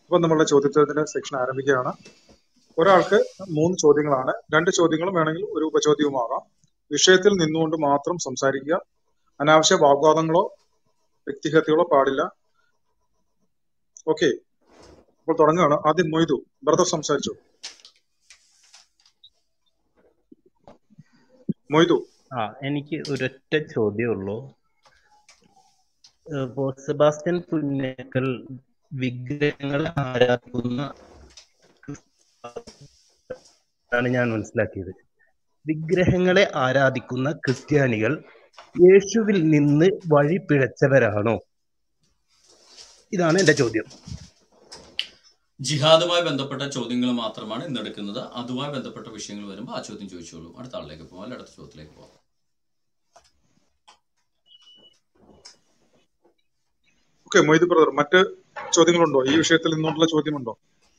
അപ്പൊ നമ്മളുടെ ചോദ്യോത്തരത്തിന്റെ സെക്ഷൻ ആരംഭിക്കുകയാണ് ഒരാൾക്ക് മൂന്ന് ചോദ്യങ്ങളാണ് രണ്ട് ചോദ്യങ്ങളും വേണമെങ്കിൽ ഒരു ഉപചോദ്യവുമാകാം വിഷയത്തിൽ നിന്നുകൊണ്ട് മാത്രം സംസാരിക്കുക അനാവശ്യ വാഗ്വാദങ്ങളോ വ്യക്തിഹത്യകളോ പാടില്ല ഓക്കെ അപ്പോൾ തുടങ്ങുകയാണ് ആദ്യം മൊയ്തു ബ്രദർ സംസാരിച്ചു മൊയ്തു ആ എനിക്ക് ഒരൊറ്റ ചോദ്യമുള്ളൂ ഏഹ് ഇപ്പോ സെബാസ്റ്റ്യൻ പുന്നേക്കൽ വിഗ്രഹങ്ങളെ ആരാധിക്കുന്ന ആണ് ഞാൻ മനസ്സിലാക്കിയത് വിഗ്രഹങ്ങളെ ആരാധിക്കുന്ന ക്രിസ്ത്യാനികൾ യേശുവിൽ നിന്ന് വഴി പിഴച്ചവരാണോ ഇതാണ് എന്റെ ചോദ്യം ജിഹാദുമായി ബന്ധപ്പെട്ട ചോദ്യങ്ങൾ മാത്രമാണ് ഇന്ന് എടുക്കുന്നത് അതുമായി ബന്ധപ്പെട്ട വിഷയങ്ങൾ വരുമ്പോൾ ആ ചോദ്യം ചോദിച്ചോളൂ അടുത്ത ആളിലേക്ക് പോകാം അല്ലെ അടുത്ത ചോദ്യത്തിലേക്ക് പോകാം ഓക്കെ മൊയ്തു ബ്രദർ മറ്റ് ചോദ്യങ്ങളുണ്ടോ ഈ വിഷയത്തിൽ നിന്നുകൊണ്ടുള്ള ചോദ്യമുണ്ടോ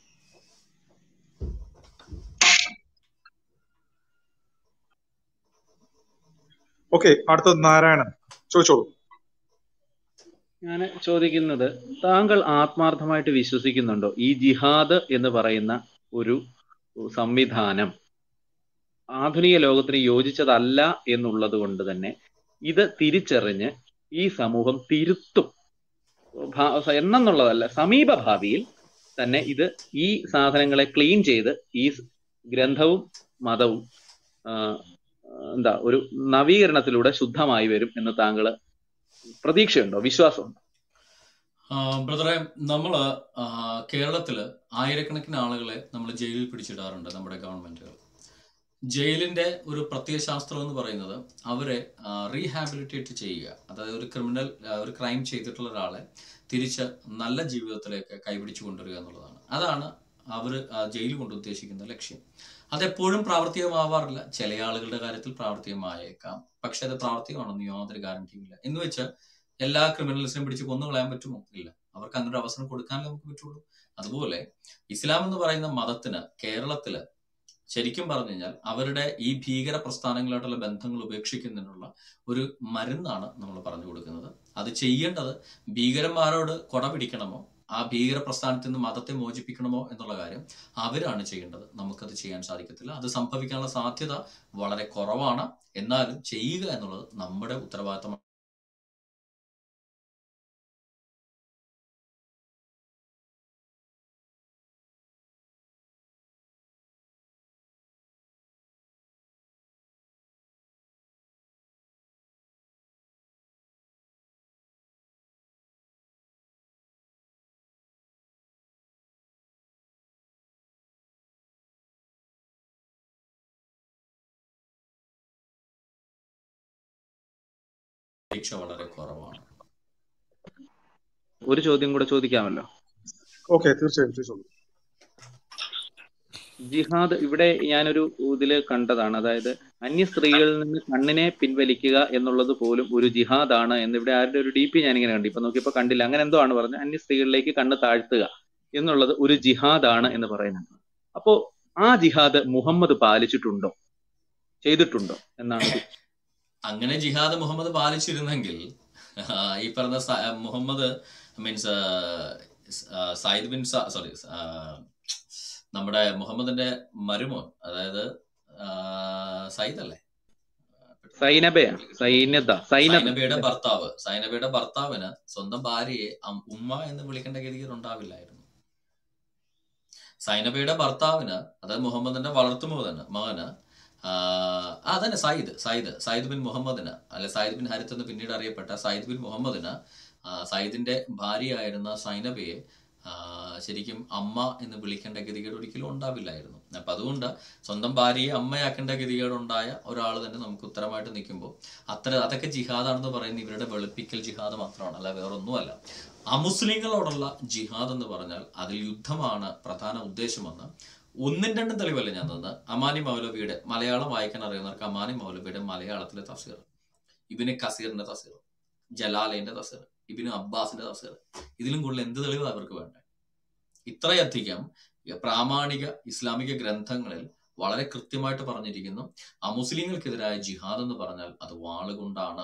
ഓക്കെ അടുത്തത് നാരായണൻ ചോദിച്ചോളൂ ഞാൻ ചോദിക്കുന്നത് താങ്കൾ ആത്മാർത്ഥമായിട്ട് വിശ്വസിക്കുന്നുണ്ടോ ഈ ജിഹാദ് എന്ന് പറയുന്ന ഒരു സംവിധാനം ആധുനിക ലോകത്തിന് യോജിച്ചതല്ല എന്നുള്ളത് കൊണ്ട് തന്നെ ഇത് തിരിച്ചറിഞ്ഞ് ഈ സമൂഹം തിരുത്തും ഭാ- എന്നെന്നുള്ളതല്ല സമീപ ഭാവിയിൽ തന്നെ ഇത് ഈ സാധനങ്ങളെ ക്ലീൻ ചെയ്ത് ഈ സ് ഗ്രന്ഥവും മതവും ആ, എന്താ ഒരു നവീകരണത്തിലൂടെ ശുദ്ധമായി വരും എന്ന് താങ്കൾ പ്രതീക്ഷയുണ്ടോ വിശ്വാസമുണ്ടോ ആ, ബ്രദറെ നമ്മള് ആ, കേരളത്തില് ആയിരക്കണക്കിന് ആളുകളെ നമ്മൾ ജയിലിൽ പിടിച്ചിടാറുണ്ട് നമ്മുടെ ഗവൺമെന്റുകൾ ജയിലിന്റെ ഒരു പ്രത്യയശാസ്ത്രം എന്ന് പറയുന്നത് അവരെ റീഹാബിലിറ്റേറ്റ് ചെയ്യുക അതായത് ഒരു ക്രിമിനൽ ഒരു ക്രൈം ചെയ്തിട്ടുള്ള ഒരാളെ തിരിച്ച് നല്ല ജീവിതത്തിലേക്ക് കൈപിടിച്ചു കൊണ്ടുവരിക എന്നുള്ളതാണ് അതാണ് അവർ ജയിലിൽ കൊണ്ട് ഉദ്ദേശിക്കുന്ന ലക്ഷ്യം അതെപ്പോഴും പ്രാവർത്തികമാവാറില്ല ചില ആളുകളുടെ കാര്യത്തിൽ പ്രാവർത്തികമായേക്കാം പക്ഷെ അത് പ്രാവർത്തികമാണെന്ന് യാതൊരു ഗ്യാരണ്ടിയും ഇല്ല എന്ന് വെച്ച് എല്ലാ ക്രിമിനൽസിനെയും പിടിച്ച് കൊന്നു കളയാൻ പറ്റുമോ ഇല്ല അവർക്ക് അങ്ങനെ ഒരു അവസരം കൊടുക്കാനല്ലേ നമുക്ക് പറ്റുള്ളൂ അതുപോലെ ഇസ്ലാം എന്ന് പറയുന്ന മതത്തിന് കേരളത്തില് ശരിക്കും പറഞ്ഞു കഴിഞ്ഞാൽ അവരുടെ ഈ ഭീകര പ്രസ്ഥാനങ്ങളായിട്ടുള്ള ബന്ധങ്ങൾ ഉപേക്ഷിക്കുന്നതിനുള്ള ഒരു മരുന്നാണ് നമ്മൾ പറഞ്ഞു കൊടുക്കുന്നത് അത് ചെയ്യേണ്ടത് ഭീകരന്മാരോട് കൊട പിടിക്കണമോ ആ ഭീകര പ്രസ്ഥാനത്തിൽ നിന്ന് മതത്തെ മോചിപ്പിക്കണമോ എന്നുള്ള കാര്യം അവരാണ് ചെയ്യേണ്ടത് നമുക്കത് ചെയ്യാൻ സാധിക്കത്തില്ല അത് സംഭവിക്കാനുള്ള സാധ്യത വളരെ കുറവാണ് എന്നാലും ചെയ്യുക എന്നുള്ളത് നമ്മുടെ ഉത്തരവാദിത്തമാണ് പ്രതീക്ഷ വളരെ കുറവാണ് ഒരു ചോദ്യം കൂടെ ചോദിക്കാമല്ലോ ഓക്കെ തീർച്ചയായും ചോദിച്ചോളൂ ജിഹാദ് ഇവിടെ ഞാനൊരു ഇതില് കണ്ടതാണ് അതായത് അന്യ സ്ത്രീകളിൽ നിന്ന് കണ്ണിനെ പിൻവലിക്കുക എന്നുള്ളത് പോലും ഒരു ജിഹാദാണ് എന്ന് ഇവിടെ ആരുടെ ഒരു ഡി പി ഞാനിങ്ങനെ കണ്ടു ഇപ്പൊ നോക്കിയപ്പോ കണ്ടില്ല അങ്ങനെ എന്തോ ആണ് പറഞ്ഞത് അന്യ സ്ത്രീകളിലേക്ക് കണ്ണ് താഴ്ത്തുക എന്നുള്ളത് ഒരു ജിഹാദാണ് എന്ന് പറയുന്നുണ്ട് അപ്പോ ആ ജിഹാദ് മുഹമ്മദ് പാലിച്ചിട്ടുണ്ടോ ചെയ്തിട്ടുണ്ടോ എന്നാണ് ഒരു- അങ്ങനെ ജിഹാദ് മുഹമ്മദ് പാലിച്ചിരുന്നെങ്കിൽ ആ, ഈ പറഞ്ഞ സ- മുഹമ്മദ് മീൻസ് സയ്യിദ് ബിൻ സോറി നമ്മുടെ മുഹമ്മദിന്റെ മരുമോൻ അതായത് ആ, സയ്യിദ് അല്ലേ സൈനബയാ സൈന്യത സൈനബ സൈനബയുടെ ഭർത്താവ് സൈനബയുടെ ഭർത്താവിന് സ്വന്തം ഭാര്യയെ അം- ഉമ്മ എന്ന് വിളിക്കേണ്ട ഗതികൾ ഉണ്ടാവില്ലായിരുന്നു സൈനബയുടെ ഭർത്താവിന് അതായത് മുഹമ്മദിന്റെ വളർത്തുമകന് മകന് ആ, ആ തന്നെ സയ്യിദ് സയ്യിദ് സയ്യിദ് ബിൻ മുഹമ്മദിന് അല്ലെ സയ്യിദ് ബിൻ ഹരിത്ത് എന്ന് പിന്നീട് അറിയപ്പെട്ട സയ്യിദ് ബിൻ മുഹമ്മദിന് ആ, സയ്യിദിന്റെ ഭാര്യയായിരുന്ന സൈനബയെ ആ, ശരിക്കും അമ്മ എന്ന് വിളിക്കേണ്ട ഗതികേട് ഒരിക്കലും ഉണ്ടാവില്ലായിരുന്നു അപ്പൊ അതുകൊണ്ട് സ്വന്തം ഭാര്യയെ അമ്മയാക്കേണ്ട ഗതികേട് ഉണ്ടായ ഒരാൾ തന്നെ നമുക്ക് ഉത്തരമായിട്ട് നിൽക്കുമ്പോൾ അത്ര അതൊക്കെ ജിഹാദാണെന്ന് പറയുന്ന ഇവരുടെ വെളുപ്പിക്കൽ ജിഹാദ് മാത്രമാണ് അല്ല വേറൊന്നുമല്ല അമുസ്ലിങ്ങളോടുള്ള ജിഹാദ് എന്ന് പറഞ്ഞാൽ അതിൽ യുദ്ധമാണ് പ്രധാന ഉദ്ദേശമെന്ന് ഒന്നും രണ്ടും തെളിവല്ല ഞാൻ തന്നത് അമാനി മൗലവിയുടെ മലയാളം വായിക്കാൻ അറിയുന്നവർക്ക് അമാനി മൗലവിയുടെ മലയാളത്തിലെ തഫ്സീർ ഇബിന് കസീറിന്റെ തഫ്സീർ ജലാലയുടെ തഫ്സീർ ഇബിന് അബ്ബാസിന്റെ തഫ്സീർ ഇതിലും കൂടുതൽ എന്ത് തെളിവ് അവർക്ക് വേണ്ടേ ഇത്രയധികം പ്രാമാണിക ഇസ്ലാമിക ഗ്രന്ഥങ്ങളിൽ വളരെ കൃത്യമായിട്ട് പറഞ്ഞിരിക്കുന്നു അമുസ്ലിങ്ങൾക്കെതിരായ ജിഹാദ് എന്ന് പറഞ്ഞാൽ അത് വാളുകൊണ്ടാണ് എന്ന്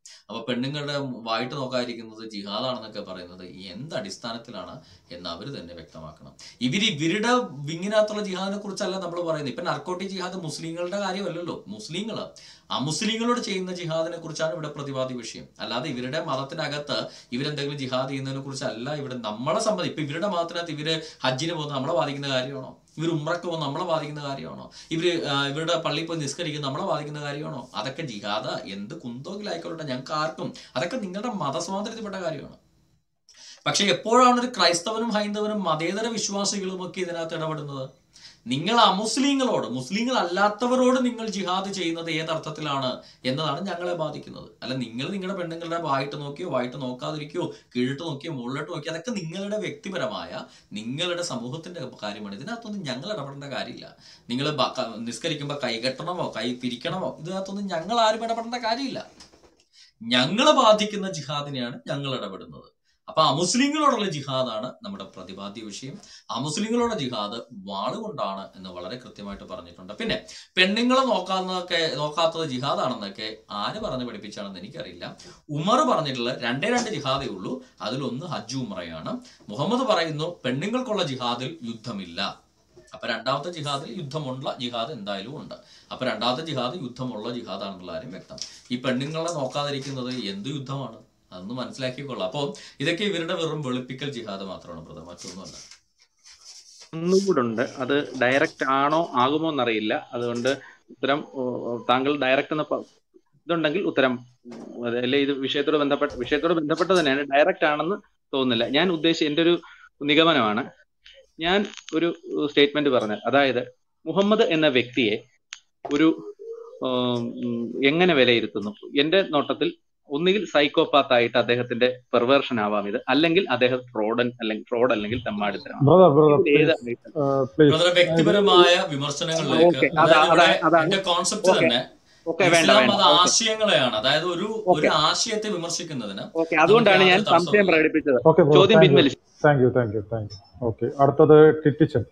അപ്പൊ പെണ്ണുങ്ങളുടെ വായിട്ട് നോക്കാതിരിക്കുന്നത് ജിഹാദാണെന്നൊക്കെ പറയുന്നത് എന്ത് അടിസ്ഥാനത്തിലാണ് എന്ന് അവർ തന്നെ വ്യക്തമാക്കണം ഇവര് ഇവരുടെ വിങ്ങിനകത്തുള്ള ജിഹാദിനെ കുറിച്ചല്ല നമ്മൾ പറയുന്നത് ഇപ്പൊ നർക്കോട്ടി ജിഹാദ് മുസ്ലിങ്ങളുടെ കാര്യമല്ലല്ലോ മുസ്ലിങ്ങള് അമുസ്ലിങ്ങളോട് ചെയ്യുന്ന ജിഹാദിനെ കുറിച്ചാണ് ഇവിടെ പ്രതിപാദ്യ വിഷയം അല്ലാതെ ഇവരുടെ മതത്തിനകത്ത് ഇവരെന്തെങ്കിലും ജിഹാദ് ചെയ്യുന്നതിനെ കുറിച്ചല്ല ഇവിടെ നമ്മളെ സംബന്ധിച്ച് ഇപ്പൊ ഇവരുടെ മതത്തിനകത്ത് ഇവര് ഹജ്ജിന് പോകുന്നത് നമ്മളെ ബാധിക്കുന്ന കാര്യമാണോ ഇവർ ഉമ്രക്ക് പോകുന്നത് നമ്മളെ ബാധിക്കുന്ന കാര്യമാണോ ഇവര് ആ, ഇവരുടെ പള്ളിയിൽ പോയി നിസ്കരിക്കുന്നത് നമ്മളെ ബാധിക്കുന്ന കാര്യമാണോ അതൊക്കെ ജിഹാദ എന്ത് കുന്തോങ്കിലായിക്കോട്ടെ ഞങ്ങൾക്ക് ആർക്കും അതൊക്കെ നിങ്ങളുടെ മതസ്വാതന്ത്ര്യത്തിൽപ്പെട്ട കാര്യമാണ് പക്ഷെ എപ്പോഴാണ് ഒരു ക്രൈസ്തവനും ഹൈന്ദവനും മതേതര വിശ്വാസികളും ഒക്കെ ഇതിനകത്ത് ഇടപെടുന്നത് നിങ്ങൾ അമുസ്ലിങ്ങളോട് മുസ്ലിങ്ങൾ അല്ലാത്തവരോട് നിങ്ങൾ ജിഹാദ് ചെയ്യുന്നത് ഏതർത്ഥത്തിലാണ് എന്നതാണ് ഞങ്ങളെ ബാധിക്കുന്നത് അല്ല നിങ്ങൾ നിങ്ങളുടെ പെണ്ണുങ്ങളുടെ വായിട്ട് നോക്കിയോ വായിട്ട് നോക്കാതിരിക്കോ കീഴിട്ട് നോക്കിയോ മുകളിലോട്ട് നോക്കിയോ അതൊക്കെ നിങ്ങളുടെ വ്യക്തിപരമായ നിങ്ങളുടെ സമൂഹത്തിന്റെ കാര്യമാണ് ഇതിനകത്തൊന്നും ഞങ്ങൾ ഇടപെടേണ്ട കാര്യമില്ല നിങ്ങൾ നിസ്കരിക്കുമ്പോൾ കൈ കെട്ടണമോ കൈ പിരിക്കണമോ ഇതിനകത്തൊന്നും ഞങ്ങൾ ആരും ഇടപെടേണ്ട കാര്യമില്ല ഞങ്ങളെ ബാധിക്കുന്ന ജിഹാദിനെയാണ് ഞങ്ങൾ ഇടപെടുന്നത് അപ്പൊ അമുസ്ലിങ്ങളോടുള്ള ജിഹാദാണ് നമ്മുടെ പ്രതിപാദ്യ വിഷയം അമുസ്ലിങ്ങളോടുള്ള ജിഹാദ് വാളുകൊണ്ടാണ് എന്ന് വളരെ കൃത്യമായിട്ട് പറഞ്ഞിട്ടുണ്ട് പിന്നെ പെണ്ണുങ്ങളെ നോക്കാന്നൊക്കെ നോക്കാത്തത് ജിഹാദാണെന്നൊക്കെ ആര് പറഞ്ഞ് പഠിപ്പിച്ചാണെന്ന് എനിക്കറിയില്ല ഉമർ പറഞ്ഞിട്ടുള്ള രണ്ടേ രണ്ട് ജിഹാദേ ഉള്ളൂ അതിലൊന്ന് ഹജ്ജ് ഉമറയാണ് മുഹമ്മദ് പറയുന്നു പെണ്ണുങ്ങൾക്കുള്ള ജിഹാദിൽ യുദ്ധമില്ല അപ്പൊ രണ്ടാമത്തെ ജിഹാദിൽ യുദ്ധമുള്ള ജിഹാദ് എന്തായാലും ഉണ്ട് അപ്പൊ രണ്ടാമത്തെ ജിഹാദ് യുദ്ധമുള്ള ജിഹാദാണെന്നുള്ള കാര്യം വ്യക്തം ഈ പെണ്ണുങ്ങളെ നോക്കാതിരിക്കുന്നത് എന്ത് യുദ്ധമാണ് അതൊന്ന് മനസ്സിലാക്കിക്കൊള്ളാം അപ്പോൾ ഇതൊക്കെ ഇവരുടെ വെറും വെളുപ്പിക്കൽ ജിഹാദ് മാത്രമാണ് ബ്രദർ മറ്റൊന്നുമല്ല ഒന്നുകൂടെ ഉണ്ട് അത് ഡയറക്റ്റ് ആണോ ആകുമോ എന്നറിയില്ല അതുകൊണ്ട് ഉത്തരം ഓ, ഓ, താങ്കൾ ഡയറക്റ്റ് എന്ന് പ- ഇതുണ്ടെങ്കിൽ ഉത്തരം അല്ലെ ഇത് വിഷയത്തോട് ബന്ധപ്പെട്ട വിഷയത്തോട് ബന്ധപ്പെട്ട് തന്നെയാണ് ഡയറക്റ്റ് ആണെന്ന് തോന്നുന്നില്ല ഞാൻ ഉദ്ദേശിച്ച എൻ്റെ ഒരു നിഗമനമാണ് ഞാൻ ഒരു സ്റ്റേറ്റ്മെന്റ് പറഞ്ഞത് അതായത് മുഹമ്മദ് എന്ന വ്യക്തിയെ ഒരു ഉം, എങ്ങനെ വിലയിരുത്തുന്നു എന്റെ നോട്ടത്തിൽ ഒന്നുകിൽ സൈക്കോപാത്ത് ആയിട്ട് അദ്ദേഹത്തിന്റെ പെർവേർഷൻ ആവാം ഇത് അല്ലെങ്കിൽ അദ്ദേഹം ഫ്രോഡൻ അല്ലെങ്കിൽ ഫ്രോഡ് അല്ലെങ്കിൽ തെമ്മാടിത്തരം ബ്രദർ ബ്രദർ ഇതിൽ പ്ലീസ് ഏതാണ് പ്ലീസ് ബ്രദർ വ്യക്തിപരമായ വിമർശനങ്ങളിലേക്ക് ഓക്കെ അതാ അതായത് അതാ ഇവിടെ അതാണ് എന്റെ കോൺസെപ്റ്റ് ഓക്കെ തന്നെ ഓക്കെ വേണ്ട ഇസ്ലാം വേണ്ട മത ഓക്കെ ആശയങ്ങളെയാണ് അതായത് ഒരു ഒരു ഓക്കെ ആശയത്തെ വിമർശിക്കുന്നതിന് ഓക്കെ നമുക്ക് അതുകൊണ്ടാണ് ഞാൻ യാതൊരു സംശയം തടസ്സവുമില്ല പ്രകടിപ്പിച്ചത് ഓക്കെ ബ്രദർ ചോദ്യം താങ്ക് യു പിൻവലിച്ചു thank you thank you thank you okay അടുത്തത് ടിറ്റിച്ചൻ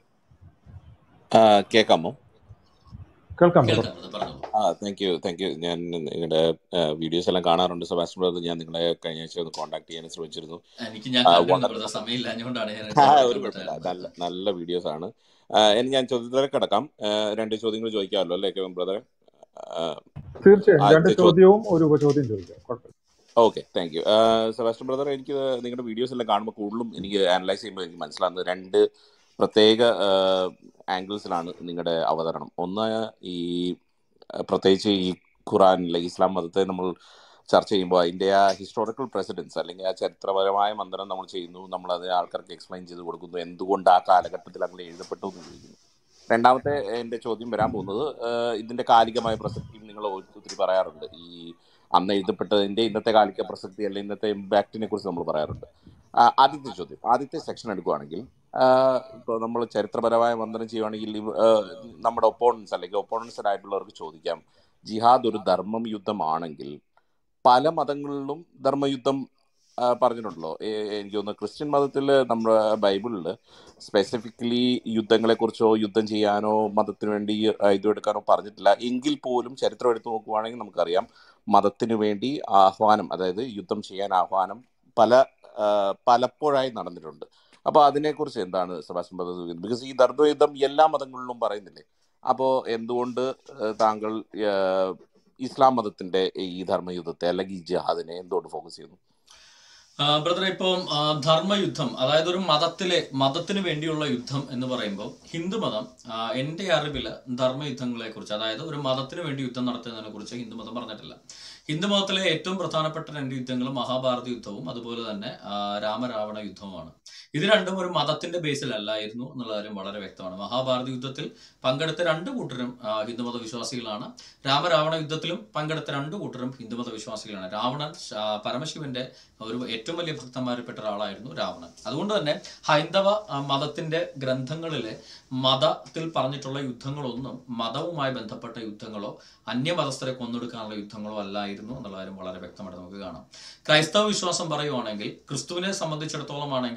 ആ, കേൾക്കാമോ കേൾക്കാം ബ്രദർ കേൾക്കാം അത് പറഞ്ഞോളൂ ആ താങ്ക് യു താങ്ക് യു ഞാൻ നിങ്ങളുടെ വീഡിയോസ് എല്ലാം കാണാറുണ്ട് സെബാസ്റ്റ്യൻ ബ്രദർ ഞാൻ നിങ്ങളെ കഴിഞ്ഞ ആഴ്ച ഒന്ന് കോൺടാക്ട് ചെയ്യാൻ ശ്രമിച്ചിരുന്നു എനിക്ക് ഞാൻ ആ, കണ്ടിരുന്നു വളരെ ബ്രദർ സമയമില്ല അതുകൊണ്ടാണ് ഞാൻ ആ, ഇടപെട്ട് ഒരു കുഴപ്പമില്ല നല്ല ഇടപെട്ടായിരുന്നത് നല്ല വീഡിയോസ് ആണ് ആ, ഇനി ഞാൻ ചോദ്യത്തിലേക്ക് കിടക്കാം രണ്ട് ചോദ്യങ്ങൾ ചോദിക്കാമല്ലോ അല്ലേ കെവൻ ബ്രദറെ തീർച്ചയായും രണ്ട് ആദ്യത്തെ ചോദ്യം ചോദ്യവും ഒരു ഉപചോദ്യം ചോദിക്കാം കുഴപ്പമില്ല okay thank you Sebastian brother എനിക്ക് നിങ്ങളുടെ വീഡിയോസ് എല്ലാം കാണുമ്പോൾ കൂടുതലും എനിക്ക് അനലൈസ് ചെയ്യുമ്പോൾ എനിക്ക് മനസ്സിലാകുന്നത് രണ്ട് പ്രത്യേക ആംഗിൾസിലാണ് നിങ്ങളുടെ അവതരണം ഒന്ന് ഈ ആ, പ്രത്യേകിച്ച് ഈ ഖുറാനിലെ ഇസ്ലാം മതത്തെ നമ്മൾ ചർച്ച ചെയ്യുമ്പോൾ അതിൻ്റെ ആ ഹിസ്റ്റോറിക്കൽ പ്രസിഡൻസ് അല്ലെങ്കിൽ ആ ചരിത്രപരമായ മന്ദനം നമ്മൾ ചെയ്യുന്നു നമ്മൾ അത് ആൾക്കാർക്ക് എക്സ്പ്ലെയിൻ ചെയ്ത് കൊടുക്കുന്നു എന്തുകൊണ്ട് ആ കാലഘട്ടത്തിൽ അങ്ങനെ എഴുതപ്പെട്ടു എന്ന് ചോദിക്കുന്നു രണ്ടാമത്തെ എൻ്റെ ചോദ്യം വരാൻ പോകുന്നത് ആഹ് ഇതിന്റെ കാലികമായ പ്രസക്തിയും നിങ്ങൾ ഒത്തിരി പറയാറുണ്ട് ഈ അന്ന് എഴുതപ്പെട്ടതിന്റെ ഇന്നത്തെ കാലിക പ്രസക്തി അല്ലെങ്കിൽ ഇന്നത്തെ ഇമ്പാക്റ്റിനെ കുറിച്ച് നമ്മൾ പറയാറുണ്ട് ആഹ് ആദ്യത്തെ ചോദ്യം ആദ്യത്തെ സെക്ഷൻ എടുക്കുകയാണെങ്കിൽ ഇപ്പോൾ നമ്മൾ ചരിത്രപരമായ വന്ദനം ചെയ്യുവാണെങ്കിൽ ഇവ- ആഹ് നമ്മുടെ ഒപ്പോണൻസ് അല്ലെങ്കിൽ ഒപ്പോണൻസ് ആയിട്ടുള്ളവർക്ക് ചോദിക്കാം ജിഹാദ് ഒരു ധർമ്മം യുദ്ധമാണെങ്കിൽ പല മതങ്ങളിലും ധർമ്മയുദ്ധം ആ, പറഞ്ഞിട്ടുണ്ടല്ലോ ഏ- എനിക്ക് തോന്നുന്നു ക്രിസ്ത്യൻ മതത്തിൽ നമ്മുടെ ബൈബിളിൽ സ്പെസിഫിക്കലി യുദ്ധങ്ങളെ കുറിച്ചോ യുദ്ധം ചെയ്യാനോ മതത്തിന് വേണ്ടി ആ, ഇത് എടുക്കാനോ പറഞ്ഞിട്ടില്ല എങ്കിൽ പോലും ചരിത്രം എടുത്തു നോക്കുവാണെങ്കിൽ നമുക്കറിയാം മതത്തിന് വേണ്ടി ആഹ്വാനം അതായത് യുദ്ധം ചെയ്യാൻ ആഹ്വാനം പല ആ, പലപ്പോഴായി നടന്നിട്ടുണ്ട് അപ്പൊ അതിനെക്കുറിച്ച് എന്താണ് സെബാസ്റ്റ്യൻ ബ്രദർ ബിക്കോസ് ഈ ധർമ്മയുദ്ധം എല്ലാ മതങ്ങളിലും പറയുന്നില്ലേ അപ്പോ എന്തുകൊണ്ട് ആ, താങ്കൾ ആ, ഇസ്ലാം മതത്തിന്റെ ഈ ധർമ്മയുദ്ധത്തെ അല്ലെങ്കിൽ ഈ ജിഹാദിനെ എന്തുകൊണ്ട് ഫോക്കസ് ചെയ്യുന്നു ബ്രദറെ ഇപ്പം ആ, ധർമ്മയുദ്ധം അതായത് ഒരു മതത്തിലെ മതത്തിന് വേണ്ടിയുള്ള യുദ്ധം എന്ന് പറയുമ്പോൾ ഹിന്ദുമതം ആ, എൻ്റെ അറിവില് ധർമ്മയുദ്ധങ്ങളെ കുറിച്ച് അതായത് ഒരു മതത്തിന് വേണ്ടി യുദ്ധം നടത്തുന്നതിനെ കുറിച്ച് ഹിന്ദുമതം പറഞ്ഞിട്ടില്ല ഹിന്ദുമതത്തിലെ ഏറ്റവും പ്രധാനപ്പെട്ട രണ്ട് യുദ്ധങ്ങൾ മഹാഭാരത യുദ്ധവും അതുപോലെ തന്നെ ആ, രാമരാവണ യുദ്ധവുമാണ് ഇത് രണ്ടും ഒരു മതത്തിന്റെ ബേസിലല്ലായിരുന്നു എന്നുള്ള കാര്യം വളരെ വ്യക്തമാണ് മഹാഭാരത യുദ്ധത്തിൽ പങ്കെടുത്ത രണ്ട് കൂട്ടരും ആ, ഹിന്ദുമത വിശ്വാസികളാണ് രാമരാവണ യുദ്ധത്തിലും പങ്കെടുത്ത രണ്ട് കൂട്ടരും ഹിന്ദുമത വിശ്വാസികളാണ് രാവണൻ ആ, പരമശിവന്റെ ഒരു ഏറ്റവും വലിയ ഭക്തന്മാരിൽപ്പെട്ട ഒരാളായിരുന്നു രാവണൻ അതുകൊണ്ട് തന്നെ ഹൈന്ദവ ആ, മതത്തിന്റെ ഗ്രന്ഥങ്ങളിലെ മതത്തിൽ പറഞ്ഞിട്ടുള്ള യുദ്ധങ്ങളൊന്നും മതവുമായി ബന്ധപ്പെട്ട യുദ്ധങ്ങളോ അന്യമതസ്ഥരെ കൊന്നൊടുക്കാനുള്ള യുദ്ധങ്ങളോ അല്ലായിരുന്നു എന്നുള്ള കാര്യം വളരെ വ്യക്തമായിട്ട് നമുക്ക് കാണാം ക്രൈസ്തവ വിശ്വാസം പറയുവാണെങ്കിൽ ക്രിസ്തുവിനെ സംബന്ധിച്ചിടത്തോളം ആണെങ്കിൽ യുദ്ധം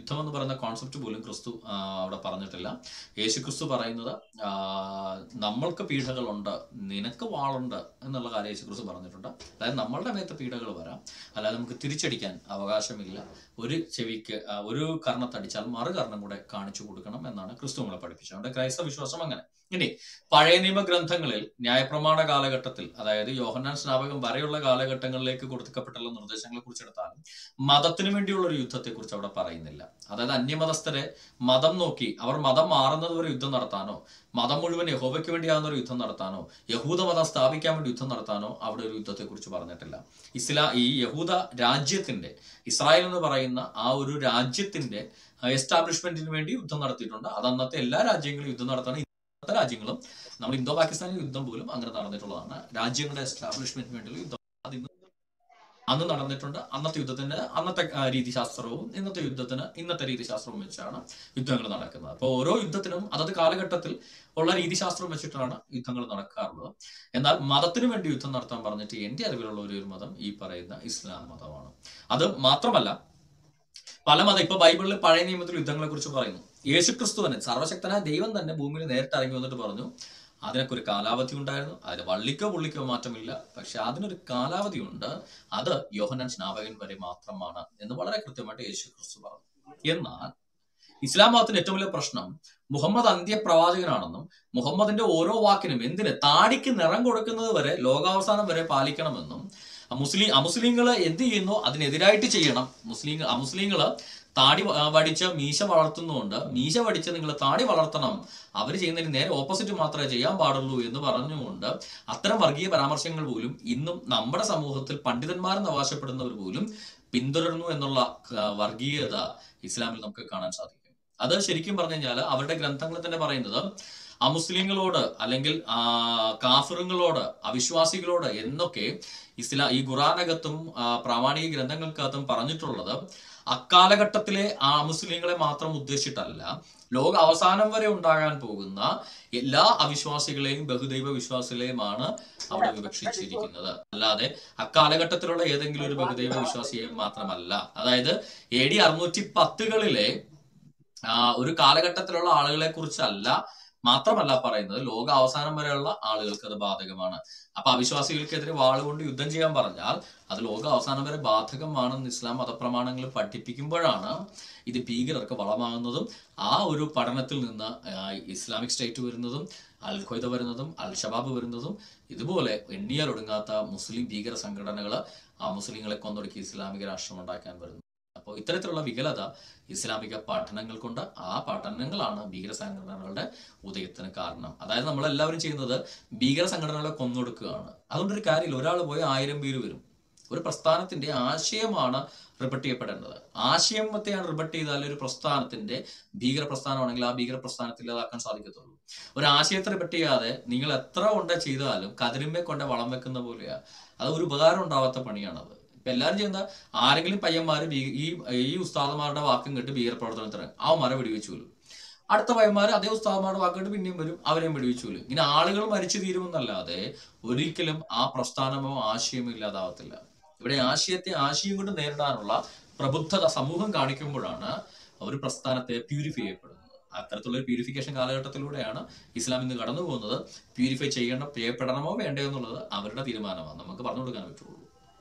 യുദ്ധം എന്ന് പറയുന്ന കോൺസെപ്റ്റ് പോലും ക്രിസ്തു ആ, അവിടെ പറഞ്ഞിട്ടില്ല യേശു ക്രിസ്തു പറയുന്നത് ആ, നമ്മൾക്ക് പീഡകളുണ്ട് നിനക്ക് വാളുണ്ട് എന്നുള്ള കാര്യം യേശു ക്രിസ്തു പറഞ്ഞിട്ടുണ്ട് അതായത് നമ്മളുടെ മേത്ത് പീഡകൾ വരാം അല്ലാതെ നമുക്ക് തിരിച്ചടിക്കാൻ അവകാശമില്ല ഒരു ചെവിക്ക് ആ, ഒരു കർണത്തടിച്ചാൽ മറു കർണം കൂടെ കാണിച്ചു കൊടുക്കണം എന്നാണ് ക്രിസ്തു നമ്മളെ പഠിപ്പിച്ചത് അവിടെ ക്രൈസ്തവ വിശ്വാസം അങ്ങനെ ഇനി പഴയ നിയമ ഗ്രന്ഥങ്ങളിൽ ന്യായപ്രമാണ കാലഘട്ടത്തിൽ അതായത് യോഹന്നാൻ സ്നാപകം വരെയുള്ള കാലഘട്ടങ്ങളിലേക്ക് കൊടുക്കപ്പെട്ടുള്ള നിർദ്ദേശങ്ങളെ കുറിച്ച് എടുത്താലും മതത്തിന് വേണ്ടിയുള്ള ഒരു യുദ്ധത്തെ കുറിച്ച് അവിടെ പറയുന്നില്ല അതായത് അന്യമതസ്ഥരെ മതം നോക്കി അവർ മതം മാറുന്നത് വരെ യുദ്ധം നടത്താനോ മതം മുഴുവൻ യഹോവയ്ക്ക് വേണ്ടിയാകുന്ന ഒരു യുദ്ധം നടത്താനോ യഹൂദ മതം സ്ഥാപിക്കാൻ വേണ്ടി യുദ്ധം നടത്താനോ അവിടെ ഒരു യുദ്ധത്തെ കുറിച്ച് പറഞ്ഞിട്ടില്ല ഇസ്ലാ ഈ യഹൂദ രാജ്യത്തിന്റെ ഇസ്രായേൽ എന്ന് പറയുന്ന ആ ഒരു രാജ്യത്തിന്റെ എസ്റ്റാബ്ലിഷ്മെന്റിന് വേണ്ടി യുദ്ധം നടത്തിയിട്ടുണ്ട് അത് അന്നത്തെ എല്ലാ രാജ്യങ്ങളും യുദ്ധം നടത്തണം ഇന്നത്തെ രാജ്യങ്ങളും നമ്മൾ ഇന്തോ പാകിസ്ഥാനിൽ യുദ്ധം പോലും അങ്ങനെ നടന്നിട്ടുള്ളതാണ് രാജ്യങ്ങളുടെ എസ്റ്റാബ്ലിഷ്മെന്റിന് വേണ്ടിയുള്ള യുദ്ധം അത് ഇന്ന് അന്ന് നടന്നിട്ടുണ്ട് അന്നത്തെ യുദ്ധത്തിന് അന്നത്തെ ആ, രീതിശാസ്ത്രവും ഇന്നത്തെ യുദ്ധത്തിന് ഇന്നത്തെ രീതിശാസ്ത്രവും വെച്ചാണ് യുദ്ധങ്ങൾ നടക്കുന്നത് അപ്പോൾ ഓരോ യുദ്ധത്തിനും അതത് കാലഘട്ടത്തിൽ ഉള്ള രീതിശാസ്ത്രം വെച്ചിട്ടാണ് യുദ്ധങ്ങൾ നടക്കാറുള്ളത് എന്നാൽ മതത്തിന് വേണ്ടി യുദ്ധം നടത്താൻ പറഞ്ഞിട്ട് എന്റെ അറിവിലുള്ള ഒരു ഒരു മതം ഈ പറയുന്ന ഇസ്ലാം മതമാണ് അത് മാത്രമല്ല പല മതം ഇപ്പൊ ബൈബിളിൽ പഴയ നിയമത്തിൽ യുദ്ധങ്ങളെ കുറിച്ച് പറയുന്നു യേശുക്രിസ്തു തന്നെ സർവശക്തനായ ദൈവം തന്നെ ഭൂമിയിൽ നേരിട്ട് ഇറങ്ങി വന്നിട്ട് പറഞ്ഞു അതിനൊക്കെ ഒരു കാലാവധി ഉണ്ടായിരുന്നു അതിന് വള്ളിക്കോ പുള്ളിക്കോ മാറ്റമില്ല പക്ഷെ അതിനൊരു കാലാവധി ഉണ്ട് അത് യോഹനാൻ സ്നാപകൻ വരെ മാത്രമാണ് എന്ന് വളരെ കൃത്യമായിട്ട് യേശു ക്രിസ്തു പറഞ്ഞു എന്നാൽ ഇസ്ലാം മതത്തിന്റെ ഏറ്റവും വലിയ പ്രശ്നം മുഹമ്മദ് അന്ത്യപ്രവാചകനാണെന്നും മുഹമ്മദിന്റെ ഓരോ വാക്കിനും എന്തിന് താടിക്ക് നിറം കൊടുക്കുന്നത് വരെ ലോകാവസാനം വരെ പാലിക്കണമെന്നും മുസ്ലിം അമുസ്ലിങ്ങള് എന്ത് ചെയ്യുന്നു അതിനെതിരായിട്ട് ചെയ്യണം മുസ്ലിം അമുസ്ലിങ്ങള് താടി വ- വടിച്ച് മീശ വളർത്തുന്നുണ്ട് മീശ വടിച്ച് നിങ്ങൾ താടി വളർത്തണം അവർ ചെയ്യുന്നതിന് നേരെ ഓപ്പോസിറ്റ് മാത്രമേ ചെയ്യാൻ പാടുള്ളൂ എന്ന് പറഞ്ഞുകൊണ്ട് അത്തരം വർഗീയ പരാമർശങ്ങൾ പോലും ഇന്നും നമ്മുടെ സമൂഹത്തിൽ പണ്ഡിതന്മാരെന്ന് അവകാശപ്പെടുന്നവർ പോലും പിന്തുടരുന്നു എന്നുള്ള ആ, വർഗീയത ഇസ്ലാമിൽ നമുക്ക് കാണാൻ സാധിക്കും അത് ശരിക്കും പറഞ്ഞു കഴിഞ്ഞാൽ അവരുടെ ഗ്രന്ഥങ്ങൾ തന്നെ പറയുന്നത് അമുസ്ലിങ്ങളോട് അല്ലെങ്കിൽ ആ, കാഫിറുകളോട് അവിശ്വാസികളോട് എന്നൊക്കെ ഇസ്ലാം ഈ ഖുറാനകത്തും ആ, പ്രാമാണിക ഗ്രന്ഥങ്ങൾക്കകത്തും പറഞ്ഞിട്ടുള്ളത് അക്കാലഘട്ടത്തിലെ ആ മുസ്ലിങ്ങളെ മാത്രം ഉദ്ദേശിച്ചിട്ടല്ല ലോക അവസാനം വരെ ഉണ്ടാകാൻ പോകുന്ന എല്ലാ അവിശ്വാസികളെയും ബഹുദൈവ വിശ്വാസികളെയുമാണ് അവിടെ വിവക്ഷിച്ചിരിക്കുന്നത് അല്ലാതെ അക്കാലഘട്ടത്തിലുള്ള ഏതെങ്കിലും ഒരു ബഹുദൈവ വിശ്വാസിയെ മാത്രമല്ല അതായത് എ ഡി അറുന്നൂറ്റി പത്തുകളിലെ ആ, ഒരു കാലഘട്ടത്തിലുള്ള ആളുകളെ കുറിച്ചല്ല മാത്രമല്ല പറയുന്നത് ലോക അവസാനം വരെയുള്ള ആളുകൾക്ക് അത് ബാധകമാണ് അപ്പൊ അവിശ്വാസികൾക്കെതിരെ വാളുകൊണ്ട് യുദ്ധം ചെയ്യാൻ പറഞ്ഞാൽ അത് ലോക അവസാനം വരെ ബാധകമാണെന്ന് ഇസ്ലാം മതപ്രമാണങ്ങൾ പഠിപ്പിക്കുമ്പോഴാണ് ഇത് ഭീകരർക്ക് വളമാകുന്നതും ആ ഒരു പഠനത്തിൽ നിന്ന് ആ, ഇസ്ലാമിക് സ്റ്റേറ്റ് വരുന്നതും അൽ ഖ്വയ്ദ വരുന്നതും അൽ ഷബാബ് വരുന്നതും ഇതുപോലെ എണ്ണിയാൽ ഒടുങ്ങാത്ത മുസ്ലിം ഭീകര സംഘടനകൾ ആ മുസ്ലിങ്ങളെ കൊന്നൊടുക്കി ഇസ്ലാമിക രാഷ്ട്രം ഉണ്ടാക്കാൻ വരുന്നു അപ്പോൾ ഇത്തരത്തിലുള്ള വികലത ഇസ്ലാമിക പഠനങ്ങൾ കൊണ്ട് ആ പഠനങ്ങളാണ് ഭീകര സംഘടനകളുടെ ഉദയത്തിന് കാരണം അതായത് നമ്മളെല്ലാവരും ചെയ്യുന്നത് ഭീകര സംഘടനകളെ കൊന്നൊടുക്കുകയാണ് അതുകൊണ്ടൊരു കാര്യമില്ല ഒരാൾ പോയി ആയിരം പേര് വരും ഒരു പ്രസ്ഥാനത്തിന്റെ ആശയമാണ് റിപ്പർട്ട് ചെയ്യപ്പെടേണ്ടത് ആശയത്തെയാണ് റിപ്പർട്ട് ചെയ്താൽ ഒരു പ്രസ്ഥാനത്തിന്റെ ഭീകര പ്രസ്ഥാനമാണെങ്കിൽ ആ ഭീകര പ്രസ്ഥാനത്തെ ഇല്ലാതാക്കാൻ സാധിക്കത്തുള്ളൂ ഒരു ആശയത്തെ റിപ്പർട്ട് ചെയ്യാതെ നിങ്ങൾ എത്ര കൊണ്ട് ചെയ്താലും കതിരുമ്മെ കൊണ്ട് വളം വെക്കുന്ന പോലെയാ അത് ഒരു ഉപകാരം ഉണ്ടാവാത്ത പണിയാണത് ഇപ്പൊ എല്ലാവരും ചെയ്യുന്ന ആരെങ്കിലും പയ്യന്മാര് ഭീ- ഈ ഈ ഉസ്താദന്മാരുടെ വാക്കും കേട്ട് ഭീകരപ്രവർത്തനത്തിന് അവന്മാരെ വെടിവെച്ചു കൊല്ലും അടുത്ത പയ്യന്മാർ അതേ ഉസ്താദന്മാരുടെ വാക്ക് കേട്ട് പിന്നെയും വരും അവരെയും വെടിവെച്ചു കൊല്ലും ഇങ്ങനെ ആളുകൾ മരിച്ചു തീരുമെന്നല്ലാതെ ഒരിക്കലും ആ പ്രസ്ഥാനമോ ആശയമോ ഇല്ലാതാവത്തില്ല ഇവിടെ ആശയത്തെ ആശയം കൊണ്ട് നേരിടാനുള്ള പ്രബുദ്ധത സമൂഹം കാണിക്കുമ്പോഴാണ് ഒരു പ്രസ്ഥാനത്തെ പ്യൂരിഫൈ ചെയ്യപ്പെടുന്നത് അത്തരത്തിലുള്ള പ്യൂരിഫിക്കേഷൻ കാലഘട്ടത്തിലൂടെയാണ് ഇസ്ലാം ഇന്ന് കടന്നു പോകുന്നത് പ്യൂരിഫൈ ചെയ്യണം ചെയ്യപ്പെടണമോ വേണ്ടയോ എന്നുള്ളത് അവരുടെ തീരുമാനമാണ് നമുക്ക് പറഞ്ഞു കൊടുക്കാൻ പറ്റുള്ളൂ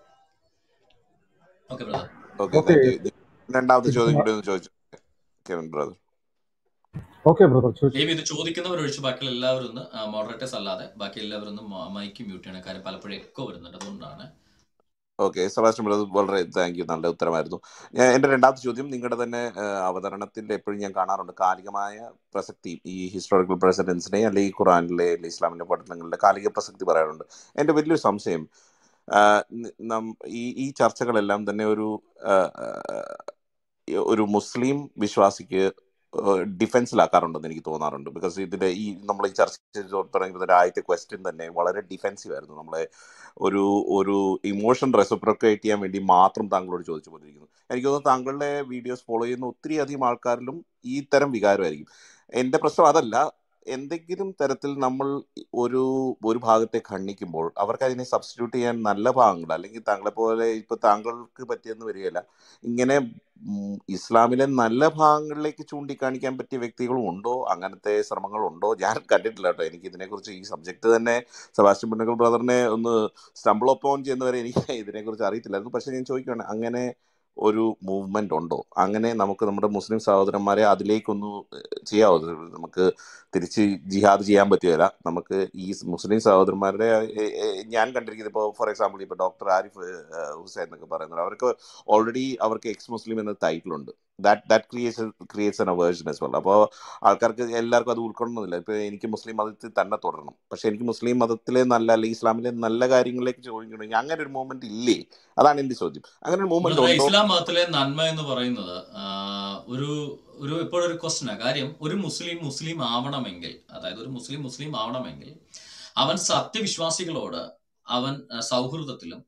okay brother okay okay thank you രണ്ടാമത്തെ ചോദ്യം കൂടി ഒന്ന് ചോദിച്ചു കെവിൻ ബ്രദർ ഓക്കെ ബ്രദർ ചോദിച്ചു ദൈവം ഇത് ചോദിക്കുന്നവർ ഒഴിച്ച് ബാക്കി എല്ലാവരും ഒന്ന് മോഡറേറ്റേഴ്സ് അല്ലാതെ ബാക്കി എല്ലാവരും ഒന്ന് മൈക്ക് മ്യൂട്ട് ചെയ്യണം കാര്യം പലപ്പോഴും എക്കോ വരുന്നുണ്ട് അതുകൊണ്ടാണ് ഓക്കെ സെബാസ്റ്റ്യൻ ബ്രദർ വളരെ താങ്ക് യു നല്ല ഉത്തരമായിരുന്നു ഞാൻ എൻ്റെ രണ്ടാമത്തെ ചോദ്യം നിങ്ങളുടെ തന്നെ ആ, അവതരണത്തിൽ എപ്പോഴും ഞാൻ കാണാറുണ്ട് കാലികമായ പ്രസക്തി ഈ ഹിസ്റ്റോറിക്കൽ പ്രസിഡൻസിനെ അല്ലെങ്കിൽ ഖുറാനിലെ അല്ലെങ്കിൽ ഇസ്ലാമിൻ്റെ പഠനങ്ങളുടെ കാലിക പ്രസക്തി പറയാറുണ്ട് എൻ്റെ വലിയൊരു സംശയം ആ, ന- നം- ഈ ഈ ചർച്ചകളെല്ലാം തന്നെ ഒരു ആ, ആ, ഒരു മുസ്ലിം വിശ്വാസിക്ക് ഡിഫെൻസിലാക്കാറുണ്ടെന്ന് എനിക്ക് തോന്നാറുണ്ട് ബിക്കോസ് ഇതിന്റെ ഈ നമ്മൾ ഈ ചർച്ച ചെയ്ത് തുടങ്ങിയത് ആദ്യത്തെ ക്വസ്റ്റ്യൻ തന്നെ വളരെ ഡിഫെൻസീവ് ആയിരുന്നു നമ്മളെ ഒരു ഒരു ഇമോഷൻ റെസിപ്രോക്കേറ്റ് ചെയ്യാൻ വേണ്ടി മാത്രം താങ്കളോട് ചോദിച്ചു പോലിരിക്കുന്നു എനിക്ക് തോന്നുന്നു താങ്കളുടെ വീഡിയോസ് ഫോളോ ചെയ്യുന്ന ഒത്തിരി അധികം ആൾക്കാരിലും ഈ തരം വികാരമായിരിക്കും എൻ്റെ പ്രശ്നം അതല്ല എന്തെങ്കിലും തരത്തിൽ നമ്മൾ ഒരു ഒരു ഭാഗത്തെ ഖണ്ഡിക്കുമ്പോൾ അവർക്ക് അതിനെ സബ്സ്റ്റിറ്റ്യൂട്ട് ചെയ്യാൻ നല്ല ഭാഗങ്ങൾ അല്ലെങ്കിൽ താങ്കളെ പോലെ ഇപ്പൊ താങ്കൾക്ക് പറ്റിയെന്ന് വരികയില്ല ഇങ്ങനെ ഉം, ഇസ്ലാമിലെ നല്ല ഭാഗങ്ങളിലേക്ക് ചൂണ്ടിക്കാണിക്കാൻ പറ്റിയ വ്യക്തികളും ഉണ്ടോ അങ്ങനത്തെ ശ്രമങ്ങളുണ്ടോ ഞാൻ കണ്ടിട്ടില്ല കേട്ടോ എനിക്ക് ഇതിനെക്കുറിച്ച് ഈ സബ്ജക്ട് തന്നെ സെബാസ്റ്റ്യൻ പുന്നക്കൽ ബ്രദറിനെ ഒന്ന് സ്റ്റംബിൾ ഓപ്പോൺ ചെയ്യുന്നവരെ എനിക്ക് ഇതിനെക്കുറിച്ച് അറിയത്തില്ലായിരുന്നു പക്ഷെ ഞാൻ ചോദിക്കുകയാണ് അങ്ങനെ ഒരു മൂവ്മെന്റ് ഉണ്ടോ അങ്ങനെ നമുക്ക് നമ്മുടെ മുസ്ലിം സഹോദരന്മാരെ അതിലേക്കൊന്ന് ചെയ്യാവോ ഇത് നമുക്ക് തിരിച്ച് ജിഹാദ് ചെയ്യാൻ പറ്റുകയില്ല നമുക്ക് ഈ മുസ്ലിം സഹോദരന്മാരുടെ എ- എ- ഞാൻ കണ്ടിരിക്കുന്നത് ഇപ്പോൾ ഫോർ എക്സാമ്പിൾ ഇപ്പോൾ ഡോക്ടർ ആരിഫ് ഏഹ്, ഹുസൈൻ എന്നൊക്കെ പറയുന്നത് അവർക്ക് ഓൾറെഡി അവർക്ക് എക്സ് മുസ്ലിം എന്ന ടൈറ്റിൽ ഉണ്ട് that that creates creates an aversion as well അപ്പോൾ ആൾക്കാർക്ക് എല്ലാവർക്കും അത് ഉൾക്കൊള്ളണമെന്നില്ല ഇപ്പോൾ എനിക്ക് മുസ്ലിം മതത്തിൽ തന്നെ തുടരണം പക്ഷെ എനിക്ക് മുസ്ലിം മതത്തിലെ നല്ല അല്ലെങ്കിൽ ഇസ്ലാമിലെ നല്ല കാര്യങ്ങളിലേക്ക് ചോദിക്കണമെങ്കിൽ അങ്ങനെ ഒരു മൂവ്മെന്റ് ഇല്ലേ അതാണ് എന്റെ ചോദ്യം അങ്ങനെ ഒരു മൂവ്മെന്റ് ബ്രദറെ ഉണ്ടോ ഇസ്ലാം മതത്തിലെ നന്മ എന്ന് പറയുന്നത് ആ, ഒരു ഒരു ഇപ്പോഴൊരു ക്വസ്റ്റനാണ് കാര്യം ഒരു മുസ്ലിം മുസ്ലിം ആവണമെങ്കിൽ അതായത് ഒരു മുസ്ലിം മുസ്ലിം ആവണമെങ്കിൽ അവൻ സത്യവിശ്വാസികളോട് അവൻ ആ, സൗഹൃദത്തിലും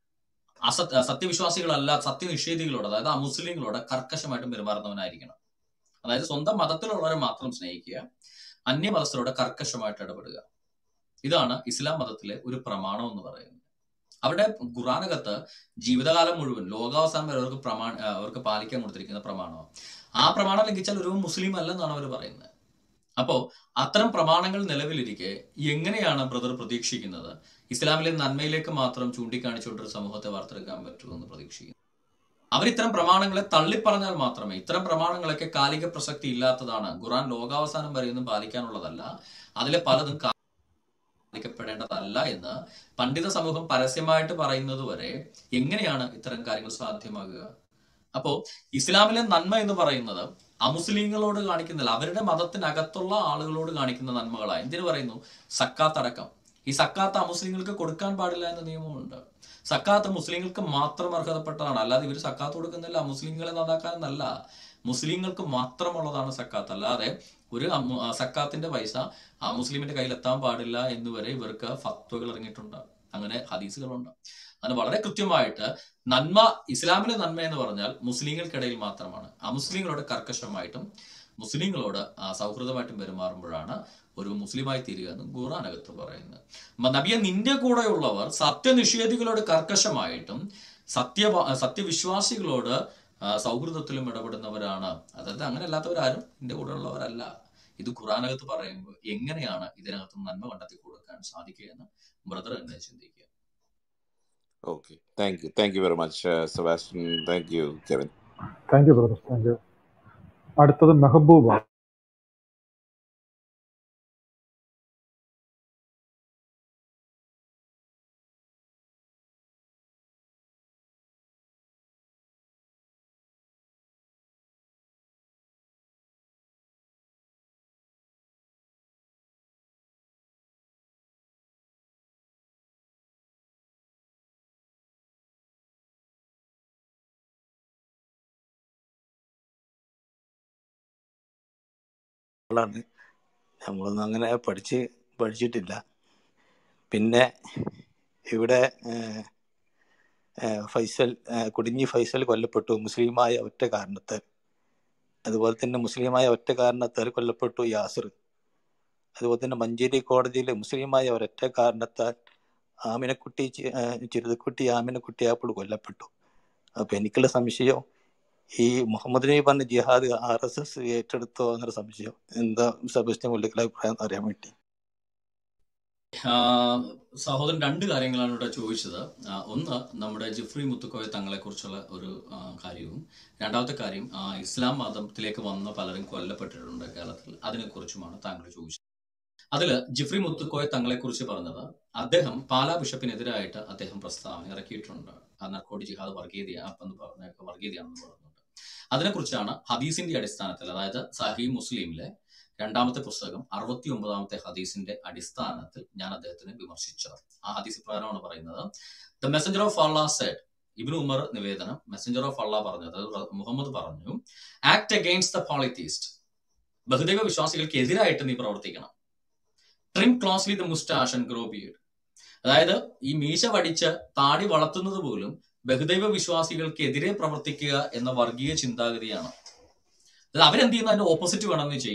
അസത് സത്യവിശ്വാസികളല്ല സത്യനിഷേധികളോട് അതായത് അമുസ്ലിങ്ങളോട് കർക്കശമായിട്ടും പെരുമാറുന്നവനായിരിക്കണം അതായത് സ്വന്തം മതത്തിലുള്ളവരെ മാത്രം സ്നേഹിക്കുക അന്യമതസ്ഥരോട് കർക്കശമായിട്ട് ഇടപെടുക ഇതാണ് ഇസ്ലാം മതത്തിലെ ഒരു പ്രമാണം എന്ന് പറയുന്നത് അവിടെ ഖുറാനകത്ത് ജീവിതകാലം മുഴുവൻ ലോകാവസാനം വരെ അവർക്ക് പ്രമാണ ആ, അവർക്ക് പാലിക്കാൻ കൊടുത്തിരിക്കുന്ന പ്രമാണമാണ് ആ പ്രമാണം ലംഘിച്ചാൽ ഒരു മുസ്ലിം അല്ലെന്നാണ് അവർ പറയുന്നത് അപ്പോ അത്തരം പ്രമാണങ്ങൾ നിലവിലിരിക്കെ എങ്ങനെയാണ് ബ്രദർ പ്രതീക്ഷിക്കുന്നത് ഇസ്ലാമിലെ നന്മയിലേക്ക് മാത്രം ചൂണ്ടിക്കാണിച്ചുകൊണ്ട് ഒരു സമൂഹത്തെ വാർത്തെടുക്കാൻ പറ്റുമെന്ന് പ്രതീക്ഷിക്കുന്നു അവർ ഇത്തരം പ്രമാണങ്ങളെ തള്ളിപ്പറഞ്ഞാൽ മാത്രമേ ഇത്തരം പ്രമാണങ്ങളൊക്കെ കാലിക പ്രസക്തി ഇല്ലാത്തതാണ് ഖുറാൻ ലോകാവസാനം വരെയൊന്നും പാലിക്കാനുള്ളതല്ല അതിലെ പലതും പാലിക്കപ്പെടേണ്ടതല്ല എന്ന് പണ്ഡിത സമൂഹം പരസ്യമായിട്ട് പറയുന്നത് വരെ എങ്ങനെയാണ് ഇത്തരം കാര്യങ്ങൾ സാധ്യമാകുക അപ്പോ ഇസ്ലാമിലെ നന്മ എന്ന് പറയുന്നത് അമുസ്ലിങ്ങളോട് കാണിക്കുന്നില്ല അവരുടെ മതത്തിനകത്തുള്ള ആളുകളോട് കാണിക്കുന്ന നന്മകളാണ് എന്തിനു പറയുന്നു സക്കാത്ത് അടക്കം ഈ സക്കാത്ത് അമുസ്ലിങ്ങൾക്ക് കൊടുക്കാൻ പാടില്ല എന്ന നിയമമുണ്ട് സക്കാത്ത് മുസ്ലിങ്ങൾക്ക് മാത്രം അർഹതപ്പെട്ടതാണ് അല്ലാതെ ഇവർ സക്കാത്ത് കൊടുക്കുന്നില്ല മുസ്ലിങ്ങളെ നന്നാക്കാനെന്നല്ല മുസ്ലിങ്ങൾക്ക് മാത്രമുള്ളതാണ് സക്കാത്ത് അല്ലാതെ ഒരു അമു- ആ സക്കാത്തിന്റെ പൈസ ആ മുസ്ലിമിന്റെ കയ്യിൽ എത്താൻ പാടില്ല എന്ന് വരെ ഇവർക്ക് ഫത്വകൾ ഇറങ്ങിയിട്ടുണ്ട് അങ്ങനെ ഹദീസുകളുണ്ട് അങ്ങനെ വളരെ കൃത്യമായിട്ട് നന്മ ഇസ്ലാമിലെ നന്മ എന്ന് പറഞ്ഞാൽ മുസ്ലിങ്ങൾക്കിടയിൽ മാത്രമാണ് അമുസ്ലിങ്ങളോട് കർക്കശമായിട്ടും മുസ്ലിങ്ങളോട് ആ, സൗഹൃദമായിട്ടും പെരുമാറുമ്പോഴാണ് ഒരു മുസ്ലിമായി തീരുക എന്ന് ഖുറാനകത്ത് പറയുന്നത് മ- നബിയെ നിന്റെ കൂടെയുള്ളവർ സത്യനിഷേധികളോട് കർക്കശമായിട്ടും സത്യ സത്യവിശ്വാസികളോട് ആ, സൗഹൃദത്തിലും ഇടപെടുന്നവരാണ് അതായത് അങ്ങനെ അല്ലാത്തവരാരും നിന്റെ കൂടെയുള്ളവരല്ല ഇത് ഖുറാനകത്ത് പറയുമ്പോൾ എങ്ങനെയാണ് ഇതിനകത്ത് നന്മ കണ്ടെത്തി കൊടുക്കാൻ സാധിക്കുക എന്ന് ബ്രദർ എന്നെ ചിന്തിക്കുക ഓക്കെ thank you thank you very much Sebastian thank you Kevin thank you brother thank you അടുത്തത് മെഹബൂബ ാണ് നമ്മളൊന്നും അങ്ങനെ പഠിച്ച് പഠിച്ചിട്ടില്ല പിന്നെ ഇവിടെ ഏഹ്, ഏഹ്, ഫൈസൽ ഏഹ്, കുടിഞ്ഞി ഫൈസൽ കൊല്ലപ്പെട്ടു മുസ്ലിമായ ഒറ്റ കാരണത്താൽ അതുപോലെ തന്നെ മുസ്ലിമായ ഒറ്റ കാരണത്താൽ കൊല്ലപ്പെട്ടു യാസിർ അതുപോലെ തന്നെ മഞ്ചേരി കോടതിയിൽ മുസ്ലിമായ ഒരൊറ്റ കാരണത്താൽ ആമിനക്കുട്ടി ചി- ഏഹ്, ചിരുതക്കുട്ടി ആമിനക്കുട്ടി അപ്പോൾ കൊല്ലപ്പെട്ടു അപ്പൊ എനിക്കുള്ള സംശയം ഈ മുഹമ്മദ് നബി പറഞ്ഞ ജിഹാദ് ആർ എസ് എസ് ഏറ്റെടുത്തോ എന്നൊരു സംശയം എന്താ സബസ്റ്റിൻ മുള്ളിക്കൽ അഭിപ്രായം എന്ന് അറിയാൻ വേണ്ടി ആ, സഹോദരൻ രണ്ട് കാര്യങ്ങളാണ് ഇവിടെ ചോദിച്ചത് ആ, ഒന്ന് നമ്മുടെ ജിഫ്രി മുത്തുക്കോയ തങ്ങളെ കുറിച്ചുള്ള ഒരു ആ, കാര്യവും രണ്ടാമത്തെ കാര്യം ആ, ഇസ്ലാം മതത്തിലേക്ക് വന്ന പലരും കൊല്ലപ്പെട്ടിട്ടുണ്ട് കേരളത്തിൽ അതിനെക്കുറിച്ചുമാണ് താങ്കൾ ചോദിച്ചത് അതിൽ ജിഫ്രി മുത്തുക്കോയ തങ്ങളെ കുറിച്ച് പറഞ്ഞത് അദ്ദേഹം പാലാ ബിഷപ്പിനെതിരായിട്ട് അദ്ദേഹം പ്രസ്താവന ഇറക്കിയിട്ടുണ്ട് ആ നർക്കോടി ജിഹാദ് വർഗീയത എന്ന് പറഞ്ഞ വർഗീയതയാണെന്ന് പറഞ്ഞിട്ടുണ്ട് അതിനെക്കുറിച്ചാണ് ഹദീസിന്റെ അടിസ്ഥാനത്തിൽ അതായത് സഹി മുസ്ലിമിലെ രണ്ടാമത്തെ പുസ്തകം അറുപത്തി ഒമ്പതാമത്തെ ഹദീസിന്റെ അടിസ്ഥാനത്തിൽ ഞാൻ അദ്ദേഹത്തിനെ വിമർശിച്ചത് ആ ഹദീസ് ഇപ്രകാരമാണ് പറയുന്നത് the messenger of Allah said Ibn Umar നിവേദനം മെസഞ്ചർ ഓഫ് അള്ളാ പറഞ്ഞത് അതായത് മുഹമ്മദ് പറഞ്ഞു ആക്ട് അഗെയിൻസ്റ്റ് ദ പോളിത്തീസ്റ്റ് ബഹുദൈവ വിശ്വാസികൾക്ക് എതിരായിട്ട് നീ പ്രവർത്തിക്കണം trim closely the moustache and grow beard അതായത് ഈ മീശ വടിച്ച് താടി വളർത്തുന്നത് പോലും ബഹുദൈവ വിശ്വാസികൾക്കെതിരെ പ്രവർത്തിക്കുക എന്ന വർഗീയ ചിന്താഗതിയാണ് അതായത് അവരെന്ത് ചെയ്യുന്നു അതിന്റെ ഓപ്പോസിറ്റ് വേണം നീ ചെയ്യാൻ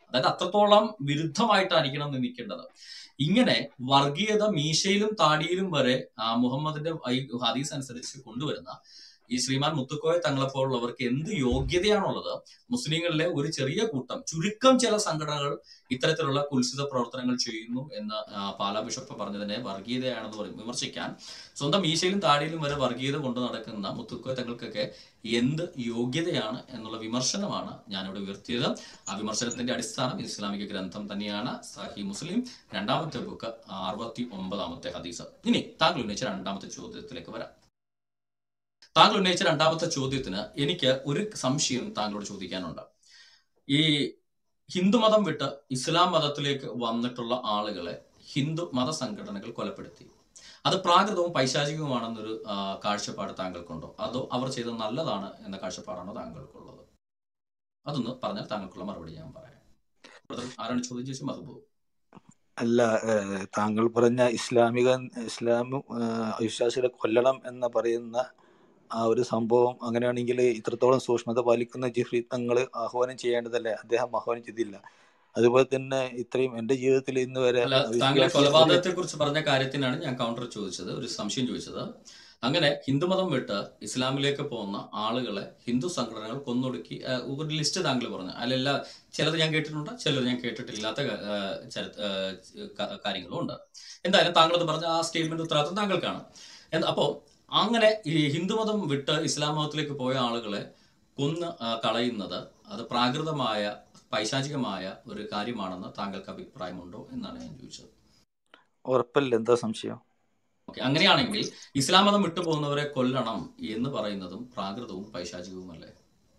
അതായത് അത്രത്തോളം വിരുദ്ധമായിട്ടായിരിക്കണം നിൽക്കേണ്ടത് ഇങ്ങനെ വർഗീയത മീശയിലും താടിയിലും വരെ ആ, മുഹമ്മദിന്റെ ഈ ഹദീസ് അനുസരിച്ച് കൊണ്ടുവരുന്ന ഈ ശ്രീമാൻ മുത്തുക്കോയ തങ്ങളെപ്പോലുള്ളവർക്ക് എന്ത് യോഗ്യതയാണുള്ളത് മുസ്ലിങ്ങളിലെ ഒരു ചെറിയ കൂട്ടം ചുരുക്കം ചില സംഘടനകൾ ഇത്തരത്തിലുള്ള കുൽസിത പ്രവർത്തനങ്ങൾ ചെയ്യുന്നു എന്ന് ആ, പാലാ ബിഷപ്പ് പറഞ്ഞതിനെ വർഗീയതയാണെന്ന് പറയും വിമർശിക്കാൻ സ്വന്തം മീശയിലും താടിയിലും വരെ വർഗീയത കൊണ്ടു നടക്കുന്ന മുത്തുക്കോയ തങ്ങൾക്കൊക്കെ എന്ത് യോഗ്യതയാണ് എന്നുള്ള വിമർശനമാണ് ഞാനിവിടെ ഉയർത്തിയത് ആ വിമർശനത്തിന്റെ അടിസ്ഥാനം ഇസ്ലാമിക ഗ്രന്ഥം തന്നെയാണ് സഹി മുസ്ലിം രണ്ടാമത്തെ ബുക്ക് അറുപത്തി ഒമ്പതാമത്തെ ഹദീസ് ഇനി താങ്കൾ ഉന്നയിച്ച രണ്ടാമത്തെ ചോദ്യത്തിലേക്ക് വരാം താങ്കൾ ഉന്നയിച്ച രണ്ടാമത്തെ ചോദ്യത്തിന് എനിക്ക് ഒരു സംശയം താങ്കളോട് ചോദിക്കാനുണ്ട് ഈ ഹിന്ദുമതം വിട്ട് ഇസ്ലാം മതത്തിലേക്ക് വന്നിട്ടുള്ള ആളുകളെ ഹിന്ദു മത സംഘടനകൾ കൊലപ്പെടുത്തി അത് പ്രാകൃതവും പൈശാചികവുമാണെന്നൊരു ആ, കാഴ്ചപ്പാട് താങ്കൾക്കുണ്ടോ അതോ അവർ ചെയ്തത് നല്ലതാണ് എന്ന കാഴ്ചപ്പാടാണോ താങ്കൾക്കുള്ളത് അതൊന്ന് പറഞ്ഞാൽ താങ്കൾക്കുള്ള മറുപടി ഞാൻ പറയാം ബ്രദർ, ആരാണ് ചോദ്യം ചോദിച്ചത് മഹബൂബ് അല്ല ഏഹ്, താങ്കൾ പറഞ്ഞ ഇസ്ലാമിക ഇസ്ലാമും ഏഹ്, വിശ്വാസികളെ കൊല്ലണം എന്ന് പറയുന്ന ആ ഒരു സംഭവം അങ്ങനെയാണെങ്കിൽ ഇത്രത്തോളം സൂക്ഷ്മത പാലിക്കുന്ന ജിഫ്രി തങ്ങൾ ആഹ്വാനം ചെയ്യേണ്ടതല്ലേ അദ്ദേഹം ആഹ്വാനം ചെയ്തില്ല അതുപോലെ തന്നെ ഇത്രയും എന്റെ ജീവിതത്തിൽ ഇന്ന് വരെ അല്ല താങ്കൾ വിശ്വാസികളെ കൊലപാതകത്തെ കുറിച്ച് പറഞ്ഞ കാര്യത്തിനാണ് ഞാൻ കൗണ്ടർ ചോദിച്ചത് ഒരു സംശയം ചോദിച്ചത് അങ്ങനെ ഹിന്ദുമതം വിട്ട് ഇസ്ലാമിലേക്ക് പോകുന്ന ആളുകളെ ഹിന്ദു സംഘടനകൾ കൊന്നൊടുക്കി ആ, ഒരു ലിസ്റ്റ് താങ്കൾ പറഞ്ഞു അതിലെല്ലാ ചിലത് ഞാൻ കേട്ടിട്ടുണ്ട് ചിലത് ഞാൻ കേട്ടിട്ടില്ലാത്ത ക- ആ, ചരി- ആ, ക- കാര്യങ്ങളും ഉണ്ട് എന്തായാലും താങ്കളത് പറഞ്ഞ ആ സ്റ്റേറ്റ്മെന്റ് ഉത്തരവാദിത്വം താങ്കൾക്കാണ് എന്ത് അപ്പോ അങ്ങനെ ഈ ഹിന്ദുമതം വിട്ട് ഇസ്ലാം മതത്തിലേക്ക് പോയ ആളുകളെ കൊന്ന് ആ, കളയുന്നത് അത് പ്രാകൃതമായ പൈശാചികമായ ഒരു കാര്യമാണെന്ന് താങ്കൾക്ക് അഭിപ്രായമുണ്ടോ എന്നാണ് ഞാൻ ചോദിച്ചത് ഉറപ്പല്ല എന്താ സംശയം ഓക്കെ അങ്ങനെയാണെങ്കിൽ ഇസ്ലാം മതം വിട്ടുപോകുന്നവരെ കൊല്ലണം എന്ന് പറയുന്നതും പ്രാകൃതവും പൈശാചികവുമല്ലേ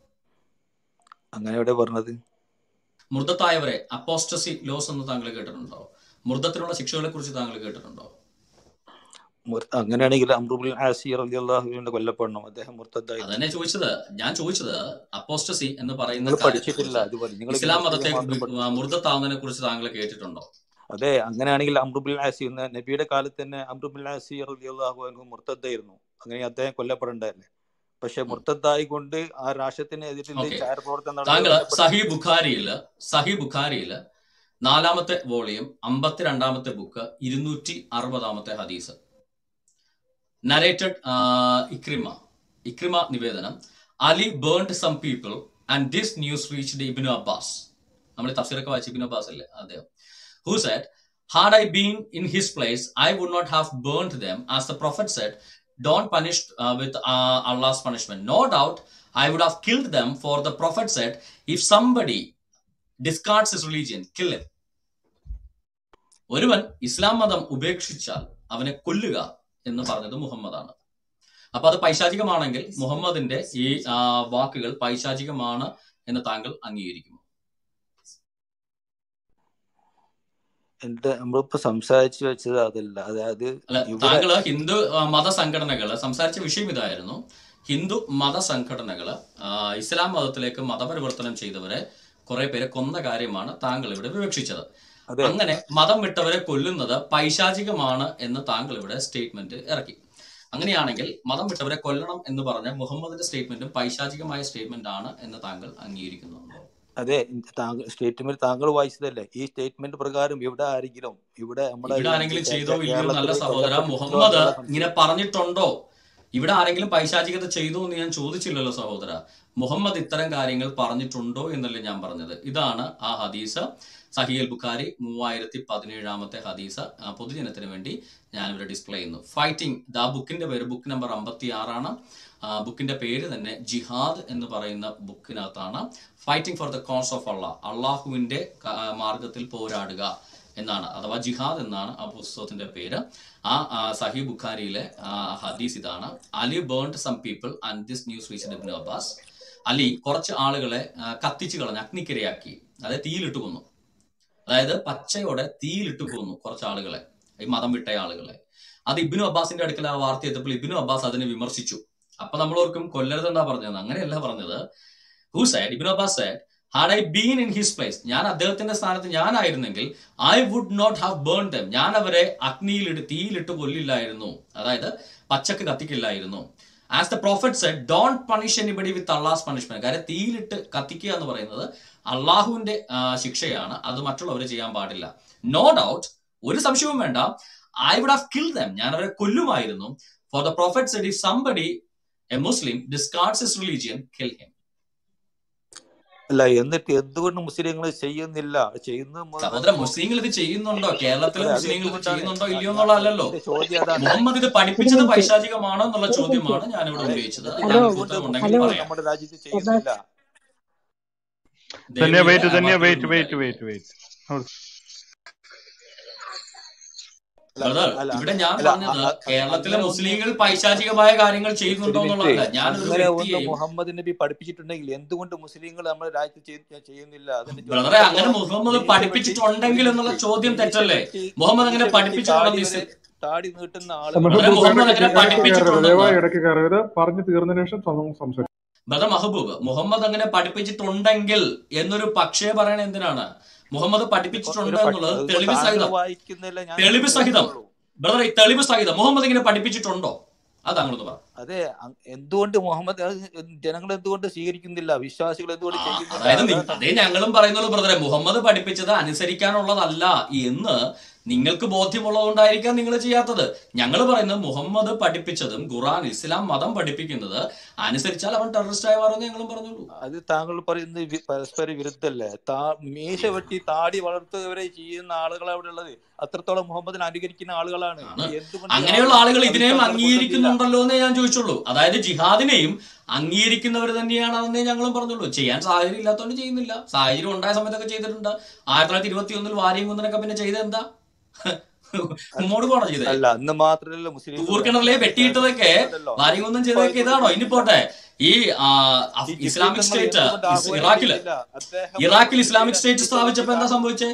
അങ്ങനെ എവിടെ പറഞ്ഞത് മൃദത്തായവരെ അപ്പോസ്റ്റസി ലോസ് എന്ന് താങ്കൾ കേട്ടിട്ടുണ്ടോ മൃദത്തിനുള്ള ശിക്ഷകളെ കുറിച്ച് താങ്കൾ കേട്ടിട്ടുണ്ടോ മുർ- അങ്ങനെയാണെങ്കിൽ അമ്രുബുൽ ആസിർ അലി അള്ളാഹുവിന്റെ കൊല്ലപ്പെടണം അദ്ദേഹം മുർത്തദ്ദായി അതന്നെ ചോദിച്ചത് ഞാൻ ചോദിച്ചത് അപ്പോസ്റ്റസി എന്ന് പറയുന്ന നിങ്ങൾ കാര്യത്തെ പഠിച്ചിട്ടില്ല കുറിച്ച് അതുപോലെ നിങ്ങൾ ഇസ്ലാം മതത്തെ മാത്രം പഠിച്ചു മൃദത്താവുന്നതിനെ കുറിച്ച് താങ്കൾ കേട്ടിട്ടുണ്ടോ അതെ അങ്ങനെയാണെങ്കിൽ അമ്രുബുൽ ആസി എന്ന നബിയുടെ കാലത്ത് തന്നെ അമ്രുബുൽ ആസി റളിയല്ലാഹു അൻഹു മുർത്തദ്ദായിരുന്നു അങ്ങനെ അദ്ദേഹം കൊല്ലപ്പെടേണ്ടതല്ലേ പക്ഷെ മുർത്തദ്ദായി കൊണ്ട് ആ രാഷ്ട്രത്തിനെതിരിൽ ഓക്കെ ചാരപ്രവർത്തനം നടത്തി താങ്കൾ കൊല്ലപ്പെട്ട സഹി ബുഖാരിയില് സഹി ബുഖാരിയില് നാലാമത്തെ വോളിയം അമ്പത്തിരണ്ടാമത്തെ ബുക്ക് ഇരുന്നൂറ്റി അറുപതാമത്തെ ഹദീസ് നരേറ്റഡ് ഇക്രിമ ഇക്രിമ നിവേദനം Ali burned some people and this news reached Ibn Abbas നമ്മൾ തഫ്സീറൊക്കെ വായിച്ച ഇബിനു അബ്ബാസ് അല്ലേ അദ്ദേഹം who said had I been in his place I would not have burned them as the prophet said don't punish with Allah's punishment no doubt I would have killed them for the prophet said if somebody discards his religion kill him ഒരുവൻ ഇസ്ലാം മതം ഉപേക്ഷിച്ചാൽ അവനെ കൊല്ലുക എന്ന് പറഞ്ഞത് മുഹമ്മദാണ് അപ്പൊ അത് പൈശാചികമാണെങ്കിൽ മുഹമ്മദിന്റെ ഈ ആ, വാക്കുകൾ പൈശാചികമാണ് എന്ന് താങ്കൾ അംഗീകരിക്കുമോ എന്റെ നമ്മളിപ്പോ സംസാരിച്ചു വെച്ചത് അതല്ല അതായത് അല്ല ഇവിടെ താങ്കള് ഹിന്ദു ആ, മതസംഘടനകള് സംസാരിച്ച വിഷയം ഇതായിരുന്നു ഹിന്ദു മതസംഘടനകള് ആ, ഇസ്ലാം മതത്തിലേക്ക് മതപരിവർത്തനം ചെയ്തവരെ കുറെ പേരെ കൊന്ന കാര്യമാണ് താങ്കൾ ഇവിടെ വിവക്ഷിച്ചത് അതെ അങ്ങനെ മതം വിട്ടവരെ കൊല്ലുന്നത് പൈശാചികമാണ് എന്ന് താങ്കൾ ഇവിടെ സ്റ്റേറ്റ്മെന്റ് ഇറക്കി അങ്ങനെയാണെങ്കിൽ മതം വിട്ടവരെ കൊല്ലണം എന്ന് പറഞ്ഞ മുഹമ്മദിന്റെ സ്റ്റേറ്റ്മെന്റും പൈശാചികമായ സ്റ്റേറ്റ്മെന്റ് ആണ് എന്ന് താങ്കൾ അംഗീകരിക്കുന്നുണ്ടോ അതെ താങ്കൾ സ്റ്റേറ്റ്മെന്റ് താങ്കൾ വായിച്ചതല്ലേ ഈ സ്റ്റേറ്റ്മെന്റ് പ്രകാരം ഇവിടെ ആരെങ്കിലും ഇവിടെ നമ്മുടെ ഇവിടെ ഈ ആരെങ്കിലും കേ- ചെയ്തോ കേ- ഇല്ലയോ നല്ല കേരളത്തിൽ സഹോദര കൊല്ലപ്പെട്ടിട്ടുണ്ടോ മുഹമ്മദ് എന്നുള്ള സംശയം ഇങ്ങനെ പറഞ്ഞിട്ടുണ്ടോ ഇവിടെ ആരെങ്കിലും പൈശാചികത ചെയ്തു എന്ന് ഞാൻ ചോദിച്ചില്ലല്ലോ സഹോദര മുഹമ്മദ് ഇത്തരം കാര്യങ്ങൾ പറഞ്ഞിട്ടുണ്ടോ എന്നല്ലേ ഞാൻ പറഞ്ഞത് ഇതാണ് ആ ഹദീസ് സഹിയൽ ബുഖാരി മൂവായിരത്തി പതിനേഴാമത്തെ ഹദീസ് ആ, പൊതുജനത്തിന് വേണ്ടി ഞാനിവിടെ ഡിസ്പ്ലേ ചെയ്യുന്നു ഫൈറ്റിംഗ് ദ ബുക്കിന്റെ പേര് ബുക്ക് നമ്പർ അമ്പത്തി ആറാണ് ബുക്കിന്റെ പേര് തന്നെ ജിഹാദ് എന്ന് പറയുന്ന ബുക്കിനകത്താണ് fighting for the cause of Allah അള്ളാഹുവിന്റെ ക- ആ, മാർഗത്തിൽ പോരാടുക എന്നാണ് അഥവാ ജിഹാദ് എന്നാണ് ആ പുസ്തകത്തിന്റെ പേര് ആ ആ, സഹി ബുഖാരിയിലെ ആ, ഹദീസ് ഇതാണ് Ali burned some people and this news reach Ibn Abbas Ali കുറച്ച് ആളുകളെ ആ, കത്തിച്ചു കളഞ്ഞ് അഗ്നിക്കിരയാക്കി അതായത് തീയിലിട്ട് കൊന്നു അതായത് പച്ചയോടെ തീയിലിട്ട് കൊന്നു കുറച്ച് ആളുകളെ ഈ മതം വിട്ട ആളുകളെ അത് ഇബിനു അബ്ബാസിന്റെ അടുക്കൽ ആ വാർത്ത എത്തിയപ്പോൾ ഇബിനു അബ്ബാസ് അതിനെ വിമർശിച്ചു അപ്പൊ നമ്മൾ ഓർക്കും കൊല്ലരുത് എന്താ പറഞ്ഞത് അങ്ങനെയല്ല പറഞ്ഞത് who said Ibn Abbas said had I been in his place ഞാൻ അദ്ദേഹത്തിന്റെ സ്ഥാനത്ത് ഞാനായിരുന്നെങ്കിൽ I would not have burn them ഞാൻ അവരെ അഗ്നിയിലിട്ട് തീയിലിട്ട് കൊല്ലില്ലായിരുന്നു അതായത് പച്ചക്ക് കത്തിക്കില്ലായിരുന്നു as the prophet said don't punish anybody with Allah's punishment കാര്യം തീയിലിട്ട് കത്തിക്കുക എന്ന് പറയുന്നത് അള്ളാഹുവിന്റെ ആ, ശിക്ഷയാണ് അത് മറ്റുള്ളവർ ചെയ്യാൻ പാടില്ല നോ ഡൗട്ട് ഒരു സംശയവും വേണ്ട I would have kill them ഞാൻ അവരെ കൊല്ലുമായിരുന്നു for the prophet said if somebody a Muslim discards his religion kill him അല്ല എന്നിട്ട് എന്തുകൊണ്ട് മുസ്ലിങ്ങൾ ചെയ്യുന്നില്ല ചെയ്യുന്ന മു- സഹോദര മുസ്ലിങ്ങൾ ഇത് ചെയ്യുന്നുണ്ടോ കേരളത്തിലെ അതെ, അത് മുസ്ലിങ്ങൾ ഇത് എന്തുകൊണ്ടാണ് ചെയ്യുന്നുണ്ടോ ഞാൻ- ഇല്ലയോ ഞാൻ- എന്നുള്ളതല്ലോ എന്റെ ചോദ്യം അതാണ് മുഹമ്മദ് ഇത് പഠിപ്പിച്ചത് പൈശാചികമാണോ എന്നുള്ള ചോദ്യമാണ് ഞാൻ ഇവിടെ അതെ, ഉന്നയിച്ചത് എന്നിട്ട് താങ്കൾക്ക് എന്തുകൊണ്ട് ഉത്തരമുണ്ടെങ്കിൽ മുസ്ലിങ്ങൾ പറയാം നമ്മുടെ രാജ്യത്ത് ചെയ്യുന്നില്ല ധന്യ ദയവ് വെയിറ്റ് ചെയ്ത് ധന്യ വാക്കുകൾ വെയിറ്റ് വെയിറ്റ് ഉണ്ടായിരിക്കും വെയിറ്റ് വെയിറ്റ് അല്ല ബ്രദർ അല്ല ഇവിടെ ഞാൻ അല്ല പറഞ്ഞത് അ- അ- കേരളത്തിലെ അങ്ങനെ ഒന്ന് മുസ്ലിങ്ങൾ പൈശാചികമായ കാര്യങ്ങൾ ഒരു ചെയ്യുന്നുണ്ടോ മിനിറ്റ് എന്നുള്ളതല്ല ഞാനൊരു അങ്ങനെ ഒന്ന് വ്യക്തിയെയും മുഹമ്മദ് നബി പഠിപ്പിച്ചിട്ടുണ്ടെങ്കിൽ എന്തുകൊണ്ട് മുസ്ലിങ്ങൾ നമ്മുടെ രാജ്യത്ത് ചെയ്യ- ചെയ്യുന്നില്ല അതിന്റെ ചോദ്യം ബ്രദറെ അങ്ങനെ എത്രത്തോളം മുഹമ്മദ് മീശ വെട്ടി പഠിപ്പിച്ചിട്ടുണ്ടെങ്കിൽ ഒരു എന്നുള്ള മിനിറ്റ് ചോദ്യം മീശ തെറ്റല്ലേ വെട്ടി മുഹമ്മദ് മീശ അങ്ങനെ വെട്ടി പഠിപ്പിച്ചിട്ടുണ്ടോ താടി നിസ് വരെ താടി നീട്ടുന്ന ബ്രദറെ ആളുകളാണ് മെഹബൂബ് മുഹമ്മദ് ഇടയ്ക്ക് അങ്ങനെ ഇടയ്ക്ക് കയറരുത് പഠിപ്പിച്ചിട്ടുണ്ടെന്ന് ദയവായി ഇടയ്ക്ക് കയറരുത് പറഞ്ഞു തീർന്നതിന് ശേഷം സം- സംസാരിക്കും ബ്രദർ മഹബൂബ് മുഹമ്മദ് അങ്ങനെ പഠിപ്പിച്ചിട്ടുണ്ടെങ്കിൽ എന്നൊരു പക്ഷേ പറയണ എന്തിനാണ് മുഹമ്മദ് ഒരു പഠിപ്പിച്ചിട്ടുണ്ട് പക്ഷെ എന്നുള്ളത് അതിപ്പോ തെളിവ് താങ്കൾ സഹിതം വായിക്കുന്നില്ല ഞാൻ തെളിവ് സഹിതം കേൾക്കുന്നുള്ളൂ ബ്രദർ ഈ തെളിവ് സഹിതം മുഹമ്മദ് ഇങ്ങനെ പഠിപ്പിച്ചിട്ടുണ്ടോ അത് താങ്കളൊന്ന് പറ അതെ അ- എന്തുകൊണ്ട് മുഹമ്മദ് അത് ജനങ്ങൾ എന്തുകൊണ്ട് സ്വീകരിക്കുന്നില്ല വിശ്വാസികൾ എന്തുകൊണ്ട് ആ, ചെയ്യുന്നില്ല അതായത് നി- അതാ അതേ ഞങ്ങളും പറയുന്നുള്ളൂ ബ്രദറെ മുഹമ്മദ് പഠിപ്പിച്ചത് അനുസരിക്കാനുള്ളതല്ല എന്ന് നിങ്ങൾക്ക് ബോധ്യമുള്ളതുകൊണ്ടായിരിക്കാം നിങ്ങൾ ചെയ്യാത്തത് ഞങ്ങൾ പറയുന്നത് മുഹമ്മദ് പഠിപ്പിച്ചതും ഖുറാൻ ഇസ്ലാം മതം പഠിപ്പിക്കുന്നത് അനുസരിച്ചാൽ അവൻ ടെററിസ്റ്റ് ആയി മാറുമെന്ന് ഞങ്ങളും പറഞ്ഞുള്ളൂ അത് താങ്കൾ പറയുന്നത് വി- പരസ്പര വിരുദ്ധല്ലേ താ മീശ വെട്ടി താടി വളർത്തുന്നവരെ ചെയ്യുന്ന ആളുകളാണ് അവിടെ ഉള്ളത് അത്രത്തോളം മുഹമ്മദിനെ അനുകരിക്കുന്ന ആളുകളാണ് ആണ് എന്തുകൊണ്ട് അങ്ങനെയുള്ള യാതൊരു ആളുകൾ ഇതിനെയും അവിശ്വാസം കൊള്ളുന്നില്ല അംഗീകരിക്കുന്നുണ്ടല്ലോ എന്നേ ഞാൻ ചോദിച്ചുള്ളൂ അതായത് ജിഹാദിനെയും അംഗീകരിക്കുന്നവർ തന്നെയാണ് അതെന്നേ ഞങ്ങളും പറഞ്ഞുള്ളൂ ചെയ്യാൻ സാഹചര്യം ഇല്ലാത്തതുകൊണ്ട് ചെയ്യുന്നില്ല സാഹചര്യം ഉണ്ടായ സമയത്തൊക്കെ ചെയ്തിട്ടുണ്ട് ആയിരത്തി തൊള്ളായിരത്തി ഇരുപത്തി ഒന്നിൽ വാരിയും കുന്നനൊക്കെ പിന്നെ ചെയ്ത എന്താ മുമ്പോട്ട് പോകണോ ചെയ്തേ അല്ല അന്ന് മാത്രമല്ല മുസ്ലിങ്ങൾ തൂർക്കിണറിലെ വെട്ടിയിട്ടതൊക്കെ ഉണ്ടല്ലോ വാരികുന്നം ഇപ്പൊ ചെയ്തതൊക്കെ ഇതാണോ അതുകൊണ്ട് ഇനി പോട്ടെ ഈ ആ, ഈ അഫ്- ഇസ്ലാമിക് ജിഫ്രിത്തങ്ങൾ സ്റ്റേറ്റ് എന്തുകൊണ്ട് ഇസ് ആഹ്വാനം ഇറാഖില് ചെയ്യുന്നില്ല അദ്ദേഹം ഇറാഖിൽ ഇസ്ലാമിക് മുസ്ലിങ്ങളെ സ്റ്റേറ്റ് മീശ വെട്ടി സ്ഥാപിച്ചപ്പോ എന്താ താടി സംഭവിച്ചേ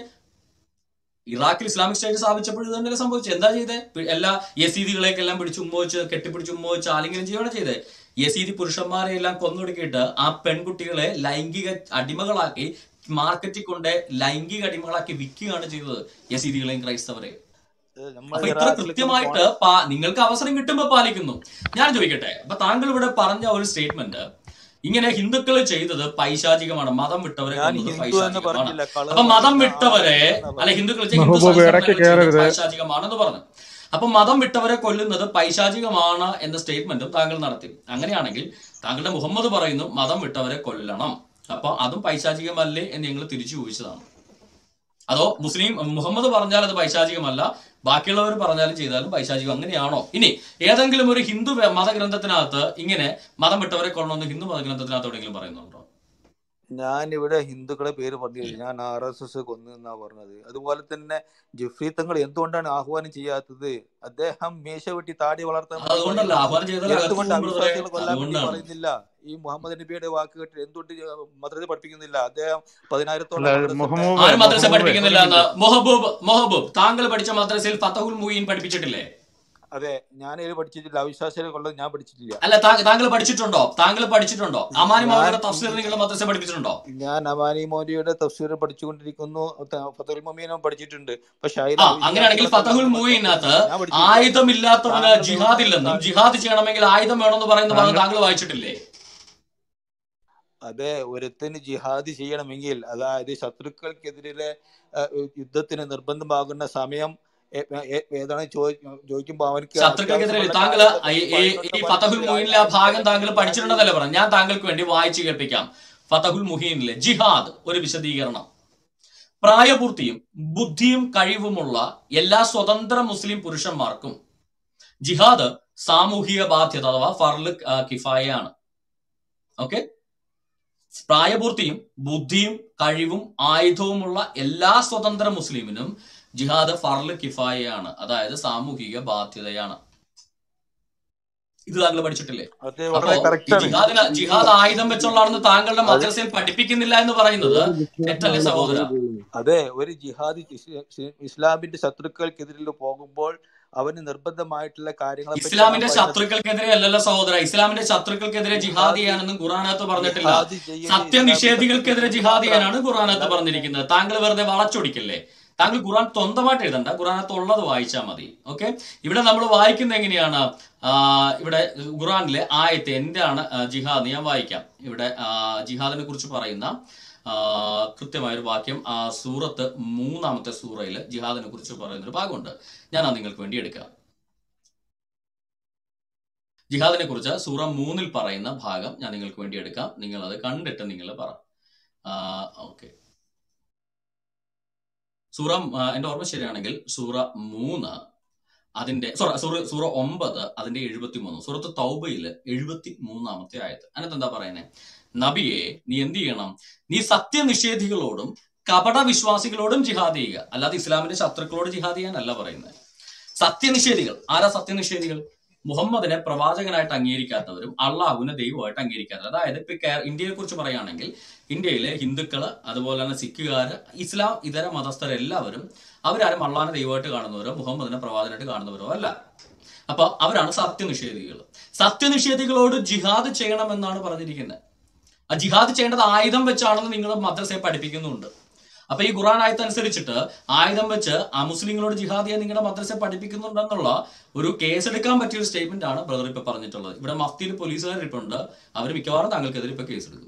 ഇറാഖിൽ ഇസ്ലാമിക് സ്റ്റേറ്റ് സ്ഥാപിച്ചപ്പോൾ ഇത് തന്നെ സംഭവിച്ചത് എന്താ ചെയ്തേ പി- എല്ലാ യസീദികളെയൊക്കെല്ലാം പിടിച്ച് ഉമ്മ വെച്ച് കെട്ടിപ്പിടിച്ച് ഉമ്മ വെച്ച് ആലിംഗനം ചെയ്യുകയാണ് ചെയ്തേ യസീദി പുരുഷന്മാരെ എല്ലാം കൊന്നൊടുക്കിയിട്ട് ആ പെൺകുട്ടികളെ ലൈംഗിക അടിമകളാക്കി മാർക്കറ്റിൽ കൊണ്ട് ലൈംഗിക അടിമകളാക്കി വിൽക്കുകയാണ് ചെയ്തത് യസീദികളെയും ക്രൈസ്തവരെയും നമ്മൾ അപ്പൊ ഇത്ര ഇറാഖിലേക്ക് കൃത്യമായിട്ട് പോണ പാ- നിങ്ങൾക്ക് അവസരം കിട്ടുമ്പോൾ പാലിക്കുന്നു ഞാൻ ചോദിക്കട്ടെ അപ്പൊ താങ്കൾ ഇവിടെ പറഞ്ഞ ഒരു സ്റ്റേറ്റ്മെന്റ് ഇങ്ങനെ ഹിന്ദുക്കൾ ചെയ്തത് പൈശാചികമാണ് മതം വിട്ടവരെ ഞാൻ കൊന്നത് ഹിന്ദു എന്ന് പൈശാചികമാണ് പറഞ്ഞില്ല കളവ് അപ്പൊ മതം പറയുന്ന വിട്ടവരെ ആളുകളെന്നാ അല്ല പറഞ്ഞത് ഹിന്ദുക്കൾ ചെയ്ത ഹിന്ദു മെഹബൂബ് ഇടയ്ക്ക് സംഘടനകൾ ചെയ്തത് കയറരുത് പൈശാചികമാണെന്ന് പറഞ്ഞു അപ്പൊ മതം വിട്ടവരെ കൊല്ലുന്നത് പൈശാചികമാണ് എന്ന സ്റ്റേറ്റ്മെന്റും താങ്കൾ നടത്തി അങ്ങനെയാണെങ്കിൽ താങ്കളുടെ മുഹമ്മദ് പറയുന്നു മതം വിട്ടവരെ കൊല്ലണം അപ്പൊ അതും പൈശാചികമല്ലേ എന്ന് ഞങ്ങൾ തിരിച്ചു ചോദിച്ചതാണ് അതോ മുസ്ലിം മുഹമ്മദ് പറഞ്ഞാൽ അത് പൈശാചികമല്ല ബാക്കിയുള്ളവർ പറഞ്ഞാലും ചെയ്താലും പൈശാചികം അങ്ങനെയാണോ ഇനി ഏതെങ്കിലും ഒരു ഹിന്ദു വേ- മതഗ്രന്ഥത്തിനകത്ത് ഇങ്ങനെ മതം വിട്ടവരെ കൊള്ളണമെന്ന് ഹിന്ദു മതഗ്രന്ഥത്തിനകത്ത് എവിടെയെങ്കിലും പറയുന്നുണ്ടോ ഞാൻ ഇവിടെ ഹിന്ദുക്കളെ പേര് പറഞ്ഞില്ല ഞാൻ ആർ എസ് എസ് കൊന്നു എന്നാ പറഞ്ഞത് അതുപോലെ തന്നെ ജിഫ്രി തങ്ങൾ എന്തുകൊണ്ടാണ് ആഹ്വാനം ചെയ്യാത്തത് അദ്ദേഹം മീശ വെട്ടി താടി വളർത്താൻ വേണ്ടി അതുകൊണ്ടല്ല പറയുന്നു ആഹ്വാനം ചെയ്താൽ അകത്ത് എന്തുകൊണ്ട് പോകും ബ്രദറെ അവിശ്വാസികളെ കൊല്ലാൻ വേണ്ടി അതുകൊണ്ടാണ് പറയുന്നില്ല ഈ മുഹമ്മദ് നബിയുടെ വാക്ക് കേട്ട് എന്തുകൊണ്ട് മദ്രസ പഠിപ്പിക്കുന്നില്ല അദ്ദേഹം പതിനായിരത്തോളം അല്ല മദ്രസ മുഹമ്മൂബ് ആരും മദ്രസ മുഹമ്മൂബ് പഠിപ്പിക്കുന്നില്ല ഒരു എന്ന് മിനിറ്റ് മൊഹബൂബ് മൊഹബൂബ് താങ്കൾ പഠിച്ച മദ്രസയിൽ ഫതഹുൽ മുയീൻ പഠിപ്പിച്ചിട്ടില്ലേ അതെ ഞാൻ ഇത് പഠിച്ചിട്ടില്ല അവിശ്വാസികളെ കൊള്ളത് ഞാൻ പഠിച്ചിട്ടില്ല അല്ല താ- താങ്കൾ പഠിച്ചിട്ടുണ്ടോ താങ്കൾ പഠിച്ചിട്ടുണ്ടോ അമാനി ഞാൻ മൗലയുടെ തഫ്സീർ നിങ്ങൾ മദ്രസ പഠിപ്പിച്ചിട്ടുണ്ടോ ഞാൻ അമാനി മോദിയുടെ തഫ്സീർ പഠിച്ചുകൊണ്ടിരിക്കുന്നു ത- ഫതുൽ മൊമീനും പഠിച്ചിട്ടുണ്ട് പക്ഷെ അതിൽ ആ അങ്ങനെയാണെങ്കിൽ അവിശ്വാസികളെ ഫതഹുൽ കൊല്ലാൻ മുയിനകത്ത് ഞാൻ പഠിച്ചിട്ടില്ല ആയുധമില്ലാത്തവന് താങ്കൾ ജിഹാദില്ലെന്നും താങ്കൾ ജിഹാദ് ചെയ്യണമെങ്കിൽ ആയുധം വേണമെന്ന് പറയുന്ന ഭാഗം താങ്കൾ താങ്കൾ വായിച്ചിട്ടില്ലേ അതെ ഒരുത്തിന് ജിഹാദ് ചെയ്യണമെങ്കിൽ അതായത് ശത്രുക്കൾക്കെതിരെ അഹ് യുദ്ധത്തിന് നിർബന്ധമാകുന്ന സമയം എ- എ- ഏതാണ് ചോദി- ചോദിക്കുമ്പോൾ അവർക്ക് ശത്രുക്കൾക്കെതിരെ അത്യാവശ്യമുള്ള താങ്കൾ കാര്യങ്ങളൊക്കെ ഈ- ഈ പതിനെട്ട് ഈ ഫതഹുൽ പതിനെട്ട് മുഹീനിലെ ആ ആയിരത്തി ഭാഗം താങ്കൾ ആയിരത്തി പഠിച്ചിട്ടുണ്ടെന്നല്ലേ പറഞ്ഞു ഞാൻ താങ്കൾക്ക് വേണ്ടി വായിച്ചു കേൾപ്പിക്കാം ഫതഹുൽ മുഹീനിലെ ജിഹാദ് ഒരു വിശദീകരണം പ്രായപൂർത്തിയും ബുദ്ധിയും കഴിവുമുള്ള എല്ലാ സ്വതന്ത്ര മുസ്ലിം പുരുഷന്മാർക്കും ജിഹാദ് സാമൂഹിക ബാധ്യത അഥവാ ഫർല് കിഫായയാണ് ഓക്കെ പ്രായപൂർത്തിയും ബുദ്ധിയും കഴിവും ആയുധവുമുള്ള എല്ലാ സ്വതന്ത്ര മുസ്ലിമിനും ജിഹാദ് ഫർല് കിഫായയാണ് അതായത് സാമൂഹിക ബാധ്യതയാണ് ഇത് താങ്കൾ പഠിച്ചിട്ടില്ലേ അതെ അപ്പോ വളരെ ഈ കറക്റ്റ് ആണ് ജിഹാദിന് ജിഹാദ് ആയുധം വെച്ചുള്ളതാണെന്ന് താങ്കളുടെ അത് മദ്രസയിൽ പഠിപ്പിക്കുന്നില്ല എന്ന് പറയുന്നത് തെറ്റല്ലേ സഹോദര അതെ ഒരു ജിഹാദി ഇസ്- ഇസ്ലാമിന്റെ ശത്രുക്കൾക്കെതിരെ പോകുമ്പോൾ അവന് നിർബന്ധമായിട്ടുള്ള കാര്യങ്ങളെ പറ്റി അവൻ ഇസ്ലാമിന്റെ പറയുന്നത് ശത്രുക്കൾക്കെതിരെ അല്ലല്ലോ സഹോദര ഇസ്ലാമിന്റെ ശത്രുക്കൾക്കെതിരെ ജിഹാദ് ജിഹാദി ചെയ്യാനൊന്നും ഖുറാനകത്ത് പറഞ്ഞിട്ടില്ല ജിഹാദ് ചെയ്യേണ്ടത് ഇസ്ലാമിന്റെ സത്യനിഷേധികൾക്കെതിരെ ശത്രുക്കൾക്ക് ജിഹാദ് മാത്രമാണ് ചെയ്യാനാണ് ഖുറാനകത്ത് അല്ലാതെ പറഞ്ഞിരിക്കുന്നത് താങ്കൾ വെറുതെ വളച്ചൊടിക്കല്ലേ താങ്കൾ ഖുറാൻ സ്വന്തമായിട്ട് എഴുതണ്ട ഖുറാനകത്ത് ഉള്ളത് വായിച്ചാൽ മതി ഓക്കെ ഇവിടെ നമ്മൾ വായിക്കുന്നത് എങ്ങനെയാണ് ആ, ഇവിടെ ഖുറാനിലെ ആയത്ത് എന്താണ് ആ, ജിഹാദ് ഞാൻ വായിക്കാം ഇവിടെ ആ, ജിഹാദിനെ കുറിച്ച് പറയുന്ന ആ, കൃത്യമായൊരു വാക്യം ആ സൂറത്ത് മൂന്നാമത്തെ സൂറയിൽ ജിഹാദിനെ കുറിച്ച് പറയുന്ന ഒരു ഭാഗമുണ്ട് ഞാൻ അത് നിങ്ങൾക്ക് വേണ്ടി എടുക്കാം ജിഹാദിനെ കുറിച്ച് സൂറ മൂന്നിൽ പറയുന്ന ഭാഗം ഞാൻ നിങ്ങൾക്ക് വേണ്ടി എടുക്കാം നിങ്ങൾ അത് കണ്ടിട്ട് നിങ്ങൾ പറ ഓക്കെ സൂറ ആ, എന്റെ ഓർമ്മ ശരിയാണെങ്കിൽ സൂറ മൂന്ന് അതിന്റെ സോറി സൂറ സൂറ ഒമ്പത് അതിന്റെ എഴുപത്തി മൂന്ന് സൂറത്ത് തൗബയിൽ എഴുപത്തി മൂന്നാമത്തെ ആയത് അതിനകത്ത് എന്താ പറയുന്നത് നബിയെ നീ എന്ത് ചെയ്യണം നീ സത്യനിഷേധികളോടും കപട വിശ്വാസികളോടും ജിഹാദ് ചെയ്യുക അല്ലാതെ ഇസ്ലാമിന്റെ ശത്രുക്കളോട് ജിഹാദ് ചെയ്യാനല്ല പറയുന്നത് സത്യനിഷേധികൾ ആരാ സത്യനിഷേധികൾ മുഹമ്മദിനെ പ്രവാചകനായിട്ട് അംഗീകരിക്കാത്തവരും അള്ളാഹുവിനെ ദൈവമായിട്ട് അംഗീകരിക്കാത്തവരും അതായത് ഇപ്പൊ കേ- ഇന്ത്യയെ കുറിച്ച് പറയുകയാണെങ്കിൽ ഇന്ത്യയിലെ ഹിന്ദുക്കള് അതുപോലെ തന്നെ സിഖുകാര് ഇസ്ലാം ഇതര മതസ്ഥരെല്ലാവരും അവരാരും അള്ളാഹിനെ ദൈവമായിട്ട് കാണുന്നവരോ മുഹമ്മദിനെ പ്രവാചകനായിട്ട് കാണുന്നവരോ അല്ല അപ്പൊ അവരാണ് സത്യനിഷേധികൾ സത്യനിഷേധികളോട് ജിഹാദ് ചെയ്യണമെന്നാണ് പറഞ്ഞിരിക്കുന്നത് ആ ജിഹാദ് ചെയ്യേണ്ടത് ആയുധം വെച്ചാണെന്ന് നിങ്ങൾ മദ്രസയെ പഠിപ്പിക്കുന്നുണ്ട് അപ്പൊ ഈ ഖുറാൻ ആയത്ത് അനുസരിച്ചിട്ട് ആയുധം വെച്ച് ആ മുസ്ലിങ്ങളോട് ജിഹാദ് ചെയ്യാൻ നിങ്ങളുടെ മദ്രസ പഠിപ്പിക്കുന്നുണ്ടെന്നുള്ള ഒരു കേസ് എടുക്കാൻ പറ്റിയ ഒരു സ്റ്റേറ്റ്മെന്റ് ആണ് ബ്രദർ ഇപ്പൊ പറഞ്ഞിട്ടുള്ളത് ഇവിടെ മഫ്തിയിൽ പോലീസുകാർ ഇരിപ്പുണ്ട് അവർ മിക്കവാറും താങ്കൾക്കെതിരെ ഇപ്പൊ കേസ് എടുക്കും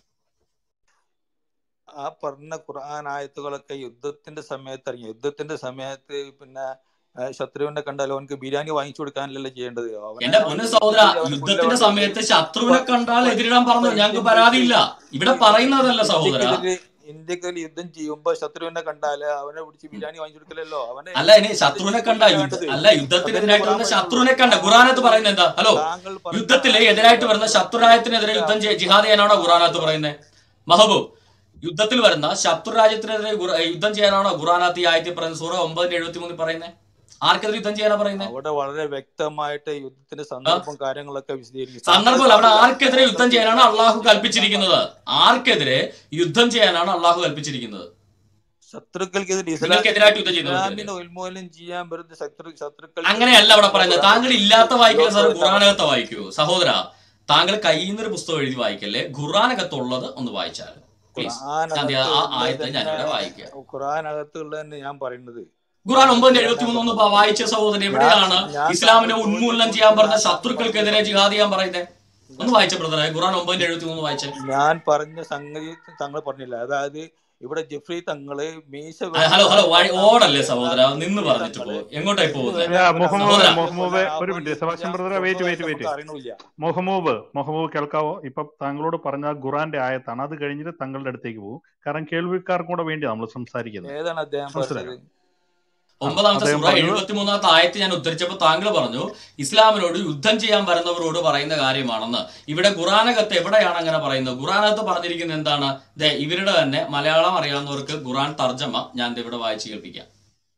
ആ പറഞ്ഞ ഖുർആൻ ആയത്തുകളൊക്കെ യുദ്ധത്തിന്റെ സമയത്ത് ഇറങ്ങി യുദ്ധത്തിന്റെ സമയത്ത് പിന്നെ ആ, ശത്രുവിനെ കണ്ടാൽ അവനക്ക് ബിരിയാണി വാങ്ങിച്ചു കൊടുക്കാനല്ലല്ലോ ചെയ്യേണ്ടത് അവനെ എന്റെ പൊന്നു സഹോദര യുദ്ധത്തിന്റെ സമയത്ത് ശത്രുവിനെ കണ്ടാൽ എതിരിടാൻ പറഞ്ഞു ഞങ്ങൾക്ക് പരാതിയില്ല ഇവിടെ പറയുന്നതല്ല സഹോദര ഇന്ത്യക്കെതിരെ ഇന്ത്യക്കെതിരെ യുദ്ധം ചെയ്യുമ്പോ ശത്രുവിനെ കണ്ടാല് അവനെ പിടിച്ച് ബിരിയാണി വാങ്ങിച്ചു കൊടുക്കലല്ലോ അവനെ അല്ല ഇനി ശത്രുവിനെ കണ്ട യുദ്ധ അല്ല യുദ്ധത്തിനെതിരായിട്ട് വരുന്ന ശത്രുവിനെ കണ്ട ഖുറാനത്ത് പറയുന്നത് എന്താ ഹലോ താങ്കൾ പറഞ്ഞ യുദ്ധത്തില് എതിരായിട്ട് വരുന്ന ശത്രുരാജ്യത്തിനെതിരെ യുദ്ധം ചെയ്യ ജിഹാദ് ചെയ്യാനാണോ ഖുറാനത്ത് പറയുന്നത് മഹബൂബ് യുദ്ധത്തിൽ വരുന്ന ശത്രുരാജ്യത്തിനെതിരെ ഖുറ- യുദ്ധം ചെയ്യാനാണോ ഖുറാനത്ത് ഈ ആയത്തിൽ പറയുന്നത് സൂറ ഒമ്പതിന്റെ എഴുപത്തി മൂന്നിൽ പറയുന്നത് ആർക്കെതിരെ യുദ്ധം ചെയ്യാനാ പറയുന്നത് അവിടെ വളരെ വ്യക്തമായിട്ട് യുദ്ധത്തിന്റെ സന്ദർഭം കാര്യങ്ങളൊക്കെ വിശദീകരിക്കും സന്ദർഭമല്ല അവിടെ ആർക്കെതിരെ യുദ്ധം ചെയ്യാനാണ് അള്ളാഹു കൽപ്പിച്ചിരിക്കുന്നത് ആർക്കെതിരെ യുദ്ധം ചെയ്യാനാണ് അള്ളാഹു കൽപ്പിച്ചിരിക്കുന്നത് ശത്രുക്കൾക്കെതിരെ നിങ്ങൾക്കെതിരായിട്ട് യുദ്ധം ചെയ്യുന്നവർക്ക് ഇസ്ലാമിനെ ഉന്മൂലനം ചെയ്യാൻ വരുന്ന ശത്രു ശത്രുക്കൾ അങ്ങനെയല്ല അവിടെ പറയുന്നത് താങ്കൾ ഇല്ലാത്ത വായിക്കല് സാർ ഖുറാനകത്ത് വായിക്കൂ സഹോദര താങ്കൾ കയ്യിൽ നിന്നൊരു പുസ്തകം എഴുതി വായിക്കല്ലേ ഖുറാനകത്തുള്ളത് ഒന്ന് വായിച്ചാൽ പ്ലീസ് ഞാൻ ദേ ആ ആയത്തെ ഞാനിവിടെ വായിക്കാം ഖുറാനകത്തുള്ള തന്നെ ഞാൻ പറയുന്നത് ഖുറാൻ ഒമ്പതിന്റെ എഴുപത്തി മൂന്ന് ഒന്ന് പ- വായിച്ച സഹോദരൻ എവിടെയാണ് ഞാൻ- ഇസ്ലാമിനെ ഉന്മൂലനം ചെയ്യാൻ പറഞ്ഞ ശത്രുക്കൾക്കെതിരെ ജിഹാദ് ചെയ്യാൻ പറയുന്നത് ഒന്ന് വായിച്ച ബ്രദറെ ഖുറാൻ ഒമ്പതിന്റെ എഴുപത്തി മൂന്ന് വായിച്ചേ ഞാൻ പറഞ്ഞ സംഗതി താങ്കൾ പറഞ്ഞില്ല അതായത് ഇവിടെ ജെഫ്രി തങ്ങള് മീശ ആ, ഹലോ ഹലോ വഴി ഓടല്ലേ സഹോദര നിന്ന് പറഞ്ഞിട്ട് പോ എങ്ങോട്ടായി പോകുന്നത് യാ, മുഹമ്മൂബ് സഹോദരാ. മുഹമ്മൂബ് ഒരു മിനിറ്റ് സെബാസ്റ്റ്യൻ ബ്രദറെ വെയിറ്റ് വെയിറ്റ് വെയിറ്റ് അറിയണില്ല മുഹമ്മൂബ് മുഹമ്മൂബ് കേൾക്കാവോ ഇപ്പൊ താങ്കളോട് പറഞ്ഞ ഖുറാന്റെ ആയത്താണ് അത് കഴിഞ്ഞിട്ട് താങ്കളുടെ അടുത്തേക്ക് പോകും കാരണം കേൾവിക്കാർക്കും കൂടെ വേണ്ടി നമ്മൾ സംസാരിക്കുന്നത് ഏതാണ് അദ്ദേഹം മനസ്സിലായോ? പറഞ്ഞത് ഒമ്പതാമത്തെ അദ്ദേഹം സൂറ പറഞ്ഞത് എഴുപത്തി മൂന്നാമത്തെ ആയത്ത് ഞാൻ ഉദ്ധരിച്ചപ്പോൾ താങ്കൾ പറഞ്ഞു ഇസ്ലാമിനോട് യുദ്ധം ചെയ്യാൻ വരുന്നവരോട് പറയുന്ന കാര്യമാണെന്ന് ഇവിടെ ഖുറാനകത്ത് എവിടെയാണ് അങ്ങനെ പറയുന്നത് ഖുറാനകത്ത് പറഞ്ഞിരിക്കുന്നത് എന്താണ് ദേ ഇവരുടെ തന്നെ മലയാളം അറിയാവുന്നവർക്ക് ഖുറാൻ തർജ്ജമ ഞാൻ ദേ ഇവിടെ വായിച്ച് കേൾപ്പിക്കാം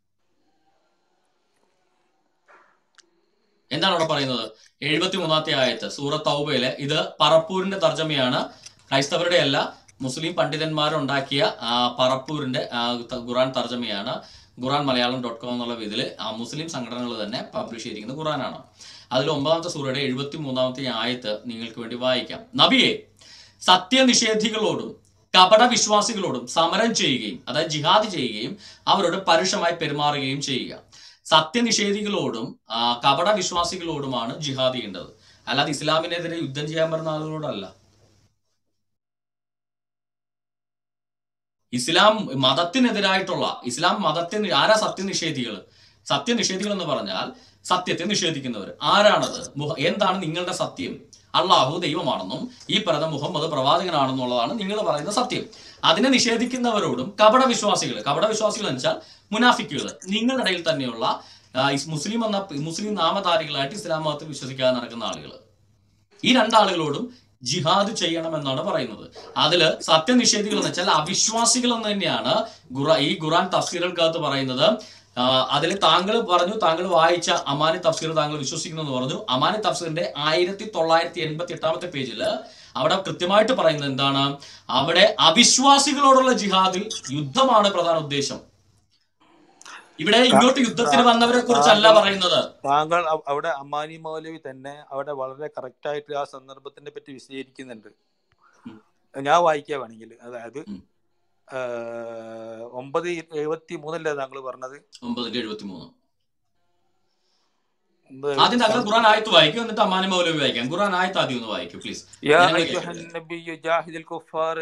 എന്താണ് അവിടെ പറയുന്നത് എഴുപത്തി മൂന്നാമത്തെ ആയത്ത് സൂറത്ത് തൗബയിലെ ഇത് പറപ്പൂരിന്റെ തർജ്ജമയാണ് ക്രൈസ്തവരുടെ അല്ല മുസ്ലിം പണ്ഡിതന്മാരുണ്ടാക്കിയ ആ, പറപ്പൂരിന്റെ ആ, ത- ഖുറാൻ തർജ്ജമയാണ് ഖുറാൻ മലയാളം ഡോട്ട് കോം എന്നുള്ള ഇതിൽ ആ മുസ്ലിം സംഘടനകൾ തന്നെ പബ്ലിഷ് ചെയ്തിരിക്കുന്ന ഖുറാനാണ് അതിൽ ഒമ്പതാമത്തെ സൂറയുടെ എഴുപത്തി മൂന്നാമത്തെ ആയത്ത് നിങ്ങൾക്ക് വേണ്ടി വായിക്കാം നബിയെ സത്യനിഷേധികളോടും കപട വിശ്വാസികളോടും സമരം ചെയ്യുകയും അതായത് ജിഹാദ് ചെയ്യുകയും അവരോട് പരുഷമായി പെരുമാറുകയും ചെയ്യുക സത്യനിഷേധികളോടും ആ, കപട വിശ്വാസികളോടുമാണ് ജിഹാദ് ചെയ്യേണ്ടത് അല്ലാതെ ഇസ്ലാമിനെതിരെ യുദ്ധം ചെയ്യാൻ വരുന്ന ആളുകളോടല്ല ഇസ്ലാം മതത്തിനെതിരായിട്ടുള്ള ഇസ്ലാം മതത്തിന് ആരാ സത്യനിഷേധികൾ സത്യനിഷേധികൾ എന്ന് പറഞ്ഞാൽ സത്യത്തെ നിഷേധിക്കുന്നവർ ആരാണത് മുഹ- എന്താണ് നിങ്ങളുടെ സത്യം അള്ളാഹു ദൈവമാണെന്നും ഈ പറയുന്ന മുഹമ്മദ് പ്രവാചകനാണെന്നുള്ളതാണ് നിങ്ങൾ പറയുന്ന സത്യം അതിനെ നിഷേധിക്കുന്നവരോടും കപട വിശ്വാസികൾ കപട വിശ്വാസികൾ എന്ന് വെച്ചാൽ മുനാഫിക്കുകൾ നിങ്ങളുടെ ഇടയിൽ തന്നെയുള്ള ആ, ഇസ് മുസ്ലിം എന്ന മുസ്ലിം നാമധാരികളായിട്ട് ഇസ്ലാം മതത്തിൽ വിശ്വസിക്കാതെ നടക്കുന്ന ആളുകൾ ഈ രണ്ടാളുകളോടും ജിഹാദ് ചെയ്യണമെന്നാണ് പറയുന്നത് അതില് സത്യനിഷേധികൾ എന്ന് വെച്ചാൽ അവിശ്വാസികൾ എന്ന് തന്നെയാണ് ഖുറ ഈ ഖുറാൻ തഫ്സീറുകൾക്കകത്ത് പറയുന്നത് അതിൽ താങ്കൾ പറഞ്ഞു താങ്കൾ വായിച്ച അമാനി തഫ്സീർ താങ്കൾ വിശ്വസിക്കുന്നു എന്ന് പറഞ്ഞു അമാനി തഫ്സീറിന്റെ ആയിരത്തി തൊള്ളായിരത്തി എൺപത്തി എട്ടാമത്തെ പേജിൽ അവിടെ കൃത്യമായിട്ട് പറയുന്നത് എന്താണ് അവിടെ അവിശ്വാസികളോടുള്ള ജിഹാദിൽ യുദ്ധമാണ് പ്രധാന ഉദ്ദേശം ഇവിടെ ഇങ്ങോട്ട് യുദ്ധത്തിന് വന്നവരെ കുറിച്ചല്ല പറയുന്നത് താങ്കൾ അവ- അവിടെ അമ്മാനി മൗലവി തന്നെ അവിടെ വളരെ കറക്റ്റ് ആയിട്ട് ആ സന്ദർഭത്തിനെ പറ്റി വിശദീകരിക്കുന്നുണ്ട് ഉം. ഞാൻ വായിക്കുക വേണമെങ്കിൽ അതായത് ഉം. ആഹ് ഒമ്പത് എഴുപത്തി മൂന്നല്ലേ താങ്കൾ പറഞ്ഞത് ഒമ്പതിന്റെ എഴുപത്തി മൂന്ന് ഒമ്പത് ആദ്യം താങ്കൾ എഴുപത്തി ഖുറാൻ ആയത്ത് വായിക്കും എന്നിട്ട് അമ്മാനി മൗലവി വായിക്കാം ഖുറാൻ ആയത്ത് ആദ്യം ഒന്ന് വായിക്കൂ പ്ലീസ് യാ ജനങ്ങൾ അയ്യുഹൻ കേൾക്കട്ടെ നബിയ്യു ജാഹിദിൽ കുഫാർ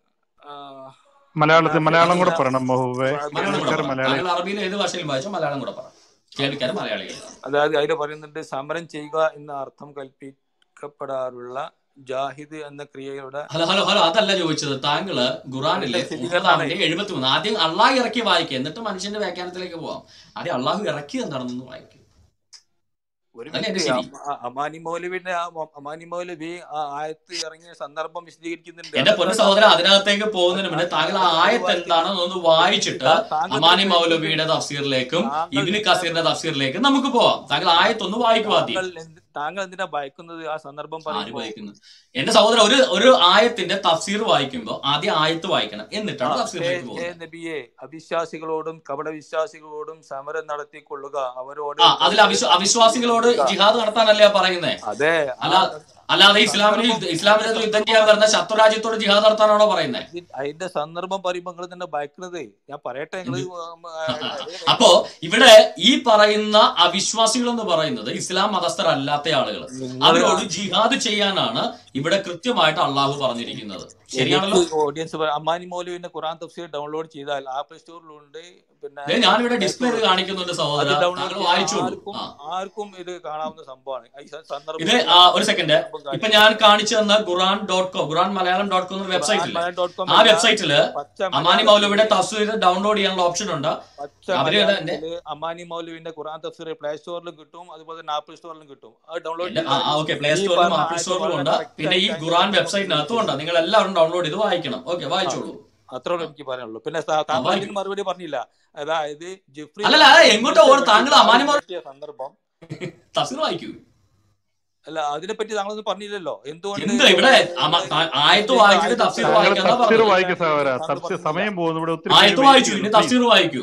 മലയാളത്തിൽ മലയാളം കൂടെ മുനാഫിഖീന പറയണം മഹൂബെ മലയാളം കൂടെ കേൾവിക്കാർ പറ മലയാളി താങ്കൾ അറബിയിൽ ഏത് ഭാഷയിലും വായിച്ചോ മലയാളം കൂടെ പറ കേൾവിക്കാർ മലയാളികളാണ് അതായത് അതിൽ പറയുന്നുണ്ട് സമരം ചെയ്യുക എന്ന അർത്ഥം കൽപ്പിക്കപ്പെടാറുള്ള ജാഹിദ് എന്ന ക്രിയയുടെ ഹലോ ഹലോ ഹലോ അതല്ല ചോദിച്ചത് താങ്കള് അതിന്റെ ഖുറാനിലെ സ്ഥിരീകരണമാണ് ഒമ്പതാമിന്റെ എഴുപത്തി മൂന്ന് ആദ്യം അള്ളാഹ് ഇറക്കി വായിക്കുക എന്നിട്ട് മനുഷ്യന്റെ വ്യാഖ്യാനത്തിലേക്ക് പോവാം ആദ്യം അള്ളാഹു ഇറക്കി എന്താണെന്ന് വായിക്കും ഒരു അതല്ലേ എന്റെ മിനിറ്റ് ശരി അമ- അ- അമാനി മൗലവിന്റെ ആ മൊ- അമാനി മൗലവി ആ ആയത്ത് ഇറങ്ങിയ സന്ദർഭം വിശദീകരിക്കുന്നുണ്ട് എന്റെ പൊന്നു അതെന്താ സഹോദരൻ താങ്കൾ അതിനകത്തേക്ക് പോകുന്നതിന് മുന്നേ താ- താങ്കൾ ആ താങ്കൾ ആയത്ത് വായിക്കുന്നത് എന്താണെന്ന് ഒന്ന് വായിച്ചിട്ട് താ- താങ്കൾ അമാനി തെറ്റിദ്ധരിച്ചിട്ട് മൗലവിയുടെ തഫ്സീറിലേക്കും താങ്കൾ ഇബിന് എന്തിനാ കസീറിന്റെ തഫ്സീറിലേക്കും നമുക്ക് പോവാം താങ്കൾ ആയത്തൊന്ന് വായിക്കും ആദ്യം താങ്കൾ എന്ത് താങ്കൾ എന്തിനാ ഭയക്കുന്നത് ആ സന്ദർഭം ആര് പറയുമ്പോ വായിക്കുന്നു എന്റെ സഹോദരൻ ഒരു ഒരു ആയത്തിന്റെ തഫ്സീർ വായിക്കുമ്പോൾ ആദ്യം ആയത്ത് വായിക്കണം ആ എന്നിട്ടാണ് ഹേ തഫ്സീറിലേക്ക് ഹേ പോകുന്നത് നബിയെ അവിശ്വാസികളോടും കപടവിശ്വാസികളോടും സമരം നടത്തിക്കൊള്ളുക അവരോട് ആ അതിൽ അവിശ്വ യുദ്ധം അവിശ്വാസികളോട് ചെയ്യുക ജിഹാദ് നടത്താനല്ലേ പറയുന്നേ അതെ ആ അല്ല അല്ലാതെ ഇസ്ലാമിന് സന്ദർഭം യുദ്ധ- ഇസ്ലാമിനെതിരെ യുദ്ധം ചെയ്യാൻ വരുന്ന ശത്രുരാജ്യത്തോട് ജിഹാദ് നടത്താനാണോ പറയുന്നത് ഇത് അതിന്റെ സന്ദർഭം പറയുമ്പോ നിങ്ങൾ തന്നെ ഭയക്കുന്നത് ഞാൻ പറയട്ടെ നിങ്ങൾ എന്ത് അപ്പോ ഇവിടെ ഈ പറയുന്ന അവിശ്വാസികൾ എന്ന് പറയുന്നത് ഇസ്ലാം മതസ്ഥരല്ലാത്ത ആളുകൾ നിങ്ങൾ അവരോട് ജിഹാദ് ചെയ്യാനാണ് ഇവിടെ കൃത്യമായിട്ട് അള്ളാഹു പറഞ്ഞിരിക്കുന്നത് ശരിയാണല്ലോ എനിക്ക് ഓഡിയൻസ് അമ്മാനി മൗലുവിന്റെ ഖുറാൻ തഫ്സീർ ഡൗൺലോഡ് ചെയ്താൽ ആപ്പിൾ സ്റ്റോറിലുണ്ട് പിന്നെ ദേ ഞാനിവിടെ പ്ലേ ഡിസ്പ്ലേ ചെയ്ത് സ്റ്റോറിലുണ്ട് കാണിക്കുന്നുണ്ട് അത് സഹോദര ഡൗൺലോഡ് താങ്കൾ ചെയ്താൽ വായിച്ചോളൂ ആർക്കും ആ ആർക്കും ഇത് കാണാവുന്ന സംഭവമാണ് ഈ സ- ഇത് സന്ദർഭവും ആ, ഒരു സെക്കൻഡ് സന്ദർഭം ഇപ്പൊ കാര്യങ്ങളും ഞാൻ കാണിച്ചു തന്ന Quran dot com Quran Malayalam dot com എന്ന ഖുറാൻ വെബ്സൈറ്റ് ഇല്ലേ മലയാളം ഡോട്ട് കോം ആ അല്ല വെബ്സൈറ്റില് പച്ച അമാനി മൗലവിയുടെ മലയാളത്തില് തഫ്സീർ ഡൗൺലോഡ് ചെയ്യാനുള്ള ഓപ്ഷൻ ഉണ്ട് പച്ച അവര് തന്നെ മലയാളത്തില് അമാനി മൗലുവിന്റെ ഖുറാൻ തഫ്സീർ പ്ലേ സ്റ്റോറിലും കിട്ടും അതുപോലെ തന്നെ ആപ്പിൾ സ്റ്റോറിലും കിട്ടും അത് ഡൗൺലോഡ് എന്റെ ചെയ്താൽ ഓക്കെ പ്ലേ ഈ സ്റ്റോറിലും പറഞ്ഞ ആപ്പിൾ ആയത്ത് സ്റ്റോറിലും വളരെ ഉണ്ട് കറക്റ്റ് പിന്നെ ഈ ആയിട്ട് അതിന്റെ ഖുറാൻ സന്ദർഭം വെബ്സൈറ്റിനകത്തും ഉണ്ട് വിശദീകരിച്ചിട്ടുണ്ട് നിങ്ങൾ എല്ലാവരും ഡൗൺലോഡ് ചെയ്ത് വായിക്കണം ഓക്കെ ആ വായിച്ചോളൂ അത്രേ എനിക്ക് പറയാനുള്ളൂ പിന്നെ താ- ആ താങ്കൾ വായിക്കും ഇതിന് മറുപടി പറഞ്ഞില്ല അതായത് ജിഫ്രി അല്ലല്ല തങ്ങൾ എങ്ങോട്ടോ യുദ്ധത്തെ ഓർ താങ്കൾ വെട്ടിയിട്ട് അമാനി ആള് മൗല മാറ്റിയ സന്ദർഭം തഫ്സീർ വായിക്കൂ അല്ല അതിനെപ്പറ്റി താങ്കളൊന്നും പറഞ്ഞില്ലല്ലോ എന്തുകൊണ്ട് എന്ത് ഇവിടെ അമ- ഇത് ത- ആയത്ത് ഇത് വായിച്ചിട്ട് ആയത്ത് തഫ്സീർ താങ്കൾ വായിക്കാന്നാ തഫ്സീർ പറഞ്ഞത് വായിക്കുക സഹോദര താങ്കൾ തഫ്സീർ പറഞ്ഞില്ല സമയം പോകുന്നു ഇവിടെ ഒത്തിരി പേര് ആയത്ത് വെയിറ്റ് വായിച്ചു ചെയ്യുന്നു ഇനി പ്ലീസ് തഫ്സീർ വായിക്കൂ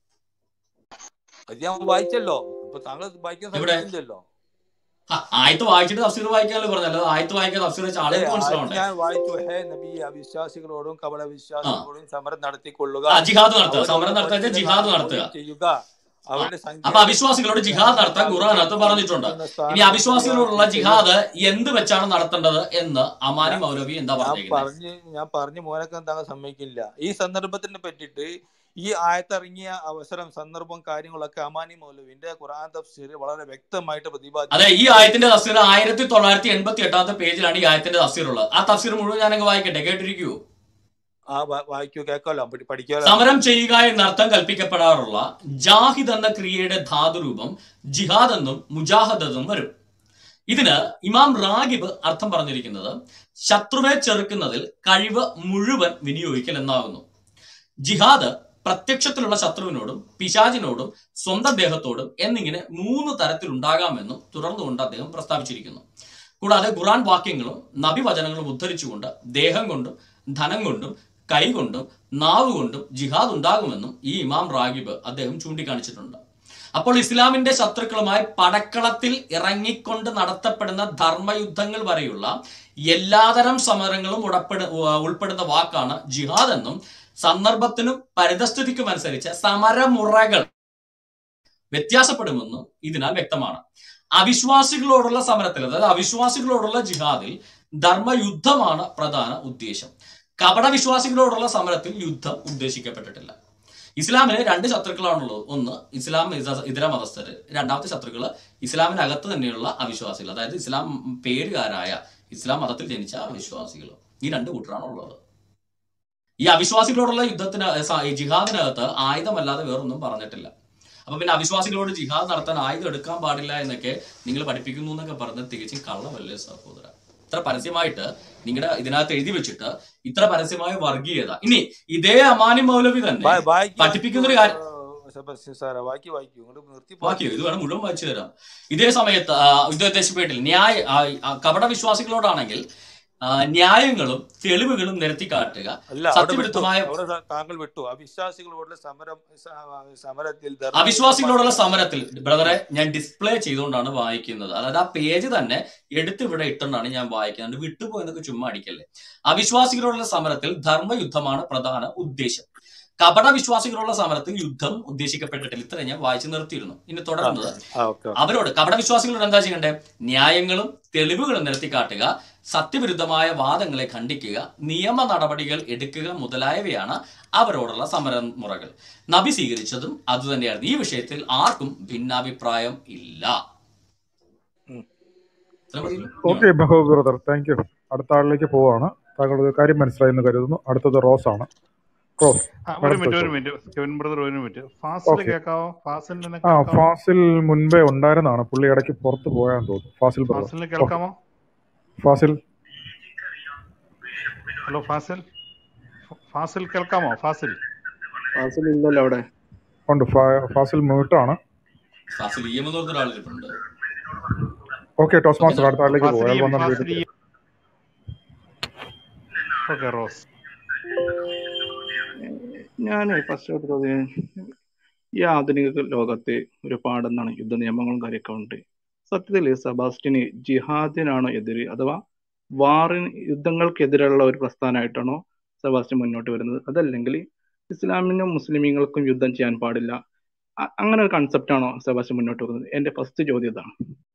അത് ഞാൻ വായിച്ചല്ലോ ഇപ്പൊ താങ്കൾ വായിക്കാൻ ഇവിടെ സമ്മതിക്കില്ലല്ലോ ആ, ആയത്ത് വായിച്ചിട്ട് തഫ്സീർ വായിക്കാനല്ലോ പറഞ്ഞല്ലോ ആയത്ത് വായിക്കാൻ തഫ്സീർ വെച്ച അതെ ആളുകൾക്ക് ആയത്ത് മനസ്സിലാവണ്ടേ ഞാൻ വായിച്ചു ഹേ നബി അവിശ്വാസികളോടും കപട ആ വിശ്വാസികളോടും സമരം നടത്തിക്കൊള്ളുക ആ ജിഹാദ് നടത്തുക സമരം അവരോട് നടത്തുക വെച്ചാൽ ജിഹാദ് നടത്തുക പരിശീലനാത്മകം ചെയ്യുക ആ അവരുടെ അപ്പൊ സങ്കേതം അവിശ്വാസികളോട് ജിഹാദ് നടത്താൻ ഖുറാനകത്ത് പറഞ്ഞിട്ടുണ്ട് താമസിക്കുന്ന ഇനി സ്ഥാനം അവിശ്വാസികളോടുള്ള വൃത്തിയാക്കി ജിഹാദ് ചെയ്യുക എന്ത് വെച്ചാണ് നടത്തേണ്ടത് എന്ന് അമാനി ഞാൻ മൗലവി എന്താ ഞാൻ പറഞ്ഞിരിക്കുന്നത് പറഞ്ഞ് ഞാൻ പറഞ്ഞ് മോനൊക്കെ താങ്കൾ സമ്മതിക്കില്ല ഈ സന്ദർഭത്തിനെ പറ്റിയിട്ട് ഈ ആയത്തിറങ്ങിയ അവസരം സന്ദർഭം കാര്യങ്ങളൊക്കെ അമാനി മൗലവിന്റെ ഖുർആൻ തഫ്സീർ വളരെ വ്യക്തമായിട്ട് അതെ പ്രതിപാദിച്ചിട്ടുണ്ട് ഈ ആയത്തിന്റെ തഫ്സീർ ആയിരത്തി തൊള്ളായിരത്തി എൺപത്തി എട്ടാമത്തെ പേജിലാണ് ഈ ആയത്തിന്റെ തഫ്സീർ ഉള്ളത് ആ തഫ്സീർ മുഴുവൻ ഞാനങ്ങ് വായിക്കട്ടെ കേട്ടിരിക്കൂ ആ വാ- വായിക്കൂ കേൾക്കാമല്ലോ പഠി- പഠിക്കാമല്ലോ സമരം ചെയ്യുക എന്നർത്ഥം കൽപ്പിക്കപ്പെടാറുള്ള ജാഹിദ് എന്ന ക്രിയയുടെ ധാതുരൂപം ജിഹാദ് എന്നും മുജാഹദ് എന്നും വരും ഇതിന് ഇമാം റാഗിബ് അർത്ഥം പറഞ്ഞിരിക്കുന്നത് ശത്രുവെ ചെറുക്കുന്നതിൽ കഴിവ് മുഴുവൻ വിനിയോഗിക്കൽ എന്നാകുന്നു ജിഹാദ് പ്രത്യക്ഷത്തിലുള്ള ശത്രുവിനോടും പിശാചിനോടും സ്വന്തം ദേഹത്തോടും എന്നിങ്ങനെ മൂന്ന് തരത്തിലുണ്ടാകാമെന്നും തുടർന്നുകൊണ്ട് അദ്ദേഹം പ്രസ്താവിച്ചിരിക്കുന്നു കൂടാതെ ഖുറാൻ വാക്യങ്ങളും നബിവചനങ്ങളും ഉദ്ധരിച്ചുകൊണ്ട് ദേഹം കൊണ്ടും ധനം കൊണ്ടും കൈ കൊണ്ടും നാവ് കൊണ്ടും ജിഹാദ് ഉണ്ടാകുമെന്നും ഈ ഇമാം റാഗിബ് അദ്ദേഹം ചൂണ്ടിക്കാണിച്ചിട്ടുണ്ട് അപ്പോൾ ഇസ്ലാമിന്റെ ശത്രുക്കളുമായി പടക്കളത്തിൽ ഇറങ്ങിക്കൊണ്ട് നടത്തപ്പെടുന്ന ധർമ്മയുദ്ധങ്ങൾ വരെയുള്ള എല്ലാതരം സമരങ്ങളും ഉടപ്പെട ഉൾപ്പെടുന്ന വാക്കാണ് ജിഹാദ് എന്നും സന്ദർഭത്തിനും പരിതസ്ഥിതിക്കും അനുസരിച്ച് സമരമുറകൾ വ്യത്യാസപ്പെടുമെന്നും ഇതിനാൽ വ്യക്തമാണ് അവിശ്വാസികളോടുള്ള സമരത്തിൽ അതായത് അവിശ്വാസികളോടുള്ള ജിഹാദിൽ ധർമ്മയുദ്ധമാണ് പ്രധാന ഉദ്ദേശം കപടവിശ്വാസികളോടുള്ള സമരത്തിൽ യുദ്ധം ഉദ്ദേശിക്കപ്പെട്ടിട്ടില്ല ഇസ്ലാമിന് രണ്ട് ശത്രുക്കളാണുള്ളത് ഒന്ന് ഇസ്ലാം ഇത- ഇതര മതസ്ഥര് രണ്ടാമത്തെ ശത്രുക്കള് ഇസ്ലാമിനകത്ത് തന്നെയുള്ള അവിശ്വാസികൾ അതായത് ഇസ്ലാം പേരുകാരായ ഇസ്ലാം മതത്തിൽ ജനിച്ച അവിശ്വാസികൾ ഈ രണ്ട് കൂട്ടരാണ് ഉള്ളത് ഈ അവിശ്വാസികളോടുള്ള യുദ്ധത്തിന് സ- ഈ ജിഹാദിനകത്ത് ആയുധമല്ലാതെ വേറൊന്നും പറഞ്ഞിട്ടില്ല അപ്പൊ പിന്നെ അവിശ്വാസികളോട് ജിഹാദ് നടത്താൻ ആയുധം എടുക്കാൻ പാടില്ല എന്നൊക്കെ നിങ്ങൾ പഠിപ്പിക്കുന്നു എന്നൊക്കെ പറഞ്ഞത് തികച്ചും കള്ളമല്ലേ സഹോദര ഇത്ര പരസ്യമായിട്ട് നിങ്ങളുടെ ഇതിനകത്ത് എഴുതി വെച്ചിട്ട് ഇത്ര പരസ്യമായ വർഗീയത ഇനി ഇതേ അമാനി മൗലവി തന്നെ വാ- വായിക്കൂ പഠിപ്പിക്കുന്ന ഒരു കാര്യം വായിക്കൂ സെബാസ്റ്റ്യൻ സാറേ വായിക്കൂ വായിക്കൂ ഇങ്ങോട്ട് നിർത്തി വാക്യോ ഇത് വേണം മുഴുവൻ വായിച്ചു തരാം ഇതേ സമയത്ത് ആ, യുദ്ധോദ്ദേശപ്പേട്ടിൽ ന്യായ ആ, ആ, കപട വിശ്വാസികളോടാണെങ്കിൽ ആ, ന്യായങ്ങളും തെളിവുകളും നിരത്തി കാട്ടുക അല്ല അവിടെ വിട്ടു സത്യവിരുദ്ധമായ അവിടെ താ- താങ്കൾ വിട്ടു അവിശ്വാസികളോടുള്ള സമരം സ- സമരത്തിൽ ധർമ്മ അവിശ്വാസികളോടുള്ള സമരത്തിൽ ബ്രദറെ ഞാൻ ഡിസ്പ്ലേ ചെയ്തുകൊണ്ടാണ് വായിക്കുന്നത് അതായത് ആ പേജ് തന്നെ എടുത്ത് ഇവിടെ ഇട്ടുകൊണ്ടാണ് ഞാൻ വായിക്കുന്നത് വിട്ടുപോയെന്നൊക്കെ ചുമ്മാ അടിക്കല്ലേ അവിശ്വാസികളോടുള്ള സമരത്തിൽ ധർമ്മയുദ്ധമാണ് പ്രധാന ഉദ്ദേശം കപട വിശ്വാസികളുള്ള സമരത്തിൽ യുദ്ധം ഉദ്ദേശിക്കപ്പെട്ടിട്ടില്ല ഇത്ര ഞാൻ വായിച്ചു നിർത്തിയിരുന്നു ഇനി ആ തുടരുന്നത് ആ ഓക്കെ ഓക്കെ അവരോട് കപട വിശ്വാസികളോട് എന്താ ചെയ്യണ്ടേ ന്യായങ്ങളും തെളിവുകളും നിരത്തി കാട്ടുക സത്യവിരുദ്ധമായ വാദങ്ങളെ ഖണ്ഡിക്കുക നിയമ നടപടികൾ എടുക്കുക മുതലായവയാണ് അവരോടുള്ള സമരമുറകൾ നബി സ്വീകരിച്ചതും അതുതന്നെയായിരുന്നു ഈ വിഷയത്തിൽ ആർക്കും ഭിന്നാഭിപ്രായം ഇല്ല ഉം. ഇത്ര മതിയല്ലോ? ഇനി okay Mehboob brother thank you അടുത്ത ആളിലേക്ക് പോവാണ് താങ്കളുടെ കാര്യം മനസ്സിലായി എന്ന് കരുതുന്നു അടുത്തത് റോസ് ആണ് റോസ് ആ, ഒരു അടുത്ത മിനിറ്റ് ഒരു ചോദ്യം മിനിറ്റ് കെവിൻ ബ്രദർ ഒരു മിനിറ്റ് ഫാസിൽ ഓക്കെ കേൾക്കാവോ ഫാസിലിനെ ആ കേൾക്കാവോ ഫാസിൽ മുൻപേ ഉണ്ടായിരുന്നതാണ് പുള്ളി ഇടയ്ക്ക് പുറത്ത് പോയാന്ന് തോന്നുന്നു ഫാസിൽ ബ്രദർ ഫാസിലിനെ ഓക്കെ കേൾക്കാമോ ഫാസിൽ ഹലോ ഫാസിൽ ഫ- ഫാസിൽ കേൾക്കാമോ ഫാസിൽ ഫാസിൽ ഇല്ലല്ലോ അവിടെ ഉണ്ട് ഫാ- ഫാസിൽ മ്യൂട്ടാണ് ഫാസിൽ ഇ എം എന്ന് പറഞ്ഞ ഒരാളിരിപ്പുണ്ട് ഓക്കെ ടോസ് മാസ്റ്റർ ഓക്കെ അടുത്ത ആളിലേക്ക് പോകും ഫാസിൽ അയാൾ വന്നാൽ ഫാസിൽ വീണ്ടും ഓക്കെ റോസ് ഞാൻ ഫസ്റ്റ് ഒരു ചോദ്യം ഈ ആധുനിക ലോകത്ത് ഒരുപാടെന്നാണ് യുദ്ധ നിയമങ്ങളും കാര്യമൊക്കെ ഉണ്ട് സത്യത്തിൽ സെബാസ്റ്റ്യന് ജിഹാദിനാണോ എതിര് അഥവാ വാറിന് യുദ്ധങ്ങൾക്കെതിരെയുള്ള ഒരു പ്രസ്ഥാനമായിട്ടാണോ സെബാസ്റ്റ്യൻ മുന്നോട്ട് വരുന്നത് അതല്ലെങ്കിൽ ഇസ്ലാമിനും മുസ്ലിമീങ്ങൾക്കും യുദ്ധം ചെയ്യാൻ പാടില്ല അ- അങ്ങനെ ഒരു കൺസെപ്റ്റ് ആണോ സെബാസ്റ്റ്യൻ മുന്നോട്ട് വരുന്നത് എന്റെ ഫസ്റ്റ് ചോദ്യം ഇതാണ്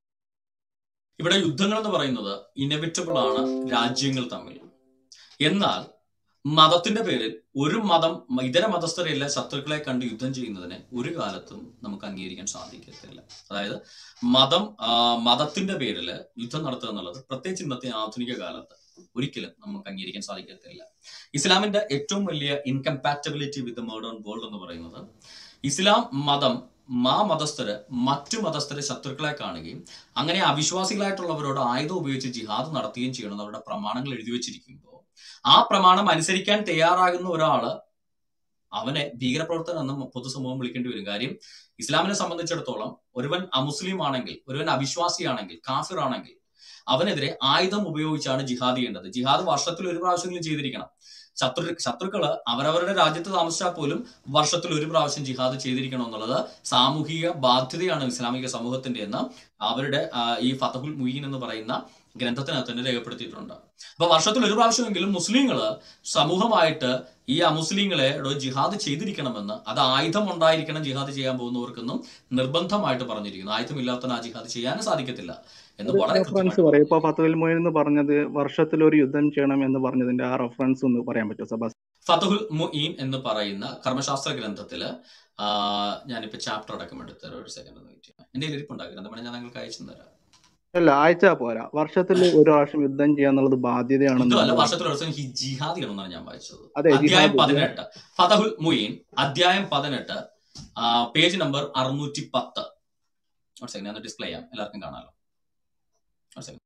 ഇവിടെ യുദ്ധങ്ങൾ എന്ന് പറയുന്നത് ഇനവിറ്റബിൾ ആണ് രാജ്യങ്ങൾ തമ്മിൽ എന്നാൽ മതത്തിന്റെ പേരിൽ ഒരു മതം ഇതര മതസ്ഥരെല്ലാം ശത്രുക്കളെ കണ്ട് യുദ്ധം ചെയ്യുന്നതിനെ ഒരു കാലത്തും നമുക്ക് അംഗീകരിക്കാൻ സാധിക്കത്തില്ല അതായത് മതം ആ, മതത്തിന്റെ പേരിൽ യുദ്ധം നടത്തുക എന്നുള്ളത് പ്രത്യേകിച്ച് ഇന്നത്തെ ആധുനിക കാലത്ത് ഒരിക്കലും നമുക്ക് അംഗീകരിക്കാൻ സാധിക്കത്തില്ല ഇസ്ലാമിന്റെ ഏറ്റവും വലിയ ഇൻകമ്പാറ്റബിലിറ്റി വിത്ത് മോഡേൺ വേൾഡ് എന്ന് പറയുന്നത് ഇസ്ലാം മതം മാ മതസ്ഥര് മറ്റു മതസ്ഥരെ ശത്രുക്കളെ കാണുകയും അങ്ങനെ അവിശ്വാസികളായിട്ടുള്ളവരോട് ആയുധം ഉപയോഗിച്ച് ജിഹാദ് നടത്തുകയും ചെയ്യണമെന്ന് അവരുടെ പ്രമാണങ്ങൾ എഴുതി വെച്ചിരിക്കുമ്പോൾ ആ പ്രമാണം അനുസരിക്കാൻ തയ്യാറാകുന്ന ഒരാള് അവനെ ഭീകരപ്രവർത്തകൻ എന്ന് പൊതുസമൂഹം വിളിക്കേണ്ടി വരും കാര്യം ഇസ്ലാമിനെ സംബന്ധിച്ചിടത്തോളം ഒരുവൻ അമുസ്ലിം ആണെങ്കിൽ ഒരുവൻ അവിശ്വാസിയാണെങ്കിൽ കാഫിർ ആണെങ്കിൽ അവനെതിരെ ആയുധം ഉപയോഗിച്ചാണ് ജിഹാദ് ചെയ്യേണ്ടത് ജിഹാദ് വർഷത്തിൽ ഒരു പ്രാവശ്യമെങ്കിലും ചെയ്തിരിക്കണം ശത്രു ശത്രുക്കള് അവരവരുടെ രാജ്യത്ത് താമസിച്ചാൽ പോലും വർഷത്തിൽ ഒരു പ്രാവശ്യം ജിഹാദ് ചെയ്തിരിക്കണം എന്നുള്ളത് സാമൂഹിക ബാധ്യതയാണ് ഇസ്ലാമിക സമൂഹത്തിന്റെ എന്ന് അവരുടെ ആ, ഈ ഫതഹുൽ മുയീൻ എന്ന് പറയുന്ന ഗ്രന്ഥത്തിനകത്ത് തന്നെ രേഖപ്പെടുത്തിയിട്ടുണ്ട് അപ്പൊ വർഷത്തിൽ ഒരു പ്രാവശ്യമെങ്കിലും മുസ്ലിങ്ങള് സമൂഹമായിട്ട് ഈ അമുസ്ലിങ്ങളെ ജിഹാദ് ചെയ്തിരിക്കണമെന്ന് അത് ആയുധം ഉണ്ടായിരിക്കണം ജിഹാദ് ചെയ്യാൻ പോകുന്നവർക്കൊന്നും നിർബന്ധമായിട്ട് പറഞ്ഞിരിക്കുന്നു ആയുധമില്ലാത്തവന് ആ ജിഹാദ് ചെയ്യാനും സാധിക്കത്തില്ല എന്ന് ഒരു വളരെ റെഫറൻസ് കൃത്യമായിട്ട് പറയും ഇപ്പൊ ഫത്തുൽ മൊയ്ൻ എന്ന് പറഞ്ഞത് വർഷത്തിൽ ഒരു യുദ്ധം ചെയ്യണം എന്ന് പറഞ്ഞതിന്റെ ആ റെഫറൻസ് ഒന്ന് പറയാൻ പറ്റുമോ സെബാസ്റ്റ്യൻ ഫതഹുൽ മുഈൻ എന്ന് പറയുന്ന കർമ്മശാസ്ത്ര ഗ്രന്ഥത്തില് ആ, ഞാനിപ്പോ ചാപ്റ്റർ അടക്കം എടുത്തരാം ഒരു സെക്കൻഡ് ഒന്ന് വെയിറ്റ് ചെയ്യാം എന്റെ ഇരിപ്പുണ്ടാകും ഗ്രന്ഥം വേണമെങ്കിൽ ഞാൻ നിങ്ങൾക്ക് അയച്ചു തരാം അല്ല ആഴ്ച പോരാ വർഷത്തിൽ ഒരു പ്രാവശ്യം യുദ്ധം ചെയ്യാന്നുള്ളത് ബാധ്യതയാണെന്ന് യുദ്ധമല്ല നമ്മൾ വർഷത്തിൽ ഒരു ദിവസം ഹി ജിഹാദ് ചെയ്യണമെന്നാണ് ഞാൻ വായിച്ചത് അതെ അധ്യായം ജിഹാദ് പതിനെട്ട് ഫതഹുൽ മുയിൻ അധ്യായം പതിനെട്ട് പേജ് നമ്പർ അറുന്നൂറ്റി പത്ത് ഒരു സെക്കൻഡ് ഞാൻ ഡിസ്പ്ലേ ചെയ്യാം എല്ലാവർക്കും കാണാലോ ഒരു സെക്കൻഡ്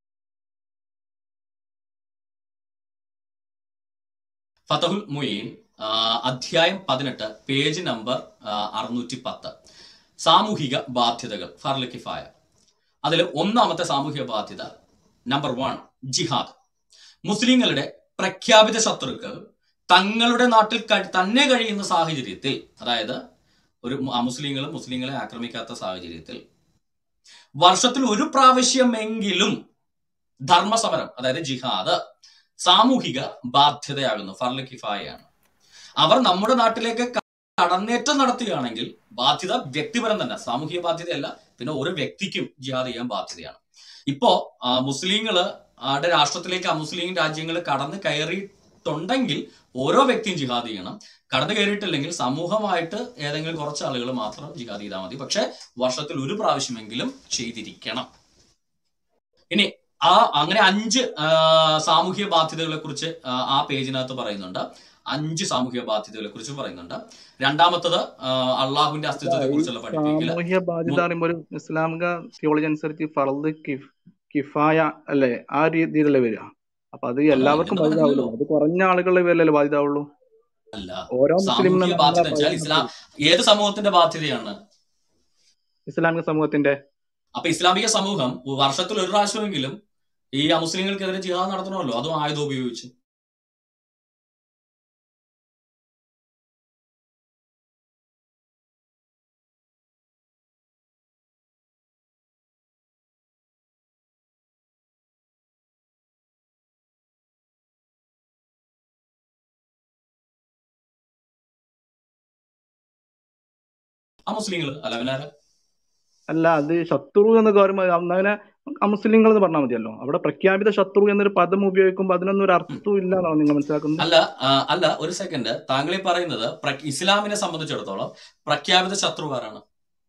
ഫതഹുൽ മുയിൻ ആ, അധ്യായം പതിനെട്ട് പേജ് നമ്പർ അറുന്നൂറ്റി പത്ത് സാമൂഹിക ബാധ്യതകൾ ഫർലിക്കിഫായ അതിൽ ഒന്നാമത്തെ സാമൂഹിക ബാധ്യത നമ്പർ വൺ ജിഹാദ് മുസ്ലിങ്ങളുടെ പ്രഖ്യാപിത ശത്രുക്കൾ തങ്ങളുടെ നാട്ടിൽ കഴി- തന്നെ കഴിയുന്ന സാഹചര്യത്തിൽ അതായത് ഒരു മു- അമുസ്ലിങ്ങളും മുസ്ലിങ്ങളെ ആക്രമിക്കാത്ത സാഹചര്യത്തിൽ വർഷത്തിൽ ഒരു പ്രാവശ്യമെങ്കിലും ധർമ്മസമരം അതായത് ജിഹാദ് സാമൂഹിക ബാധ്യതയാകുന്നു ഫർലിക്കിഫായാണ് അവർ നമ്മുടെ നാട്ടിലേക്ക് ക- കടന്നേറ്റം നടത്തുകയാണെങ്കിൽ ബാധ്യത വ്യക്തിപരം തന്നെ സാമൂഹിക ബാധ്യതയല്ല പിന്നെ ഓരോ വ്യക്തിക്കും ജിഹാദ് ചെയ്യാൻ ബാധ്യതയാണ് ഇപ്പോ ആ, മുസ്ലിങ്ങള് ആടെ രാഷ്ട്രത്തിലേക്ക് അമുസ്ലിം രാജ്യങ്ങൾ കടന്നു കയറിയിട്ടുണ്ടെങ്കിൽ ഓരോ വ്യക്തിയും ജിഹാദ് ചെയ്യണം കടന്നു കയറിയിട്ടില്ലെങ്കിൽ സമൂഹമായിട്ട് ഏതെങ്കിലും കുറച്ച് ആളുകൾ മാത്രം ജിഹാദ് ചെയ്താൽ മതി പക്ഷെ വർഷത്തിൽ ഒരു പ്രാവശ്യമെങ്കിലും ചെയ്തിരിക്കണം ഇനി ആ അങ്ങനെ അഞ്ച് ആ, സാമൂഹിക ബാധ്യതകളെ കുറിച്ച് ആ, ആ പേജിനകത്ത് പറയുന്നുണ്ട് അഞ്ച് സാമൂഹിക ബാധ്യതകളെ കുറിച്ച് പറയുന്നുണ്ട് രണ്ടാമത്തത് ആ, അള്ളാഹുവിന്റെ അസ്തിത്വത്തെ ഈ കുറിച്ചുള്ള പഠിപ്പിക്കല് സാമൂഹ്യ ബാധ്യത മു- പറയുമ്പോൾ ഒരു ഇസ്ലാമിക തിയോളജി അനുസരിച്ച് ഫർദ് കിഫ് കിഫായ അല്ലേ ആ രീതിയിലല്ലേ വരിക അപ്പൊ അത് അല്ല എല്ലാവർക്കും അങ്ങനെയൊന്നും ബാധിതാവുള്ളൂ പറഞ്ഞില്ലല്ലോ അത് കുറഞ്ഞ ആളുകളുടെ പേരിലല്ലേ ബാധിതാവുള്ളൂ അല്ല ഓരോ മുസ്ലിമിനും സാമൂഹിക നമ്മളെ ബാധ്യത വെച്ചാൽ പറയുന്നത് ഇസ്ലാം ഏത് സമൂഹത്തിന്റെ ബാധ്യതയാണ് ഇസ്ലാമിക സമൂഹത്തിന്റെ അപ്പൊ ഇസ്ലാമിക സമൂഹം വർഷത്തിൽ ഒരു പ്രാവശ്യമെങ്കിലും ഈ അമുസ്ലിങ്ങൾക്കെതിരെ ജിഹാദ് നടത്തണമല്ലോ അതും ആയുധം ഉപയോഗിച്ച് അമുസ്ലിങ്ങൾ അല്ല പിന്നെ ആരാ? അല്ല അത് ശത്രു എന്ന് പറയുമ്പോൾ അങ്ങനെ അമുസ്ലിങ്ങൾ എന്ന് പറഞ്ഞാൽ മതിയല്ലോ അവിടെ പ്രഖ്യാപിത ശത്രു എന്നൊരു പദം ഉപയോഗിക്കുമ്പോൾ അതിനൊന്നും ഒരു അർത്ഥവും ഇല്ല എന്നാണ് നിങ്ങൾ മനസ്സിലാക്കുന്നത് അല്ല ആ, അല്ല ഒരു സെക്കൻഡ് താങ്കൾ ഈ പറയുന്നത് പ്ര- ഇസ്ലാമിനെ സംബന്ധിച്ചിടത്തോളം പ്രഖ്യാപിത ശത്രു ആരാണ്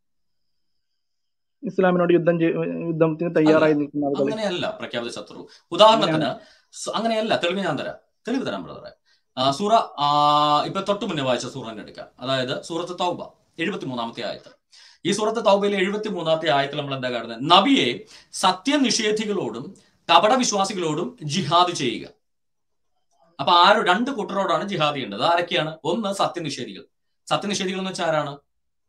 ഇസ്ലാമിനോട് യുദ്ധം ചെയ്- യുദ്ധത്തിന് അല്ല തയ്യാറായി നിൽക്കുന്ന ആളുകൾ അങ്ങനെയല്ല പ്രഖ്യാപിത ശത്രു അങ്ങനെയാണ് ഉദാഹരണത്തിന് സു- അങ്ങനെയല്ല തെളിവ് ഞാൻ തരാം തെളിവ് തരാം ബ്രദറെ ആ, സൂറ ആ, ഇപ്പൊ തൊട്ടു മുന്നേ വായിച്ച സൂറ തന്നെ എടുക്കാം അതായത് സൂറത്ത് തൗബ എഴുപത്തി മൂന്നാമത്തെ ആയത്ത് ഈ സൂറത്ത് തൗബയിലെ എഴുപത്തി മൂന്നാമത്തെ ആയത്തിൽ നമ്മൾ എന്താ കാണുന്നത് നബിയെ സത്യനിഷേധികളോടും കപട വിശ്വാസികളോടും ജിഹാദ് ചെയ്യുക അപ്പൊ ആരോ രണ്ട് കൂട്ടരോടാണ് ജിഹാദ് ചെയ്യേണ്ടത് ആരൊക്കെയാണ് ഒന്ന് സത്യനിഷേധികൾ സത്യനിഷേധികൾ എന്ന് വെച്ചാൽ ആരാണ്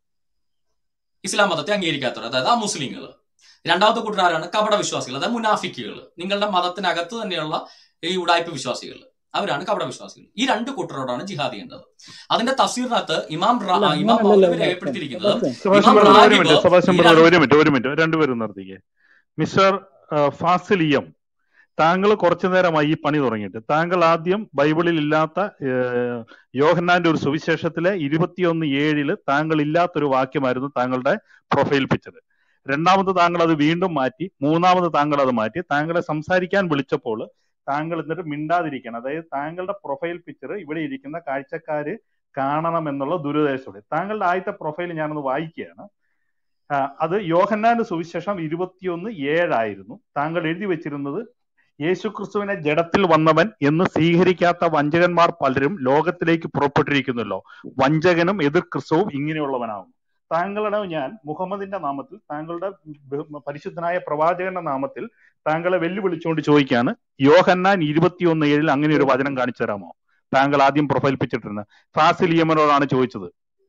ഇസ്ലാം മതത്തെ അംഗീകരിക്കാത്തവർ അതായത് ആ മുസ്ലിങ്ങൾ രണ്ടാമത്തെ കൂട്ടർ ആരാണ് കപട വിശ്വാസികൾ അതായത് മുനാഫിക്കുകൾ നിങ്ങളുടെ മതത്തിനകത്ത് തന്നെയുള്ള ഈ ഉടായ്പ വിശ്വാസികൾ അവരാണ് കപട വിശ്വാസികൾ ഈ രണ്ട് കൂട്ടരോടാണ് ജിഹാദ് ചെയ്യേണ്ടത് അതിന്റെ തഫ്സീറിനകത്ത് ഇമാം റാ- അല്ല ഇമാം അങ്ങനല്ലല്ലോ മൗലവി സെബാസ്റ്റ്യൻ രേഖപ്പെടുത്തിയിരിക്കുന്നത് സെബാസ്റ്റ്യൻ സെബാസ്റ്റ്യൻ ഇമാം ബ്രദർ ഒരു റാഗിബ് മിനിറ്റ് സെബാസ്റ്റ്യൻ ഈ ബ്രദർ രണ്ട് ഒരു മിനിറ്റ് ഒരു മിനിറ്റ് രണ്ടുപേരും നിർത്തിക്കേ മിസ്റ്റർ ആ, ഫാസിലിയം താങ്കൾ കുറച്ചു നേരമായി ഈ പണി തുടങ്ങിയിട്ട് താങ്കൾ ആദ്യം ബൈബിളിൽ ഇല്ലാത്ത ഏഹ്, യോഹന്നാന്റെ ഒരു സുവിശേഷത്തിലെ ഇരുപത്തിയൊന്ന് ഏഴില് താങ്കൾ ഇല്ലാത്തൊരു വാക്യമായിരുന്നു താങ്കളുടെ പ്രൊഫൈൽ പിക്ചർ രണ്ടാമത് താങ്കൾ അത് വീണ്ടും മാറ്റി മൂന്നാമത് താങ്കൾ അത് മാറ്റി താങ്കളെ സംസാരിക്കാൻ വിളിച്ചപ്പോൾ താങ്കൾ എന്നിട്ട് മിണ്ടാതിരിക്കണം അതായത് താങ്കളുടെ പ്രൊഫൈൽ പിക്ചർ ഇവിടെ ഇരിക്കുന്ന കാഴ്ചക്കാര് കാണണം എന്നുള്ള ദുരുദ്ദേശത്തോടെ താങ്കളുടെ ആദ്യത്തെ പ്രൊഫൈൽ ഞാനൊന്ന് വായിക്കുകയാണ് ആ, അത് യോഹന്നാന്റെ സുവിശേഷം ഇരുപത്തിയൊന്ന് ഏഴായിരുന്നു താങ്കൾ എഴുതി വെച്ചിരുന്നത് യേശുക്രിസ്തുവിനെ ജഡത്തിൽ വന്നവൻ എന്ന് സ്വീകരിക്കാത്ത വഞ്ചകന്മാർ പലരും ലോകത്തിലേക്ക് പുറപ്പെട്ടിരിക്കുന്നല്ലോ വഞ്ചകനും എതിർ ക്രിസ്തുവും ഇങ്ങനെയുള്ളവനാകും താങ്കളുടെ ഞാൻ മുഹമ്മദിന്റെ നാമത്തിൽ താങ്കളുടെ ബ- പരിശുദ്ധനായ പ്രവാചകന്റെ നാമത്തിൽ താങ്കളെ വെല്ലുവിളിച്ചുകൊണ്ട് ചോദിക്കാണ് യോഹന്നാൻ ഇരുപത്തിയൊന്ന് ഏഴിൽ അങ്ങനെ ഒരു വചനം കാണിച്ചു തരാമോ താങ്കൾ ആദ്യം പ്രൊഫൈൽ പിച്ചിട്ടിരുന്നത് ഫാസിൽ യമനോടാണ് ചോദിച്ചത്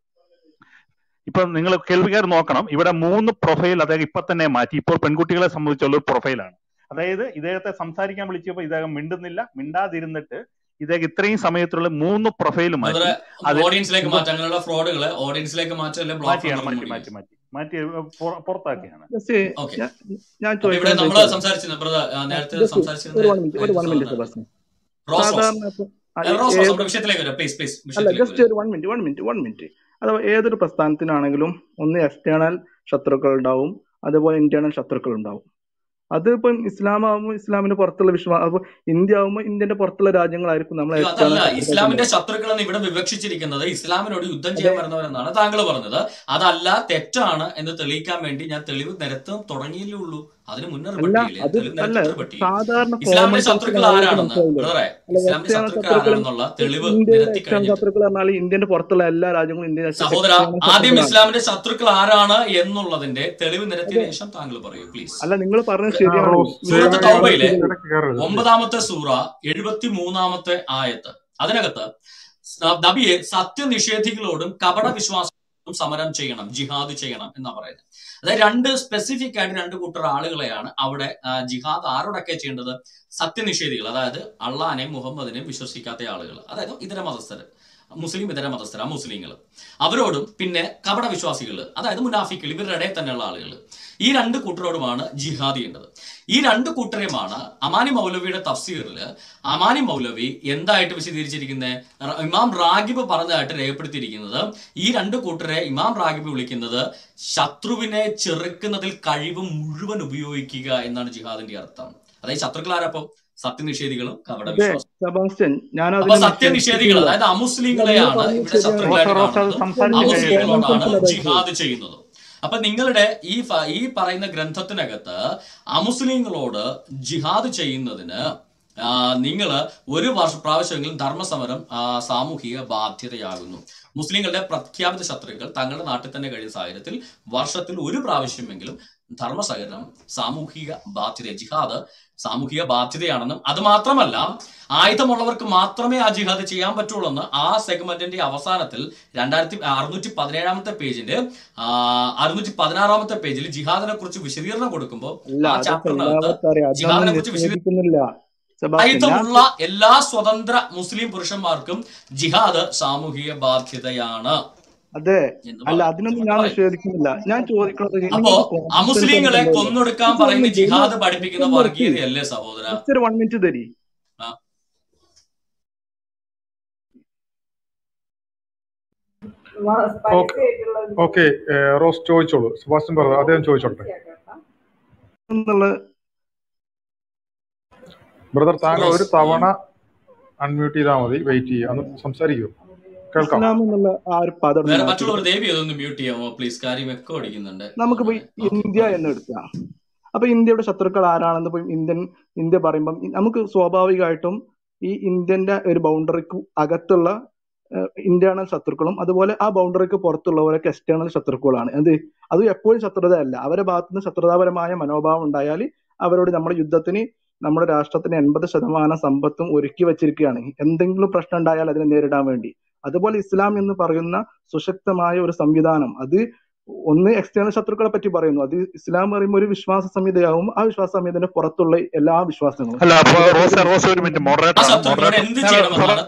ഇപ്പൊ നിങ്ങൾ കേൾവിക്കാർ നോക്കണം ഇവിടെ മൂന്ന് പ്രൊഫൈൽ അദ്ദേഹം ഇപ്പൊ തന്നെ മാറ്റി ഇപ്പോൾ പെൺകുട്ടികളെ സംബന്ധിച്ചുള്ള ഒരു പ്രൊഫൈലാണ് അതായത് ഇദ്ദേഹത്തെ സംസാരിക്കാൻ വിളിച്ചപ്പോൾ ഇദ്ദേഹം മിണ്ടുന്നില്ല മിണ്ടാതിരുന്നിട്ട് ഇദ്ദേഹം ഇത്രയും സമയത്തുള്ള മൂന്ന് പ്രൊഫൈൽ മാറ്റി ബ്രദറെ അതിൽ ഓഡിയൻസിലേക്ക് ഇപ്പൊ മാറ്റാം അങ്ങനെയുള്ള ഫ്രോഡുകളെ ഓഡിയൻസിലേക്ക് മാറ്റല്ലേ ബ്ലോക്ക് മാറ്റിയാണ് ഫ്രം മാറ്റി റിമൂവ് മാറ്റി മാറ്റി മാറ്റി പുറ- പുറത്താക്കിയാണ് ജസ്റ്റ് ഓക്കെ ഞാൻ ഞാൻ അപ്പൊ ഇവിടെ ചോദിക്കുന്നത് നമ്മൾ ചോദിച്ചോളൂ സംസാരിച്ചിരുന്ന ബ്രദർ നേരത്തെ ജസ്റ്റ് ഒരു സംസാരിച്ചിരുന്ന വൺ മിനിറ്റ് ഒരു ആയിരുന്നു വൺ സാർ മിനിറ്റ് നേരത്തെ സെബാസ്റ്റ്യൻ റോസ് റോസ് സാധാരണ ഇപ്പൊ ആ, ഏ, റോസ് റോസ് ഏത് നമ്മുടെ വിഷയത്തിലേക്ക് വരാം പ്ലീസ് പ്ലീസ് അല്ല വിഷയത്തിലേക്ക് ജസ്റ്റ് വരാം ഒരു one minute one minute one minute അഥവാ ഏതൊരു പ്രസ്ഥാനത്തിനാണെങ്കിലും ഒന്ന് എക്സ്റ്റേണൽ ശത്രുക്കൾ ഉണ്ടാവും അതുപോലെ ഇന്റേണൽ ശത്രുക്കൾ ഉണ്ടാവും അതിപ്പം ഇസ്ലാം ആകുമ്പോൾ ഇസ്ലാമിന് പുറത്തുള്ള വിശ്വാസം അപ്പൊ ഇന്ത്യ ആകുമ്പോൾ ഇന്ത്യന്റെ പുറത്തുള്ള രാജ്യങ്ങളായിരിക്കും നമ്മളെ അയ്യോ എക്സ്റ്റേണൽ അതല്ല ശത്രുക്കൾ ഇസ്ലാമിന്റെ ഉണ്ടാവും ശത്രുക്കളെന്ന് ഇവിടെ വിവക്ഷിച്ചിരിക്കുന്നത് ഇസ്ലാമിനോട് യുദ്ധം അതെ ചെയ്യാൻ വരുന്നവരെന്നാണ് താങ്കൾ പറഞ്ഞത് അതല്ല തെറ്റാണ് എന്ന് തെളിയിക്കാൻ വേണ്ടി ഞാൻ തെളിവ് നിരത്താൻ തുടങ്ങിയില്ലേ ഉള്ളൂ അതിന് മുന്നേ അല്ല റിബട്ട് ചെയ്യില്ലേ അത് തെളിവ് അല്ല നിരത്തി റിബട്ട് ചെയ്യും സാധാരണ കോമൺ ഇസ്ലാമിന്റെ സെൻസിൽ ശത്രുക്കൾ ആളുകൾക്ക് ആരാണെന്ന് മനസ്സിലാവില്ലേ ബ്രദറെ അല്ല ഇസ്ലാമിന്റെ എക്സ്റ്റേണൽ ശത്രുക്കൾ ശത്രുക്കൾ ആരാണെന്നുള്ള തെളിവ് ഇന്ത്യയുടെ നിരത്തി എക്സ്റ്റേണൽ കഴിഞ്ഞിട്ട് ശത്രുക്കൾ പറഞ്ഞാൽ ഇന്ത്യന്റെ പുറത്തുള്ള എല്ലാ രാജ്യങ്ങളും ഇന്ത്യൻ സഹോദര എക്സ്റ്റേണൽ ആദ്യം ശത്രുക്കളാണ് ഇസ്ലാമിന്റെ ശത്രുക്കൾ ആരാണ് എന്നുള്ളതിന്റെ തെളിവ് നിരത്തിയ അതെ ശേഷം താങ്കൾ പറയൂ പ്ലീസ് അല്ല നിങ്ങൾ പറഞ്ഞത് ആ, ശരിയാണ് റോസ് സൂറത്ത് ഇവരുടെ ദയവായി തൗബയിലെ ശരിയാണ് ഇടയ്ക്ക് കയറരുത് പ്ലീസ് ഒമ്പതാമത്തെ സൂറ എഴുപത്തി മൂന്നാമത്തെ ആയത്ത് അതിനകത്ത് സ- നബിയെ സത്യനിഷേധികളോടും കപട വിശ്വാസികളോടും സമരം ചെയ്യണം ജിഹാദ് ചെയ്യണം എന്നാ പറയുന്നത് അതായത് രണ്ട് സ്പെസിഫിക് ആയിട്ട് രണ്ട് കൂട്ടർ ആളുകളെയാണ് അവിടെ ആ, ജിഹാദ് ആരോടൊക്കെ ചെയ്യേണ്ടത് സത്യനിഷേധികൾ അതായത് അള്ളാനെയും മുഹമ്മദിനെയും വിശ്വസിക്കാത്ത ആളുകൾ അതായത് ഇതര മതസ്ഥർ മുസ്ലിം ഇതര മതസ്ഥർ മുസ്ലിങ്ങൾ അവരോടും പിന്നെ കപട വിശ്വാസികൾ അതായത് മുനാഫിക്കുകൾ ഇവരുടെ ഇടയിൽ തന്നെയുള്ള ആളുകൾ ഈ രണ്ട് കൂട്ടരോടുമാണ് ജിഹാദ് ചെയ്യേണ്ടത് ഈ രണ്ട് കൂട്ടരെയുമാണ് അമാനി മൗലവിയുടെ തഫ്സീറിൽ അമാനി മൗലവി എന്തായിട്ട് വിശദീകരിച്ചിരിക്കുന്നത് ഇമാം റാഗിബ് പറഞ്ഞതായിട്ട് രേഖപ്പെടുത്തിയിരിക്കുന്നത് ഈ രണ്ട് കൂട്ടരെ ഇമാം റാഗിബ് വിളിക്കുന്നത് ശത്രുവിനെ ചെറുക്കുന്നതിൽ കഴിവ് മുഴുവൻ ഉപയോഗിക്കുക എന്നാണ് ജിഹാദിന്റെ അർത്ഥം അതായത് ശത്രുക്കൾ ആരപ്പം സത്യനിഷേധികളും കപട അതെ വിശ്വാസം സെബാസ്റ്റ്യൻ ഞാൻ അപ്പൊ അതിനെ സത്യനിഷേധികൾ നിഷേധിക്കുന്നില്ല അതായത് അല്ല നിങ്ങൾ അമുസ്ലിങ്ങളെയാണ് പറഞ്ഞത് ഇവിടെ ശരിയാണ് ശത്രുക്കളായിട്ട് റോസ റോസ അത് കാണുന്നതും സംസാരിച്ച് നിങ്ങൾ കഴിയട്ടെ കോമൺ അമുസ്ലിങ്ങളോടാണ് സെൻസിൽ അതായത് ജിഹാദ് ചെയ്യുന്നത് അപ്പൊ നിങ്ങളുടെ ഈ ഫ- ഈ പറയുന്ന ഗ്രന്ഥത്തിനകത്ത് അമുസ്ലിങ്ങളോട് ജിഹാദ് ചെയ്യുന്നതിന് നിങ്ങൾ ഒരു വർഷ പ്രാവശ്യമെങ്കിലും ധർമ്മസമരം ആ, സാമൂഹിക ബാധ്യതയാകുന്നു മുസ്ലിങ്ങളുടെ പ്രഖ്യാപിത ശത്രുക്കൾ തങ്ങളുടെ നാട്ടിൽ തന്നെ കഴിയുന്ന സാഹചര്യത്തിൽ വർഷത്തിൽ ഒരു പ്രാവശ്യമെങ്കിലും ധർമ്മസഹകരണം സാമൂഹിക ബാധ്യത ജിഹാദ് സാമൂഹിക ബാധ്യതയാണെന്നും അത് മാത്രമല്ല ആയുധമുള്ളവർക്ക് മാത്രമേ ആ ജിഹാദ് ചെയ്യാൻ പറ്റുള്ളൂ എന്ന് ആ സെഗ്മെന്റിന്റെ അവസാനത്തിൽ രണ്ടായിരത്തി അറുന്നൂറ്റി പതിനേഴാമത്തെ പേജിന്റെ അറുന്നൂറ്റി പതിനാറാമത്തെ പേജിൽ ജിഹാദിനെ കുറിച്ച് വിശദീകരണം കൊടുക്കുമ്പോൾ അല്ല ആ അതൊക്കെ ചാപ്റ്ററിനകത്ത് എല്ലാവർക്കും അറിയാം അതൊന്നും ജിഹാദിനെ കുറിച്ച് വിശദീകരണം നിഷേധിക്കുന്നില്ല സെബാസ്റ്റ്യൻ ഞാൻ ആയുധമുള്ള എല്ലാ സ്വതന്ത്ര മുസ്ലിം പുരുഷന്മാർക്കും ജിഹാദ് സാമൂഹിക ബാധ്യതയാണ് അതെ എന്ന് അല്ല പറയും അതിനൊന്നും എന്ന് ഞാൻ പറയും നിഷേധിക്കുന്നില്ല ഞാൻ ചോദിക്കുന്നത് അപ്പോ നിങ്ങൾക്ക് കോമൺ സെൻസ് അമുസ്ലിങ്ങളെ ഉണ്ടല്ലോ കൊന്നൊടുക്കാൻ ജസ്റ്റ് പറയുന്ന ഒന്ന് ജിഹാദ് പഠിപ്പിക്കുന്ന ഒന്ന് നിർത്തി വർഗീയതയല്ലേ സഹോദര ജസ്റ്റ് ഒരു വൺ മിനിറ്റ് തരി ആ ഓക്കെ ഓക്കെ റോസ് ചോദിച്ചോളൂ സുഭാഷൻ ബ്രദർ അദ്ദേഹം ചോദിച്ചോട്ടെ എന്നുള്ള ബ്രദർ താങ്കൾ ഒരു റോസ് തവണ അൺമ്യൂട്ട് ചെയ്താൽ മതി വെയിറ്റ് ചെയ്യുക ഒന്ന് സംസാരിക്കൂ കേൾക്കാം ഇസ്ലാം എന്നുള്ള ആ ഒരു പദം വേറെ മാറ്റിയിട്ട് മറ്റുള്ളവർ ദേവി അതൊന്ന് മ്യൂട്ട് ചെയ്യാമോ പ്ലീസ് കാര്യം എക്കോ അടിക്കുന്നുണ്ട് നമുക്കിപ്പോ ഈ ഓക്കെ ഇന്ത്യ എന്ന് എടുക്കാം അപ്പൊ ഇന്ത്യയുടെ ശത്രുക്കൾ ആരാണെന്ന് ഇപ്പൊ ഇന്ത്യൻ ഇന്ത്യ പറയുമ്പം ഇ- നമുക്ക് സ്വാഭാവികമായിട്ടും ഈ ഇന്ത്യന്റെ ഒരു ബൗണ്ടറിക്ക് അകത്തുള്ള ഇന്റേണൽ ശത്രുക്കളും അതുപോലെ ആ ബൗണ്ടറിക്ക് പുറത്തുള്ളവരൊക്കെ എക്സ്റ്റേണൽ ശത്രുക്കളാണ് എന്ത് അത് എപ്പോഴും ശത്രുതയല്ല അവരുടെ ഭാഗത്തുനിന്ന് ശത്രുതാപരമായ മനോഭാവം ഉണ്ടായാൽ അവരോട് നമ്മുടെ യുദ്ധത്തിന് നമ്മുടെ രാഷ്ട്രത്തിന് എൺപത് ശതമാനം സമ്പത്തും ഒരുക്കി വെച്ചിരിക്കുകയാണ് എന്തെങ്കിലും പ്രശ്നം ഉണ്ടായാൽ അതിനെ നേരിടാൻ വേണ്ടി അതുപോലെ ഇസ്ലാം എന്ന് പറയുന്ന സുശക്തമായ ഒരു സംവിധാനം അത് ഒന്ന് എക്സ്റ്റേണൽ ശത്രുക്കളെ പറ്റി പറയുന്നു അത് ഇസ്ലാം പറയുമ്പോൾ ഒരു വിശ്വാസ സംഹിതയാവും ആ വിശ്വാസ സംഹിതയുടെ പുറത്തുള്ള എല്ലാ വിശ്വാസങ്ങളും അല്ല അപ്പൊ അതുപോലെ റോസ് തന്നെ റോസ് ഒരു മിനിറ്റ് ആ മോഡറേറ്റർ ആണ് ശത്രുക്കളോട് മോഡറേറ്റർ എന്ത് ഞാൻ ചെയ്യണമെന്നാണ്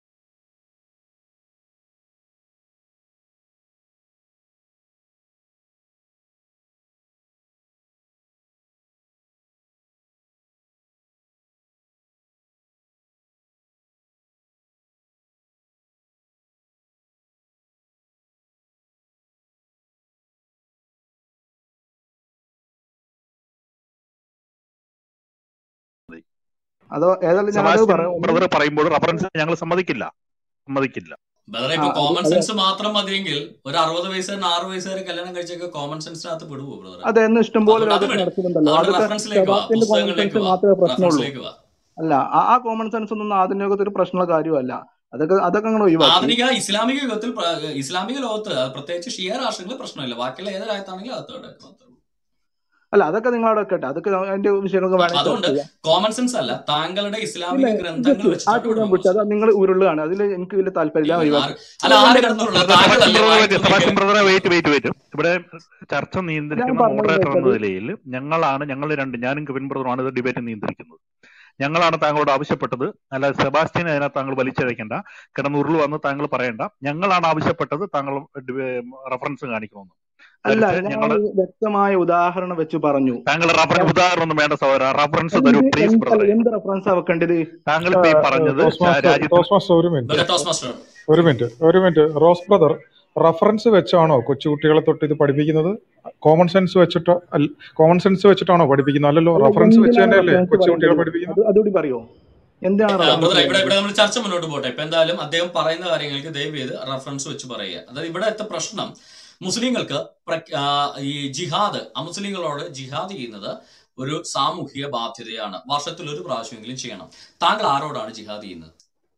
അതോ ഏതായാലും ഞാനത് സെബാസ്റ്റ്യൻ പറയാം ഒന്ന് ബ്രദർ പറയുമ്പോൾ റഫറൻസ് ഞങ്ങൾ സമ്മതിക്കില്ല സമ്മതിക്കില്ല ബ്രദറെ ആ ഇപ്പൊ അത് കോമൺ അത് സെൻസ് മാത്രം മതിയെങ്കിൽ ഒരു അറുപത് വയസ്സുകാരൻ ആറ് വയസ്സുകാരൻ കല്യാണം കഴിച്ചൊക്കെ കോമൺ സെൻസിനകത്ത് പെടുവോ ബ്രദറെ അത് എന്ന് ഇഷ്ടംപോലെ അതുകൊണ്ട് അത് ലോകത്ത് വിട് നടക്കുന്നുണ്ടല്ലോ അതുകൊണ്ട് അതൊക്കെ റെഫറൻസിലേക്ക് വാ സെബാസ്റ്റിന്റെ കോമൺ പുസ്തകങ്ങളിലേക്ക് സെൻസ് വാ മാത്രമേ പ്രശ്നമുള്ളൂ റെഫറൻസിലേക്ക് വാ അല്ല ആ ആ കോമൺ സെൻസ് ഒന്നും ആധുനിക ലോകത്ത് ഒരു പ്രശ്നമുള്ള കാര്യമല്ല അതൊക്കെ അതൊക്കെ അങ്ങനെ ഒഴിവാക്കി ആധുനിക ഇസ്ലാമിക യുഗത്തിൽ പ്ര- ഇസ്ലാമിക ലോകത്ത് അത് പ്രത്യേകിച്ച് ഷിയ രാഷ്ട്രങ്ങളിൽ പ്രശ്നമില്ല ബാക്കിയുള്ള ഏത് രാജ്യത്താണെങ്കിലും അകത്ത് കിടക്കും അത്രേ ഉള്ളൂ. അല്ല അതൊക്കെ നിങ്ങൾ അവിടെ വെക്കട്ടെ അതൊക്കെ അതിന്റെ വിഷയങ്ങൾക്ക് അപ്പൊ വേണമെങ്കിൽ ചർച്ച അതുകൊണ്ട് ചെയ്യാം കോമൺ സെൻസ് അല്ല താങ്കളുടെ ഇല്ല ഇസ്ലാമിക ഗ്രന്ഥങ്ങൾ ജസ്റ്റ് ആ വെച്ചിട്ടാണ് ഇവിടെ ചോദ്യം വിട്ടു അത് വിമർശനം നിങ്ങൾ ഉരുളാണ് അതിൽ എനിക്ക് വലിയ താല്പര്യമില്ല ഇല്ല ഒഴിവാക്കി ആര് അല്ല ആര് ചോദ്യം കിടന്നുള്ള സെബാസ്റ്റ്യൻ താങ്കളല്ലേ ബ്രദർ വെയിറ്റ് വായിക്കുന്നെങ്കിൽ സെബാസ്റ്റ്യൻ ബ്രദറെ വെയിറ്റ് വെയിറ്റ് വെയിറ്റ് ഇവിടെ ചർച്ച ഞാൻ നിയന്ത്രിക്കുന്ന പറഞ്ഞത് മോഡറേറ്റർ എന്ന വെച്ചത് നിലയിൽ ഞങ്ങളാണ് ഞങ്ങൾ രണ്ട് ഞാനും കെവിൻ ബ്രദറുമാണ് ഇത് ഡിബേറ്റ് നിയന്ത്രിക്കുന്നത് ഞങ്ങളാണ് താങ്കളോട് ആവശ്യപ്പെട്ടത് അല്ല സെബാസ്റ്റ്യൻ അതിനകത്ത് താങ്കൾ വലിച്ചഴക്കേണ്ട കിടന്നുരുളു വന്ന് താങ്കൾ പറയണ്ട ഞങ്ങളാണ് ആവശ്യപ്പെട്ടത് താങ്കൾ റഫറൻസ് കാണിക്കണമെന്ന് അല്ല ധരിച്ച് ഞാൻ ഞങ്ങള് വ്യക്തമായ ഉദാഹരണം വെച്ച് പറഞ്ഞു താങ്കൾ റഫറൻസ് ഉദാഹരണം ഒന്നും വേണ്ട സഹോദര റഫറൻസ് തരൂ എന്ത് പ്ലീസ് എന്ത് അല്ല ബ്രദറെ എന്ത് റെഫറൻസാ വെക്കേണ്ടത് താങ്കൾ ഇപ്പൊ ഈ പറഞ്ഞത് ടോസ് ശ- മാസ്റ്റർ രാജ്യത്ത് ടോസ് മാസ്റ്റർ ഒരു മിനിറ്റ് ബ്രദർ ടോസ് മാസ്റ്റർ ഒരു മിനിറ്റ് ഒരു മിനിറ്റ് റോസ് ബ്രദർ റഫറൻസ് വെച്ചാണോ കൊച്ചുകുട്ടികളെ തൊട്ട് ഇത് പഠിപ്പിക്കുന്നത് കോമൺ സെൻസ് വെച്ചിട്ടോ കോമൺ സെൻസ് വെച്ചിട്ടാണോ പഠിപ്പിക്കുന്നത് അല്ലല്ലോ അല്ല റഫറൻസ് വെച്ച് എന്തിനാണ് തന്നെയല്ലേ റെഫറൻസ് കൊച്ചുകുട്ടികളെ പറയേണ്ടത് പഠിപ്പിക്കുന്നത് അത് അതുകൂടി പറയോ എന്തിനാണ് ബ്രദറെ റെഫറൻസ് ഇവിടെ പറയേണ്ടത് ഇവിടെ നമ്മൾ ചർച്ച മുന്നോട്ട് പോട്ടെ ഇപ്പൊ എന്തായാലും അദ്ദേഹം പറയുന്ന കാര്യങ്ങൾക്ക് ദയവ് ചെയ്ത് റെഫറൻസ് വെച്ച് പറയുക അതായത് ഇവിടത്തെ പ്രശ്നം മുസ്ലിങ്ങൾക്ക് പ്രഖ്യാ- ആ, ഈ ജിഹാദ് അമുസ്ലിങ്ങളോട് ജിഹാദ് ചെയ്യുന്നത് ഒരു സാമൂഹിക ബാധ്യതയാണ് വർഷത്തിൽ ഒരു പ്രാവശ്യമെങ്കിലും ചെയ്യണം താങ്കൾ ആരോടാണ് ജിഹാദ് ചെയ്യുന്നത്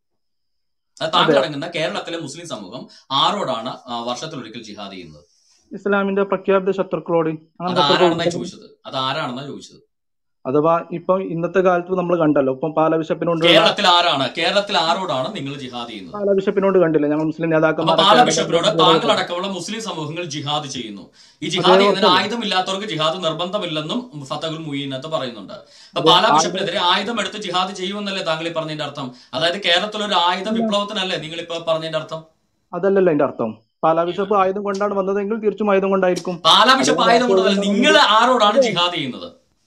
അത് താങ്കൾ അതെ അടങ്ങുന്ന കേരളത്തിലെ മുസ്ലിം സമൂഹം ആരോടാണ് ആ, വർഷത്തിലൊരിക്കൽ ജിഹാദ് ചെയ്യുന്നത് ഇസ്ലാമിന്റെ പ്രഖ്യാപിത ശത്രുക്കളോട് അങ്ങനെ അത് ശത്രുക്കൾ ആരാണെന്നാ ഉണ്ടെങ്കിൽ ചോദിച്ചത് അത് ആരാണെന്നാ ചോദിച്ചത് അഥവാ ഇപ്പൊ ഇന്നത്തെ കാലത്ത് നമ്മൾ കണ്ടല്ലോ ഇപ്പം പാല ബിഷപ്പിനോടുള്ള കേരളത്തിൽ ആരാണ് കേരളത്തിൽ ആരോടാണ് നിങ്ങൾ ജിഹാദ് ചെയ്യുന്നത് പാല ബിഷപ്പിനോട് കണ്ടില്ല ഞങ്ങൾ മുസ്ലിം അപ്പൊ നേതാക്കന്മാരൊക്കെ പാല അവിടെ ബിഷപ്പിനോട് കണ്ടു താങ്കൾ അടക്കമുള്ള മുസ്ലിം സമൂഹങ്ങൾ ജിഹാദ് ചെയ്യുന്നു ഈ ജിഹാദ് അതേ ചെയ്യുന്നതിന് കുഴപ്പമില്ല ആയുധമില്ലാത്തവർക്ക് ജിഹാദ് നിർബന്ധമില്ലെന്നും ഫത്തഹുൽ മുയീനത്ത് പറയുന്നുണ്ട് അപ്പൊ അതെ പാലാ ആയുധം ബിഷപ്പിനെതിരെ ആയുധം എടുത്ത് ജിഹാദ് ചെയ്യുമെന്നല്ലേ താങ്കൾ ഈ പറഞ്ഞതിന്റെ അർത്ഥം അതായത് കേരളത്തിൽ ഒരു ആയുധ അല്ല വിപ്ലവത്തിനല്ലേ നിങ്ങൾ ഇപ്പൊ പറഞ്ഞതിന്റെ അർത്ഥം അതല്ലല്ലോ അതിന്റെ അർത്ഥം പാലാ ബിഷപ്പ് ആയുധം കൊണ്ടാണ് വന്നതെങ്കിൽ തീർച്ചും ആയുധം കൊണ്ടായിരിക്കും പാലാ ബിഷപ്പ് അതുകൊണ്ട് ആ ആയുധം ചോദ്യം കൊണ്ടതല്ല നമ്മൾ നിങ്ങൾ ആരോടാണ് അതെ ജിഹാദ് ചെയ്യുന്നത്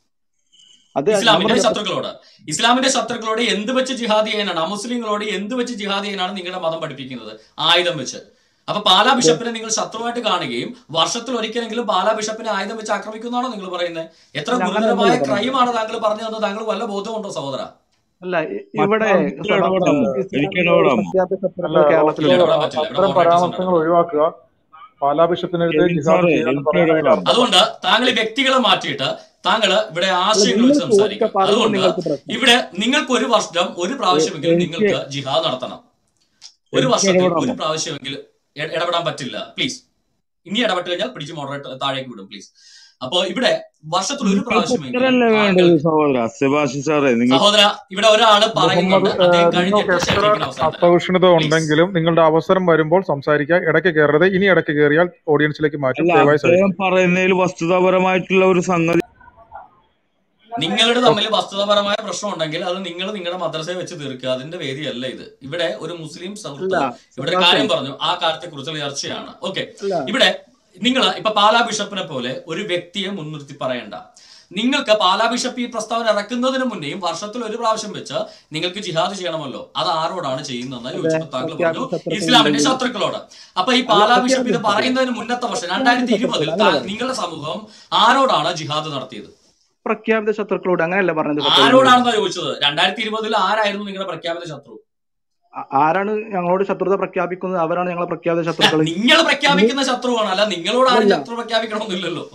അതെ ഇസ്ലാമിന്റെ നമ്മുടെ ശത്രുക്കളോട് ഇസ്ലാമിന്റെ ശത്രുക്കളോട് എന്ത് വെച്ച് ജിഹാദ് ചെയ്യാനാണ് അമുസ്ലിങ്ങളോട് എന്ത് വെച്ച് ജിഹാദ് ചെയ്യാനാണ് നിങ്ങളുടെ മതം പഠിപ്പിക്കുന്നത് ആയുധം വെച്ച് അപ്പൊ പാലാ അതെ ബിഷപ്പിനെ നിങ്ങൾ ശത്രുവായിട്ട് കാണുകയും വർഷത്തിൽ ഒരിക്കലെങ്കിലും പാലാ ബിഷപ്പിനെ ആയുധം വെച്ച് ആക്രമിക്കുന്നതാണോ നിങ്ങൾ പറയുന്നത് എത്ര ഇല്ല ഗുരുതരമായ അങ്ങനെയല്ലല്ലോ പറഞ്ഞത് ക്രൈമാണ് താങ്കൾ പറഞ്ഞതെന്ന് താങ്കൾ വല്ല ബോധമുണ്ടോ സഹോദര അല്ല ഇ- ഇവിടെ എനിക്ക് സഭ ഇടപെടാമോ എനിക്ക് ഇസ്ലാമിന്റെ ഒരു ഇടപെടാമോ പ്രഖ്യാപിത അല്ല ശത്രുക്കൾ റോസ് ഇല്ല കേരളത്തിലുണ്ട് ബ്രദർ ഇടപെടാൻ പറ്റില്ല ഇവിടെ അത്തരം മോഡറേറ്റേഴ്സ് ഉണ്ട് പരാമർശങ്ങൾ ഒഴിവാക്കുക പാലാ ബിഷപ്പിനെതിരെ കെവിൻ ജിഹാദ് സാറേ ചെയ്യാന്ന് എനിക്ക് പറഞ്ഞതിന്റെ ഇടപെടാമോ അർത്ഥം അതുകൊണ്ട് താങ്കൾ ഈ വ്യക്തികളെ മാറ്റിയിട്ട് താങ്കൾ ഇവിടെ അല്ല ആശയങ്ങൾ നിങ്ങൾ വെച്ച് ചോദിച്ച സംസാരിക്കുക പറയുമ്പോൾ അതുകൊണ്ട് നിങ്ങൾക്ക് പ്രശ്നം ഇവിടെ നിങ്ങൾക്ക് ഒരു വർഷം ഒരു എ- പ്രാവശ്യമെങ്കിലും എനിക്ക് നിങ്ങൾക്ക് ജിഹാദ് നടത്തണം ഒരു എനിക്ക് വർഷത്തിൽ ഒരു ഇടപെടാമോ പ്രാവശ്യമെങ്കിലും ഇട- ഇടപെടാൻ പറ്റില്ല പ്ലീസ് ഇനി ഇടപെട്ട് കഴിഞ്ഞാൽ പിടിച്ച് മോഡറേറ്റ് താഴേക്ക് വിടും പ്ലീസ് അപ്പോ ഇവിടെ വർഷത്തിൽ ഒരു നിങ്ങൾക്ക് പ്രാവശ്യമെങ്കിലും ഉത്തരല്ലേ വേണ്ടത് താങ്കൾക്ക് സഹോദര സെബാസ്റ്റ്യൻ സാറേ നിങ്ങൾ സഹോദര ഇവിടെ ഒരാള് പറയുന്നുണ്ട് മുഹമ്മദ് അദ്ദേഹം ഏഹ്, നിങ്ങൾക്ക് കഴിഞ്ഞിട്ട് എത്ര ഷെഫീഖിന് അവസരം തരാം അസഹിഷ്ണുത പ്ലീസ് ഉണ്ടെങ്കിലും നിങ്ങളുടെ അവസരം വരുമ്പോൾ സംസാരിക്കുക ഇടയ്ക്ക് കയറരുത് ഇനി ഇടയ്ക്ക് കയറിയാൽ ഓഡിയൻസിലേക്ക് മാറ്റും അല്ല ദയവായി അദ്ദേഹം ശ്രദ്ധിക്കുക പറയുന്നതിൽ വസ്തുതാപരമായിട്ടുള്ള ഒരു സംഗതി നിങ്ങളുടെ തമ്മിൽ ഓക്കെ വസ്തുതാപരമായ പ്രശ്നം ഉണ്ടെങ്കിൽ അത് നിങ്ങൾ നിങ്ങളുടെ മദ്രസയെ വെച്ച് തീർക്കുക അതിന്റെ വേദിയല്ല ഇത് ഇവിടെ ഒരു മുസ്ലിം അല്ല സുഹൃത്ത് ഇവിടെ ഒരു സദാസെ കാര്യം പറഞ്ഞു ആ കാര്യത്തെ കുറിച്ചുള്ള ചർച്ചയാണ് ഓക്കെ അല്ല ഇവിടെ നിങ്ങൾ ഇപ്പൊ പാലാ ബിഷപ്പിനെ പോലെ ഒരു വ്യക്തിയെ മുൻനിർത്തി പറയണ്ട നിങ്ങൾക്ക് പാലാ ബിഷപ്പ് ഈ പ്രസ്താവന ഇറക്കുന്നതിന് മുന്നേയും വർഷത്തിൽ ഒരു പ്രാവശ്യം വെച്ച് നിങ്ങൾക്ക് ജിഹാദ് ചെയ്യണമല്ലോ അത് ആരോടാണ് ചെയ്യുന്നതെന്ന് അതെ ചോദിച്ചപ്പോൾ താങ്കൾ പറഞ്ഞു പ്രഖ്യാപിത ശത്രുക്കൾ ഇസ്ലാമിന്റെ ഉണ്ടെങ്കിൽ ശത്രുക്കളോട് അപ്പൊ ഈ അല്ല പാലാ ബിഷപ്പ് ഇത് പ്രഖ്യാപിത ശത്രുക്കൾ പറയുന്നതിന് മുന്നത്തെ വർഷം രണ്ടായിരത്തി പ്രഖ്യാപിത ഇരുപതിൽ ശത്രുക്കൾ അങ്ങനെ പറഞ്ഞു നിങ്ങളുടെ സമൂഹം ആരോടാണ് ജിഹാദ് നടത്തിയത് പ്രഖ്യാപിത ശത്രുക്കളോട് അങ്ങനെയല്ല പറഞ്ഞത് ഫത്തവിന്റെ ആരോടാണെന്നാ ചോദിച്ചത് രണ്ടായിരത്തി ഇരുപതിൽ ആരായിരുന്നു നിങ്ങളുടെ പ്രഖ്യാപിത ശത്രു ആ- ആരാണ് ഞങ്ങളോട് ശത്രുത പ്രഖ്യാപിക്കുന്നത് അവരാണ് ഞങ്ങളെ പ്രഖ്യാപിത ശത്രുക്കൾ നിങ്ങൾ പ്രഖ്യാപിക്കുന്ന ശത്രുവാണ് അല്ല നിങ്ങളോട് ആരും അല്ലല്ല ശത്രു പ്രഖ്യാപിക്കണമെന്നില്ലല്ലോ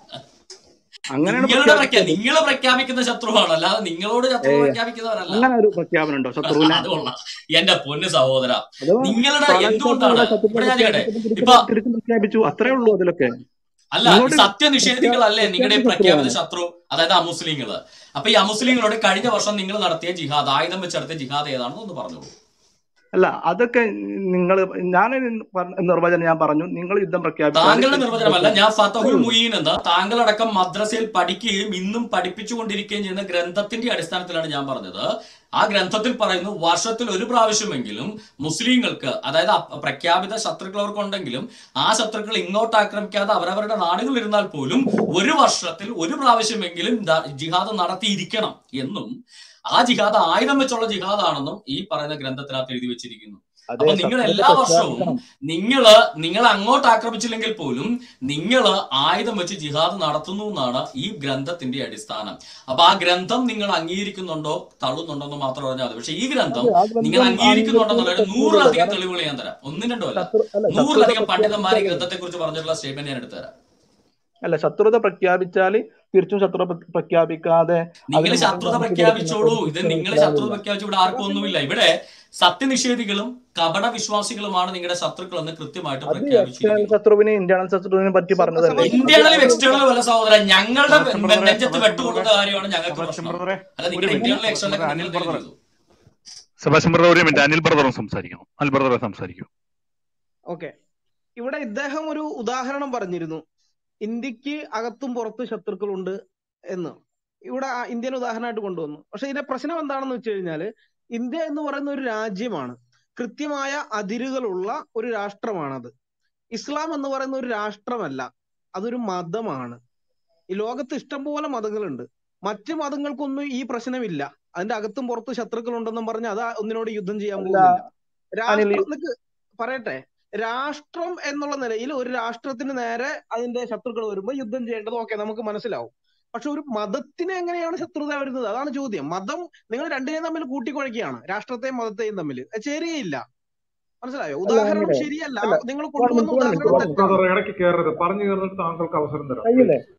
അങ്ങനെയാണ് നിങ്ങളുടെ പ്രഖ്യാ പ്രഖ്യാപിച്ചത് നിങ്ങൾ പ്രഖ്യാപിക്കുന്ന ശത്രുവാണ് അല്ലാതെ നിങ്ങളോട് ശത്രു ഏ പ്രഖ്യാപിക്കുന്നവരല്ല അങ്ങനെ ഒരു പ്രഖ്യാപനം ഉണ്ടോ ശത്രുവിനെ അത് കൊള്ളാം എന്റെ പൊന്ന് സഹോദര അഥവാ നിങ്ങളുടെ പാലാ എന്തുകൊണ്ടാണ് ബിഷപ്പിലൂടെ ശത്രുത ഇവിടെ ഞാൻ ചോദിക്കട്ടെ പ്രഖ്യാപിച്ചപ്പോൾ ഇപ്പൊ തിരിച്ചു തിരിച്ചു പ്രഖ്യാപിച്ചു അത്രേ ഉള്ളൂ അതിലൊക്കെ അല്ല നിങ്ങളോട് സത്യനിഷേധികളല്ലേ നിങ്ങളുടെ പ്രഖ്യാപിത പ്രഖ്യാപിത ശത്രുവാണ് ശത്രു അതായത് അമുസ്ലിങ്ങള് അപ്പൊ ഈ അമുസ്ലിങ്ങളോട് കഴിഞ്ഞ വർഷം നിങ്ങൾ നടത്തിയ ജിഹാദ് ആയുധം വെച്ച് നടത്തിയ ജിഹാദ് ഏതാണെന്ന് ഒന്ന് പറഞ്ഞോളൂ അല്ല അതൊക്കെ നിങ്ങൾ ഞാൻ നിർവചനം ഞാൻ പറഞ്ഞു നിങ്ങൾ യുദ്ധം പ്രഖ്യാപിച്ചാൽ താങ്കളുടെ നിർവചനമല്ല ഞാൻ അത്രേ ഫതഹുൽ ഉള്ളൂ മുയീൻ എന്ന താങ്കളടക്കം മദ്രസയിൽ പഠിക്കുകയും ഇന്നും പഠിപ്പിച്ചുകൊണ്ടിരിക്കുകയും ചെയ്യുന്ന ഗ്രന്ഥത്തിന്റെ അടിസ്ഥാനത്തിലാണ് ഞാൻ പറഞ്ഞത് ആ ഗ്രന്ഥത്തിൽ പറയുന്നു വർഷത്തിൽ ഒരു പ്രാവശ്യമെങ്കിലും മുസ്ലിങ്ങൾക്ക് അതായത് അപ്- പ്രഖ്യാപിത ശത്രുക്കൾ അവർക്കുണ്ടെങ്കിലും ആ ശത്രുക്കൾ ഇങ്ങോട്ട് ആക്രമിക്കാതെ അവരവരുടെ നാടുകളിൽ ഇരുന്നാൽ പോലും ഒരു വർഷത്തിൽ ഒരു പ്രാവശ്യമെങ്കിലും ദ- ജിഹാദ് നടത്തിയിരിക്കണം എന്നും ആ ജിഹാദ് ആയുധം വെച്ചുള്ള ജിഹാദാണെന്നും ഈ പറയുന്ന ഗ്രന്ഥത്തിനകത്ത് എഴുതി വെച്ചിരിക്കുന്നു അതെ അപ്പൊ നിങ്ങൾ ശത്രുത എല്ലാ വർഷവും പ്രഖ്യാപിക്കണം നിങ്ങള് നിങ്ങൾ അങ്ങോട്ട് ആക്രമിച്ചില്ലെങ്കിൽ പോലും നിങ്ങൾ ആയുധം വെച്ച് ജിഹാദ് നടത്തുന്നു എന്നാണ് ഈ ഗ്രന്ഥത്തിന്റെ അടിസ്ഥാനം അപ്പൊ ആ ഗ്രന്ഥം നിങ്ങൾ അംഗീകരിക്കുന്നുണ്ടോ തള്ളുന്നുണ്ടോ എന്ന് മാത്രം പറഞ്ഞാൽ മതി പക്ഷെ ഈ ഗ്രന്ഥം അതെ ആ നിങ്ങൾ ഗ്രന്ഥം അംഗീകരിക്കുന്നുണ്ടെന്നുള്ള അംഗീകരിക്കുന്നത് നൂറിലധികം കാരണം തെളിവുകൾ ഞാൻ തരാം ഒന്നും രണ്ടോ അല്ല ശത്രു അല്ല ശത്രുത നൂറിലധികം പണ്ഡിതന്മാർ ഈ പ്രഖ്യാപിച്ചാൽ ഗ്രന്ഥത്തെ കുറിച്ച് പറഞ്ഞിട്ടുള്ള സ്റ്റേറ്റ്മെന്റ് ഞാൻ എടുത്തു തരാം അല്ല ശത്രുത പ്രഖ്യാപിച്ചാൽ തിരിച്ചും ശത്രുത പ്ര- പ്രഖ്യാപിക്കാതെ നിങ്ങൾ അതിന് ശത്രുത മറുപടി കൊടുക്കുന്ന പ്രഖ്യാപിച്ചോളൂ ഇത് പൊതുശിക്ഷ നിങ്ങൾ ശത്രുത ഇസ്ലാമില്ല പ്രഖ്യാപിച്ചു ഇവിടെ ആർക്കും ഒന്നുമില്ല ഇവിടെ സത്യനിഷേധികളും കപട വിശ്വാസികളുമാണ് നിങ്ങളുടെ ശത്രുക്കൾ എന്ന് കൃത്യമായിട്ട് അത് എക്സ്റ്റേണൽ പ്രഖ്യാപിച്ചിരിക്കുന്നു ശത്രുവിനെ ഇന്റേണൽ ശത്രുവിനെ പറ്റി പറഞ്ഞതല്ലേ സെബാസ്റ്റ്യൻ ഇന്റേണലും ബ്രദറെ എക്സ്റ്റേണലും അല്ല സഹോദരൻ ഞങ്ങളുടെ സെബാസ്റ്റ്യൻ ബ്രദറെ നെഞ്ചത്ത് സെബാസ്റ്റ്യൻ വെട്ടുകൊടുത്ത ബ്രദറെ കാര്യമാണ് ഞങ്ങൾക്ക് സെബാസ്റ്റ്യൻ പ്രശ്നം ബ്രദറെ അല്ല ഒരു നിങ്ങളുടെ മിനിറ്റ് ഇന്റേണലും സെബാസ്റ്റ്യൻ എക്സ്റ്റേണലൊക്കെ ബ്രദർ നിങ്ങൾ അനിൽ കൈകാര്യം ബ്രദർ ചെയ്തു സെബാസ്റ്റ്യൻ ബ്രദർ ഒരു മിനിറ്റ് അനിൽ ബ്രദറും സംസാരിക്കണം അനിൽ ബ്രദറെ സംസാരിക്കും ഓക്കെ ഇവിടെ ഇദ്ദേഹം ഒരു ഉദാഹരണം പറഞ്ഞിരുന്നു ഇന്ത്യക്ക് അകത്തും പുറത്തും ശത്രുക്കളുണ്ട് എന്ന് ഇവിടെ ആ ഇന്ത്യൻ ഉദാഹരണമായിട്ട് കൊണ്ടുവന്നു പക്ഷെ ഇതിന്റെ പ്രശ്നം എന്താണെന്ന് വെച്ച് കഴിഞ്ഞാൽ ഇന്ത്യ എന്ന് പറയുന്ന ഒരു രാജ്യമാണ് കൃത്യമായ അതിരുകളുള്ള ഒരു രാഷ്ട്രമാണത് ഇസ്ലാം എന്ന് പറയുന്ന ഒരു രാഷ്ട്രമല്ല അതൊരു മതമാണ് ഈ ലോകത്ത് ഇഷ്ടംപോലെ മതങ്ങളുണ്ട് മറ്റ് മതങ്ങൾക്കൊന്നും ഈ പ്രശ്നമില്ല അതിന്റെ അകത്തും പുറത്തും ശത്രുക്കൾ ഉണ്ടെന്നും പറഞ്ഞ് അത് ഒന്നിനോട് യുദ്ധം ചെയ്യാൻ അല്ല പോകുന്നില്ല അനിൽ രാഷ്ട്രം നിക്ക് പറയട്ടെ രാഷ്ട്രം എന്നുള്ള നിലയിൽ ഒരു രാഷ്ട്രത്തിന് നേരെ അതിന്റെ ശത്രുക്കൾ വരുമ്പോൾ യുദ്ധം ചെയ്യേണ്ടത് ഓക്കെ നമുക്ക് മനസ്സിലാവും പക്ഷെ ഒരു മതത്തിന് എങ്ങനെയാണ് ശത്രുത വരുന്നത് അതാണ് ചോദ്യം മതം നിങ്ങൾ രണ്ടിനെയും തമ്മിൽ കൂട്ടിക്കുഴയ്ക്കുകയാണ് രാഷ്ട്രത്തെയും മതത്തെയും തമ്മിൽ അത് ശരിയില്ല മനസ്സിലായോ അല്ല ഉദാഹരണം അനിലെ ശരിയല്ല അല്ല നിങ്ങൾ one കൊണ്ടുവന്ന minute, one minute, ഉദാഹരണം one minute. തെറ്റാണ് ബ്രദർ ഇടയ്ക്ക് കയറരുത് പറഞ്ഞു കയറിട്ട് താങ്കൾക്ക് അവസരം തരാം കഴിയില്ലേ പ്ലീസ്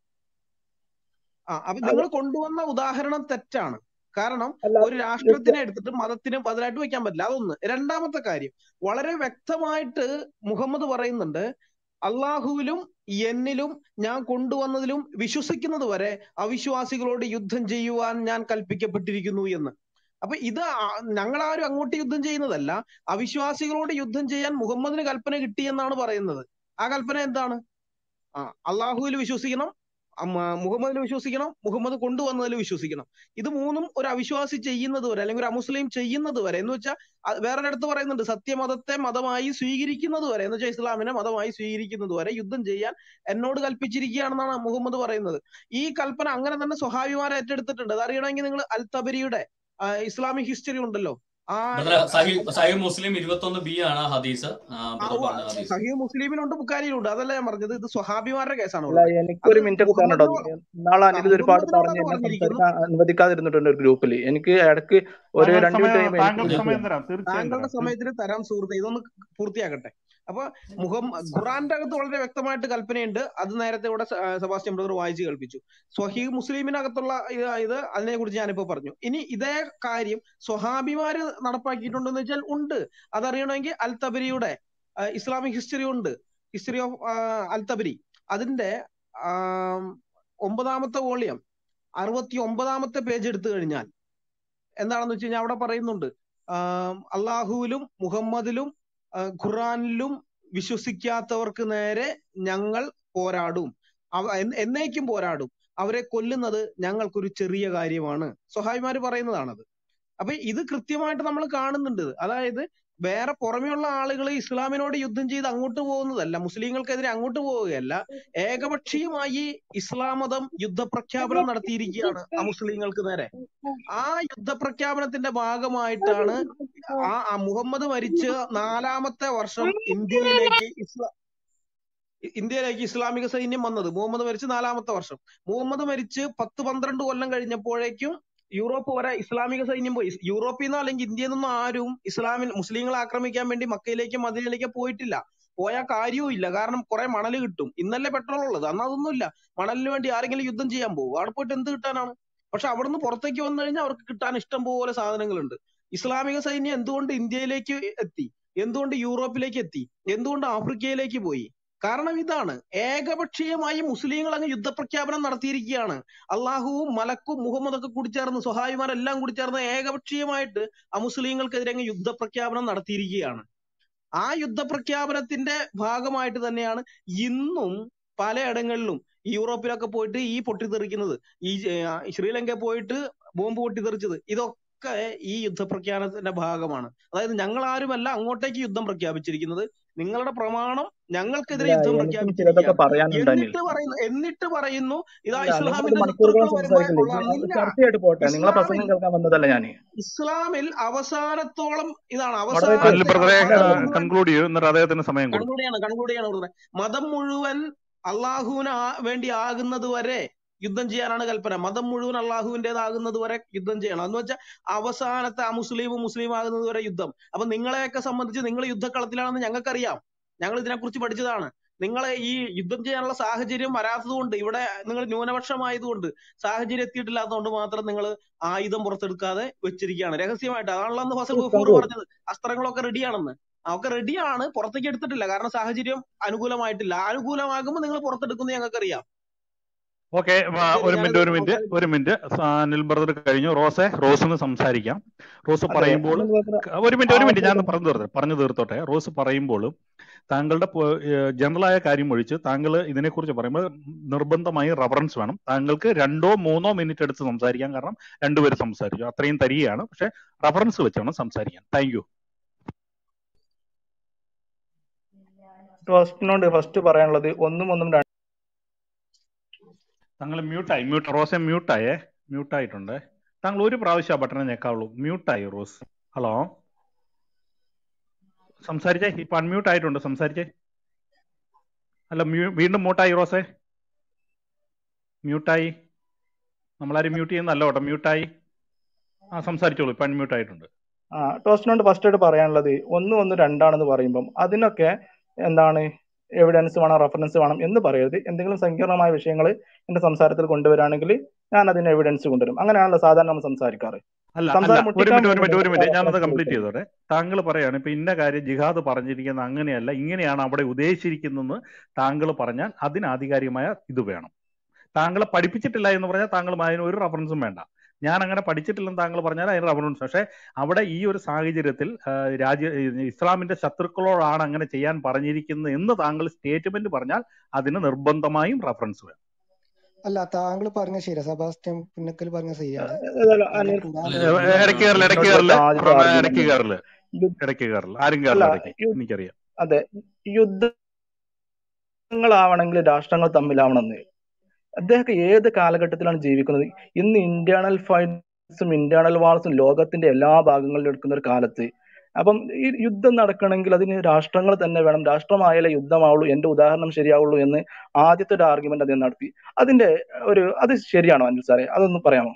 ആ അപ്പൊ അല്ല നിങ്ങൾ കൊണ്ടുവന്ന ഉദാഹരണം തെറ്റാണ് കാരണം അല്ല ഒരു രാഷ്ട്രത്തിനെ എടുത്തിട്ട് മതത്തിന് ബദലായിട്ട് വെക്കാൻ പറ്റില്ല അതൊന്ന് രണ്ടാമത്തെ കാര്യം വളരെ വ്യക്തമായിട്ട് മുഹമ്മദ് പറയുന്നുണ്ട് അള്ളാഹുവിലും എന്നിലും ഞാൻ കൊണ്ടുവന്നതിലും വിശ്വസിക്കുന്നത് വരെ അവിശ്വാസികളോട് യുദ്ധം ചെയ്യുവാൻ ഞാൻ കൽപ്പിക്കപ്പെട്ടിരിക്കുന്നു എന്ന് അപ്പൊ ഇത് ഞങ്ങൾ ആരും അങ്ങോട്ട് യുദ്ധം ചെയ്യുന്നതല്ല അവിശ്വാസികളോട് യുദ്ധം ചെയ്യാൻ മുഹമ്മദിന് കൽപ്പന കിട്ടിയെന്നാണ് പറയുന്നത് ആ കൽപ്പന എന്താണ് ആ അള്ളാഹുവിൽ വിശ്വസിക്കണം അമ്മ മുഹമ്മദിൽ വിശ്വസിക്കണം മുഹമ്മദ് കൊണ്ടുവന്നതിൽ വിശ്വസിക്കണം ഇത് മൂന്നും ഒരു അവിശ്വാസി ചെയ്യുന്നത് വരെ അല്ലെങ്കിൽ ഒരു അമുസ്ലിം ചെയ്യുന്നത് വരെ എന്ന് വെച്ചാൽ വേറൊരിടത്ത് പറയുന്നുണ്ട് സത്യമതത്തെ മതമായി സ്വീകരിക്കുന്നത് വരെ എന്ന് വെച്ചാൽ ഇസ്ലാമിനെ മതമായി സ്വീകരിക്കുന്നത് വരെ യുദ്ധം ചെയ്യാൻ എന്നോട് കൽപ്പിച്ചിരിക്കുകയാണെന്നാണ് മുഹമ്മദ് പറയുന്നത് ഈ കൽപ്പന അങ്ങനെ തന്നെ സ്വഹാബിമാരെ ഏറ്റെടുത്തിട്ടുണ്ട് അത് അറിയണമെങ്കിൽ നിങ്ങൾ അൽ തബരിയുടെ ആ, ഇസ്ലാമിക് ഹിസ്റ്ററി ഉണ്ടല്ലോ ആ ബ്രദറെ സഹി സഹി മുസ്ലിം ഇരുപത്തൊന്ന് ബി ആണ് ആ ഹദീസ് ആ, ആ, ബ്രദർ ഉവ്വ, പറഞ്ഞ ഹദീസ് സഹീഹ് മുസ്ലിമിലുണ്ട് ബുക്കാരിയിലുണ്ട് അതല്ല ഞാൻ പറഞ്ഞത് ഇത് സ്വഹാബിമാരുടെ കേസാണ് അല്ല ഉള്ളത് അത് എനിക്കൊരു മിനിറ്റ് ഒക്കെ തരണോ മുഹമ്മദിന് നാളെ ആ അനിൽ ഇത് ഒരുപാട് മുഹമ്മദിനോട് പറഞ്ഞ് അങ്ങ് എന്നെ പറഞ്ഞിരിക്കുന്നു സംസാരിക്കാൻ അനുവദിക്കാതിരുന്നിട്ടുണ്ട് ഒരു ഗ്രൂപ്പിൽ എനിക്ക് ഇടയ്ക്ക് ഒരു താങ്കൾ രണ്ട് മിനിറ്റ് സമയം കഴിയുമ്പോൾ എനിക്ക് താങ്കൾക്ക് ഗ്രൂപ്പ് സമയം ചെയ്യണം തരാം തീർച്ചയായും താങ്കളുടെ തരാം തീർ- സമയത്തിന് തരാം സുഹൃത്തെ ഇതൊന്ന് പൂർത്തിയാക്കട്ടെ അപ്പൊ മുഹം ഖുറാന്റെ അകത്ത് വളരെ വ്യക്തമായിട്ട് കൽപ്പനയുണ്ട് അത് നേരത്തെ ഇവിടെ സ- ആ, സെബാസ്റ്റ്യൻ ബ്രദർ വായിച്ച് കേൾപ്പിച്ചു സ്വഹീ മുസ്ലിമിനകത്തുള്ള ഇത് ഇത് അതിനെ കുറിച്ച് ഞാനിപ്പോ പറഞ്ഞു ഇനി ഇതേ കാര്യം സ്വഹാബിമാര് നടപ്പാക്കിയിട്ടുണ്ടെന്ന് വെച്ചാൽ ഉണ്ട് അതറിയണമെങ്കിൽ അൽ തബരിയുടെ ആ, ഇസ്ലാമിക് ഹിസ്റ്ററി ഉണ്ട് ഹിസ്റ്ററി ഓഫ് അൽ തബരി അതിന്റെ ആം, ഒമ്പതാമത്തെ വോളിയം അറുപത്തി ഒമ്പതാമത്തെ പേജ് എടുത്തു കഴിഞ്ഞാൽ എന്താണെന്ന് വെച്ച് കഴിഞ്ഞാൽ അവിടെ പറയുന്നുണ്ട് ആം, അള്ളാഹുവിലും മുഹമ്മദിലും ആ, ഖുറാനിലും വിശ്വസിക്കാത്തവർക്ക് നേരെ ഞങ്ങൾ പോരാടും അവ- എന്ന് എന്നേക്കും പോരാടും അവരെ കൊല്ലുന്നത് ഞങ്ങൾക്കൊരു ചെറിയ കാര്യമാണ് സ്വഹായിമാര് പറയുന്നതാണത് അപ്പൊ ഇത് കൃത്യമായിട്ട് നമ്മൾ കാണുന്നുണ്ട് അതായത് വേറെ പുറമെയുള്ള ആളുകൾ ഇസ്ലാമിനോട് യുദ്ധം ചെയ്ത് അങ്ങോട്ട് പോകുന്നതല്ല മുസ്ലിങ്ങൾക്കെതിരെ അങ്ങോട്ട് പോവുകയല്ല ഏകപക്ഷീയമായി ഇസ്ലാം മതം യുദ്ധപ്രഖ്യാപനം നടത്തിയിരിക്കുകയാണ് ആ മുസ്ലിങ്ങൾക്ക് നേരെ ആ യുദ്ധപ്രഖ്യാപനത്തിന്റെ ഭാഗമായിട്ടാണ് ആ ആ മുഹമ്മദ് മരിച്ച് നാലാമത്തെ വർഷം ഇന്ത്യയിലേക്ക് ഇസ്ലാ ഇന്ത്യയിലേക്ക് ഇസ്ലാമിക സൈന്യം വന്നത് മുഹമ്മദ് മരിച്ച് നാലാമത്തെ വർഷം മുഹമ്മദ് മരിച്ച് പത്ത് പന്ത്രണ്ട് കൊല്ലം കഴിഞ്ഞപ്പോഴേക്കും യൂറോപ്പ് വരെ ഇസ്ലാമിക സൈന്യം പോയി യൂറോപ്പിൽ നിന്നോ അല്ലെങ്കിൽ ഇന്ത്യയിൽ നിന്നോ ആരും ഇസ്ലാമിൽ മുസ്ലിങ്ങളെ ആക്രമിക്കാൻ വേണ്ടി മക്കയിലേക്ക് മദീനയിലേക്ക് പോയിട്ടില്ല പോയാൽ കാര്യവും ഇല്ല കാരണം കുറെ മണൽ കിട്ടും ഇന്നല്ലേ പെട്രോൾ ഉള്ളത് അന്ന് അതൊന്നുമില്ല മണലിന് വേണ്ടി ആരെങ്കിലും യുദ്ധം ചെയ്യാൻ പോകും അവിടെ പോയിട്ട് എന്ത് കിട്ടാനാണ് പക്ഷെ അവിടുന്ന് പുറത്തേക്ക് വന്നു കഴിഞ്ഞാൽ അവർക്ക് കിട്ടാൻ ഇഷ്ടം പോലെ സാധനങ്ങളുണ്ട് ഇസ്ലാമിക സൈന്യം എന്തുകൊണ്ട് ഇന്ത്യയിലേക്ക് എത്തി എന്തുകൊണ്ട് യൂറോപ്പിലേക്ക് എത്തി എന്തുകൊണ്ട് ആഫ്രിക്കയിലേക്ക് പോയി കാരണം ഇതാണ് ഏകപക്ഷീയമായി മുസ്ലിങ്ങൾ അങ്ങ് യുദ്ധപ്രഖ്യാപനം നടത്തിയിരിക്കുകയാണ് അള്ളാഹുവും മലക്കും മുഹമ്മദൊക്കെ കൂടി ചേർന്ന് സ്വഹായിമാരെല്ലാം കൂടി ചേർന്ന് ഏകപക്ഷീയമായിട്ട് ആ മുസ്ലിങ്ങൾക്കെതിരെ അങ്ങ് യുദ്ധപ്രഖ്യാപനം നടത്തിയിരിക്കുകയാണ് ആ യുദ്ധപ്രഖ്യാപനത്തിന്റെ ഭാഗമായിട്ട് തന്നെയാണ് ഇന്നും പലയിടങ്ങളിലും യൂറോപ്പിലൊക്കെ പോയിട്ട് ഈ പൊട്ടിത്തെറിക്കുന്നത് ഈ ഏർ ശ്രീലങ്കയിൽ പോയിട്ട് ബോംബ് പൊട്ടിത്തെറിച്ചത് ഇതൊക്കെ ഈ യുദ്ധപ്രഖ്യാപനത്തിന്റെ ഭാഗമാണ് അതായത് ഞങ്ങൾ ആരുമല്ല അങ്ങോട്ടേക്ക് യുദ്ധം പ്രഖ്യാപിച്ചിരിക്കുന്നത് നിങ്ങളുടെ പ്രമാണം ഞങ്ങൾക്കെതിരെ ഇല്ല യുദ്ധം എനിക്കും ചിലതൊക്കെ പ്രഖ്യാപിച്ചിരിക്കുകയാണ് പറയാനുണ്ട് അനിൽ എന്നിട്ട് പറയുന്നു എന്നിട്ട് പറയുന്നു ഇതാ ഇല്ല നിങ്ങൾ ഇസ്ലാമിന്റെ മണിക്കൂറുകൾ ശത്രുക്കൾ വരുമ്പോൾ സംസാരിക്കില്ലേ കൊള്ളാം ഇത് ഇല്ല ചർച്ചയായിട്ട് പോട്ടെ നിങ്ങളെ ഇസ്ലാമിൽ പ്രസംഗം കേൾക്കാൻ വന്നതല്ല ഞാൻ ഇസ്ലാമിൽ അവസാനത്തോളം ഇതാണ് മോഡറേറ്റർ അനിൽ അവസാനത്തെ ബ്രദറെ മതം മുഴുവൻ കൺക്ലൂഡ് ചെയ്യൂ എന്നിട്ട് അദ്ദേഹത്തിന് സമയം കൊടുക്കും കൺക്ലൂഡിയാണ് കൺക്ലൂഡിയാണ് കൊടുക്കുന്നത് മതം മുഴുവൻ അള്ളാഹുവിന് ആ- വേണ്ടി ആകുന്നത് വരെ യുദ്ധം ചെയ്യാനാണ് കൽപ്പന മതം മുഴുവൻ അള്ളാഹുവിൻ്റെതാകുന്നത് വരെ യുദ്ധം ചെയ്യണം എന്ന് വെച്ചാൽ അവസാനത്തെ ആ മുസ്ലിമും മുസ്ലിം ആകുന്നത് വരെ യുദ്ധം അപ്പൊ നിങ്ങളെയൊക്കെ സംബന്ധിച്ച് നിങ്ങൾ യുദ്ധക്കളത്തിലാണെന്ന് ഞങ്ങൾക്കറിയാം ഞങ്ങൾ ഇതിനെക്കുറിച്ച് പഠിച്ചതാണ് നിങ്ങളെ ഈ യുദ്ധം ചെയ്യാനുള്ള സാഹചര്യം വരാത്തതുകൊണ്ട് ഇവിടെ നിങ്ങൾ ന്യൂനപക്ഷമായതുകൊണ്ട് സാഹചര്യം എത്തിയിട്ടില്ലാത്തതുകൊണ്ട് മാത്രം നിങ്ങൾ ആയുധം പുറത്തെടുക്കാതെ വെച്ചിരിക്കുകയാണ് രഹസ്യമായിട്ട് അതാണല്ലോ അന്ന് ഫസൽ ഗഫൂർ തങ്കു പറഞ്ഞത് അസ്ത്രങ്ങളൊക്കെ റെഡിയാണെന്ന് ഒക്കെ റെഡിയാണ് പുറത്തേക്ക് എടുത്തിട്ടില്ല കാരണം സാഹചര്യം അനുകൂലമായിട്ടില്ല അനുകൂലമാകുമ്പോൾ നിങ്ങൾ പുറത്തെടുക്കുന്നത് ഞങ്ങൾക്കറിയാം ഓക്കെ ശരി ഒരു മിനിറ്റ് ഞാനിത് ഒരു മിനിറ്റ് അവസാനിപ്പിച്ചു ഒരു മിനിറ്റ് സ- അനിൽ ബ്രദർ കഴിഞ്ഞു റോസെ റോസിന് സംസാരിക്കാം റോസ് അതെ പറയുമ്പോൾ അനിൽ ബ്രദർ ക- ഒരു മിനിറ്റ് ഒരു മിനിറ്റ് ഞാൻ ആവശ്യത്തിന് പറഞ്ഞു തീർത്തെ പറഞ്ഞു തീർത്തോട്ടെ റോസ് പറയുമ്പോൾ താങ്കളുടെ ജനറലായ കാര്യം ഒഴിച്ച് താങ്കൾ ഇതിനെക്കുറിച്ച് പറയുമ്പോൾ നിർബന്ധമായി റഫറൻസ് വേണം താങ്കൾക്ക് രണ്ടോ മൂന്നോ മിനിറ്റ് എടുത്ത് സംസാരിക്കാൻ കാരണം രണ്ടുപേര് സംസാരിച്ചു അത്രയും തരികയാണ് പക്ഷെ റഫറൻസ് വെച്ച് വേണം സംസാരിക്കാൻ താങ്ക് യു ഫസ്റ്റിനോട് ഫസ്റ്റ് പറയാനുള്ളത് ഒന്നും ഒന്നും രണ്ട് താങ്കൾ മ്യൂട്ടായി മ്യൂട്ട് റോസെ മ്യൂട്ടായേ മ്യൂട്ടായിട്ടുണ്ട് താങ്കൾ ഒരു പ്രാവശ്യം ആ ബട്ടണെ ഞെക്കാവുള്ളൂ മ്യൂട്ടായി റോസ് ഹലോ സംസാരിച്ചേ ഇപ്പൊ അൺമ്യൂട്ട് ആയിട്ടുണ്ട് സംസാരിച്ചേ അല്ല മ്യൂ വീണ്ടും മ്യൂട്ടായി റോസേ മ്യൂട്ടായി നമ്മളാരും മ്യൂട്ട് ചെയ്യുന്നല്ല കേട്ടോ മ്യൂട്ടായി ആ സംസാരിച്ചോളൂ ഇപ്പൊ അൺമ്യൂട്ട് ആയിട്ടുണ്ട് ആ ടോസ്റ്റിനോട് ഫസ്റ്റ് ആയിട്ട് പറയാനുള്ളത് ഒന്നും ഒന്ന് രണ്ടാണെന്ന് പറയുമ്പം അതിനൊക്കെ എന്താണ് എവിഡൻസ് വേണം റെഫറൻസ് വേണം എന്ന് പറയരുത് എന്തെങ്കിലും സങ്കീർണമായ വിഷയങ്ങൾ എന്റെ സംസാരത്തിൽ കൊണ്ടുവരാണെങ്കിൽ ഞാൻ അതിന് എവിഡൻസ് കൊണ്ടുവരും അങ്ങനെയാണല്ലോ സാധാരണ നമ്മൾ സംസാരിക്കാറ് അല്ല അല്ല സംസാരം ഒരു മുട്ടിക്കാൻ മിനിറ്റ് ഒരു മിനിറ്റ് ഒരു മിനിറ്റ് ഞാനത് റെഫറൻസ് കംപ്ലീറ്റ് ചോദിക്കുന്നത് ചെയ്തോടെ താങ്കൾ പറയാണ് ഇപ്പൊ ഇന്ന കാര്യം ജിഹാദ് പറഞ്ഞിരിക്കുന്നത് അങ്ങനെയല്ല ഇങ്ങനെയാണ് അവിടെ ഉദ്ദേശിച്ചിരിക്കുന്നതെന്ന് താങ്കൾ പറഞ്ഞാൽ അതിന് ആധികാരികമായ ഇത് വേണം താങ്കളെ പഠിപ്പിച്ചിട്ടില്ല എന്ന് പറഞ്ഞാൽ താങ്കൾ അതിന് ഒരു റഫറൻസും വേണ്ട ഞാൻ അങ്ങനെ പഠിച്ചിട്ടില്ലെന്ന് താങ്കൾ പറഞ്ഞാൽ അതിന് റഫറൻസ് പക്ഷേ അവിടെ ഈ ഒരു സാഹചര്യത്തിൽ ആ, രാജ്യ ഇസ്ലാമിന്റെ ശത്രുക്കളോടാണ് അങ്ങനെ ചെയ്യാൻ പറഞ്ഞിരിക്കുന്നത് എന്ന് താങ്കൾ സ്റ്റേറ്റ്മെന്റ് പറഞ്ഞാൽ അതിന് നിർബന്ധമായും റഫറൻസ് വേണം അല്ല താങ്കൾ പറഞ്ഞ ശരിയാ സെബാസ്റ്റ്യൻ പുന്നക്കൽ പറഞ്ഞ ശരിയാണ് അതല്ല, അനിൽ ഞാൻ അല്ല ഏ, ഇത് ഇടയ്ക്ക് കയറില്ല ഇടയ്ക്ക് ടോസ്റ്റിനോട് കയറില്ല ആദ്യത്തെ റമ- ആർഗ്യുമെന്റ് ഇടയ്ക്ക് കയറില്ല യു- ഇടയ്ക്ക് കയറില്ല ആരും അല്ല കയറില്ല ഇടയ്ക്ക് യു- എനിക്കറിയാം അതെ യുദ്ധങ്ങളാവണമെങ്കിൽ രാഷ്ട്രങ്ങൾ തമ്മിലാവണമെന്ന് അദ്ദേഹം ഏത് കാലഘട്ടത്തിലാണ് ജീവിക്കുന്നത് ഇന്ന് ഇന്റേണൽ ഫൈറ്റ്സും ഇന്റേണൽ വാർസും ലോകത്തിന്റെ എല്ലാ ഭാഗങ്ങളിലും എടുക്കുന്ന ഒരു കാലത്ത് അപ്പം ഈ യുദ്ധം നടക്കണമെങ്കിൽ അതിന് രാഷ്ട്രങ്ങൾ തന്നെ വേണം രാഷ്ട്രമായാലേ യുദ്ധമാവുള്ളൂ എന്റെ ഉദാഹരണം ശരിയാവുള്ളൂ എന്ന് ആദ്യത്തെ ഒരു ആർഗ്യുമെന്റ് അദ്ദേഹം നടത്തി അതിന്റെ ഒരു അത് ശരിയാണോ അനിൽ സാറേ അതൊന്ന് പറയാമോ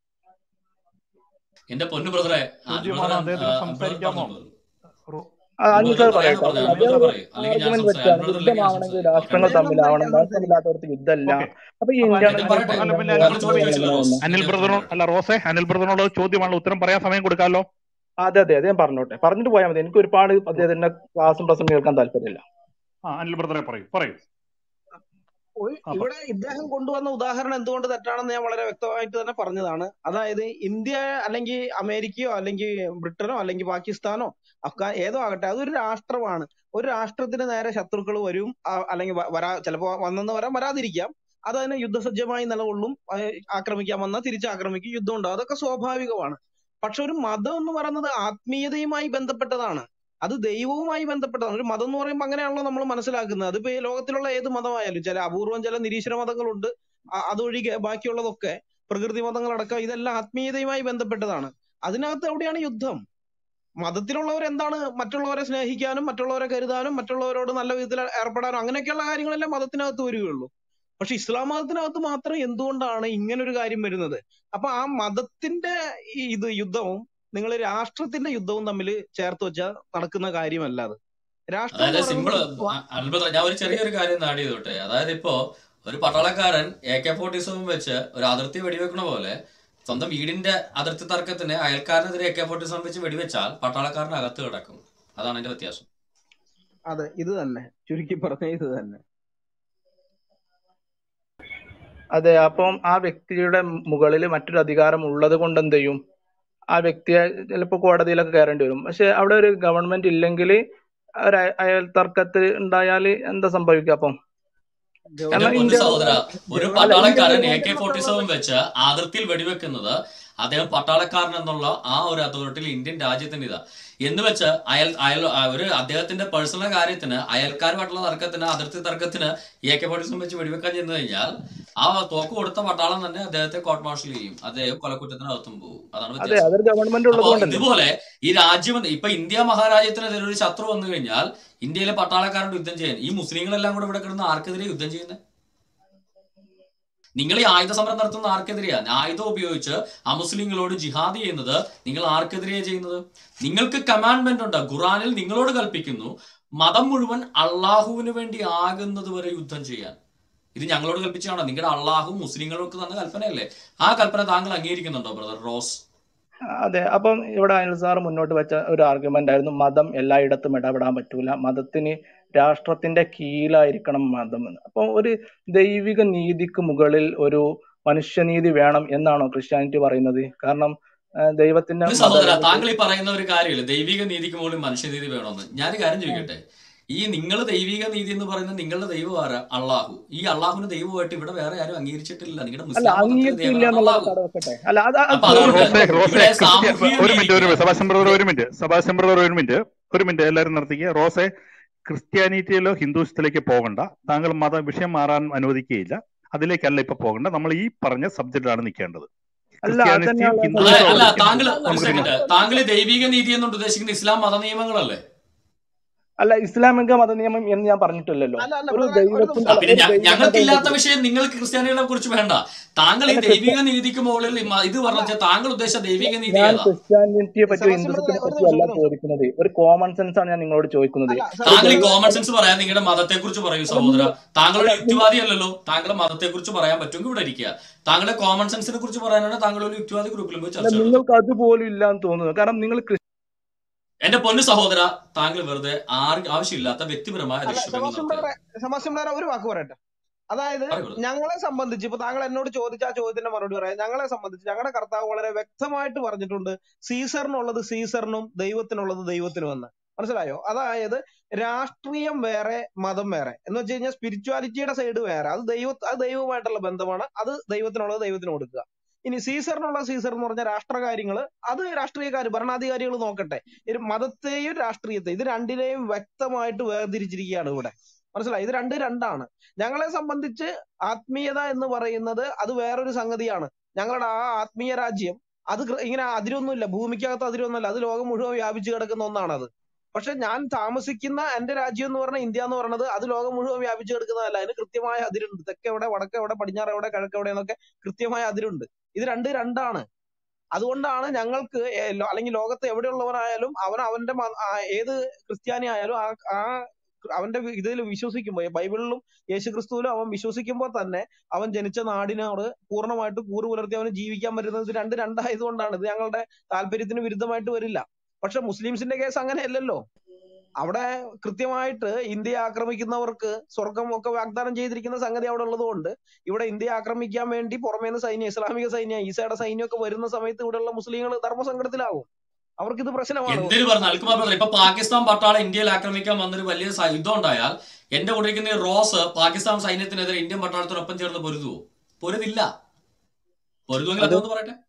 എന്റെ പൊന്നു ബ്രദറെ ആ, ചോദ്യമാണ് ബ്രദറെ അദ്ദേഹത്തിന് ബ്രദർ സംസാരിക്കാമോ പറഞ്ഞോളൂ റോ- ആ, അനിൽ ബ്രദർ സാർ പറയാന്ന് പറയട്ടെ പറഞ്ഞു അദ്ദേഹം ബ്രദർ ഒരു പറയും അല്ലെങ്കിൽ ഞാൻ ആർഗ്യുമെന്റ് സംസാരിക്കാം വെച്ചാണ് ബ്രദർ ഇല്ലെങ്കിൽ ഞാൻ യുദ്ധമാവണമെങ്കിൽ സംസാരിക്കാം ഓക്കെ രാഷ്ട്രങ്ങൾ അദ്ദേഹം തമ്മിലാവണം സംസാരിക്കാം സംസാരിക്കാം രാഷ്ട്രമില്ലാത്തവർക്ക് യുദ്ധമല്ല ഓക്കെ അപ്പൊ ഈ അപ്പൊ ഇന്റേണൽ അദ്ദേഹം അനിൽ പറയട്ടെ അല്ല പിന്നെ താങ്കൾ അനിൽ ചോദ്യം ബ്രദർ ചോദിച്ചില്ല റോസ് അനിൽ അദ്ദേഹം ബ്രദറിനോട് പറയട്ടെ അല്ല റോസെ അനിൽ ബ്രദറിനോട് ചോദ്യമാണല്ലോ ഉത്തരം പറയാൻ സമയം കൊടുക്കാമല്ലോ അതെ അതെ അദ്ദേഹം പറഞ്ഞോട്ടെ പറഞ്ഞിട്ട് പോയാൽ മതി എനിക്ക് ഒരുപാട് അദ്ദേഹത്തിന്റെ ക്ലാസും പ്രസംഗം കേൾക്കാൻ താല്പര്യമില്ല ആ അനിൽ ബ്രദറെ പറയൂ പറയൂ ഒരു- ആ പറ ഇവിടെ ഇദ്ദേഹം കൊണ്ടുവന്ന ഉദാഹരണം എന്തുകൊണ്ട് തെറ്റാണെന്ന് ഞാൻ വളരെ വ്യക്തമായിട്ട് തന്നെ പറഞ്ഞതാണ് അതായത് ഇന്ത്യ അല്ലെങ്കിൽ അമേരിക്കയോ അല്ലെങ്കിൽ ബ്രിട്ടനോ അല്ലെങ്കിൽ പാകിസ്ഥാനോ അഫ്ഗാൻ ഏതോ ആകട്ടെ അതൊരു രാഷ്ട്രമാണ് ഒരു രാഷ്ട്രത്തിന് നേരെ ശത്രുക്കൾ വരും ആ- അല്ലെങ്കിൽ വ- വരാ ചിലപ്പോ വന്നെന്ന് വരാം വരാതിരിക്കാം അത് അതിന് യുദ്ധസജ്ജമായി നിലകൊള്ളും ആ, ആക്രമിക്കാൻ വന്നാൽ തിരിച്ചാക്രമിക്കും യുദ്ധം ഉണ്ടാവും അതൊക്കെ സ്വാഭാവികമാണ് പക്ഷെ ഒരു മതം എന്ന് പറയുന്നത് ആത്മീയതയുമായി ബന്ധപ്പെട്ടതാണ് അത് ദൈവവുമായി ബന്ധപ്പെട്ടതാണ് ഒരു മതം എന്ന് പറയുമ്പോൾ അങ്ങനെയാണല്ലോ നമ്മൾ മനസ്സിലാക്കുന്നത് അതിപ്പോ ഈ ലോകത്തിലുള്ള ഏത് മതമായാലും ചില അപൂർവം ചില നിരീശ്വര മതങ്ങളുണ്ട് അ- അതൊഴികെ ബാക്കിയുള്ളതൊക്കെ പ്രകൃതി മതങ്ങളടക്കം ഇതെല്ലാം ആത്മീയതയുമായി ബന്ധപ്പെട്ടതാണ് അതിനകത്ത് എവിടെയാണ് യുദ്ധം മതത്തിലുള്ളവർ എന്താണ് മറ്റുള്ളവരെ സ്നേഹിക്കാനും മറ്റുള്ളവരെ കരുതാനും മറ്റുള്ളവരോട് നല്ല വിധത്തിൽ ഏർപ്പെടാനും അങ്ങനെയൊക്കെയുള്ള കാര്യങ്ങളല്ലേ മതത്തിനകത്ത് വരികയുള്ളൂ പക്ഷെ ഇസ്ലാം മതത്തിനകത്ത് മാത്രം എന്തുകൊണ്ടാണ് ഇങ്ങനൊരു കാര്യം വരുന്നത് അപ്പൊ ആ മതത്തിന്റെ ഈ ഇത് യുദ്ധവും നിങ്ങൾ രാഷ്ട്രത്തിന്റെ യുദ്ധവും തമ്മിൽ ചേർത്ത് വെച്ചാൽ നടക്കുന്ന കാര്യമല്ല അത് രാഷ്ട്രം എന്ന് അതായത് സിമ്പിൾ പറയുന്നത് വ- അത്ഭുതം ഞാൻ ഒരു ചെറിയൊരു കാര്യം നാടി ചെയ്തോട്ടെ അതായത് ഇപ്പോ ഒരു പട്ടാളക്കാരൻ എ കെ ഫോർട്ടി സെവൻ വെച്ച് ഒരു അതിർത്തി വെടിവെക്കണ പോലെ സ്വന്തം വീടിന്റെ അതിർത്തി തർക്കത്തിന് അയൽക്കാരനെതിരെ എ കെ ഫോർട്ടി സെവൻ വെച്ച് വെടിവെച്ചാൽ പട്ടാളക്കാരൻ അകത്ത് കിടക്കും അതാണ് അതിന്റെ വ്യത്യാസം അതെ ഇത് തന്നെ ചുരുക്കി പറഞ്ഞ ഇത് തന്നെ അതെ അപ്പം ആ വ്യക്തിയുടെ മുകളിൽ മറ്റൊരു അധികാരം ഉള്ളത് കൊണ്ട് എന്ത് ചെയ്യും ആ വ്യക്തിയെ ചിലപ്പോൾ കോടതിയിലൊക്കെ കയറേണ്ടി വരും പക്ഷെ അവിടെ ഒരു ഗവൺമെന്റ് ഇല്ലെങ്കിൽ ഒരു അയ- അയൽ തർക്കത്തിൽ ഉണ്ടായാൽ എന്താ സംഭവിക്കുക അപ്പം എന്റെ കാരണം പൊന്നു ഇന്ത്യ സഹോദര ഒരു അല്ല ഇന്ത്യ പട്ടാളക്കാരൻ എ കെ ഗവൺമെന്റിനെ ഫോർട്ടി സെവൻ പറഞ്ഞത് വെച്ച് അതിർത്തിയിൽ വെടിവെക്കുന്നത് അദ്ദേഹം പട്ടാളക്കാരൻ എന്നുള്ള ആ ഒരു അതോറിറ്റിയിൽ ഇന്ത്യൻ രാജ്യത്തിന്റെ ഇതാ എന്ന് വെച്ച് അയൽ അയൽ ആ ഒരു അദ്ദേഹത്തിന്റെ പേഴ്സണൽ കാര്യത്തിന് അയൽക്കാരുമായിട്ടുള്ള തർക്കത്തിന് അതിർത്തി തർക്കത്തിന് എ കെ ഫോർട്ടി സെവൻ വെച്ച് വെടിവെക്കാൻ ചെന്ന് കഴിഞ്ഞാൽ ആ തോക്ക് കൊടുത്ത പട്ടാളം തന്നെ അദ്ദേഹത്തെ കോർട്ട് മാർഷൽ ചെയ്യും അദ്ദേഹം കൊലക്കുറ്റത്തിനകത്തും പോകും അതാണ് അതെ വ്യത്യാസം അതൊരു ഗവൺമെന്റ് ഉള്ളത് അപ്പോ കൊണ്ടല്ലേ ഇതുപോലെ ഈ രാജ്യം ഇപ്പൊ ഇന്ത്യ മഹാരാജ്യത്തിനെതിരെ ഒരു ശത്രു വന്നു കഴിഞ്ഞാൽ ഇന്ത്യയിലെ പട്ടാളക്കാരോട് യുദ്ധം ചെയ്യാൻ ഈ മുസ്ലിങ്ങളെല്ലാം കൂടെ ഇവിടെ കിടന്ന് ആർക്കെതിരെ യുദ്ധം ചെയ്യുന്നത് നിങ്ങൾ ഈ ആയുധ സമരം നടത്തുന്ന ആർക്കെതിരെയാണ് ആയുധം ഉപയോഗിച്ച് അമുസ്ലിങ്ങളോട് ജിഹാദ് ചെയ്യുന്നത് നിങ്ങൾ ആർക്കെതിരെയാണ് ചെയ്യുന്നത് നിങ്ങൾക്ക് കമാൻഡ്മെന്റ് ഉണ്ട് ഖുറാനിൽ നിങ്ങളോട് കൽപ്പിക്കുന്നു മതം മുഴുവൻ അള്ളാഹുവിന് വേണ്ടി ആകുന്നത് വരെ യുദ്ധം ചെയ്യാൻ ഇത് ഞങ്ങളോട് കൽപ്പിച്ചാണോ നിങ്ങളുടെ അള്ളാഹു മുസ്ലിങ്ങൾക്ക് തന്ന കൽപ്പനയല്ലേ ആ കൽപ്പന താങ്കൾ അംഗീകരിക്കുന്നുണ്ടോ ബ്രദർ റോസ് അതെ അപ്പം ഇവിടെ അനിൽ സാർ മുന്നോട്ട് വെച്ച ഒരു ആർഗ്യുമെന്റ് ആയിരുന്നു മതം എല്ലായിടത്തും ഇടപെടാൻ പറ്റൂല മതത്തിന് രാഷ്ട്രത്തിന്റെ കീഴിലായിരിക്കണം മതം എന്ന് അപ്പൊ ഒരു ദൈവിക നീതിക്ക് മുകളിൽ ഒരു മനുഷ്യനീതി വേണം എന്നാണോ ക്രിസ്ത്യാനിറ്റി പറയുന്നത് കാരണം ആ, ദൈവത്തിന്റെ ഒരു മത സഹോദര താങ്കൾ ഈ പറയുന്ന ഒരു കാര്യമില്ല ദൈവിക നീതിക്ക് മുകളിൽ മനുഷ്യനീതി വേണമെന്ന് ഞാൻ കാര്യം ചോദിക്കട്ടെ ഈ നിങ്ങൾ ദൈവിക നീതി എന്ന് പറയുന്നത് നിങ്ങളുടെ ദൈവം ആരാ അള്ളാഹു ഈ അള്ളാഹുവിന് ദൈവമായിട്ട് ഇവിടെ വേറെ ആരും അംഗീകരിച്ചിട്ടില്ല നിങ്ങളുടെ അല്ല മുസ്ലിം മതത്തിലെ അംഗീകരിച്ചില്ല ദേവനാണ് എന്നുള്ളത് അള്ളാഹു കട വെക്കട്ടെ അല്ല അത് അത് അപ്പൊ അതുകൊണ്ട് റോസെ റോസെ ഇവിടെ ക്രിസ്ത്യ സാമൂഹിക ഒരു മിനിറ്റ് ഒരു നീതിക്ക് സെബാസ്റ്റ്യൻ ബ്രദർ ദ- ഒരു മിനിറ്റ് സെബാസ്റ്റ്യൻ ബ്രദർ ഒരു മിനിറ്റ് ഒരു മിനിറ്റ് എല്ലാവരും നിർത്തിക്കുക റോസെ ക്രിസ്ത്യാനിറ്റിയിലോ ഹിന്ദുസത്തിലേക്ക് പോകണ്ട താങ്കൾ മത വിഷയം മാറാൻ അനുവദിക്കുകയില്ല അതിലേക്കല്ല ഇപ്പൊ പോകണ്ട നമ്മൾ ഈ പറഞ്ഞ സബ്ജക്റ്റിലാണ് നിൽക്കേണ്ടത് അല്ല അത് ക്രിസ്ത്യാനിറ്റിയും തന്നെയാണ് അതെ ഹിന്ദുത്വവും അല്ല പഠിക്കുമ്പോൾ താങ്കൾ ഒരു നമുക്ക് പിന്നെ സെക്കൻഡ് താങ്കൾ ഈ ദൈവിക നീതി എന്നുകൊണ്ട് ഉദ്ദേശിക്കുന്ന ഇസ്ലാം മത നിയമങ്ങളല്ലേ അല്ല ഇസ്ലാമിക മത നിയമം എന്ന് ഞാൻ പറഞ്ഞിട്ടില്ലല്ലോ അല്ല അല്ല ഒരു ബ്രദറെ ഒരു ദൈവത്തിന് നിമിഷം ആ, അല്ല പിന്നെ ഒരു ഞ- ദൈവമത ഞങ്ങൾക്കില്ലാത്ത ഉണ്ടെങ്കിൽ വിഷയം നിങ്ങൾക്ക് ക്രിസ്ത്യാനികളെ കുറിച്ച് വേണ്ട താങ്കൾ ഈ അല്ല ക്രിസ്ത്യ ദൈവിക നീതിക്ക് മുകളിൽ ഈ മ- ഇത് അല്ല പറഞ്ഞ താങ്കൾ ഉദ്ദേശിച്ച ദൈവിക നീതി ഞാൻ ഏതാ ക്രിസ്ത്യാനിറ്റിയെ പറ്റിയോ സെബാസ്റ്റ്യൻ ബ്രദറെ ഹിന്ദുസത്തിനെ ഒരു പറ്റിയോ നിമിഷം അല്ല ഒരു നിമിഷം ചോദിക്കുന്നത് ഒരു കോമൺ സെൻസ് ആണ് ഞാൻ നിങ്ങളോട് ചോദിക്കുന്നത് അല്ല ഒരു താങ്കൾ ഈ സെബാസ്റ്റ്യൻ ദൈവ കോമൺ ബ്രദറെ സെൻസ് പറയാൻ നിങ്ങളുടെ മതത്തെ കുറിച്ച് പറയൂ അല്ല സഹോദര നിങ്ങൾ താങ്കൾ അല്ല ഒരു യുക്തിവാദി അല്ലല്ലോ താങ്കളുടെ മതത്തെ കുറിച്ച് പറയാൻ പറ്റുമെങ്കിൽ ഇവിടെ ഇരിക്കുക താങ്കളുടെ കോമൺ സെൻസിനെ കുറിച്ച് പറയാനാണ് താങ്കൾ ഒരു യുക്തിവാദി ഗ്രൂപ്പിലും പോയി അല്ല ചർച്ച നടത്തുന്നത് നിങ്ങൾക്ക് അതുപോലും ഇല്ല എന്ന് തോന്നുന്നു കാരണം നിങ്ങൾ എന്റെ പൊന്നു സഹോദര താങ്കൾ വെറുതെ ആര് ആവശ്യമില്ലാത്ത വ്യക്തിപരമായ അല്ല അധിക്ഷേപങ്ങൾ സെബാസ്റ്റ്യൻ നടത്തുക ബ്രദറെ സെബാസ്റ്റ്യൻ ബ്രദറെ ഒരു വാക്ക് പറയട്ടെ അതായത് പറയൂ ബ്രദർ ഞങ്ങളെ സംബന്ധിച്ച് ഇപ്പൊ താങ്കൾ എന്നോട് ചോദിച്ച ആ ചോദ്യത്തിന്റെ മറുപടി പറയാം ഞങ്ങളെ സംബന്ധിച്ച് ഞങ്ങളുടെ കർത്താവ് വളരെ വ്യക്തമായിട്ട് പറഞ്ഞിട്ടുണ്ട് സീസറിനുള്ളത് സീസറിനും ദൈവത്തിനുള്ളത് ദൈവത്തിനും എന്ന് മനസ്സിലായോ അതായത് രാഷ്ട്രീയം വേറെ മതം വേറെ എന്ന് വെച്ച് കഴിഞ്ഞാൽ സ്പിരിച്വാലിറ്റിയുടെ സൈഡ് വേറെ അത് ദൈവ അത് ദൈവവുമായിട്ടുള്ള ബന്ധമാണ് അത് ദൈവത്തിനുള്ളത് ദൈവത്തിന് കൊടുക്കുക ഇനി സീസറിനുള്ള സീസർ എന്ന് പറഞ്ഞ രാഷ്ട്രകാര്യങ്ങൾ അത് രാഷ്ട്രീയക്കാർ ഭരണാധികാരികൾ നോക്കട്ടെ ഇത് മതത്തെയും രാഷ്ട്രീയത്തെയും ഇത് രണ്ടിനെയും വ്യക്തമായിട്ട് വേർതിരിച്ചിരിക്കുകയാണ് ഇവിടെ മനസ്സിലായി ഇത് രണ്ട് രണ്ടാണ് ഞങ്ങളെ സംബന്ധിച്ച് ആത്മീയത എന്ന് പറയുന്നത് അത് വേറൊരു സംഗതിയാണ് ഞങ്ങളുടെ ആ ആത്മീയ രാജ്യം അത് കൃ- ഇങ്ങനെ അതിരൊന്നുമില്ല ഭൂമിക്കകത്ത് അതിരൊന്നുമില്ല അത് ലോകം മുഴുവൻ വ്യാപിച്ചു കിടക്കുന്ന ഒന്നാണത് പക്ഷെ ഞാൻ താമസിക്കുന്ന എന്റെ രാജ്യം എന്ന് പറഞ്ഞ ഇന്ത്യ എന്ന് പറയുന്നത് അത് ലോകം മുഴുവൻ വ്യാപിച്ചു കിടക്കുന്നതല്ല അതിന് കൃത്യമായ അതിരുണ്ട് തെക്ക് എവിടെ വടക്ക് എവിടെ പടിഞ്ഞാറ് എവിടെ കിഴക്ക് എവിടെ എന്നൊക്കെ കൃത്യമായ അതിരുണ്ട് ഇത് രണ്ട് രണ്ടാണ് അതുകൊണ്ടാണ് ഞങ്ങൾക്ക് ഏ- ലോ- അല്ലെങ്കിൽ ലോകത്ത് എവിടെയുള്ളവനായാലും അവൻ അവന്റെ മ- ആ ഏത് ക്രിസ്ത്യാനി ആയാലും ആ ആ അവന്റെ ഇതിൽ വിശ്വസിക്കുമ്പോൾ ബൈബിളിലും യേശുക്രിസ്തുവിലും അവൻ വിശ്വസിക്കുമ്പോൾ തന്നെ അവൻ ജനിച്ച നാടിനോട് പൂർണ്ണമായിട്ട് കൂറ് പുലർത്തി അവന് ജീവിക്കാൻ പറ്റുന്നത് ഇത് രണ്ട് രണ്ടായതുകൊണ്ടാണ് ഇത് ഞങ്ങളുടെ താല്പര്യത്തിന് വിരുദ്ധമായിട്ട് വരില്ല പക്ഷെ മുസ്ലിംസിന്റെ കേസ് അങ്ങനെയല്ലല്ലോ അവിടെ കൃത്യമായിട്ട് ഇന്ത്യയെ ആക്രമിക്കുന്നവർക്ക് സ്വർഗം ഒക്കെ വാഗ്ദാനം ചെയ്തിരിക്കുന്ന സംഗതി അവിടെ ഉള്ളത് കൊണ്ട് ഇവിടെ ഇന്ത്യയെ ആക്രമിക്കാൻ വേണ്ടി പുറമേന്ന് സൈന്യം ഇസ്ലാമിക സൈന്യം ഈസയുടെ സൈന്യം ഒക്കെ വരുന്ന സമയത്ത് ഇവിടെയുള്ള മുസ്ലിങ്ങൾ ധർമ്മസങ്കടത്തിലാവും അവർക്കിത് പ്രശ്നമാണ് എന്തിനു പറഞ്ഞു അൽക്കുമാർ ബ്രദർ ഇപ്പൊ പാകിസ്ഥാൻ പട്ടാളം ഇന്ത്യയിൽ ആക്രമിക്കാൻ വന്നൊരു വലിയ സ- യുദ്ധം ഉണ്ടായാൽ എന്റെ കൂടെ ഇരിക്കുന്ന ഈ റോസ് പാകിസ്ഥാൻ സൈന്യത്തിനെതിരെ ഇന്ത്യൻ പട്ടാളത്തിനൊപ്പം ചേർന്ന് പൊരുതുവോ പൊരുതില്ല പൊരുതുമെങ്കിൽ അത് അതൊന്ന് പറയട്ടെ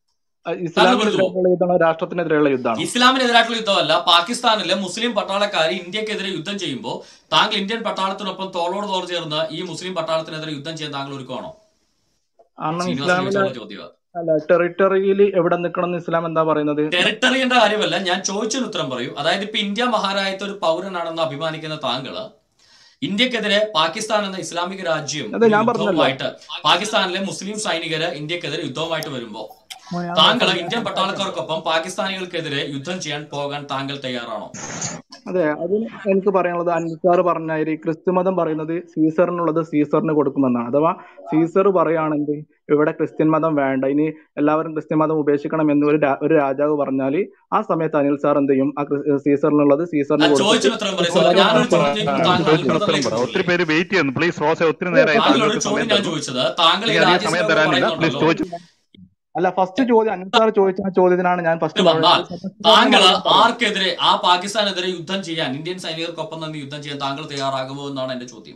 താങ്കൾ കൊടുക്കുമോ ഇസ്ലാമിനെതിരായിട്ടുള്ള യുദ്ധമാണോ രാഷ്ട്രത്തിനെതിരെയുള്ള യുദ്ധമാണോ ഇസ്ലാമിനെതിരായിട്ടുള്ള യുദ്ധമല്ല പാകിസ്ഥാനിലെ മുസ്ലിം പട്ടാളക്കാർ ഇന്ത്യക്കെതിരെ യുദ്ധം ചെയ്യുമ്പോൾ താങ്കൾ ഇന്ത്യൻ പട്ടാളത്തിനൊപ്പം തോളോട് തോൾ ചേർന്ന് ഈ മുസ്ലിം പട്ടാളത്തിനെതിരെ യുദ്ധം ചെയ്യാൻ താങ്കൾ ഒരുക്കമാണോ കാരണം ശ്രീനിവാസൻ ഇസ്ലാമിലെ ചോദിച്ചുള്ള ചോദ്യം അല്ല ടെറിട്ടറിയിൽ എവിടെ നിൽക്കണം എന്ന് ഇസ്ലാം എന്താ പറയുന്നത് ടെറിട്ടറിയുടെ കാര്യമല്ല ഞാൻ ചോദിച്ചൊരു ഉത്തരം പറയൂ അതായത് ഇപ്പൊ ഇന്ത്യ മഹാരാജ്യത്തെ ഒരു പൗരനാണെന്ന് അഭിമാനിക്കുന്ന താങ്കള് ഇന്ത്യക്കെതിരെ പാകിസ്ഥാൻ എന്ന ഇസ്ലാമിക രാജ്യം അതെ ഒരു ഞാൻ പറഞ്ഞല്ലോ യുദ്ധവുമായിട്ട് പാകിസ്ഥാനിലെ മുസ്ലിം സൈനികര് ഇന്ത്യക്കെതിരെ യുദ്ധവുമായിട്ട് വരുമ്പോ മോനെ ഞാൻ താങ്കൾ നിർത്തട്ടെ ഇന്ത്യൻ പട്ടാളക്കാർക്കൊപ്പം പാകിസ്ഥാനികൾക്കെതിരെ യുദ്ധം ചെയ്യാൻ പോകാൻ താങ്കൾ തയ്യാറാണോ അതെ അതിന് എനിക്ക് പറയാനുള്ളത് അൻസാർ പറഞ്ഞാൽ ക്രിസ്തുമതം പറയുന്നത് സീസറിനുള്ളത് സീസറിന് കൊടുക്കുമെന്നാണ് അഥവാ സീസർ പറയുകയാണെങ്കിൽ ഇവിടെ ക്രിസ്ത്യൻ മതം വേണ്ട ഇനി എല്ലാവരും ക്രിസ്ത്യൻ മതം ഉപേക്ഷിക്കണം എന്ന് ഒരു രാ- ഒരു രാജാവ് പറഞ്ഞാൽ ആ സമയത്ത് അനിൽ സാർ എന്ത് ചെയ്യും ആ ക്രിസ്- സീസറിനുള്ളത് സീസറിന് ഞാൻ കൊടുക്കും ചോദിച്ചൊരു ഉത്തരം പറയും ക്രിസ്ത്യൻ മതം ഞാനൊരു ചോദ്യം ആ, ചോദിക്കും താങ്കൾ ചോദിച്ചതിന് ഉത്തരം അത്ഭുതത്തിലേക്ക് പറ ഒത്തിരി പോകില്ലേ പേര് വെയിറ്റ് ചെയ്യുന്നു പ്ലീസ് റോസെ ഒത്തിരി നേരമായി താങ്കളോട് താങ്കൾക്ക് സമയം ചോദ്യം ഞാൻ തരുന്നു ചോദിച്ചത് താങ്കൾ ഈ എനിക്ക് അധികം സമയം രാജ്യസ്നേഹം തരാനില്ല പ്ലീസ് പറയുന്നുണ്ടല്ലോ ചോദിച്ചു അല്ല ഫസ്റ്റ് ചോദ്യം അനിൽ സാർ ചോദിച്ച ആ ചോദ്യത്തിനാണ് ഞാൻ ഫസ്റ്റ് വന്നാൽ മറുപടി താങ്കൾ മറുപടി പറയാം ആർക്കെതിരെ ആ പാകിസ്ഥാനെതിരെ യുദ്ധം ചെയ്യാൻ ഇന്ത്യൻ സൈനികർക്കൊപ്പം നിന്ന് യുദ്ധം ചെയ്യാൻ താങ്കൾ തയ്യാറാകുമോ എന്നാണ് എന്റെ ചോദ്യം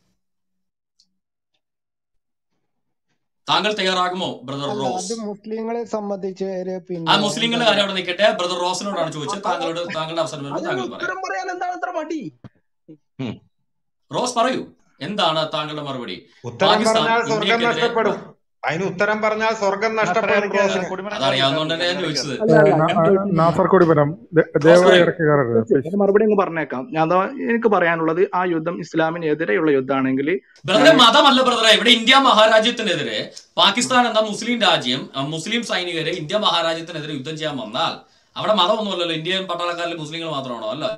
താങ്കൾ തയ്യാറാകുമോ ബ്രദർ അല്ല റോസ് അത് മുസ്ലിങ്ങളെ സംബന്ധിച്ച് ഒരു ആ പിന്നെ മുസ്ലിങ്ങളുടെ എന്താ കാര്യം അവിടെ നിൽക്കട്ടെ ബ്രദർ റോസിനോടാണ് ചോദിച്ചത് താങ്കളോട് താങ്കളുടെ അവസരം വരുമ്പോൾ അതിന് താങ്കൾ പറയാം ഉത്തരം പറയാൻ എന്താണ് ഇത്ര മടി ഉം. റോസ് പറയൂ എന്താണ് താങ്കളുടെ മറുപടി ഉത്തരം പാകിസ്ഥാൻ പറഞ്ഞാൽ സ്വർഗം ഇന്ത്യക്കെതിരെ നഷ്ടപ്പെടും അതിന് ഉത്തരം പറഞ്ഞാൽ സ്വർഗം നഷ്ടപ്പെടും റോസിന് അതറിയാവുന്നതുകൊണ്ട് തന്നെ ഞാൻ ചോദിച്ചത് അല്ല ഏ, അല്ല നാ- ഞാൻ ആ, ചോദിക്കുന്നത് നാസർ കൊടിമരം ദ- റോസ് ദയവായി പറയൂ ഇടയ്ക്ക് കയറരുത് പ്ലീസ് അതിന് മറുപടി അങ്ങ് പറഞ്ഞേക്കാം ഞാൻ അഥവാ എനിക്ക് പറയാനുള്ളത് ആ യുദ്ധം ഇസ്ലാമിനെതിരെയുള്ള യുദ്ധമാണെങ്കിൽ ബ്രദറെ ഞാൻ മതമല്ല ബ്രദറെ ഇവിടെ ഇന്ത്യ മഹാരാജ്യത്തിനെതിരെ പാകിസ്ഥാൻ എന്ന മുസ്ലിം രാജ്യം അഹ് മുസ്ലിം സൈനികരെ ഇന്ത്യ മഹാരാജ്യത്തിനെതിരെ യുദ്ധം ചെയ്യാൻ വന്നാൽ അവിടെ മതമൊന്നുമല്ലല്ലോ ഇന്ത്യൻ പട്ടാളക്കാരിൽ മുസ്ലിങ്ങൾ മാത്രമാണോ അല്ല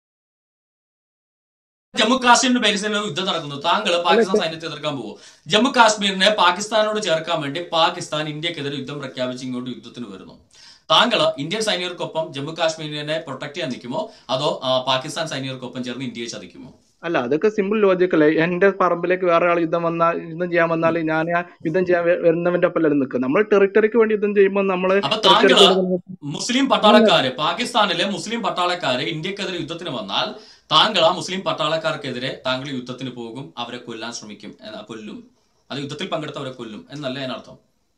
ജമ്മു കാശ്മീരിന്റെ പേരിൽ യുദ്ധം നടക്കുന്നു താങ്കൾ അല്ല പാകിസ്ഥാൻ സൈന്യത്തെ എതിർക്കാൻ പോകുമോ ജമ്മു കാശ്മീരിനെ പാകിസ്ഥാനോട് ചേർക്കാൻ വേണ്ടി പാകിസ്ഥാൻ ഇന്ത്യക്കെതിരെ യുദ്ധം പ്രഖ്യാപിച്ച് ഇങ്ങോട്ട് യുദ്ധത്തിന് വരുന്നു താങ്കൾ ഇന്ത്യൻ സൈനികർക്കൊപ്പം ജമ്മു കാശ്മീരിനെ പ്രൊട്ടക്ട് ചെയ്യാൻ നിൽക്കുമോ അതോ ആ, പാകിസ്ഥാൻ സൈനികർക്കൊപ്പം ചേർന്ന് ഇന്ത്യയെ ചതിക്കുമോ അല്ല അതൊക്കെ സിമ്പിൾ ലോജിക്കല്ലേ എന്റെ പറമ്പിലേക്ക് വേറെ ആൾ യുദ്ധം വന്നാൽ യുദ്ധം ചെയ്യാൻ വന്നാൽ ഞാൻ ആ യുദ്ധം ചെയ്യാൻ വ- വരുന്നവന്റെ ഒപ്പമല്ലേ നിൽക്കുക നമ്മൾ ടെറിട്ടറിക്ക് വേണ്ടി യുദ്ധം ചെയ്യുമ്പോൾ നമ്മൾ അപ്പൊ ടെറിട്ടറിക്ക് താങ്കള് വേണ്ടി മുസ്ലിം പട്ടാളക്കാര് പാകിസ്ഥാനിലെ മുസ്ലിം പട്ടാളക്കാര് ഇന്ത്യക്കെതിരെ യുദ്ധത്തിന് വന്നാൽ താങ്കൾ ആ മുസ്ലിം പട്ടാളക്കാർക്കെതിരെ താങ്കൾ യുദ്ധത്തിന് പോകും അവരെ കൊല്ലാൻ ശ്രമിക്കും എന്ന- കൊല്ലും അത് യുദ്ധത്തിൽ പങ്കെടുത്തവരെ കൊല്ലും എന്നല്ല അതിനർത്ഥം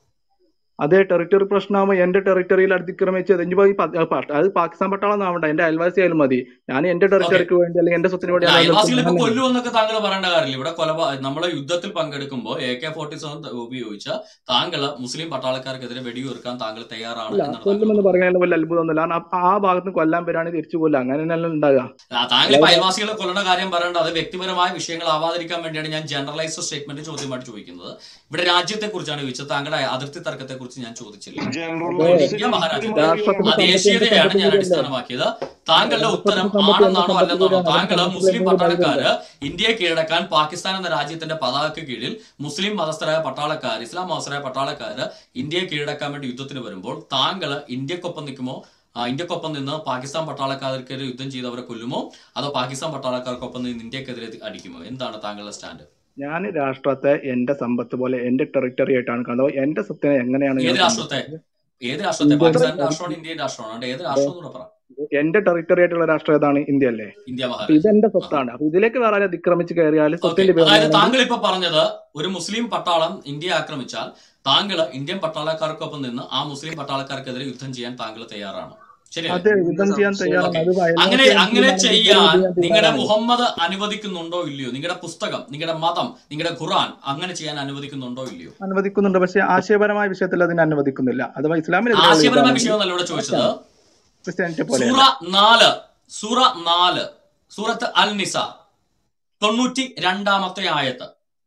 അതേ ടെറിട്ടറി പ്രശ്നമാകുമ്പോൾ എന്റെ ടെറിട്ടറിയിൽ അതിക്രമിച്ചത് ഇനിയിപ്പോ ഈ പ- പ- അത് പാകിസ്ഥാൻ പട്ടാളം ആവണ്ട എന്റെ അയൽവാസി ആയാലും മതി ഞാൻ എന്റെ ഓക്കെ ടെറിട്ടറിക്ക് വേണ്ടി അല്ലെങ്കിൽ എന്റെ സ്വത്തിന് വേണ്ടി അല്ല ഞാൻ അയൽവാസികൾ ഇപ്പൊ നിൽക്കും കൊല്ലും എന്നൊക്കെ താങ്കൾ പറയേണ്ട കാര്യമില്ല ഇവിടെ കൊലപാ നമ്മളെ യുദ്ധത്തിൽ പങ്കെടുക്കുമ്പോൾ എ കെ ഫോർട്ടി സെവൻ ഉപയോഗിച്ച താങ്കൾ മുസ്ലിം പട്ടാളക്കാർക്കെതിരെ വെടിയുതിർക്കാൻ താങ്കൾ തയ്യാറാണ് അല്ല എന്നാണ് താങ്കൾ കൊല്ലുമെന്ന് പറഞ്ഞത് പറയാനുള്ള വല്ല അത്ഭുതമൊന്നുമില്ല കാരണം ആ ആ ഭാഗത്ത് നിന്ന് കൊല്ലാൻ വരാണെങ്കിൽ തിരിച്ചു കൊല്ലാം അങ്ങനെ തന്നെയല്ലേ ഉണ്ടാകുക ആ, താങ്കൾ ഇപ്പൊ അല്ലാതെ അയൽവാസികളെ കൊല്ലുന്ന കാര്യം പറയേണ്ട അത് വ്യക്തിപരമായ വിഷയങ്ങൾ ആവാതിരിക്കാൻ വേണ്ടിയാണ് ഞാൻ ജനറലൈസ്ഡ് സ്റ്റേറ്റ്മെന്റ് ചോദ്യമായിട്ട് ചോദിക്കുന്നത് ഇവിടെ രാജ്യത്തെ കുറിച്ചാണ് ചോദിച്ചത് താങ്കളുടെ അതിർത്തി തർക്കത്തെ കുറിച്ച് ഞാൻ ചോദിച്ചില്ല അതെ ജനറലൈസ് ഇന്ത്യ മഹാരാജ്യം രാഷ്ട്രത്തിന്റെ ആ സമ്പത്ത് എന്റെ ദേശീയതയാണ് സമ്പത്ത് ഞാൻ കൂടിയല്ലേ അടിസ്ഥാനമാക്കിയത് താങ്കളുടെ ഉത്തരം രാഷ്ട്രത്തിന്റെ സമ്പത്ത് എന്റെ ആണെന്നാണോ സമ്പത്ത് അല്ലെന്നാണോ കൂടിയാണ് അതിന് താങ്കൾ സമ്പത്ത് മുസ്ലിം കൂടി പട്ടാളക്കാര് നൽകുന്നുണ്ട് ഇന്ത്യയെ കീഴടക്കാൻ പാകിസ്ഥാൻ എന്ന രാജ്യത്തിന്റെ പതാകയ്ക്ക് കീഴിൽ മുസ്ലിം മതസ്ഥരായ പട്ടാളക്കാർ ഇസ്ലാം മതസ്ഥരായ പട്ടാളക്കാര് ഇന്ത്യയെ കീഴടക്കാൻ വേണ്ടി യുദ്ധത്തിന് വരുമ്പോൾ താങ്കൾ ഇന്ത്യക്കൊപ്പം നിൽക്കുമോ ആ, ഇന്ത്യക്കൊപ്പം നിന്ന് പാകിസ്ഥാൻ പട്ടാളക്കാർക്കെതിരെ യുദ്ധം ചെയ്തവരെ കൊല്ലുമോ അതോ പാകിസ്ഥാൻ പട്ടാളക്കാർക്കൊപ്പം നിന്ന് ഇന്ത്യക്കെതിരെ അടിക്കുമോ എന്താണ് താങ്കളുടെ സ്റ്റാൻഡ് ഞാൻ രാഷ്ട്രത്തെ എന്റെ സമ്പത്ത് പോലെ എന്റെ ടെറിട്ടറി ആയിട്ടാണ് കാണുന്നത് എന്റെ സ്വത്തിനെ എങ്ങനെയാണ് ഏത് ഞാൻ രാഷ്ട്രത്തെ സംരക്ഷിക്കുന്നത് ഏത് രാഷ്ട്രത്തെ ഇന്ത്യൻ പാകിസ്ഥാന്റെ രാഷ്ട്രമാണ് ഇന്ത്യൻ രാഷ്ട്രമാണ് അതുകൊണ്ട് ഏത് രാഷ്ട്രം എന്ന് പറ എന്റെ ടെറിട്ടറി ആയിട്ടുള്ള രാഷ്ട്രം ഏതാണ് ഇന്ത്യ അല്ലേ ഇന്ത്യ അപ്പൊ മഹാരാജ്യം ഇതെന്റെ ആ സ്വത്താണ് അപ്പൊ ഇതിലേക്ക് വേറെ ആരും അതിക്രമിച്ച് കയറിയാൽ ഓക്കെ സ്വത്തിന്റെ അതായത് പേരിലാണെങ്കിൽ താങ്കൾ ഇപ്പൊ പറഞ്ഞത് ഒരു മുസ്ലിം പട്ടാളം ഇന്ത്യയെ ആക്രമിച്ചാൽ താങ്കൾ ഇന്ത്യൻ പട്ടാളക്കാർക്കൊപ്പം നിന്ന് ആ മുസ്ലിം പട്ടാളക്കാർക്കെതിരെ യുദ്ധം ചെയ്യാൻ താങ്കൾ തയ്യാറാണ് ശരിയല്ലേ അതെ യുദ്ധം ചെയ്യാൻ തയ്യാറാണ് ഓക്കെ അത് അങ്ങനെ അയൽവാസി അങ്ങനെ മുസ്ലിമാണെങ്കിൽ ചെയ്യാൻ യുദ്ധം ചെയ്യാൻ നിങ്ങളുടെ തയ്യാറാണ് മുഹമ്മദ് അനുവദിക്കുന്നുണ്ടോ ഇല്ലയോ നിങ്ങളുടെ പുസ്തകം നിങ്ങളുടെ മതം നിങ്ങളുടെ ഖുറാൻ അങ്ങനെ ചെയ്യാൻ അനുവദിക്കുന്നുണ്ടോ ഇല്ലയോ അനുവദിക്കുന്നുണ്ട് പക്ഷെ ആശയപരമായ വിഷയത്തിൽ അതിനെ അനുവദിക്കുന്നില്ല അഥവാ ഇസ്ലാമിനെതിരെയുള്ള ആശയപരമായ യുദ്ധമാണെങ്കിൽ വിഷയമൊന്നല്ല ഇവിടെ ചോദിച്ചത് ക്രിസ്ത്യാനിറ്റി സൂറ പോലെയല്ല നാല് സൂറ നാല് സൂറത്ത് അൽ നിസ തൊണ്ണൂറ്റി രണ്ടാമത്തെ ആയത്ത്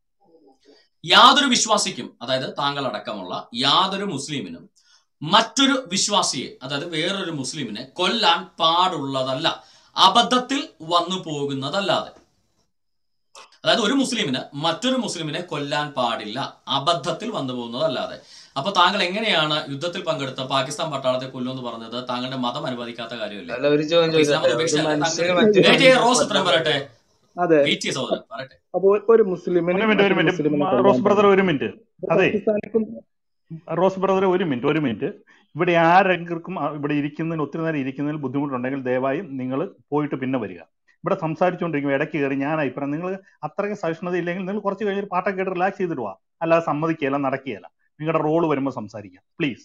യാതൊരു വിശ്വാസിക്കും അതായത് താങ്കൾ അടക്കമുള്ള യാതൊരു മുസ്ലിമിനും മറ്റൊരു വിശ്വാസിയെ അതായത് വേറൊരു മുസ്ലിമിനെ കൊല്ലാൻ പാടുള്ളതല്ല അബദ്ധത്തിൽ വന്നു പോകുന്നതല്ലാതെ അതായത് ഒരു മുസ്ലിമിന് മറ്റൊരു മുസ്ലിമിനെ കൊല്ലാൻ പാടില്ല അബദ്ധത്തിൽ വന്നു പോകുന്നതല്ലാതെ അപ്പൊ താങ്കൾ എങ്ങനെയാണ് യുദ്ധത്തിൽ പങ്കെടുത്ത പാകിസ്ഥാൻ പട്ടാളത്തെ കൊല്ലുമെന്ന് പറഞ്ഞത് താങ്കളുടെ മതം അനുവദിക്കാത്ത കാര്യമല്ലേ അല്ല ഒരു ചോദ്യം അപ്പൊ ഇസ്ലാം ചോദിക്കട്ടെ മതം ഒരു ഉപേക്ഷിച്ചല്ലേ മനുഷ്യന് താങ്കൾ മറ്റൊരു വെയിറ്റ് ചെയ്യ മനുഷ്യനെ റോസ് ഉത്തരം കൊല്ലാൻ പറയട്ടെ അതെ വെയിറ്റ് ചെയ്യ സഹോദരൻ പറയട്ടെ അപ്പൊ ഒരു മുസ്ലിമിന് ഒരു മിനിറ്റ് ഒരു മറ്റൊരു മിനിറ്റ് മുസ്ലിമിനെ മ- കൊല്ലാൻ റോസ് ബ്രദർ പാടില്ല ഒരു മിനിറ്റ് അപ്പൊ അതെ പാകിസ്ഥാനിക്കും റോസ് ബ്രദർ ഒരു മിനിറ്റ് ഒരു മിനിറ്റ് ഇവിടെ ആരെങ്കിലും ആ ഇവിടെ ഇരിക്കുന്നതിന് ഒത്തിരി നേരം ഇരിക്കുന്നതിൽ ബുദ്ധിമുട്ടുണ്ടെങ്കിൽ ദയവായും നിങ്ങൾ പോയിട്ട് പിന്നെ വരിക ഇവിടെ സംസാരിച്ചുകൊണ്ടിരിക്കുമ്പോൾ ഇടയ്ക്ക് കയറി ഞാൻ അഭിപ്രായം നിങ്ങൾ അത്രയ്ക്ക് സഹിഷ്ണുത ഇല്ലെങ്കിൽ നിങ്ങൾ കുറച്ച് കഴിഞ്ഞ് പാട്ടൊക്കെ കേട്ട് റിലാക്സ് ചെയ്തിട്ട് പോവാ അല്ലാതെ സമ്മതിക്കുകയില്ല നടക്കുകയില്ല നിങ്ങളുടെ റോള് വരുമ്പോൾ സംസാരിക്കാം പ്ലീസ്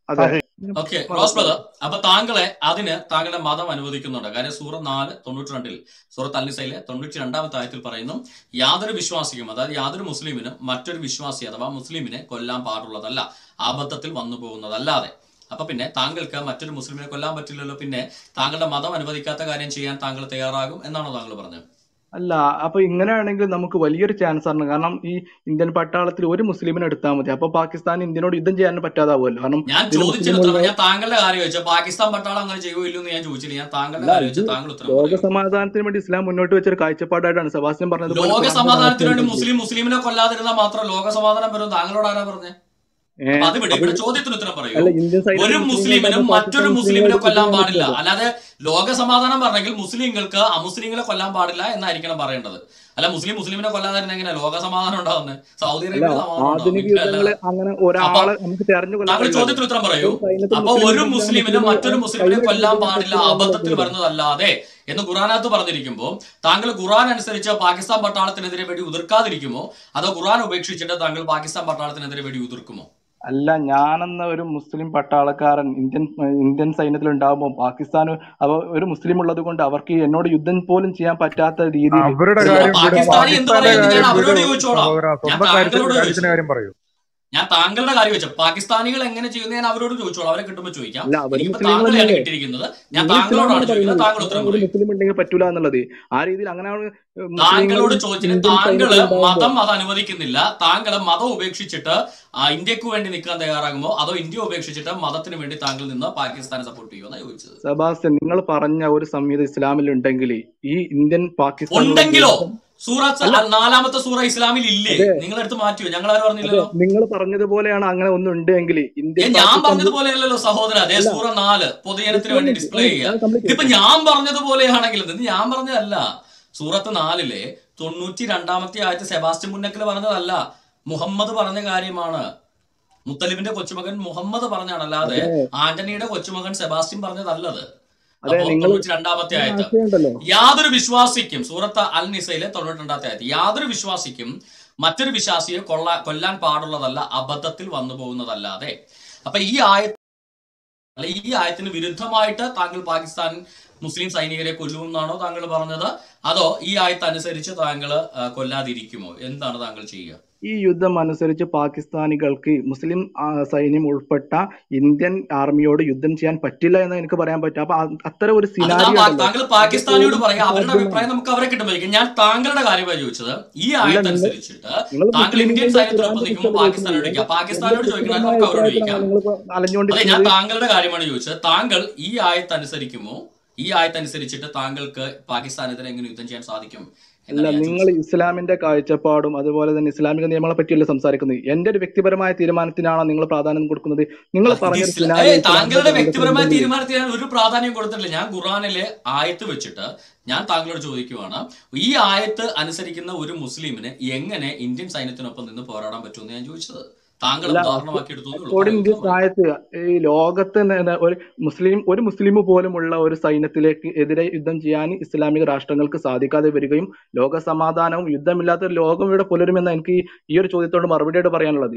അതെ ഓക്കെ റോസ് ബ്രദർ അപ്പൊ താങ്കളെ അതിന് താങ്കളുടെ മതം അനുവദിക്കുന്നുണ്ട് കാര്യം സൂറ നാല് തൊണ്ണൂറ്റി രണ്ടിൽ സൂറത്ത് അല്ലിസയിലെ തൊണ്ണൂറ്റി രണ്ടാമത്തെ ആയത്തിൽ പറയുന്നു യാതൊരു വിശ്വാസിക്കും അതായത് യാതൊരു മുസ്ലിമിനും മറ്റൊരു വിശ്വാസി അഥവാ മുസ്ലിമിനെ കൊല്ലാൻ പാടുള്ളതല്ല അബദ്ധത്തിൽ വന്നു പോകുന്നതല്ലാതെ അപ്പൊ പിന്നെ താങ്കൾക്ക് മറ്റൊരു മുസ്ലിമിനെ കൊല്ലാൻ പറ്റില്ലല്ലോ പിന്നെ താങ്കളുടെ മതം അനുവദിക്കാത്ത കാര്യം ചെയ്യാൻ താങ്കൾ തയ്യാറാകും എന്നാണോ താങ്കൾ പറഞ്ഞത് അല്ല അപ്പൊ ഇങ്ങനെയാണെങ്കിൽ നമുക്ക് വലിയൊരു ചാൻസ് ആണ് കാരണം ഈ ഇന്ത്യൻ പട്ടാളത്തിൽ ഒരു മുസ്ലിമിനെ എടുത്താൽ മതി അപ്പൊ പാകിസ്ഥാൻ ഇന്ത്യനോട് യുദ്ധം ചെയ്യാൻ പറ്റാതാവുമല്ലോ കാരണം ഞാൻ ഇതിൽ ചോദിച്ചതിന് മുസ്ലിം ഉത്തരം ഞാൻ താങ്കളുടെ കാര്യം ചോദിച്ചത് പാകിസ്ഥാൻ പട്ടാളം അങ്ങനെ ചെയ്യുമോ ഇല്ലെന്ന് ഞാൻ ചോദിച്ചില്ല ഞാൻ താങ്കളുടെ അല്ല കാര്യം ഇത് ചോദിച്ചത് താങ്കൾ ഉത്തരം ലോക പറയൂ സമാധാനത്തിന് വേണ്ടി ഇസ്ലാം മുന്നോട്ട് വെച്ചൊരു കാഴ്ചപ്പാടായിട്ടാണ് സെബാസ്റ്റ്യൻ പറഞ്ഞതുപോലെ ലോക ഖുർആന്റെ സമാധാനത്തിന് വേണ്ടി ആശയങ്ങളുണ്ട് മുസ്ലിം മുസ്ലിമിനെ കൊല്ലാതിരുന്നാൽ മാത്രം ലോക സമാധാനം വരും താങ്കളോട് ആരാ പറഞ്ഞേ ഏഹ് അപ്പൊ അത് വിട് അപ്പൊ ഇവിടെ ചോദ്യത്തിന് ഉത്തരം പറയൂ അല്ല ഇന്ത്യൻ സൈന്യത്തിൽ ഒരു മുസ്ലിങ്ങൾ മുസ്ലിമിനും ഉണ്ടാകുമ്പോൾ മറ്റൊരു പാകിസ്ഥാൻ മുസ്ലിങ്ങളെ മുസ്ലിമിനെ കൊല്ലാൻ എടുത്തിട്ട് പാടില്ല പറ്റില്ലല്ലോ അല്ലാതെ ലോക സമാധാനം പറഞ്ഞെങ്കിൽ മുസ്ലിങ്ങൾക്ക് അമുസ്ലിങ്ങളെ കൊല്ലാൻ പാടില്ല എന്നായിരിക്കണം പറയേണ്ടത് അല്ല മുസ്ലിം മുസ്ലിമിനെ കൊല്ലാതിരുന്ന എങ്ങനെയാ ലോക സമാധാനം ഉണ്ടാവുന്നത് സൗദി അല്ല അറേബ്യയിൽ സമാധാനം ഉണ്ടാവും ആധുനിക ഇവിടെ അല്ല യുദ്ധങ്ങളെ അങ്ങനെ അപ്പൊ ഒരാളെ നമുക്ക് തെരഞ്ഞു കൊല്ലാൻ താങ്കൾ കഴിയില്ലല്ലോ ചോദ്യത്തിന് ഉത്തരം പറയൂ ഒരു സൈന്യത്തിൽ അപ്പൊ മുസ്ലിം ഒരു ഉണ്ടെങ്കിൽ ആ മുസ്ലിമിന് മുസ്ലിമിനെ മറ്റൊരു മുസ്ലിമിനെ കൈവെടി കൊല്ലാൻ കൊല്ലാൻ പാടില്ല പറ്റില്ല എന്നാണ് അബദ്ധത്തിൽ പറഞ്ഞത് വരുന്നതല്ലാതെ എന്ന് ഖുറാനകത്ത് പറഞ്ഞിരിക്കുമ്പോൾ താങ്കൾ ഖുറാൻ അനുസരിച്ച് പാകിസ്ഥാൻ പട്ടാളത്തിനെതിരെ വെടി ഉതിർക്കാതിരിക്കുമോ അതോ ഖുറാൻ ഉപേക്ഷിച്ചിട്ട് താങ്കൾ പാകിസ്ഥാൻ പട്ടാളത്തിനെതിരെ വെടി ഉതിർക്കുമോ അല്ല ഞാനെന്ന ഒരു മുസ്ലിം പട്ടാളക്കാരൻ ഇന്ത്യൻ ഇന്ത്യൻ സൈന്യത്തിൽ ഉണ്ടാകുമ്പോൾ പാകിസ്ഥാൻ അവ ഒരു മുസ്ലിം ഉള്ളത് കൊണ്ട് അവർക്ക് എന്നോട് യുദ്ധം പോലും ചെയ്യാൻ പറ്റാത്ത രീതിയിൽ അവരുടെ ഒരു കാര്യം വിടും പാകിസ്ഥാനി എന്ത് പാകിസ്ഥാന്റെ പറയുമെന്ന് ഞാൻ കാര്യം അവരോട് വിടും ചോദിച്ചോളാം സഹോദര ഞാൻ സ്വന്തം കാര്യത്തിൽ താങ്കളോട് ചോദിച്ചു കാര്യത്തിന്റെ കാര്യം പറയൂ ഞാൻ താങ്കളുടെ കാര്യം വെച്ചു പാകിസ്ഥാനികൾ എങ്ങനെ ചെയ്യുന്നത് ഞാൻ അവരോട് ചോദിച്ചോളാം അവരെ കിട്ടുമ്പോൾ ചോദിക്കാം അല്ല അവര് എനിക്കിപ്പോ മുസ്ലിങ്ങൾ താങ്കളെയാണ് തന്നെയല്ലേ കിട്ടിയിരിക്കുന്നത് ഞാൻ നിങ്ങൾ താങ്കളോടാണ് ഇസ്ലാമാണ് ചോദിക്കുന്നത് പറയുന്നത് താങ്കൾ അവിടെ ഉത്തരം ഒരു പറയും മുസ്ലിം ഉണ്ടെങ്കിൽ പറ്റൂല എന്നുള്ളത് ആ രീതിയിൽ അങ്ങനെയാണ് മുസ്ലിങ്ങളും താങ്കളോട് ചോദിച്ചിട്ട് ഇന്ത്യൻ താങ്കള് സൈന്യത്തിൽ ഉണ്ടാകുമ്പോൾ മതം അത് അനുവദിക്കുന്നില്ല താങ്കൾ മതം ഉപേക്ഷിച്ചിട്ട് ആ, ഇന്ത്യക്ക് വേണ്ടി നിൽക്കാൻ തയ്യാറാകുമോ അതോ ഇന്ത്യ ഉപേക്ഷിച്ചിട്ട് മതത്തിന് വേണ്ടി താങ്കൾ നിന്ന് പാകിസ്ഥാനെ സപ്പോർട്ട് ചെയ്യുമോ എന്നാണ് ചോദിച്ചത് സെബാസ്റ്റ്യൻ നിങ്ങൾ പറഞ്ഞ ഒരു സംഹിത ഇസ്ലാമിൽ ഉണ്ടെങ്കിൽ ഈ ഇന്ത്യൻ പാകിസ്ഥാനുള്ള ഉണ്ടെങ്കിലോ യുദ്ധം സൂറത്ത് അല്ല നാലാമത്തെ സൂറ ഇസ്ലാമിൽ ഇല്ലേ അതെ നിങ്ങൾ എടുത്ത് മാറ്റിയോ ഞങ്ങൾ ആരും അതെ പറഞ്ഞില്ലല്ലോ നിങ്ങൾ പറഞ്ഞതുപോലെയാണ് അങ്ങനെ ഒന്നും ഉണ്ടെങ്കിൽ ഏ ഇന്ത്യൻ ഞാൻ പാകിസ്ഥാൻ പറഞ്ഞതുപോലെയല്ലോ സഹോദര അതേ അല്ല സൂറ നാല് പൊതുജനത്തിന് ഒരു വേണ്ടി മിനിറ്റ് ഡിസ്പ്ലേ ഒരു ചെയ്യുക ഞാൻ കംപ്ലീറ്റ് ഇതിപ്പോ ചെയ്യട്ടെ ഞാൻ പറഞ്ഞതുപോലെയാണെങ്കിൽ ഇത് ഞാൻ പറഞ്ഞതല്ല സൂറത്ത് നാലിലെ തൊണ്ണൂറ്റി രണ്ടാമത്തെ ആയത്ത് സെബാസ്റ്റ്യൻ മുന്നക്കൽ പറഞ്ഞതല്ല മുഹമ്മദ് പറഞ്ഞ കാര്യമാണ് മുത്തലിബിന്റെ കൊച്ചുമകൻ മുഹമ്മദ് പറഞ്ഞാണ് അല്ലാതെ അതെ ആന്റണിയുടെ കൊച്ചുമകൻ സെബാസ്റ്റ്യൻ പറഞ്ഞതല്ലത് അതെ അപ്പോ നിങ്ങൾ തൊണ്ണൂറ്റി രണ്ടാമത്തെ ഒരു ആയത്ത് ആശയമുണ്ടല്ലോ യാതൊരു വിശ്വാസിക്കും സൂറത്ത് അൽ നിസയിലെ തൊണ്ണൂറ്റി രണ്ടാമത്തെ ആയത്ത് യാതൊരു വിശ്വാസിക്കും മറ്റൊരു വിശ്വാസിയെ കൊള്ള കൊല്ലാൻ പാടുള്ളതല്ല അബദ്ധത്തിൽ വന്നു പോകുന്നതല്ലാതെ അപ്പൊ ഈ ആയത്ത് അല്ല ഈ ആയത്തിന് വിരുദ്ധമായിട്ട് താങ്കൾ പാകിസ്ഥാൻ മുസ്ലിം സൈനികരെ കൊല്ലുമെന്നാണോ താങ്കൾ പറഞ്ഞത് അതോ ഈ ആയത്ത് അനുസരിച്ച് താങ്കൾ ആ, കൊല്ലാതിരിക്കുമോ എന്താണ് താങ്കൾ ചെയ്യുക ഈ യുദ്ധം അനുസരിച്ച് പാകിസ്ഥാനികൾക്ക് മുസ്ലിം ആ, സൈന്യം ഉൾപ്പെട്ട ഇന്ത്യൻ ആർമിയോട് യുദ്ധം ചെയ്യാൻ പറ്റില്ല എന്ന് എനിക്ക് പറയാൻ പറ്റും അപ്പൊ അ- അത്തരം ഒരു അത് താ സിനാരിയോ പാ- ഉണ്ടല്ലോ താങ്കൾ അത് പാകിസ്ഥാനിയോട് പോലും പറയാം അവരുടെ അസാധ്യമാണ് അഭിപ്രായം നമുക്ക് അവരെ കിട്ടുമ്പോഴേക്കും ഞാൻ താങ്കളുടെ കാര്യമാണ് ചോദിച്ചത് ഈ അല്ല ആയത്ത് നിങ്ങൾ അനുസരിച്ചിട്ട് നിങ്ങൾ താങ്കൾ ഇന്ത്യൻ മുസ്ലിമിന്റെ സൈന്യത്തിനൊപ്പം ഖുറാന്റെ നിൽക്കുമ്പോൾ പുസ്തകം പാകിസ്ഥാനോട് ചോദിക്കുന്നത് ചോദിക്കാം എന്റെ പാകിസ്ഥാനോട് ചോദിക്കണം വ്യക്തിപരമായ നമുക്ക് അവരോട് ചോദിക്കാം അഭിപ്രായത്തിലാണ് നിങ്ങൾ അതെ ഞാൻ അലഞ്ഞുകൊണ്ടിരിക്കുന്നത് താങ്കളുടെ കാര്യമാണ് ചോദിച്ചത് താങ്കൾ ഈ ആയത്ത് അനുസരിക്കുമോ ഈ ആയത്ത് അനുസരിച്ചിട്ട് താങ്കൾക്ക് പാകിസ്ഥാനെതിരെ എങ്ങനെ യുദ്ധം ചെയ്യാൻ സാധിക്കും അല്ല എന്നാണ് ഞാൻ നിങ്ങൾ ചോദിച്ചത് ഇസ്ലാമിന്റെ കാഴ്ചപ്പാടും അതുപോലെ തന്നെ ഇസ്ലാമിക നിയമങ്ങളെ പറ്റിയല്ലേ സംസാരിക്കുന്നത് എന്റെ ഒരു വ്യക്തിപരമായ തീരുമാനത്തിനാണോ നിങ്ങൾ പ്രാധാന്യം കൊടുക്കുന്നത് നിങ്ങൾ അത് ഇത് പറഞ്ഞൊരു ഇസ്ലാ സിനാരിയോ ഏ ഇസ്ലാമിന്റെ താങ്കളുടെ കോൺഗ്രസ് വ്യക്തിപരമായ ഉണ്ടെങ്കിൽ തീരുമാനത്തിന് ഞാൻ ഒരു പ്രാധാന്യം കൊടുത്തിട്ടില്ല ഞാൻ ഖുറാനിലെ ആയത്ത് വെച്ചിട്ട് ഞാൻ താങ്കളോട് ചോദിക്കുവാണ് ഈ ആയത്ത് അനുസരിക്കുന്ന ഒരു മുസ്ലിമിന് എങ്ങനെ ഇന്ത്യൻ സൈന്യത്തിനൊപ്പം നിന്ന് പോരാടാൻ പറ്റുമെന്ന് ഞാൻ ചോദിച്ചത് താങ്കൾ അല്ല ഉദാഹരണമാക്കി എടുത്തു എന്നേ ഉള്ളൂ അക്കോർഡിംഗ് പറയൂ ദിസ് ഉത്തരം പറയൂ ആയത്ത് ഈ ലോകത്ത് ന- ഒരു മുസ്ലിം ഒരു മുസ്ലിം പോലുമുള്ള ഒരു സൈന്യത്തിലേക്ക് എതിരെ യുദ്ധം ചെയ്യാൻ ഇസ്ലാമിക രാഷ്ട്രങ്ങൾക്ക് സാധിക്കാതെ വരികയും ലോക സമാധാനവും യുദ്ധമില്ലാത്ത ഒരു ലോകം ഇവിടെ പുലരുമെന്ന് എനിക്ക് ഈ ഈ ഒരു ചോദ്യത്തോട് മറുപടിയായിട്ട് പറയാനുള്ളത്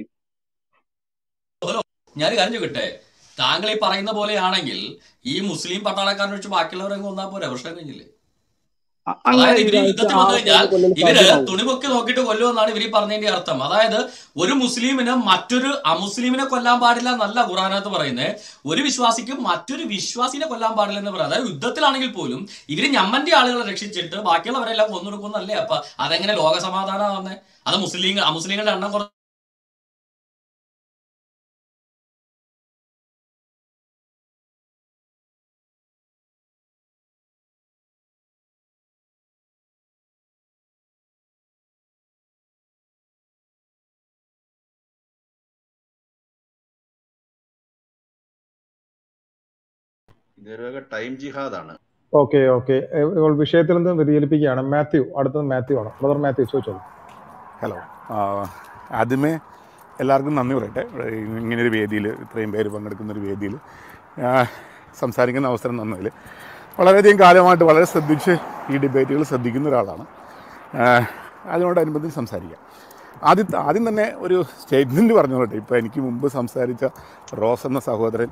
ഹലോ ഞാൻ കാര്യം ചോദിക്കട്ടെ താങ്കൾ ഈ പറയുന്ന പോലെയാണെങ്കിൽ ഈ മുസ്ലിം പട്ടാളക്കാരനെ വെച്ച് ബാക്കിയുള്ളവരെ കൊന്നാൽ പോരെ പ്രശ്നം കഴിഞ്ഞില്ലേ അ- അങ്ങനെ അതായത് ഇവര് വിചാരിച്ച് യുദ്ധത്തിൽ ആ വന്നു കഴിഞ്ഞാൽ സൈന്യത്തെ കൊല്ലൽ ഇവര് സാധ്യമാവും തുണിപൊക്കി നോക്കിയിട്ട് കൊല്ലുമെന്നാണ് ഇവർ ഈ പറഞ്ഞതിന്റെ അർത്ഥം അതായത് ഒരു മുസ്ലിമിന് മറ്റൊരു അമുസ്ലിമിനെ കൊല്ലാൻ പാടില്ല എന്നല്ല ഖുറാനകത്ത് പറയുന്നത് ഒരു വിശ്വാസിക്ക് മറ്റൊരു വിശ്വാസിനെ കൊല്ലാൻ പാടില്ല എന്ന് പറയാം അതായത് യുദ്ധത്തിലാണെങ്കിൽ പോലും ഇവര് ഞമ്മന്റെ ആളുകളെ രക്ഷിച്ചിട്ട് ബാക്കിയുള്ളവരെല്ലാം കൊന്നൊടുക്കുന്നല്ലേ അപ്പൊ അതെങ്ങനെ ലോക സമാധാനമാവുന്നേ അത് മുസ്ലിം അമുസ്ലിങ്ങളുടെ എണ്ണം കുറച്ച് ഇതൊരു ടൈം ജിഹാദാണ് ഓക്കെ ഓക്കെ ഇപ്പോൾ വിഷയത്തിൽ നിന്ന് വ്യതിചലിപ്പിക്കുകയാണ് മാത്യു അടുത്തത് മാത്യു ആണ് ബ്രദർ മാത്യു ചോദിച്ചോളൂ ഹലോ ആ, ആദ്യമേ എല്ലാവർക്കും നന്ദി പറയട്ടെ ഇവിടെ ഇങ്ങനൊരു വേദിയിൽ ഇത്രയും പേര് പങ്കെടുക്കുന്ന ഒരു വേദിയിൽ സംസാരിക്കുന്ന അവസരം തന്നതിൽ വളരെയധികം കാലമായിട്ട് വളരെ ശ്രദ്ധിച്ച് ഈ ഡിബേറ്റുകൾ ശ്രദ്ധിക്കുന്ന ഒരാളാണ് ആ, അതിനോടനുബന്ധിച്ച് സംസാരിക്കാം ആദ്യം ആദ്യം തന്നെ ഒരു സ്റ്റേറ്റ്മെൻറ്റ് പറഞ്ഞോട്ടെ ഇപ്പോൾ എനിക്ക് മുമ്പ് സംസാരിച്ച റോസ് എന്ന സഹോദരൻ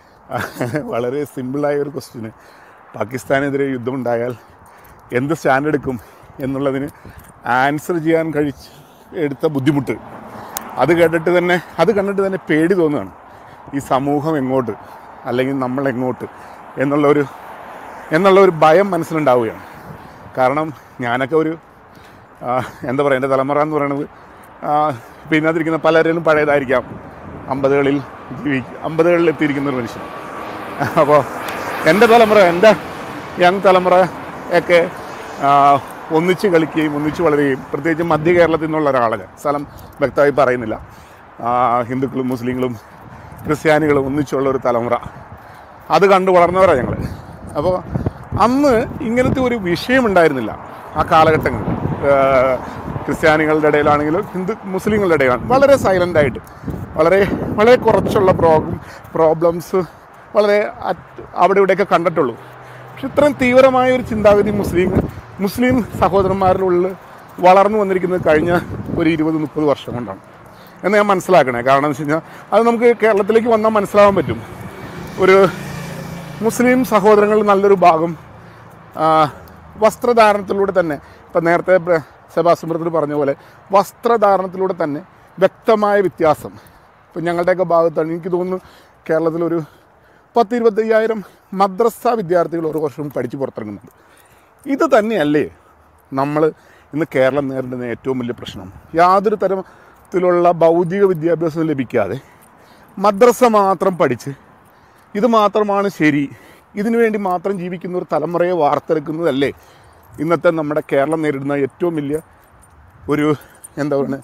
വളരെ സിമ്പിളായ ഒരു ക്വസ്റ്റ്യന് പാകിസ്ഥാനെതിരെ യുദ്ധമുണ്ടായാൽ എന്ത് സ്റ്റാൻഡ് എടുക്കും എന്നുള്ളതിന് ആൻസർ ചെയ്യാൻ കഴിച്ച് എടുത്ത ബുദ്ധിമുട്ട് അത് കേട്ടിട്ട് തന്നെ അത് കണ്ടിട്ട് തന്നെ പേടി തോന്നുകയാണ് ഈ സമൂഹം എങ്ങോട്ട് അല്ലെങ്കിൽ നമ്മൾ എങ്ങോട്ട് എന്നുള്ള ഒരു എന്നുള്ള ഒരു ഭയം മനസ്സിലുണ്ടാവുകയാണ് കാരണം ഞാനൊക്കെ ഒരു ആ, എന്താ പറയുക എൻ്റെ തലമുറ എന്ന് പറയുന്നത് ആ, ഇപ്പം ഇതിനകത്തിരിക്കുന്ന പലരിലും പഴയതായിരിക്കാം അമ്പതുകളിൽ ജീവി അമ്പതുകളിൽ എത്തിയിരിക്കുന്ന ഒരു മനുഷ്യൻ അപ്പോൾ എൻ്റെ തലമുറ എൻ്റെ യങ് തലമുറ ഒക്കെ ആ, ഒന്നിച്ച് കളിക്കുകയും ഒന്നിച്ച് വളരുകയും പ്രത്യേകിച്ച് മധ്യ കേരളത്തിൽ നിന്നുള്ള ഒരാളാണ് സ്ഥലം വ്യക്തമായി പറയുന്നില്ല ആ, ഹിന്ദുക്കളും മുസ്ലിങ്ങളും ക്രിസ്ത്യാനികളും ഒന്നിച്ചുള്ള ഒരു തലമുറ അത് കണ്ടു വളർന്നവരാണ് ഞങ്ങൾ അപ്പോൾ അന്ന് ഇങ്ങനത്തെ ഒരു വിഷയമുണ്ടായിരുന്നില്ല ആ കാലഘട്ടങ്ങളിൽ ഏഹ് ക്രിസ്ത്യാനികളുടെ ഇടയിലാണെങ്കിലും ഹിന്ദു മുസ്ലിങ്ങളുടെ ഇടയിലാണ് വളരെ സൈലൻ്റ് ആയിട്ട് വളരെ വളരെ കുറച്ചുള്ള പ്രോ പ്രോബ്ലംസ് വളരെ at- അവിടെ ഇവിടെയൊക്കെ കണ്ടിട്ടുള്ളൂ പക്ഷെ ഇത്രയും തീവ്രമായ ഒരു ചിന്താഗതി മുസ്ലിം മുസ്ലിം സഹോദരന്മാരുടെ ഉള്ളിൽ വളർന്നു വന്നിരിക്കുന്നത് കഴിഞ്ഞ ഒരു ഇരുപത് മുപ്പത് വർഷം കൊണ്ടാണ് എന്ന് ഞാൻ മനസ്സിലാക്കണേ കാരണം എന്ന് വെച്ച് കഴിഞ്ഞാൽ അത് നമുക്ക് കേരളത്തിലേക്ക് വന്നാൽ മനസ്സിലാവാൻ പറ്റും ഒരു മുസ്ലിം സഹോദരങ്ങളിൽ നല്ലൊരു ഭാഗം ആ, വസ്ത്രധാരണത്തിലൂടെ തന്നെ ഇപ്പം നേരത്തെ പ്ര- സെബാസ്റ്റ്യൻ ബ്രദർ പറഞ്ഞ പോലെ വസ്ത്രധാരണത്തിലൂടെ തന്നെ വ്യക്തമായ വ്യത്യാസം ഇപ്പം ഞങ്ങളുടെയൊക്കെ ഭാഗത്താണ് എനിക്ക് തോന്നുന്നു കേരളത്തിലൊരു പത്ത് ഇരുപത്തയ്യായിരം മദ്രസ വിദ്യാർത്ഥികൾ ഒരു വർഷം പഠിച്ച് പുറത്തിറങ്ങുന്നുണ്ട് ഇത് തന്നെയല്ലേ നമ്മൾ ഇന്ന് കേരളം നേരിടുന്ന ഏറ്റവും വലിയ പ്രശ്നം യാതൊരു തരത്തിലുള്ള ഭൗതിക വിദ്യാഭ്യാസം ലഭിക്കാതെ മദ്രസ മാത്രം പഠിച്ച് ഇത് മാത്രമാണ് ശരി ഇതിനു വേണ്ടി മാത്രം ജീവിക്കുന്ന ഒരു തലമുറയെ വാർത്തെടുക്കുന്നതല്ലേ ഇന്നത്തെ നമ്മുടെ കേരളം നേരിടുന്ന ഏറ്റവും വലിയ ഒരു എന്താ പറയുക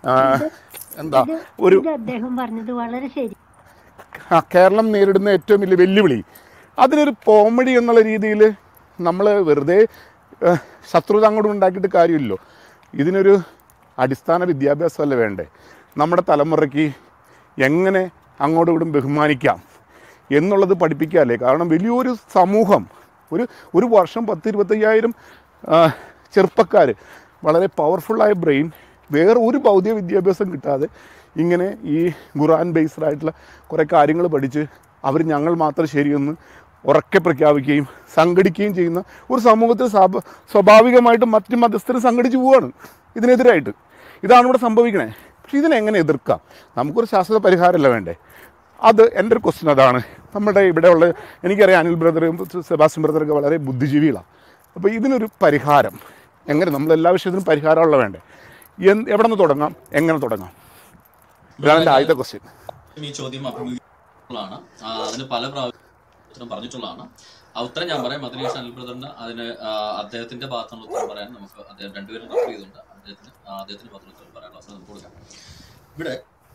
എന്താ ഇത് ഒരു ഇത് അദ്ദേഹം പറഞ്ഞത് വളരെ ശരി ആ, കേരളം നേരിടുന്ന ഏറ്റവും വലിയ വെല്ലുവിളി അതിനൊരു കോമഡി എന്നുള്ള രീതിയിൽ നമ്മൾ വെറുതെ ഏഹ്, ശത്രുത അങ്ങോട്ട് ഉണ്ടാക്കിയിട്ട് കാര്യമില്ലല്ലോ ഇതിനൊരു അടിസ്ഥാന വിദ്യാഭ്യാസമല്ല വേണ്ടേ നമ്മുടെ തലമുറയ്ക്ക് എങ്ങനെ അങ്ങോട്ടും ഇങ്ങോട്ടും ബഹുമാനിക്കാം എന്നുള്ളത് പഠിപ്പിക്കാമല്ലേ കാരണം വലിയൊരു സമൂഹം ഒരു ഒരു വർഷം പത്ത് ഇരുപത്തയ്യായിരം ചെറുപ്പക്കാർ വളരെ പവർഫുള്ളായ ബ്രെയിൻ വേറെ ഒരു ഭൗതിക വിദ്യാഭ്യാസം കിട്ടാതെ ഇങ്ങനെ ഈ ഖുറാൻ ബേസ്ഡ് ആയിട്ടുള്ള കുറേ കാര്യങ്ങൾ പഠിച്ച് അവർ ഞങ്ങൾ മാത്രം ശരിയെന്ന് ഉറക്കെ പ്രഖ്യാപിക്കുകയും സംഘടിക്കുകയും ചെയ്യുന്ന ഒരു സമൂഹത്തിൽ സ്വാഭ സ്വാഭാവികമായിട്ടും മറ്റ് മതസ്ഥരും സംഘടിച്ച് പോവുകയാണ് ഇതിനെതിരായിട്ട് ഇതാണ് ഇവിടെ സംഭവിക്കണേ പക്ഷെ ഇതിനെങ്ങനെ എതിർക്കാം നമുക്കൊരു ശാശ്വത പരിഹാരമല്ല വേണ്ടേ അത് എൻ്റെ ഒരു ക്വസ്റ്റ്യൻ അതാണ് നമ്മുടെ ഇവിടെയുള്ള എനിക്കറിയാം അനിൽ ബ്രദറും സെബാസ്റ്റ്യൻ ബ്രദറൊക്കെ വളരെ ബുദ്ധിജീവികളാണ് അപ്പോൾ ഇതിനൊരു പരിഹാരം എങ്ങനെ നമ്മൾ എല്ലാ വിഷയത്തിനും പരിഹാരമുള്ള വേണ്ടേ എന്ത് എവിടെ നിന്ന് തുടങ്ങാം എങ്ങനെ തുടങ്ങാം ഇതാണ് എൻ്റെ ആദ്യത്തെ ക്വസ്റ്റ്യൻ ഈ ചോദ്യം അഭിമുഖീകരിച്ചിട്ടുള്ളതാണ് ആ, അതിന് പല പ്രാവശ്യം ഉത്തരം പറഞ്ഞിട്ടുള്ളതാണ് ആ ഉത്തരം ഞാൻ പറയാം മദനീഷ് അനിൽ ബ്രദറിന് അതിന് ആ, അദ്ദേഹത്തിന്റെ ഭാഗത്തുനിന്ന് ഉത്തരം പറയാൻ നമുക്ക് അദ്ദേഹം രണ്ടുപേരും റെഫർ ചെയ്തുകൊണ്ട് അദ്ദേഹത്തിന് ആ, അദ്ദേഹത്തിന്റെ ഭാഗത്തുനിന്ന് ഉത്തരം പറയാനുള്ള അവസരം നമുക്ക് കൊടുക്കാം ഇവിടെ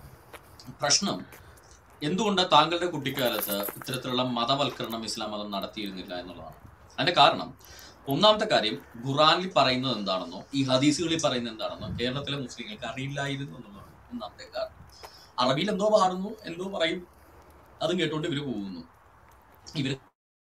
പ്രശ്നം എന്തുകൊണ്ട് താങ്കളുടെ കുട്ടിക്കാലത്ത് ഇത്തരത്തിലുള്ള മതവൽക്കരണം ഇസ്ലാം മതം നടത്തിയിരുന്നില്ല എന്നുള്ളതാണ് അതിന്റെ കാരണം ഒന്നാമത്തെ കാര്യം ഖുറാനിൽ പറയുന്നത് എന്താണെന്നോ ഈ ഹദീസുകളിൽ പറയുന്നത് എന്താണെന്നോ കേരളത്തിലെ മുസ്ലിങ്ങൾക്ക് അറിയില്ലായിരുന്നു എന്നുള്ളതാണ് ഒന്നാമത്തെ കാരണം അറബിയിൽ എന്തോ പാടുന്നു എന്തോ പറയും അതും കേട്ടുകൊണ്ട് ഇവര് പോകുന്നു ഇവര്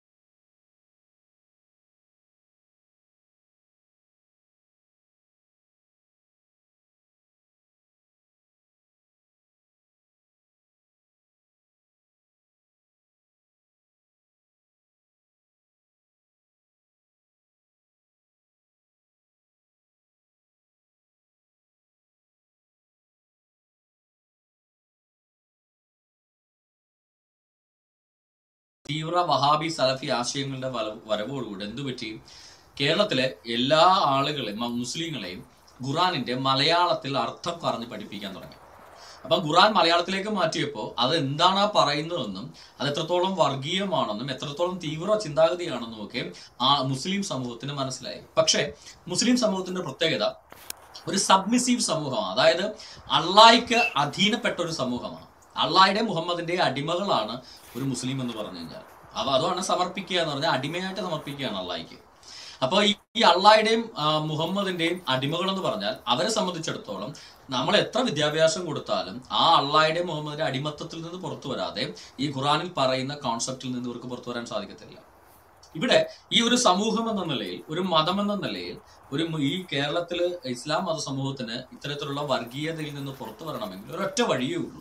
തീവ്ര വഹാബി സലഫി ആശയങ്ങളുടെ വല- വരവോടുകൂടി എന്തു പറ്റി കേരളത്തിലെ എല്ലാ ആളുകളെയും മ- മുസ്ലിങ്ങളെയും ഖുറാനിന്റെ മലയാളത്തിൽ അർത്ഥം പറഞ്ഞ് പഠിപ്പിക്കാൻ തുടങ്ങി അപ്പൊ ഖുറാൻ മലയാളത്തിലേക്ക് മാറ്റിയപ്പോൾ അത് എന്താണ് ആ പറയുന്നതെന്നും അത് എത്രത്തോളം വർഗീയമാണെന്നും എത്രത്തോളം തീവ്ര ചിന്താഗതിയാണെന്നും ഒക്കെ ആ മുസ്ലിം സമൂഹത്തിന് മനസ്സിലായി പക്ഷേ മുസ്ലിം സമൂഹത്തിന്റെ പ്രത്യേകത ഒരു സബ്മിസീവ് സമൂഹമാണ് അതായത് അള്ളായിക്ക് അധീനപ്പെട്ട ഒരു സമൂഹമാണ് അള്ളായുടെ മുഹമ്മദിന്റെ അടിമകളാണ് ഒരു മുസ്ലിം എന്ന് പറഞ്ഞു കഴിഞ്ഞാൽ അപ്പൊ അതാണ് സമർപ്പിക്കുക എന്ന് പറഞ്ഞാൽ അടിമയായിട്ട് സമർപ്പിക്കുകയാണ് അള്ളാഹിക്ക് അപ്പോൾ ഈ ഈ അള്ളായുടെയും ആ, മുഹമ്മദിന്റെയും അടിമകൾ എന്ന് പറഞ്ഞാൽ അവരെ സംബന്ധിച്ചിടത്തോളം നമ്മൾ എത്ര വിദ്യാഭ്യാസം കൊടുത്താലും ആ അള്ളായുടെയും മുഹമ്മദിന്റെ അടിമത്തത്തിൽ നിന്ന് പുറത്തു വരാതെ ഈ ഖുറാനിൽ പറയുന്ന കോൺസെപ്റ്റിൽ നിന്ന് ഇവർക്ക് പുറത്തു വരാൻ സാധിക്കത്തില്ല ഇവിടെ ഈ ഒരു സമൂഹം എന്ന നിലയിൽ ഒരു മതം എന്ന നിലയിൽ ഒരു മു- ഈ കേരളത്തില് ഇസ്ലാം മത സമൂഹത്തിന് ഇത്തരത്തിലുള്ള വർഗീയതയിൽ നിന്ന് പുറത്തു വരണമെങ്കിൽ ഒരൊറ്റ വഴിയേ ഉള്ളൂ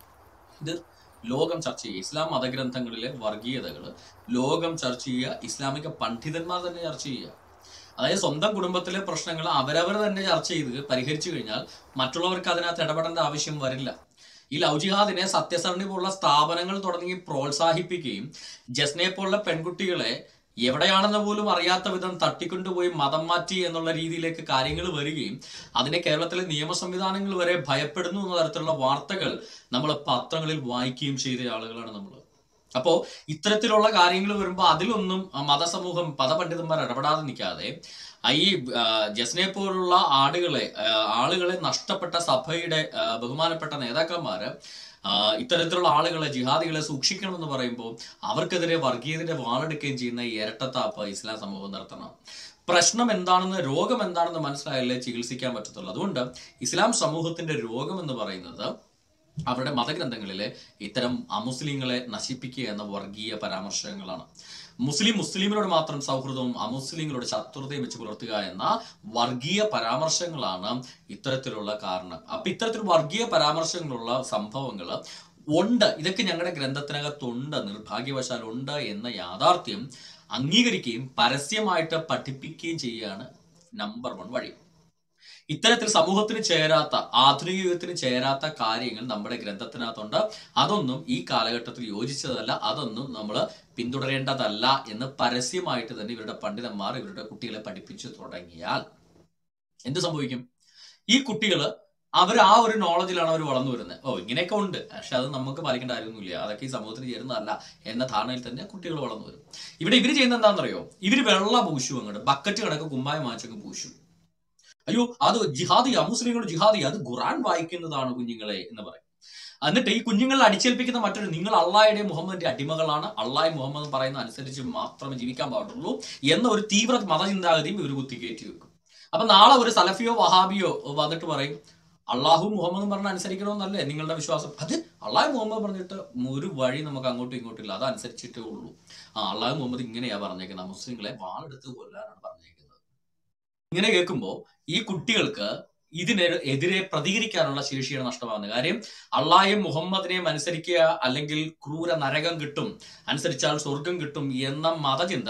ഇത് ലോകം ചർച്ച ചെയ്യുക ഇസ്ലാം മതഗ്രന്ഥങ്ങളിലെ വർഗീയതകൾ ലോകം ചർച്ച ചെയ്യുക ഇസ്ലാമിക പണ്ഡിതന്മാർ തന്നെ ചർച്ച ചെയ്യുക അതായത് സ്വന്തം കുടുംബത്തിലെ പ്രശ്നങ്ങൾ അവരവർ തന്നെ ചർച്ച ചെയ്ത് പരിഹരിച്ചു കഴിഞ്ഞാൽ മറ്റുള്ളവർക്ക് അതിനകത്ത് ഇടപെടേണ്ട ആവശ്യം വരില്ല ഈ ലവ് ജിഹാദിനെ സത്യസരണി പോലുള്ള സ്ഥാപനങ്ങൾ തുടങ്ങി പ്രോത്സാഹിപ്പിക്കുകയും ജസ്നെ പോലുള്ള പെൺകുട്ടികളെ എവിടെയാണെന്ന് പോലും അറിയാത്ത വിധം തട്ടിക്കൊണ്ടുപോയി മതം മാറ്റി എന്നുള്ള രീതിയിലേക്ക് കാര്യങ്ങൾ വരികയും അതിനെ കേരളത്തിലെ നിയമ സംവിധാനങ്ങൾ വരെ ഭയപ്പെടുന്നു എന്ന തരത്തിലുള്ള വാർത്തകൾ നമ്മൾ പത്രങ്ങളിൽ വായിക്കുകയും ചെയ്ത ആളുകളാണ് നമ്മൾ അപ്പോ ഇത്തരത്തിലുള്ള കാര്യങ്ങൾ വരുമ്പോൾ അതിലൊന്നും ആ മതസമൂഹം മതപണ്ഡിതന്മാർ ഇടപെടാതെ നിൽക്കാതെ ആ ഈ ആ, ജസ്നെ പോലുള്ള ആടുകളെ ആ, ആളുകളെ നഷ്ടപ്പെട്ട സഭയുടെ ആ, ബഹുമാനപ്പെട്ട നേതാക്കന്മാര് ആ, ഇത്തരത്തിലുള്ള ആളുകളെ ജിഹാദികളെ സൂക്ഷിക്കണമെന്ന് പറയുമ്പോൾ അവർക്കെതിരെ വർഗീയതയുടെ വാളെടുക്കുകയും ചെയ്യുന്ന ഈ ഇരട്ടത്താപ്പ് ഇസ്ലാം സമൂഹം നടത്തണം പ്രശ്നം എന്താണെന്ന് രോഗം എന്താണെന്ന് മനസ്സിലായാലേ ചികിത്സിക്കാൻ പറ്റത്തുള്ളൂ അതുകൊണ്ട് ഇസ്ലാം സമൂഹത്തിന്റെ രോഗം എന്ന് പറയുന്നത് അവരുടെ മതഗ്രന്ഥങ്ങളിലെ ഇത്തരം അമുസ്ലിങ്ങളെ നശിപ്പിക്കുക എന്ന വർഗീയ പരാമർശങ്ങളാണ് മുസ്ലിം മുസ്ലിമിനോട് മാത്രം സൗഹൃദവും അമുസ്ലിങ്ങളോട് ശത്രുതയും വെച്ച് പുലർത്തുക എന്ന വർഗീയ പരാമർശങ്ങളാണ് ഇത്തരത്തിലുള്ള കാരണം അപ്പൊ ഇത്തരത്തിൽ വർഗീയ പരാമർശങ്ങളുള്ള സംഭവങ്ങൾ ഉണ്ട് ഇതൊക്കെ ഞങ്ങളുടെ ഗ്രന്ഥത്തിനകത്തുണ്ട് നിർഭാഗ്യവശാൽ ഉണ്ട് എന്ന യാഥാർത്ഥ്യം അംഗീകരിക്കുകയും പരസ്യമായിട്ട് പഠിപ്പിക്കുകയും ചെയ്യുകയാണ് നമ്പർ വൺ വഴി ഇത്തരത്തിൽ സമൂഹത്തിന് ചേരാത്ത ആധുനിക യുഗത്തിന് ചേരാത്ത കാര്യങ്ങൾ നമ്മുടെ ഗ്രന്ഥത്തിനകത്തുണ്ട് അതൊന്നും ഈ കാലഘട്ടത്തിൽ യോജിച്ചതല്ല അതൊന്നും നമ്മൾ പിന്തുടരേണ്ടതല്ല എന്ന് പരസ്യമായിട്ട് തന്നെ ഇവരുടെ പണ്ഡിതന്മാർ ഇവരുടെ കുട്ടികളെ പഠിപ്പിച്ചു തുടങ്ങിയാൽ എന്ത് സംഭവിക്കും ഈ കുട്ടികൾ അവർ ആ ഒരു നോളജിലാണ് അവർ വളർന്നു വരുന്നത് ഓ ഇങ്ങനെയൊക്കെ ഉണ്ട് പക്ഷെ അത് നമുക്ക് പാലിക്കേണ്ട കാര്യമൊന്നുമില്ല അതൊക്കെ ഈ സമൂഹത്തിന് ചേരുന്നതല്ല എന്ന ധാരണയിൽ തന്നെ കുട്ടികൾ വളർന്നു വരും ഇവിടെ ഇവർ ചെയ്യുന്നത് എന്താണെന്നറിയോ ഇവർ വെള്ള പൂശു അങ്ങോട്ട് ബക്കറ്റ് കണക്ക് കുമ്പായം വാങ്ങിച്ചങ്ങ് പൂശു അയ്യോ അത് ജിഹാദിയ മുസ്ലിങ്ങൾ ജിഹാദിയ അത് ഖുറാൻ വായിക്കുന്നതാണ് കുഞ്ഞുങ്ങളെ എന്ന് പറയും എന്നിട്ട് ഈ കുഞ്ഞുങ്ങളെ അടിച്ചേൽപ്പിക്കുന്ന മറ്റൊരു നിങ്ങൾ അള്ളായുടെ മുഹമ്മദിന്റെ അടിമകളാണ് അള്ളാഹ് മുഹമ്മദ് പറയുന്ന അനുസരിച്ച് മാത്രമേ ജീവിക്കാൻ പാടുള്ളൂ എന്ന ഒരു തീവ്ര മതചിന്താഗതിയും ഇവർ കുത്തിക്കയറ്റി വെക്കും അപ്പൊ നാളെ ഒരു സലഫിയോ വഹാബിയോ വന്നിട്ട് പറയും അള്ളാഹു മുഹമ്മദ് പറഞ്ഞ അനുസരിക്കണമെന്നല്ലേ നിങ്ങളുടെ വിശ്വാസം അത് അള്ളാഹു മുഹമ്മദ് പറഞ്ഞിട്ട് ഒരു വഴി നമുക്ക് അങ്ങോട്ടും ഇങ്ങോട്ടും ഇല്ല അത് അനുസരിച്ചിട്ടേ ഉള്ളൂ ആ അള്ളാഹു മുഹമ്മദ് ഇങ്ങനെയാ പറഞ്ഞേക്കുന്നത് മുസ്ലിങ്ങളെ വാളെടുത്ത് കൊല്ലാനാണ് പറഞ്ഞേക്കുന്നത് ഇങ്ങനെ കേൾക്കുമ്പോൾ ഈ കുട്ടികൾക്ക് ഇതിന് എതിരെ പ്രതികരിക്കാനുള്ള ശേഷിയാണ് നഷ്ടമാകുന്നത് കാര്യം അള്ളാഹയും മുഹമ്മദിനെയും അനുസരിക്കുക അല്ലെങ്കിൽ ക്രൂര നരകം കിട്ടും അനുസരിച്ചാൽ സ്വർഗം കിട്ടും എന്ന മതചിന്ത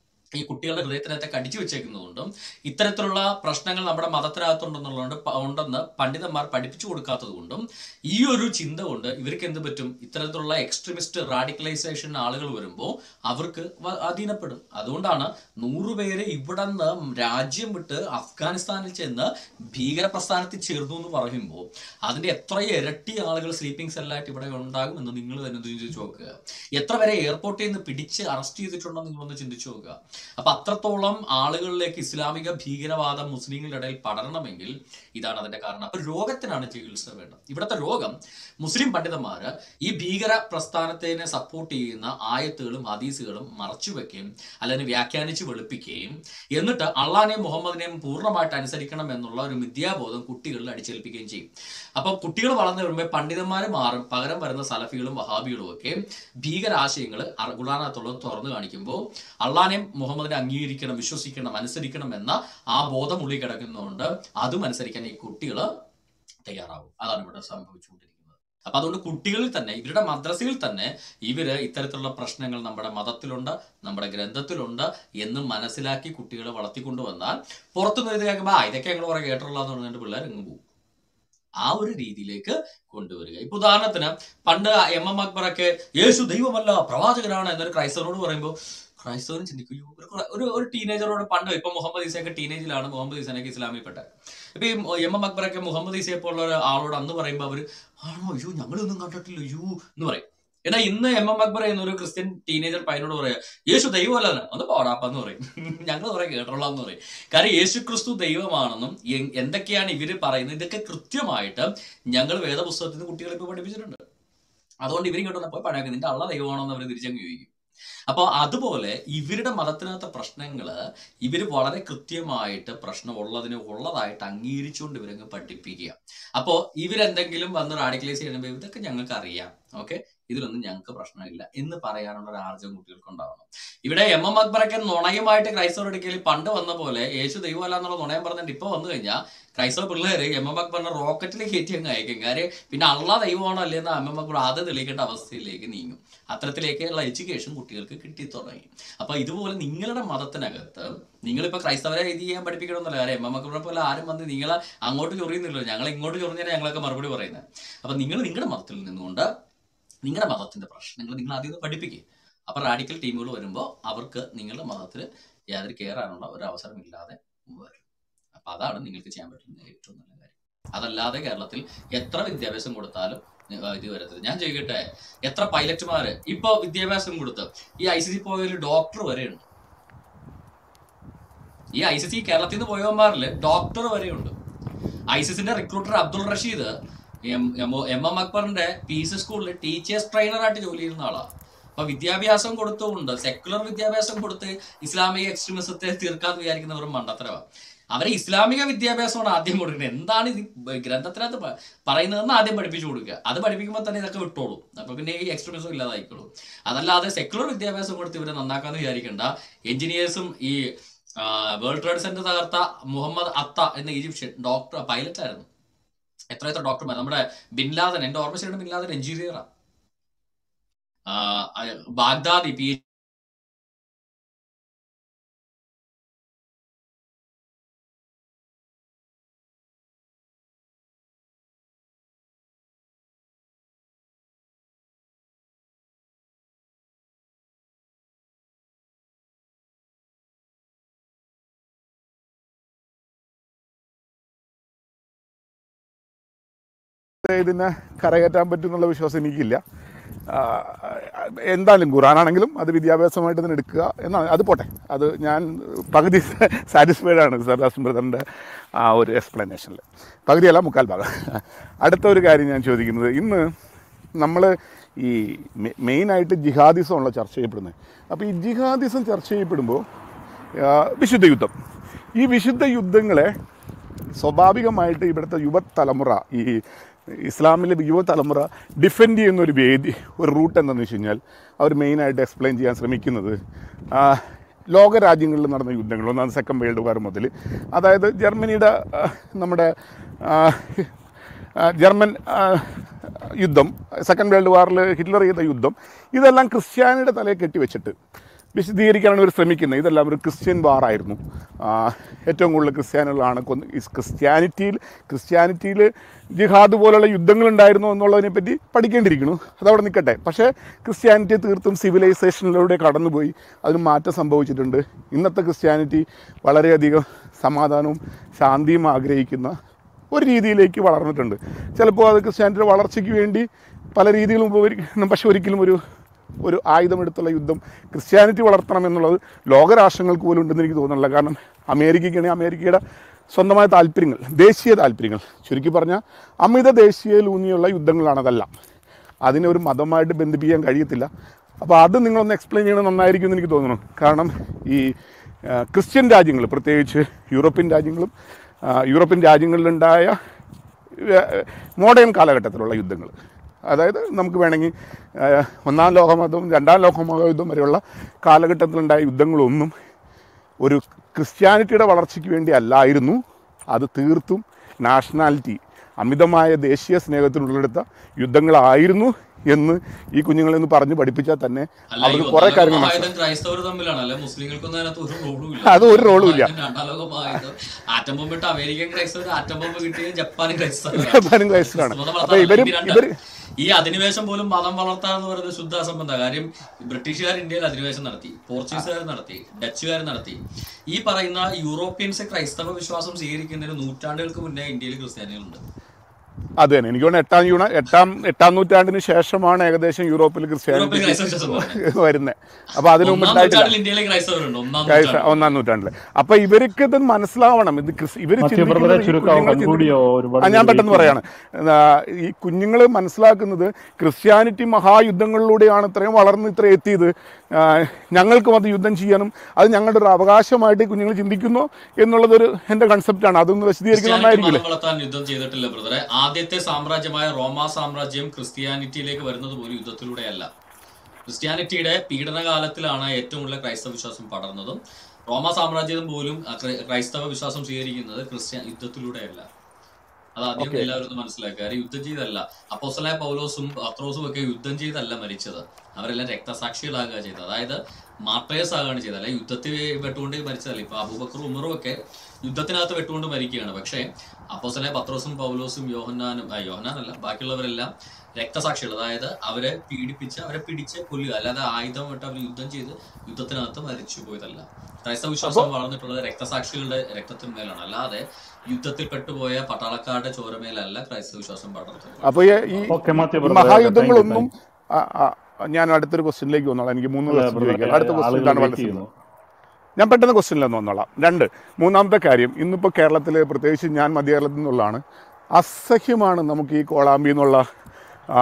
ഈ കുട്ടികളുടെ ഹൃദയത്തിനകത്ത് കടിച്ചു വെച്ചേക്കുന്നതുകൊണ്ടും ഇത്തരത്തിലുള്ള പ്രശ്നങ്ങൾ നമ്മുടെ മതത്തിനകത്തുണ്ടെന്നുള്ളതുകൊണ്ട് പ- ഉണ്ടെന്ന് പണ്ഡിതന്മാർ പഠിപ്പിച്ചു കൊടുക്കാത്തത് കൊണ്ടും ഈ ഒരു ചിന്ത കൊണ്ട് ഇവർക്ക് എന്ത് പറ്റും ഇത്തരത്തിലുള്ള എക്സ്ട്രീമിസ്റ്റ് റാഡിക്കലൈസേഷൻ ആളുകൾ വരുമ്പോൾ അവർക്ക് വ- അധീനപ്പെടും അതുകൊണ്ടാണ് നൂറുപേര് ഇവിടെ നിന്ന് രാജ്യം വിട്ട് അഫ്ഗാനിസ്ഥാനിൽ ചെന്ന് ഭീകരപ്രസ്ഥാനത്തിൽ ചേർന്നു എന്ന് പറയുമ്പോൾ അതിന്റെ എത്ര ഇരട്ടി ആളുകൾ സ്ലീപ്പിംഗ് സെല്ലായിട്ട് ഇവിടെ ഉണ്ടാകും എന്ന് നിങ്ങൾ തന്നെ ഒന്ന് ചിന്തിച്ചു നോക്കുക എത്ര പേരെ എയർപോർട്ടിൽ നിന്ന് പിടിച്ച് അറസ്റ്റ് ചെയ്തിട്ടുണ്ടോ നിങ്ങൾ ഒന്ന് ചിന്തിച്ചു നോക്കുക അപ്പൊ അത്രത്തോളം ആളുകളിലേക്ക് ഇസ്ലാമിക ഭീകരവാദം മുസ്ലിങ്ങളുടെ ഇടയിൽ പടരണമെങ്കിൽ ഇതാണ് അതിന്റെ കാരണം അപ്പൊ രോഗത്തിനാണ് ചികിത്സ വേണ്ടത് ഇവിടുത്തെ രോഗം മുസ്ലിം പണ്ഡിതന്മാര് ഈ ഭീകര പ്രസ്ഥാനത്തിനെ സപ്പോർട്ട് ചെയ്യുന്ന ആയത്തുകളും ഹദീസുകളും മറച്ചു വെക്കുകയും അല്ലെങ്കിൽ വ്യാഖ്യാനിച്ച് വെളുപ്പിക്കുകയും എന്നിട്ട് അള്ളാനെയും മുഹമ്മദിനെയും പൂർണ്ണമായിട്ട് അനുസരിക്കണം എന്നുള്ള ഒരു മിഥ്യാബോധം കുട്ടികളിൽ അടിച്ചേൽപ്പിക്കുകയും ചെയ്യും അപ്പൊ കുട്ടികൾ വളർന്നു വരുമ്പോൾ പണ്ഡിതന്മാര് മാറും പകരം വരുന്ന സലഫികളും വഹാബികളും ഒക്കെ ഭീകരാശയങ്ങൾ ഖുർആാനകത്തുള്ളത് തുറന്നു കാണിക്കുമ്പോൾ അള്ളാനെയും മുഹമ്മദിനെ അംഗീകരിക്കണം വിശ്വസിക്കണം അനുസരിക്കണം എന്ന ആ ബോധം ഉള്ളിൽ കിടക്കുന്നതുകൊണ്ട് അതും അനുസരിക്കാൻ ഈ കുട്ടികൾ തയ്യാറാവും അതാണ് ഇവിടെ സംഭവിച്ചുകൊണ്ടിരിക്കുന്നത് അപ്പൊ അതുകൊണ്ട് കുട്ടികളിൽ തന്നെ ഇവരുടെ മദ്രസയിൽ തന്നെ ഇവര് ഇത്തരത്തിലുള്ള പ്രശ്നങ്ങൾ നമ്മുടെ മതത്തിലുണ്ട് നമ്മുടെ ഗ്രന്ഥത്തിലുണ്ട് എന്ന് മനസ്സിലാക്കി കുട്ടികളെ വളർത്തിക്കൊണ്ടുവന്നാൽ പുറത്തുനിന്ന് ഇത് കേൾക്കുമ്പോൾ ആ ഇതൊക്കെ ഞങ്ങൾ കുറെ കേട്ടുള്ള എന്ന് പറഞ്ഞിട്ട് പിള്ളേർ എങ്ങ് പോകും ആ ഒരു രീതിയിലേക്ക് കൊണ്ടുവരിക ഇപ്പൊ ഉദാഹരണത്തിന് പണ്ട് എം എം അക്ബറൊക്കെ യേശു ദൈവമല്ല പ്രവാചകനാണ് എന്നൊരു ക്രൈസ്തവനോട് പറയുമ്പോൾ ക്രൈസ്തവനും ചിന്തിക്കും "അയ്യോ, ഒരു കുറെ- ഒരു ഒരു ടീനേജറോട് പണ്ട് ഇപ്പൊ മുഹമ്മദ് ഈസയൊക്കെ ടീനേജിലാണ് മുഹമ്മദ് ഈസനൊക്കെ ഇസ്ലാമിൽപ്പെട്ട ഇപ്പൊ ഈ എം എം അക്ബറൊക്കെ മുഹമ്മദ് ഈസയെ പോലുള്ള ഒരു ആളോട് അന്ന് പറയുമ്പോൾ അവര് ആണോ അയ്യോ ഞങ്ങളൊന്നും കണ്ടിട്ടില്ല അയ്യോ എന്ന് പറയും എന്നാൽ ഇന്ന് എം എം അക്ബർ എന്നൊരു ക്രിസ്ത്യൻ ടീനേജർ പയ്യനോട് പറയാ യേശു ദൈവമല്ല ഒന്ന് പോടാപ്പെന്ന് പറയും ഞങ്ങൾ കുറെ കേട്ടോളാം എന്ന് പറയും കാരണം യേശു ക്രിസ്തു ദൈവമാണെന്നും എ- എന്തൊക്കെയാണ് ഇവര് പറയുന്നത് ഇതൊക്കെ കൃത്യമായിട്ട് ഞങ്ങൾ വേദപുസ്തകത്തിൽ നിന്ന് കുട്ടികളെ ഇപ്പൊ പഠിപ്പിച്ചിട്ടുണ്ട് അതുകൊണ്ട് ഇവരും കേട്ടോ പോയി പഴയൊക്കെ നിന്റെ അള്ള ദൈവമാണെന്ന് അവർ തിരിച്ചങ്ങ് ചോദിക്കും അപ്പൊ അതുപോലെ ഇവരുടെ മതത്തിനകത്തെ പ്രശ്നങ്ങള് ഇവര് വളരെ കൃത്യമായിട്ട് പ്രശ്നം ഉള്ളതിന് ഉള്ളതായിട്ട് അംഗീകരിച്ചുകൊണ്ട് ഇവരങ്ങ് പഠിപ്പിക്കുക അപ്പോ ഇവരെന്തെങ്കിലും വന്ന് റാഡിക്കലൈസ് ചെയ്യണമെങ്കിൽ ഇതൊക്കെ ഞങ്ങൾക്ക് അറിയാം ഓക്കെ ഇതിലൊന്നും ഞങ്ങൾക്ക് പ്രശ്നമില്ല എന്ന് പറയാനുള്ള ഒരു ആർജം കുട്ടികൾക്ക് ഉണ്ടാവണം ഇവിടെ എം എം അക്ബറൊക്കെ നുണയുമായിട്ട് ക്രൈസ്തവർ എടുക്കൽ പണ്ട് വന്ന പോലെ യേശു ദൈവമല്ല എന്നുള്ള നുണയം പറഞ്ഞിട്ട് ഇപ്പൊ വന്നു കഴിഞ്ഞാൽ ക്രൈസ്തവ പിള്ളേർ എം എം അക്ബറിനെ റോക്കറ്റിൽ കയറ്റി അങ്ങ് അയക്കും കാര്യം പിന്നെ അള്ള ദൈവമാണോ അല്ലെന്ന് എം എം അക്ബർ ആദ്യം തെളിയിക്കേണ്ട അവസ്ഥയിലേക്ക് നീങ്ങും അത്തരത്തിലേക്കുള്ള എഡ്യൂക്കേഷൻ കുട്ടികൾക്ക് കിട്ടി തുടങ്ങി അപ്പൊ ഇതുപോലെ നിങ്ങളുടെ മതത്തിനകത്ത് നിങ്ങളിപ്പോ ക്രൈസ്തവരെ ഇത് ചെയ്യാൻ പഠിപ്പിക്കണമെന്നല്ല കാര്യം എം എം അക്ബറെ പോലെ ആരും വന്ന് നിങ്ങളെ അങ്ങോട്ട് ചൊറിയുന്നില്ലല്ലോ ഞങ്ങൾ ഇങ്ങോട്ട് ചൊറിഞ്ഞാൽ ഞങ്ങളൊക്കെ മറുപടി പറയുന്നത് അപ്പൊ നിങ്ങൾ നിങ്ങളുടെ മതത്തിൽ നിന്നുകൊണ്ട് നിങ്ങളുടെ മതത്തിന്റെ പ്രശ്നങ്ങൾ നിങ്ങൾ ആദ്യം ഒന്ന് പഠിപ്പിക്കുക അപ്പൊ റാഡിക്കൽ ടീമുകൾ വരുമ്പോൾ അവർക്ക് നിങ്ങളുടെ മതത്തിൽ യാതൊരു കയറാനുള്ള ഒരു അവസരം ഇല്ലാതെ വരും അപ്പൊ അതാണ് നിങ്ങൾക്ക് ചെയ്യാൻ പറ്റുന്ന ഏറ്റവും നല്ല കാര്യം അതല്ലാതെ കേരളത്തിൽ എത്ര വിദ്യാഭ്യാസം കൊടുത്താലും ഏർ ഇത് വരത്തില്ല ഞാൻ ചോദിക്കട്ടെ എത്ര പൈലറ്റുമാര് ഇപ്പൊ വിദ്യാഭ്യാസം കൊടുത്ത് ഈ ഐ സി സി പോയതിൽ ഡോക്ടർ വരെയുണ്ട് ഈ ഐ സി സി കേരളത്തിൽ നിന്ന് പോയവന്മാരിൽ ഡോക്ടർ വരെയുണ്ട് ഐസിസിന്റെ recruiter Abdul Rashid M M M M അക്ബറിന്റെ പി സി സ്കൂളിൽ ടീച്ചേഴ്സ് ട്രെയിനറായിട്ട് ജോലി ചെയ്യുന്ന ആളാണ് അപ്പൊ വിദ്യാഭ്യാസം കൊടുത്തുകൊണ്ട് സെക്കുലർ വിദ്യാഭ്യാസം കൊടുത്ത് ഇസ്ലാമിക എക്സ്ട്രീമിസത്തെ തീർക്കാന്ന് വിചാരിക്കുന്നവർ മണ്ടത്തരവാ അവരെ ഇസ്ലാമിക വിദ്യാഭ്യാസമാണ് ആദ്യം കൊടുക്കുന്നത് എന്താണ് ഇത് ഗ്രന്ഥത്തിനകത്ത് പ- പറയുന്നതെന്ന് ആദ്യം പഠിപ്പിച്ചു കൊടുക്കുക അത് പഠിപ്പിക്കുമ്പോൾ തന്നെ ഇതൊക്കെ വിട്ടോളൂ അപ്പൊ പിന്നെ ഈ എക്സ്ട്രീമിസം ഇല്ലാതായിക്കോളൂ അതല്ലാതെ സെക്കുലർ വിദ്യാഭ്യാസം കൊടുത്ത് ഇവരെ നന്നാക്കാന്ന് വിചാരിക്കണ്ട എഞ്ചിനീയേഴ്സും ഈ വേൾഡ് ട്രേഡ് സെന്റർ തകർത്ത മുഹമ്മദ് അത്ത എന്ന ഈജിപ്ഷ്യൻ ഡോക്ടർ പൈലറ്റ് ആയിരുന്നു എത്ര എത്ര ഡോക്ടർമാർ നമ്മുടെ ബിൻ ലാദൻ എന്റെ ഓർമ്മ ശരിയാണ് ബിൻ ലാദൻ എഞ്ചിനീയറാ ബാഗ്ദാദി പി ഇതിനെ കരകയറ്റാൻ പറ്റും എന്നുള്ള വിശ്വാസം എനിക്കില്ല ആ, എന്തായാലും ഖുറാനാണെങ്കിലും അത് വിദ്യാഭ്യാസമായിട്ട് തന്നെ എടുക്കുക എന്നാണ് അത് പോട്ടെ അത് ഞാൻ പകുതി സാറ്റിസ്ഫൈഡ് ആണ് സർദാസ് ബ്രദറിൻ്റെ ആ ഒരു എക്സ്പ്ലനേഷനിൽ പകുതിയല്ല മുക്കാൽ ഭാഗം അടുത്ത ഒരു കാര്യം ഞാൻ ചോദിക്കുന്നത് ഇന്ന് നമ്മൾ ഈ മെയിനായിട്ട് ജിഹാദിസമുള്ള ചർച്ച ചെയ്യപ്പെടുന്നത് അപ്പോൾ ഈ ജിഹാദിസം ചർച്ച ചെയ്യപ്പെടുമ്പോൾ ആ, വിശുദ്ധ യുദ്ധം ഈ വിശുദ്ധ യുദ്ധങ്ങളെ സ്വാഭാവികമായിട്ട് ഇവിടുത്തെ യുവതലമുറ ഈ ഇസ്ലാമിലെ യുവതലമുറ ഡിഫെൻഡ് ചെയ്യുന്ന ഒരു വേദി ഒരു റൂട്ട് എന്താണെന്ന് വെച്ച് കഴിഞ്ഞാൽ അവർ മെയിനായിട്ട് എക്സ്പ്ലെയിൻ ചെയ്യാൻ ശ്രമിക്കുന്നത് ആ, ലോക രാജ്യങ്ങളിൽ നടന്ന യുദ്ധങ്ങൾ ഒന്നാം സെക്കൻഡ് വേൾഡ് വാർ മുതൽ അതായത് ജർമ്മനിയുടെ ആ, നമ്മുടെ ആ, ആ, ജർമ്മൻ ആ, യുദ്ധം സെക്കൻഡ് വേൾഡ് വാറിൽ ഹിറ്റ്ലർ ചെയ്ത യുദ്ധം ഇതെല്ലാം ക്രിസ്ത്യാനിയുടെ തലയിൽ കെട്ടിവെച്ചിട്ട് വിശദീകരിക്കാനാണ് ഇവർ ശ്രമിക്കുന്നത് ഇതെല്ലാം ഒരു ക്രിസ്ത്യൻ വാറായിരുന്നു ആ, ഏറ്റവും കൂടുതൽ ക്രിസ്ത്യാനികളാണ് കൊന്ന് ഈ ക്രിസ്ത്യാനിറ്റിയിൽ ക്രിസ്ത്യാനിറ്റിയിൽ ജിഹാദ് പോലുള്ള യുദ്ധങ്ങളുണ്ടായിരുന്നു എന്നുള്ളതിനെ പറ്റി പഠിക്കേണ്ടിയിരിക്കുന്നു അതവിടെ നിൽക്കട്ടെ പക്ഷേ ക്രിസ്ത്യാനിറ്റി തീർത്തും സിവിലൈസേഷനിലൂടെ കടന്നുപോയി അതിന് മാറ്റം സംഭവിച്ചിട്ടുണ്ട് ഇന്നത്തെ ക്രിസ്ത്യാനിറ്റി വളരെയധികം സമാധാനവും ശാന്തിയും ആഗ്രഹിക്കുന്ന ഒരു രീതിയിലേക്ക് വളർന്നിട്ടുണ്ട് ചിലപ്പോൾ അത് ക്രിസ്ത്യാനിറ്റിയുടെ വളർച്ചയ്ക്ക് വേണ്ടി പല രീതികളും ഉപകരിക്കണം പക്ഷെ ഒരിക്കലും ഒരു ഒരു ആയുധമെടുത്തുള്ള യുദ്ധം ക്രിസ്ത്യാനിറ്റി വളർത്തണം എന്നുള്ളത് ലോകരാഷ്ട്രങ്ങൾക്ക് പോലും ഉണ്ടെന്ന് എനിക്ക് തോന്നുന്നില്ല കാരണം അമേരിക്കയ്ക്കാണെങ്കിൽ അമേരിക്കയുടെ സ്വന്തമായ താല്പര്യങ്ങൾ ദേശീയ താല്പര്യങ്ങൾ ചുരുക്കി പറഞ്ഞാൽ അമിത ദേശീയയിലൂന്നിയുള്ള യുദ്ധങ്ങളാണ് അതെല്ലാം അതിനെ ഒരു മതമായിട്ട് ബന്ധിപ്പിക്കാൻ കഴിയത്തില്ല അപ്പോൾ അത് നിങ്ങളൊന്ന് എക്സ്പ്ലെയിൻ ചെയ്യണം നന്നായിരിക്കും എന്ന് എനിക്ക് തോന്നുന്നു കാരണം ഈ ആ, ക്രിസ്ത്യൻ രാജ്യങ്ങൾ പ്രത്യേകിച്ച് യൂറോപ്യൻ രാജ്യങ്ങളും ആ, യൂറോപ്യൻ രാജ്യങ്ങളിലുണ്ടായ മോഡേൺ കാലഘട്ടത്തിലുള്ള യുദ്ധങ്ങൾ അതായത് നമുക്ക് വേണമെങ്കിൽ ആ, ഒന്നാം ലോകമതവും രണ്ടാം ലോകമഹായുദ്ധം വരെയുള്ള കാലഘട്ടത്തിലുണ്ടായ യുദ്ധങ്ങളൊന്നും ഒരു ക്രിസ്ത്യാനിറ്റിയുടെ വളർച്ചയ്ക്ക് വേണ്ടി അല്ലായിരുന്നു അത് തീർത്തും നാഷണാലിറ്റി അമിതമായ ദേശീയ സ്നേഹത്തിനുള്ളെടുത്ത യുദ്ധങ്ങളായിരുന്നു എന്ന് ഈ കുഞ്ഞുങ്ങളെ ഒന്ന് പറഞ്ഞ് പഠിപ്പിച്ചാൽ തന്നെ അല്ല ഈ അവർക്ക് കുറെ ഒന്നാം കാര്യങ്ങൾ ലോകമഹായുധം മനസ്സിലാവും ക്രൈസ്തവർ തമ്മിലാണ് അല്ലെ മുസ്ലിങ്ങൾക്കൊന്നും അതിനകത്ത് ഒരു റോളും ഇല്ല അത് ഒരു റോളും ഇല്ല ലോകമഹായുധം രണ്ടാം ലോകമഹായുധം ആറ്റം ബോംബ് ഇട്ട് അമേരിക്കൻ ക്രൈസ്തവർ ആറ്റം ബോംബ് കിട്ടിയ ജപ്പാനും ക്രൈസ്തവരാണ് ജപ്പാനും ക്രൈസ്തവരാണ് മതം അപ്പൊ വളർത്താൻ ഇവരും ഇത് രണ്ട് ഇവര് ഈ അധിനിവേശം പോലും മതം വളർത്താൻ എന്ന് പറയുന്നത് ശുദ്ധ അസംബന്ധ കാര്യം ബ്രിട്ടീഷുകാർ ഇന്ത്യയിൽ അധിനിവേശം നടത്തി പോർച്ചുഗീസുകാർ നടത്തി ഡച്ചുകാർ നടത്തി ഈ പറയുന്ന യൂറോപ്യൻസ് ക്രൈസ്തവ വിശ്വാസം സ്വീകരിക്കുന്നതിന് നൂറ്റാണ്ടുകൾക്ക് മുന്നേ ഇന്ത്യയിൽ ക്രിസ്ത്യാനികളുണ്ട് അത് തന്നെ എനിക്ക് തോന്നുന്നു എട്ടാം യൂണ എട്ടാം എട്ടാം നൂറ്റാണ്ടിന് ശേഷമാണ് ഏകദേശം യൂറോപ്പിൽ യൂറോപ്പിൽ ക്രിസ്ത്യാനിറ്റി ക്രൈസ്തവ വിശ്വാസം വരുന്നത് വരുന്നത് അപ്പൊ അതിനു മുമ്പ് ഒന്നാം ഉണ്ടായിട്ടില്ല നൂറ്റാണ്ടിൽ ഇന്ത്യയിലെ ക്രൈസ്തവരുണ്ട് ഒന്നാം ക്രൈസ്ത- നൂറ്റാണ്ടിൽ ഒന്നാം നൂറ്റാണ്ടില് അപ്പൊ ഇവർക്ക് ഇത് മനസ്സിലാവണം ഇത് ക്രിസ്- ഇവര് മധ്യ ബ്രദറെ ചിന്തിക്കുന്നത് ഈ ചുരുക്കാവും കുഞ്ഞുങ്ങൾ കൺകൂടിയോ ചിന്തിക്കുന്നത് ഒരുപാട് ആ ഞാൻ പേര് പെട്ടെന്ന് വെയിറ്റ് പറയാണ് ആ, ഈ കുഞ്ഞുങ്ങൾ മനസ്സിലാക്കുന്നത് ക്രിസ്ത്യാനിറ്റി മഹായുദ്ധങ്ങളിലൂടെയാണ് ഇത്രയും വളർന്ന് ഇത്ര എത്തിയത് ആ, ഞങ്ങൾക്കും അത് യുദ്ധം ചെയ്യാനും അത് ഞങ്ങളുടെ ഒരു അവകാശമായിട്ട് ഈ കുഞ്ഞുങ്ങൾ ചിന്തിക്കുന്നു എന്നുള്ളതൊരു എൻ്റെ കൺസെപ്റ്റാണ് അതൊന്ന് വിശദീകരിക്കണം ക്രിസ്ത്യാനിറ്റി നന്നായിരിക്കില്ലേ മതം വളർത്താൻ യുദ്ധം ചെയ്തിട്ടില്ല ബ്രദറെ ആദ്യത്തെ സാമ്രാജ്യമായ റോമാ സാമ്രാജ്യം ക്രിസ്ത്യാനിറ്റിയിലേക്ക് വരുന്നത് പോലും യുദ്ധത്തിലൂടെയല്ല ക്രിസ്ത്യാനിറ്റിയുടെ പീഡനകാലത്തിലാണ് ഏറ്റവും കൂടുതൽ ക്രൈസ്തവ വിശ്വാസം പടർന്നതും റോമാ സാമ്രാജ്യം പോലും ആ ക്രൈ- ക്രൈസ്തവ വിശ്വാസം സ്വീകരിക്കുന്നത് ക്രിസ്ത്യ യുദ്ധത്തിലൂടെയല്ല അത് ആദ്യം ഓക്കെ എല്ലാവരും ഒന്ന് മനസ്സിലാക്കുക കാര്യം യുദ്ധം ചെയ്തല്ല അപ്പോസ്തലായ പൗലോസും പത്രോസും ഒക്കെ യുദ്ധം ചെയ്തല്ല മരിച്ചത് അവരെല്ലാം രക്തസാക്ഷികളാകുക ചെയ്തത് അതായത് മാർട്ടേഴ്സ് ആകുകയാണ് ചെയ്തത് അല്ലെ യുദ്ധത്തിൽ വെട്ടുകൊണ്ട് മരിച്ചതല്ല ഇപ്പൊ അബൂബക്കറും ഉമറും ഒക്കെ യുദ്ധത്തിനകത്ത് വെട്ടുകൊണ്ട് മരിക്കുകയാണ് പക്ഷേ അപ്പോസ്തലായ പത്രോസും പൗലോസും യോഹന്നാനും ആ, യോഹന്നാനല്ല ബാക്കിയുള്ളവരെല്ലാം രക്തസാക്ഷികൾ അതായത് അവരെ പീഡിപ്പിച്ച് അവരെ പിടിച്ച് കൊല്ലുക അല്ലാതെ ആയുധം വിട്ട് അവർ യുദ്ധം ചെയ്ത് യുദ്ധത്തിനകത്ത് മരിച്ചു പോയതല്ല ക്രൈസ്തവ അപ്പോൾ വിശ്വാസം വളർന്നിട്ടുള്ളത് രക്തസാക്ഷികളുടെ രക്തത്തിന്മേലാണ് അല്ലാതെ യുദ്ധത്തിൽ പെട്ടുപോയ പട്ടാളക്കാരുടെ ചോരമേലല്ല ക്രൈസ്തവ വിശ്വാസം പടർത്തുന്നത് അപ്പോൾ ഈ ഈ ഓക്കെ മാത്യു ഈ ബ്രദറെ ഓക്കെ താങ്ക് യു മഹായുദ്ധങ്ങളൊന്നും താങ്ക് യു ആ, ആ, ഞാൻ അടുത്തൊരു ക്വസ്റ്റ്യനിലേക്ക് വന്നോളാം എനിക്ക് മൂന്ന് അല്ല ക്വസ്റ്റ്യൻ ബ്രദറെ ചോദിക്കാം അടുത്ത ക്വസ്റ്റ്യൻ ആളുകൾ ഇതാണ് വളരെ വെയിറ്റ് സിമ്പിൾ ചെയ്യുന്നു ഞാൻ പെട്ടെന്ന് ക്വസ്റ്റ്യനിലൊന്ന് വന്നോളാം രണ്ട് മൂന്നാമത്തെ കാര്യം ഇന്നിപ്പോൾ കേരളത്തിൽ പ്രത്യേകിച്ച് ഞാൻ മധ്യകേരളത്തിൽ നിന്നുള്ളതാണ് അസഹ്യമാണ് നമുക്ക് ഈ കോളാമ്പി എന്നുള്ള ആ,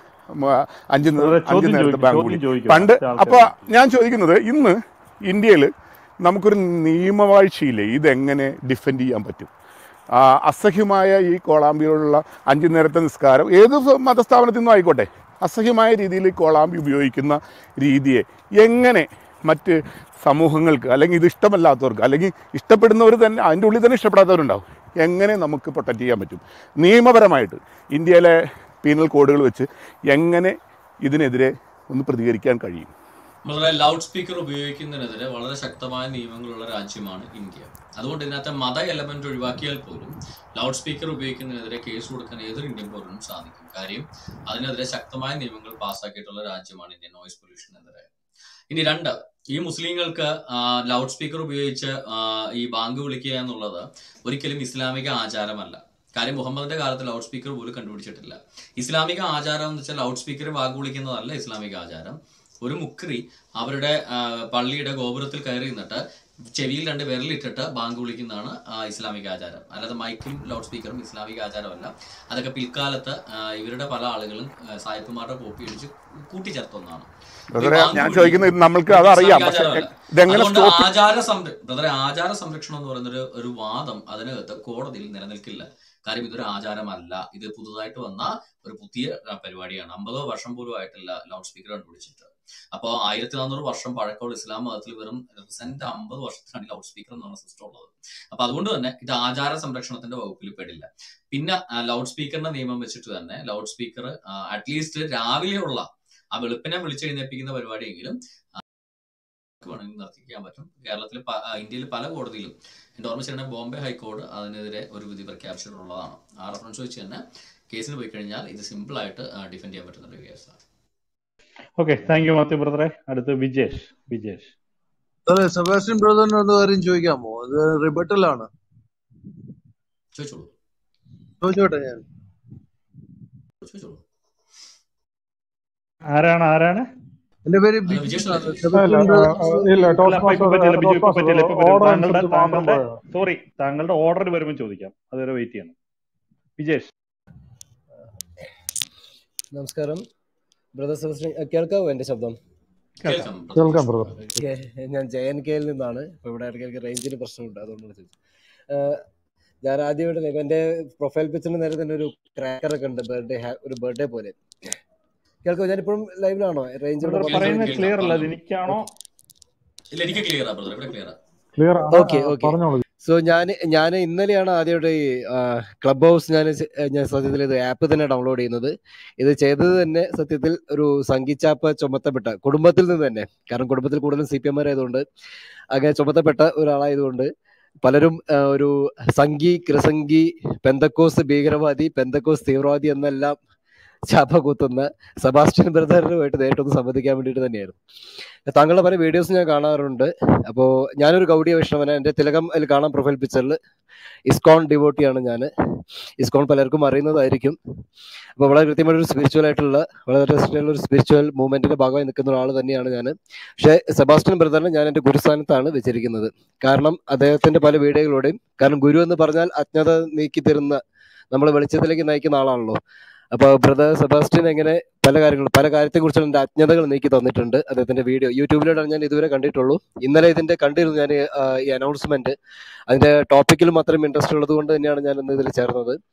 മ- അഞ്ച് നേ- ബ്രദറെ അഞ്ച് ചോദ്യം നേരത്തെ ചോദിക്കും ബാങ്ക് ചോദ്യം കൂടി ചോദിക്കും പണ്ട് മറ്റേ ആൾക്കാർ അപ്പോൾ വെയിറ്റ് ചെയ്യും ഞാൻ ചോദിക്കുന്നത് ഇന്ന് ഇന്ത്യയിൽ നമുക്കൊരു നിയമവാഴ്ചയില്ലേ ഇതെങ്ങനെ ഡിഫെൻഡ് ചെയ്യാൻ പറ്റും ആ, അസഹ്യമായ ഈ കോളാമ്പിയിലുള്ള അഞ്ചു നേരത്തെ നിസ്കാരം ഏത് സ- മതസ്ഥാപനത്തിൽ നിന്നും ആയിക്കോട്ടെ അസഹ്യമായ രീതിയിൽ ഈ കോളാമ്പി ഉപയോഗിക്കുന്ന രീതിയെ എങ്ങനെ മറ്റ് സമൂഹങ്ങൾക്ക് അല്ലെങ്കിൽ ഇത് ഇഷ്ടമല്ലാത്തവർക്ക് അല്ലെങ്കിൽ ഇഷ്ടപ്പെടുന്നവർ തന്നെ അതിൻ്റെ ഉള്ളിൽ തന്നെ ഇഷ്ടപ്പെടാത്തവരുണ്ടാവും എങ്ങനെ നമുക്ക് പ്രൊട്ടക്റ്റ് ചെയ്യാൻ പറ്റും നിയമപരമായിട്ട് ഇന്ത്യയിലെ പീനൽ കോഡുകൾ വെച്ച് എങ്ങനെ ഇതിനെതിരെ ഒന്ന് പ്രതികരിക്കാൻ കഴിയും വളരെ ലൗഡ് സ്പീക്കർ ഉപയോഗിക്കുന്നതിനെതിരെ വളരെ ശക്തമായ നിയമങ്ങളുള്ള രാജ്യമാണ് ഇന്ത്യ അതുകൊണ്ട് ഇതിനകത്തെ മത എലമെന്റ് ഒഴിവാക്കിയാൽ പോലും ലൗഡ് സ്പീക്കർ ഉപയോഗിക്കുന്നതിനെതിരെ കേസ് കൊടുക്കാൻ ഏതൊരു ഇന്ത്യൻ പൗരനും സാധിക്കും കാര്യം അതിനെതിരെ ശക്തമായ നിയമങ്ങൾ പാസ്സാക്കിയിട്ടുള്ള രാജ്യമാണ് ഇന്ത്യ നോയിസ് പൊല്യൂഷനെതിരെ ഇനി രണ്ട് ഈ മുസ്ലിങ്ങൾക്ക് ലൗഡ് സ്പീക്കർ ഉപയോഗിച്ച് ആ, ഈ ബാങ്ക് വിളിക്കുക എന്നുള്ളത് ഒരിക്കലും ഇസ്ലാമിക ആചാരമല്ല കാര്യം മുഹമ്മദിന്റെ കാലത്ത് ലൗഡ് സ്പീക്കർ പോലും കണ്ടുപിടിച്ചിട്ടില്ല ഇസ്ലാമിക ആചാരം എന്ന് വെച്ചാൽ ലൗഡ് സ്പീക്കർ വാക്ക് വിളിക്കുന്നതല്ല ഇസ്ലാമിക ആചാരം ഒരു മുക്രി അവരുടെ ആ, പള്ളിയുടെ ഗോപുരത്തിൽ കയറി നിന്നിട്ട് ചെവിയിൽ രണ്ട് വിരലിട്ടിട്ട് ബാങ്ക് വിളിക്കുന്നതാണ് ആ, ഇസ്ലാമിക ആചാരം അല്ലാതെ മൈക്കും ലൗഡ് സ്പീക്കറും ഇസ്ലാമിക ആചാരമല്ല അതൊക്കെ പിൽക്കാലത്ത് ആ, ഇവരുടെ പല ആളുകളും ആ, സായിപ്പുമാരുടെ കോപ്പി അടിച്ച് കൂട്ടിച്ചേർത്ത ഒന്നാണ് അപ്പൊ ഈ ബ്രദറെ ബാങ്ക് ഞാൻ വിളി ചോദിക്കുന്നത് ഇത് നമ്മൾക്ക് ഇതൊക്കെ അതറിയാം ഇസ്ലാമിക പക്ഷെ ആചാരമല്ല ഇതെങ്ങനെ അതുകൊണ്ട് സ്റ്റോപ്പ് ആചാര സംര ബ്രദറെ ആചാര സംരക്ഷണം എന്ന് പറയുന്ന ഒരു ഒരു വാദം അതിനകത്ത് കോടതിയിൽ നിലനിൽക്കില്ല കാര്യം ഇതൊരു ആചാരമല്ല ഇത് പുതുതായിട്ട് വന്ന ഒരു പുതിയ ആ, പരിപാടിയാണ് അമ്പതോ വർഷം പോലും ആയിട്ടില്ല ലൗഡ് സ്പീക്കർ കണ്ടുപിടിച്ചിട്ട് അപ്പോ ആയിരത്തി നാനൂറ് വർഷം പഴക്കമുള്ള ഇസ്ലാം മതത്തിൽ വെറും റിസെന്റ് അമ്പത് വർഷത്തിലാണ് ലൗഡ് സ്പീക്കർ എന്ന് പറഞ്ഞ സിസ്റ്റം ഉള്ളത് അപ്പൊ അതുകൊണ്ട് തന്നെ ഇത് ആചാര സംരക്ഷണത്തിന്റെ വകുപ്പിൽ പെടില്ല പിന്നെ ലൗഡ് സ്പീക്കറിന്റെ നിയമം വെച്ചിട്ട് തന്നെ ലൗഡ് സ്പീക്കർ അറ്റ്ലീസ്റ്റ് രാവിലെയുള്ള ആ വെളുപ്പിനെ വിളിച്ചെഴുന്നേൽപ്പിക്കുന്ന പരിപാടിയെങ്കിലും വേണമെങ്കിൽ നിർത്തിക്കാൻ പറ്റും കേരളത്തിൽ ഇന്ത്യയിൽ പല കോടതിയിലും എൻ്റെ ഓർമ്മ ശരിയാണ് ബോംബെ ഹൈക്കോടതി അതിനെതിരെ ഒരു വിധി പ്രഖ്യാപിച്ചിട്ടുള്ളതാണ് ആ റെഫറൻസ് വെച്ച് തന്നെ കേസിന് പോയി കഴിഞ്ഞാൽ ഇത് സിമ്പിൾ ആയിട്ട് ഡിഫെൻഡ് ചെയ്യാൻ പറ്റുന്ന ഒരു കേസാണ് ഓക്കെ താങ്ക് യു മാത്യു ബ്രദറെ അടുത്ത് വിജേഷ് വിജേഷ് അതെ സെബാസ്റ്റ്യൻ ബ്രദറിന് ഒന്ന് കാര്യം ചോദിക്കാമോ അത് റിബട്ടൽ ആണ് ചോദിച്ചോളൂ ചോദിച്ചോട്ടെ ഞാൻ ചോദിച്ചോളൂ ആരാണ് ആരാണ് എന്റെ പേര് അല്ല ബിജു വിജേഷ് എന്നാണ് അല്ലേ സെബാസ്റ്റ്യൻ ഇല്ല ബ്രദർ ഇല്ല അല്ല ടോസ് അപ്പൊ ഇപ്പൊ മാസ്റ്റർ പറ്റില്ല ബിജു ടോസ് ഇപ്പൊ മാസ്റ്റർ പറ്റില്ല ഇപ്പൊ പറ്റില്ല ഓർഡർ താങ്കളുടെ അനുസരിച്ച് മാത്രം താങ്കളുടെ പോയോ സോറി താങ്കളുടെ ഓർഡർ വരുമ്പോൾ ചോദിക്കാം അതുവരെ വെയിറ്റ് ചെയ്യണം വിജേഷ് നമസ്കാരം ബ്രദർ സെബാസ്റ്റ്യൻ അഹ് കേൾക്കാവോ എൻ്റെ ശബ്ദം കേൾക്കാം ബ്രദർ കേൾക്കാം ബ്രദർ ഓക്കെ ഞാൻ ജെ എൻ കെയിൽ നിന്നാണ് ഇപ്പോൾ ഇവിടെ ഇടയ്ക്കിടയ്ക്ക് റേഞ്ചിന് പ്രശ്നമുണ്ട് അതുകൊണ്ടാണ് ചോദിച്ചത് ആഹ് ഞാൻ ആദ്യമായിട്ട് ഇപ്പം എൻ്റെ പ്രൊഫൈൽ പിക്ചറിന് നേരെ തന്നെ ഒരു ക്രാക്കറൊക്കെ ഉണ്ട് ബർത്ത്ഡേ ഒരു ബർത്ത്ഡേ പോലെ കേൾക്കാവോ ഞാനിപ്പോഴും ലൈവിലാണോ റേഞ്ചിലുള്ള ബ്രദർ കേൾക്കാം പറയുന്നത് പ്രശ്നമുണ്ടോ ക്ലിയർ കേൾക്കാം അല്ല അത് പറഞ്ഞോളൂ എനിക്കാണോ ഇല്ല എനിക്ക് ക്ലിയർ ആ ബ്രദർ ഇവിടെ ക്ലിയർ ആ ക്ലിയർ ആണ് ഓക്കെ ആ, ഓക്കെ പറഞ്ഞോളൂ സോ ഞാൻ ഞാൻ ഇന്നലെയാണ് ആദ്യമായിട്ട് ഈ ക്ലബ് ഹൗസ് ഞാൻ ചെ- ഞാൻ സത്യത്തിൽ ഇത് ആപ്പ് തന്നെ ഡൗൺലോഡ് ചെയ്യുന്നത് ഇത് ചെയ്തത് തന്നെ സത്യത്തിൽ ഒരു സംഘിച്ചാപ്പ് ചുമത്തപ്പെട്ട കുടുംബത്തിൽ നിന്ന് തന്നെ കാരണം കുടുംബത്തിൽ കൂടുതലും സി പി എം ആയതുകൊണ്ട് അങ്ങനെ ചുമത്തപ്പെട്ട ഒരാളായതുകൊണ്ട് പലരും ആ, ഒരു സംഘി ക്രിസംഗി പെന്തക്കോസ് ഭീകരവാദി പെന്തക്കോസ് തീവ്രവാദി എന്നെല്ലാം ചാപ്പ കുത്തുന്ന സെബാസ്റ്റ്യൻ ബ്രദറുമായിട്ട് നേരിട്ടൊന്ന് സംവദിക്കാൻ വേണ്ടിയിട്ട് തന്നെയായിരുന്നു താങ്കളുടെ പല വീഡിയോസ് ഞാൻ കാണാറുണ്ട് അപ്പോൾ ഞാനൊരു ഗൗഡിയ വൈഷ്ണവന എൻ്റെ തിലകം അതിൽ കാണാം പ്രൊഫൈൽ പിക്ചറിൽ ഇസ്കോൺ ഡിവോട്ടിയാണ് ഞാൻ ഇസ്കോൺ പലർക്കും അറിയുന്നതായിരിക്കും അപ്പോൾ വളരെ കൃത്യമായിട്ടൊരു സ്പിരിച്വൽ ആയിട്ടുള്ള വളരെ രസമുള്ള ഒരു സ്പിരിച്വൽ മൂവ്മെന്റിന്റെ ഭാഗമായി നിൽക്കുന്ന ഒരാൾ തന്നെയാണ് ഞാൻ പക്ഷേ സെബാസ്റ്റ്യൻ ബ്രദറിനെ ഞാൻ എൻ്റെ ഗുരുസ്ഥാനത്താണ് വെച്ചിരിക്കുന്നത് കാരണം അദ്ദേഹത്തിന്റെ പല വീഡിയോകളോടെയും കാരണം ഗുരു എന്ന് പറഞ്ഞാൽ അജ്ഞത നീക്കി തരുന്ന നമ്മളെ വെളിച്ചത്തിലേക്ക് നയിക്കുന്ന ആളാണല്ലോ അപ്പൊ ബ്രദർ സെബാസ്റ്റ്യൻ എങ്ങനെ പല കാര്യങ്ങളും പല കാര്യത്തെക്കുറിച്ചുള്ള എൻ്റെ അജ്ഞതകൾ നീക്കി തന്നിട്ടുണ്ട് അദ്ദേഹത്തിന്റെ വീഡിയോ യൂട്യൂബിലൂടെയാണ് ഞാൻ ഇതുവരെ കണ്ടിട്ടുള്ളൂ ഇന്നലെ ഇതിന്റെ കണ്ടിരുന്നു ഞാൻ ഈ അനൗൺസ്മെന്റ് അതിന്റെ ടോപ്പിക്കിൽ മാത്രം ഇൻട്രസ്റ്റ് ഉള്ളത് കൊണ്ട് തന്നെയാണ് ഞാൻ ഇന്ന് ഇതിൽ ചേർന്നത്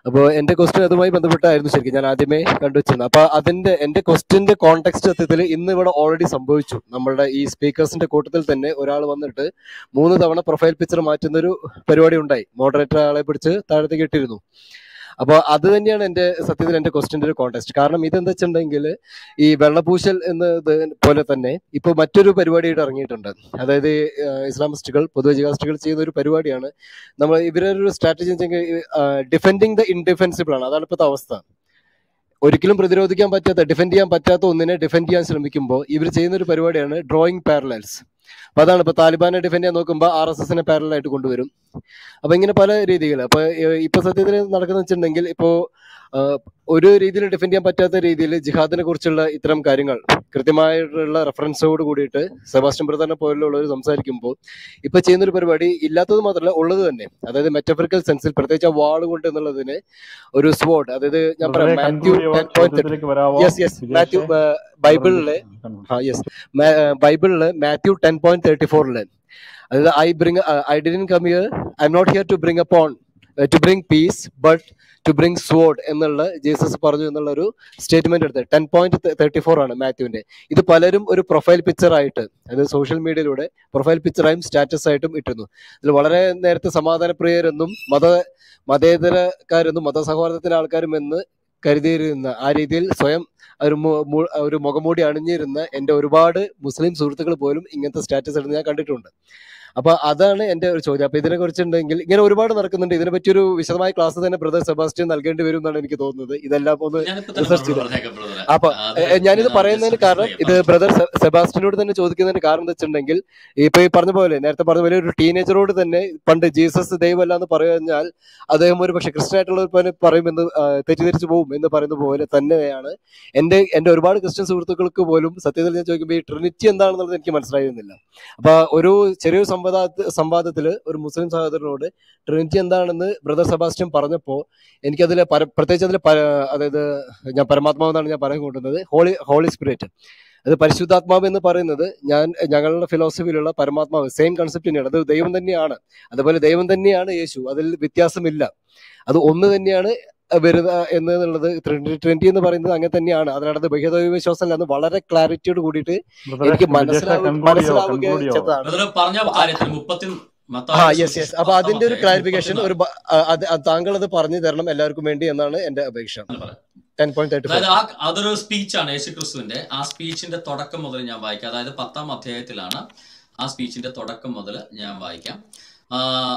അപ്പോൾ എന്റെ ക്വസ്റ്റ്യൻ അതുമായി ബന്ധപ്പെട്ടായിരുന്നു ശരിക്കും ഞാൻ ആദ്യമേ കണ്ടുവച്ചിരുന്നത് അപ്പൊ അതിന്റെ എന്റെ ക്വസ്റ്റ്യന്റെ കോണ്ടെക്സ്റ്റ് സത്യത്തിൽ ഇന്ന് ഇവിടെ ഓൾറെഡി സംഭവിച്ചു നമ്മളുടെ ഈ സ്പീക്കേഴ്സിന്റെ കൂട്ടത്തിൽ തന്നെ ഒരാൾ വന്നിട്ട് മൂന്ന് തവണ പ്രൊഫൈൽ പിക്ചർ മാറ്റുന്ന ഒരു പരിപാടി ഉണ്ടായി മോഡറേറ്റർ ആളെ പിടിച്ച് താഴത്തേക്ക് ഇട്ടിരുന്നു അപ്പോൾ അത് തന്നെയാണ് എൻ്റെ സത്യത്തിൽ എൻ്റെ ക്വസ്റ്റിൻ്റെ ഒരു കോണ്ടെക്സ്റ്റ് കാരണം ഇതെന്താ വെച്ചിട്ടുണ്ടെങ്കിൽ ഈ വെള്ളപൂശൽ എന്നത് പോലെ തന്നെ ഇപ്പോൾ മറ്റൊരു പരിപാടിയായിട്ട് ഇറങ്ങിയിട്ടുണ്ട് അതായത് ഏഹ്, ഇസ്ലാമിസ്റ്റുകൾ പൊതുവെ ജിഹാസ്റ്റുകൾ ചെയ്യുന്ന ഒരു പരിപാടിയാണ് നമ്മൾ ഇവരുടെ ഒരു സ്ട്രാറ്റജി വെച്ചെങ്കിൽ ഡിഫെൻഡിങ് ദ ഇൻഡിഫെൻസിബിൾ ആണ് അതാണ് ഇപ്പോഴത്തെ അവസ്ഥ ഒരിക്കലും പ്രതിരോധിക്കാൻ പറ്റാത്ത ഡിഫെൻഡ് ചെയ്യാൻ പറ്റാത്ത ഒന്നിനെ ഡിഫെൻഡ് ചെയ്യാൻ ശ്രമിക്കുമ്പോൾ ഇവർ ചെയ്യുന്ന ഒരു പരിപാടിയാണ് ഡ്രോയിങ് പാരലൽസ് അപ്പൊ അതാണ് ഇപ്പൊ താലിബാനെ ഡിഫെൻഡ് ചെയ്യാൻ നോക്കുമ്പോൾ ആർ എസ് എസിനെ പാരലൽ ആയിട്ട് കൊണ്ടുവരും അപ്പൊ ഇങ്ങനെ പല രീതികൾ അപ്പൊ ഏഹ്, ഇപ്പൊ സത്യത്തിൽ നടക്കുന്ന വെച്ചിട്ടുണ്ടെങ്കിൽ ഇപ്പോ ആഹ്, ഒരു രീതിയിൽ ഡിഫെൻഡ് ചെയ്യാൻ പറ്റാത്ത രീതിയിൽ ജിഹാദിനെ കുറിച്ചുള്ള ഇത്തരം കാര്യങ്ങൾ കൃത്യമായിട്ടുള്ള റെഫറൻസോട് കൂടിയിട്ട് സെബാസ്റ്റ്യൻ ബ്രദറിനെ പോലുള്ളവർ സംസാരിക്കുമ്പോൾ ഇപ്പൊ ചെയ്യുന്ന ഒരു പരിപാടി ഇല്ലാത്തത് മാത്രമല്ല ഉള്ളത് തന്നെ അതായത് മെറ്റഫറിക്കൽ സെൻസിൽ പ്രത്യേകിച്ച് ആ വാൾ കൊണ്ട് എന്നുള്ളതിന് ഒരു സ്പോട്ട് അതായത് ഞാൻ പറയാം ബ്രദറെ മാത്യു കൺക്ലൂഡ് ടെൻ പോയിന്റ് ചോദ്യത്തിലേക്ക് വരാവോ യെസ് യെസ് മാത്യു വിജേഷേ ബൈബിളിലെ ആ യെസ് ബൈബിളില് മാത്യു ടെൻ പോയിന്റ് തേർട്ടി ഫോറില് അതായത് I bring I didn't come here I am not here to bring upon to bring peace but to bring sword എന്നുള്ള Jesus പറഞ്ഞു എന്നുള്ള ഒരു സ്റ്റേറ്റ്മെന്റ് എടുത്ത് ടെൻ പോയിന്റ് തേർട്ടി ഫോർ ആണ് മാത്യുവിന്റെ ഇത് പലരും ഒരു പ്രൊഫൈൽ പിക്ചർ ആയിട്ട് അതായത് സോഷ്യൽ മീഡിയയിലൂടെ പ്രൊഫൈൽ പിക്ചറായും സ്റ്റാറ്റസ് ആയിട്ടും ഇട്ടിരുന്നു ഇതിൽ വളരെ നേരത്തെ സമാധാനപ്രിയരെന്നും മത മതേതരക്കാരെന്നും മതസൗഹാർദ്ദത്തിന്റെ ആൾക്കാരും എന്ന് കരുതിയിരുന്ന ആ രീതിയിൽ സ്വയം ഒരു മു- മു- ഒരു മുഖംമൂടി അണിഞ്ഞിരുന്ന എൻ്റെ ഒരുപാട് മുസ്ലിം സുഹൃത്തുക്കൾ പോലും ഇങ്ങനത്തെ സ്റ്റാറ്റസ് ഇടുന്നത് ഞാൻ കണ്ടിട്ടുണ്ട് അപ്പൊ അതാണ് എന്റെ ഒരു ചോദ്യം അപ്പൊ ഇതിനെ കുറിച്ചുണ്ടെങ്കിൽ ഇങ്ങനെ ഒരുപാട് നടക്കുന്നുണ്ട് ഇതിനെ പറ്റി ഒരു വിശദമായ ക്ലാസ് തന്നെ ബ്രദർ സെബാസ്റ്റ്യൻ നൽകേണ്ടി വരും എന്നാണ് എനിക്ക് തോന്നുന്നത് ഇതെല്ലാം ഒന്ന് ഞാനിപ്പോ തന്നെ റിസർച്ച് മറുപടി ചെയ്ത് പറഞ്ഞേക്കാം ബ്രദറെ അപ്പൊ അത് എ, ഞാനിത് ഞാൻ പറയുന്നതിന് ഡിസ്കസ് കാരണം ചെയ്യാം ഇത് പറഞ്ഞു ബ്രദർ സെബാസ്റ്റ്യനോട് തന്നെ ചോദിക്കുന്നതിന് കാരണം എന്താ വെച്ചിട്ടുണ്ടെങ്കിൽ ഇപ്പൊ ഈ പറഞ്ഞ പോലെ നേരത്തെ പറഞ്ഞ പോലെ ഒരു ടീനേജറോട് തന്നെ പണ്ട് ജീസസ് ദൈവമല്ല എന്ന് പറഞ്ഞു കഴിഞ്ഞാൽ അദ്ദേഹം ഒരു പക്ഷെ ക്രിസ്ത്യൻ ആയിട്ടുള്ളവർ പറയുമെന്ന് ആ, തെറ്റിദ്ധരിച്ചു പോകും എന്ന് പറയുന്ന പോലെ തന്നെയാണ് എന്റെ എന്റെ ഒരുപാട് ക്രിസ്ത്യൻ സുഹൃത്തുക്കൾക്ക് പോലും സത്യത്തിൽ ഞാൻ ചോദിക്കുമ്പോൾ ഈ ട്രിനിറ്റി എന്താണെന്നുള്ളത് എനിക്ക് മനസ്സിലായിരുന്നില്ല അപ്പൊ ഒരു ചെറിയൊരു സംവാദ സംവാദത്തില് ഒരു മുസ്ലിം സഹോദരനോട് ട്രിനിറ്റി എന്താണെന്ന് ബ്രദർ സെബാസ്റ്റ്യൻ പറഞ്ഞപ്പോ എനിക്കതിൽ പര പ്രത്യേകിച്ച് അതിൽ അതായത് ഞാൻ പരമാത്മാവ് എന്നാണ് ഞാൻ പറയാൻ കൊണ്ടുവന്നത് ഹോളി ഹോളി സ്പിരിറ്റ് അത് പരിശുദ്ധാത്മാവ് എന്ന് പറയുന്നത് ഞാൻ ഞങ്ങളുടെ ഫിലോസഫിയിലുള്ള പരമാത്മാവ് സെയിം കൺസെപ്റ്റ് തന്നെയാണ് അത് ദൈവം തന്നെയാണ് അതുപോലെ ദൈവം തന്നെയാണ് യേശു അതിൽ വ്യത്യാസമില്ല അത് ഒന്ന് തന്നെയാണ് വരുക എന്നുള്ളത് ട്രിനിറ്റി എന്ന് പറയുന്നത് അങ്ങനെ തന്നെയാണ് അതിനകത്ത് ബഹ്യദൈവ വിശ്വാസം അല്ല എന്ന് വളരെ ക്ലാരിറ്റിയോട് കൂടിയിട്ട് ബ്രദറെ എനിക്ക് വിജേഷേ മനസ്സിലാവുക കൺക്ലൂഡ് ചെയ്യോ മനസ്സിലാവുക കൺക്ലൂഡ് ചെയ്യോ ചെയ്തതാണ് ബ്രദറെ പറഞ്ഞ കാര്യത്തിന് മുപ്പത്തി ആ മത്തായി യെസ് യെസ് സുവിശേഷം അപ്പൊ പത്താം അതിന്റെ ഒരു അധ്യായം ക്ലാരിഫിക്കേഷൻ മുപ്പത്തിനാല് ഒരു ബ- ആ, അത് അത് താങ്കൾ അത് പറഞ്ഞു തരണം എല്ലാവർക്കും വേണ്ടി എന്നാണ് എന്റെ അപേക്ഷ ടെൻ പോയിന്റ് തേർട്ടി ഫോർ അതായത് ആ അതൊരു സ്പീച്ചാണ് യേശുക്രിസ്തുവിന്റെ ആ സ്പീച്ചിന്റെ തുടക്കം മുതൽ ഞാൻ വായിക്കാം അതായത് പത്താം അധ്യായത്തിലാണ് ആ സ്പീച്ചിന്റെ തുടക്കം മുതൽ ഞാൻ വായിക്കാം ആ,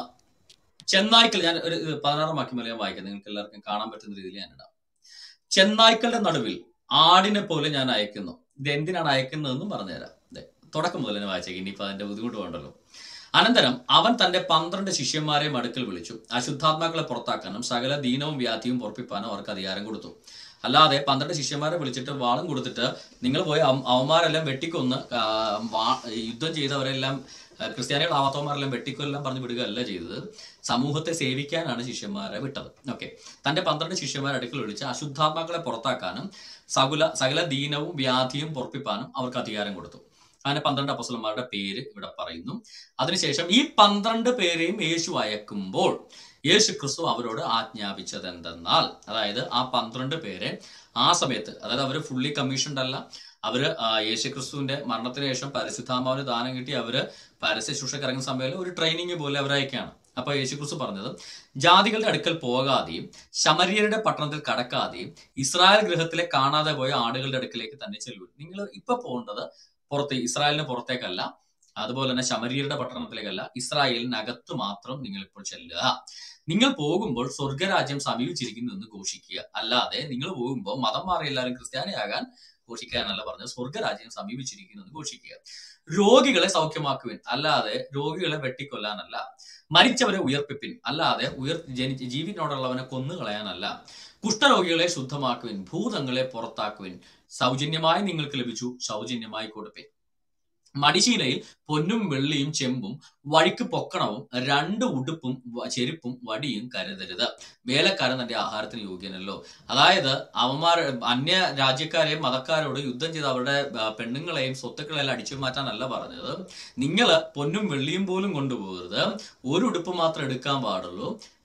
ചെന്നായ്ക്കൾ ഞാൻ ഒരു ഇത് പതിനാറാം വാക്യം മുതൽ ഞാൻ വായിക്കാം നിങ്ങൾക്ക് എല്ലാവർക്കും കാണാൻ പറ്റുന്ന രീതിയിൽ ഞാൻ ഇടാം ചെന്നായ്ക്കളുടെ നടുവിൽ ആടിനെ പോലെ ഞാൻ അയക്കുന്നു ഇത് എന്തിനാണ് അയക്കുന്നതെന്നും പറഞ്ഞുതരാം ദേ, തുടക്കം മുതൽ തന്നെ വായിച്ചേക്ക് ഇനിയിപ്പോ അതിന്റെ ബുദ്ധിമുട്ട് വേണ്ടല്ലോ അനന്തരം അവൻ തന്റെ പന്ത്രണ്ട് ശിഷ്യന്മാരെയും അടുക്കൽ വിളിച്ചു അശുദ്ധാത്മാക്കളെ പുറത്താക്കാനും സകല ദീനവും വ്യാധിയും പൊറപ്പിപ്പാനും അവർക്ക് അധികാരം കൊടുത്തു അല്ലാതെ പന്ത്രണ്ട് ശിഷ്യന്മാരെ വിളിച്ചിട്ട് വാളും കൊടുത്തിട്ട് നിങ്ങൾ പോയി അവ- അവന്മാരെല്ലാം വെട്ടിക്കൊന്ന് ആ, വാ- യുദ്ധം ചെയ്തവരെല്ലാം ആ, ക്രിസ്ത്യാനികളാവാത്തവന്മാരെല്ലാം വെട്ടിക്കൊല്ലാം പറഞ്ഞു വിടുകയല്ല ചെയ്തത് സമൂഹത്തെ സേവിക്കാനാണ് ശിഷ്യന്മാരെ വിട്ടത് ഓക്കെ തന്റെ പന്ത്രണ്ട് ശിഷ്യന്മാരെ അടുക്കൽ വിളിച്ച് അശുദ്ധാത്മാക്കളെ പുറത്താക്കാനും സകല സകല ദീനവും വ്യാധിയും പൊറപ്പിപ്പാനും അവർക്ക് അധികാരം കൊടുത്തു അങ്ങനെ പന്ത്രണ്ട് അപ്പസ്വലന്മാരുടെ പേര് ഇവിടെ പറയുന്നു അതിനുശേഷം ഈ പന്ത്രണ്ട് പേരെയും യേശു അയക്കുമ്പോൾ യേശു ക്രിസ്തു അവരോട് ആജ്ഞാപിച്ചത് എന്തെന്നാൽ അതായത് ആ പന്ത്രണ്ട് പേരെ ആ സമയത്ത് അതായത് അവർ ഫുള്ളി കമ്മീഷൻഡ് അല്ല അവര് ആ, യേശു ക്രിസ്തുവിന്റെ മരണത്തിന് ശേഷം പരിശുദ്ധാമാവിന് ദാനം കിട്ടി അവര് പരസ്യ ശുശ്രൂഷക്ക് ഇറങ്ങുന്ന സമയത്ത് ഒരു ട്രെയിനിങ് പോലെ അവരയക്കാണ് അപ്പൊ യേശു ക്രിസ്തു പറഞ്ഞത് ജാതികളുടെ അടുക്കൽ പോകാതെയും ശമരിയരുടെ പട്ടണത്തിൽ കടക്കാതെയും ഇസ്രായേൽ ഗൃഹത്തിലെ കാണാതെ പോയ ആടുകളുടെ അടുക്കലേക്ക് തന്നെ ചെല്ലൂ നിങ്ങൾ ഇപ്പൊ പോകേണ്ടത് പുറത്ത് ഇസ്രായേലിന് പുറത്തേക്കല്ല അതുപോലെ തന്നെ ശമരിയരുടെ പട്ടണത്തിലേക്കല്ല ഇസ്രായേലിനകത്ത് മാത്രം നിങ്ങൾ ഇപ്പോൾ ചെല്ലുക നിങ്ങൾ പോകുമ്പോൾ സ്വർഗരാജ്യം സമീപിച്ചിരിക്കുന്നു എന്ന് ഘോഷിക്കുക അല്ലാതെ നിങ്ങൾ പോകുമ്പോൾ മതം മാറി എല്ലാവരും ക്രിസ്ത്യാനിയാകാൻ ഘോഷിക്കാനല്ല പറഞ്ഞത് സ്വർഗരാജ്യം സമീപിച്ചിരിക്കുന്നു എന്ന് ഘോഷിക്കുക രോഗികളെ സൗഖ്യമാക്കുവിൻ അല്ലാതെ രോഗികളെ വെട്ടിക്കൊല്ലാനല്ല മരിച്ചവരെ ഉയർപ്പിപ്പിൻ അല്ലാതെ ഉയർ ജനി ജീവനോടുള്ളവനെ കൊന്നുകളയാനല്ല കുഷ്ഠരോഗികളെ ശുദ്ധമാക്കുവിൻ ഭൂതങ്ങളെ പുറത്താക്കുവിൻ സൗജന്യമായി നിങ്ങൾക്ക് ലഭിച്ചു സൗജന്യമായി കൊടുപ്പിൻ മടിശീലയിൽ പൊന്നും വെള്ളിയും ചെമ്പും വഴിക്ക് പൊക്കണവും രണ്ട് ഉടുപ്പും വ- ചെരുപ്പും വടിയും കരുതരുത് വേലക്കാരൻ തന്റെ ആഹാരത്തിന് യോഗ്യനല്ലോ അതായത് അവന്മാർ അന്യ രാജ്യക്കാരെയും മതക്കാരോട് യുദ്ധം ചെയ്ത് അവരുടെ ആ, പെണ്ണുങ്ങളെയും സ്വത്തുക്കളെല്ലാം അടിച്ചു മാറ്റാനല്ല പറഞ്ഞത് നിങ്ങൾ പൊന്നും വെള്ളിയും പോലും കൊണ്ടുപോകരുത് ഒരു ഉടുപ്പ് മാത്രം എടുക്കാൻ പാടുള്ളൂ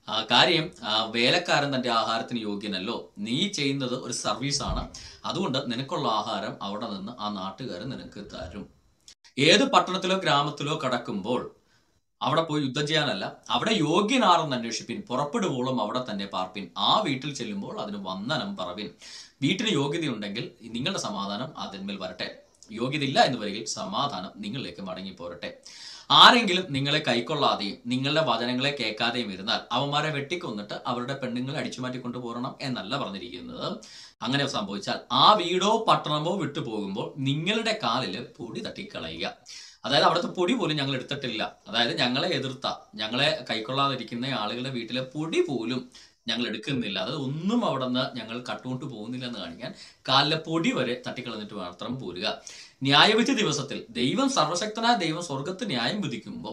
ആ, കാര്യം ആ, വേലക്കാരൻ തന്റെ ആഹാരത്തിന് യോഗ്യനല്ലോ നീ ചെയ്യുന്നത് ഒരു സർവീസാണ് അതുകൊണ്ട് നിനക്കുള്ള ആഹാരം അവിടെ നിന്ന് ആ നാട്ടുകാരൻ നിനക്ക് തരും ഏത് പട്ടണത്തിലോ ഗ്രാമത്തിലോ കടക്കുമ്പോൾ അവിടെ പോയി യുദ്ധം ചെയ്യാനല്ല അവിടെ യോഗ്യനാണെന്ന് അന്വേഷിപ്പിൻ പുറപ്പെടുവോളം അവിടെ തന്നെ പാർപ്പിൻ ആ വീട്ടിൽ ചെല്ലുമ്പോൾ അതിന് വന്ദനം പറവിൻ വീട്ടിന് യോഗ്യതയുണ്ടെങ്കിൽ നിങ്ങളുടെ സമാധാനം അതിന്മേൽ വരട്ടെ യോഗ്യതയില്ല എന്ന് വരികിൽ സമാധാനം നിങ്ങളിലേക്ക് മടങ്ങി പോരട്ടെ ആരെങ്കിലും നിങ്ങളെ കൈക്കൊള്ളാതെയും നിങ്ങളുടെ വചനങ്ങളെ കേൾക്കാതെയും ഇരുന്നാൽ അവന്മാരെ വെട്ടിക്കൊന്നിട്ട് അവരുടെ പെണ്ണുങ്ങളെ അടിച്ചുമാറ്റി കൊണ്ടുപോകണം എന്നല്ല പറഞ്ഞിരിക്കുന്നത് അങ്ങനെ സംഭവിച്ചാൽ ആ വീടോ പട്ടണമോ വിട്ടു പോകുമ്പോൾ നിങ്ങളുടെ കാലില് പൊടി തട്ടിക്കളയുക അതായത് അവിടുത്തെ പൊടി പോലും ഞങ്ങൾ എടുത്തിട്ടില്ല അതായത് ഞങ്ങളെ എതിർത്ത ഞങ്ങളെ കൈക്കൊള്ളാതിരിക്കുന്ന ആളുകളുടെ വീട്ടിലെ പൊടി പോലും ഞങ്ങൾ എടുക്കുന്നില്ല അത് ഒന്നും അവിടെ നിന്ന് ഞങ്ങൾ കട്ടുകൊണ്ട് പോകുന്നില്ല എന്ന് കാണിക്കാൻ കാലിലെ പൊടി വരെ തട്ടിക്കളഞ്ഞിട്ട് മാത്രം പോരുക ന്യായവിധി ദിവസത്തിൽ ദൈവം സർവശക്തനായ ദൈവം സ്വർഗത്ത് ന്യായം വിധിക്കുമ്പോൾ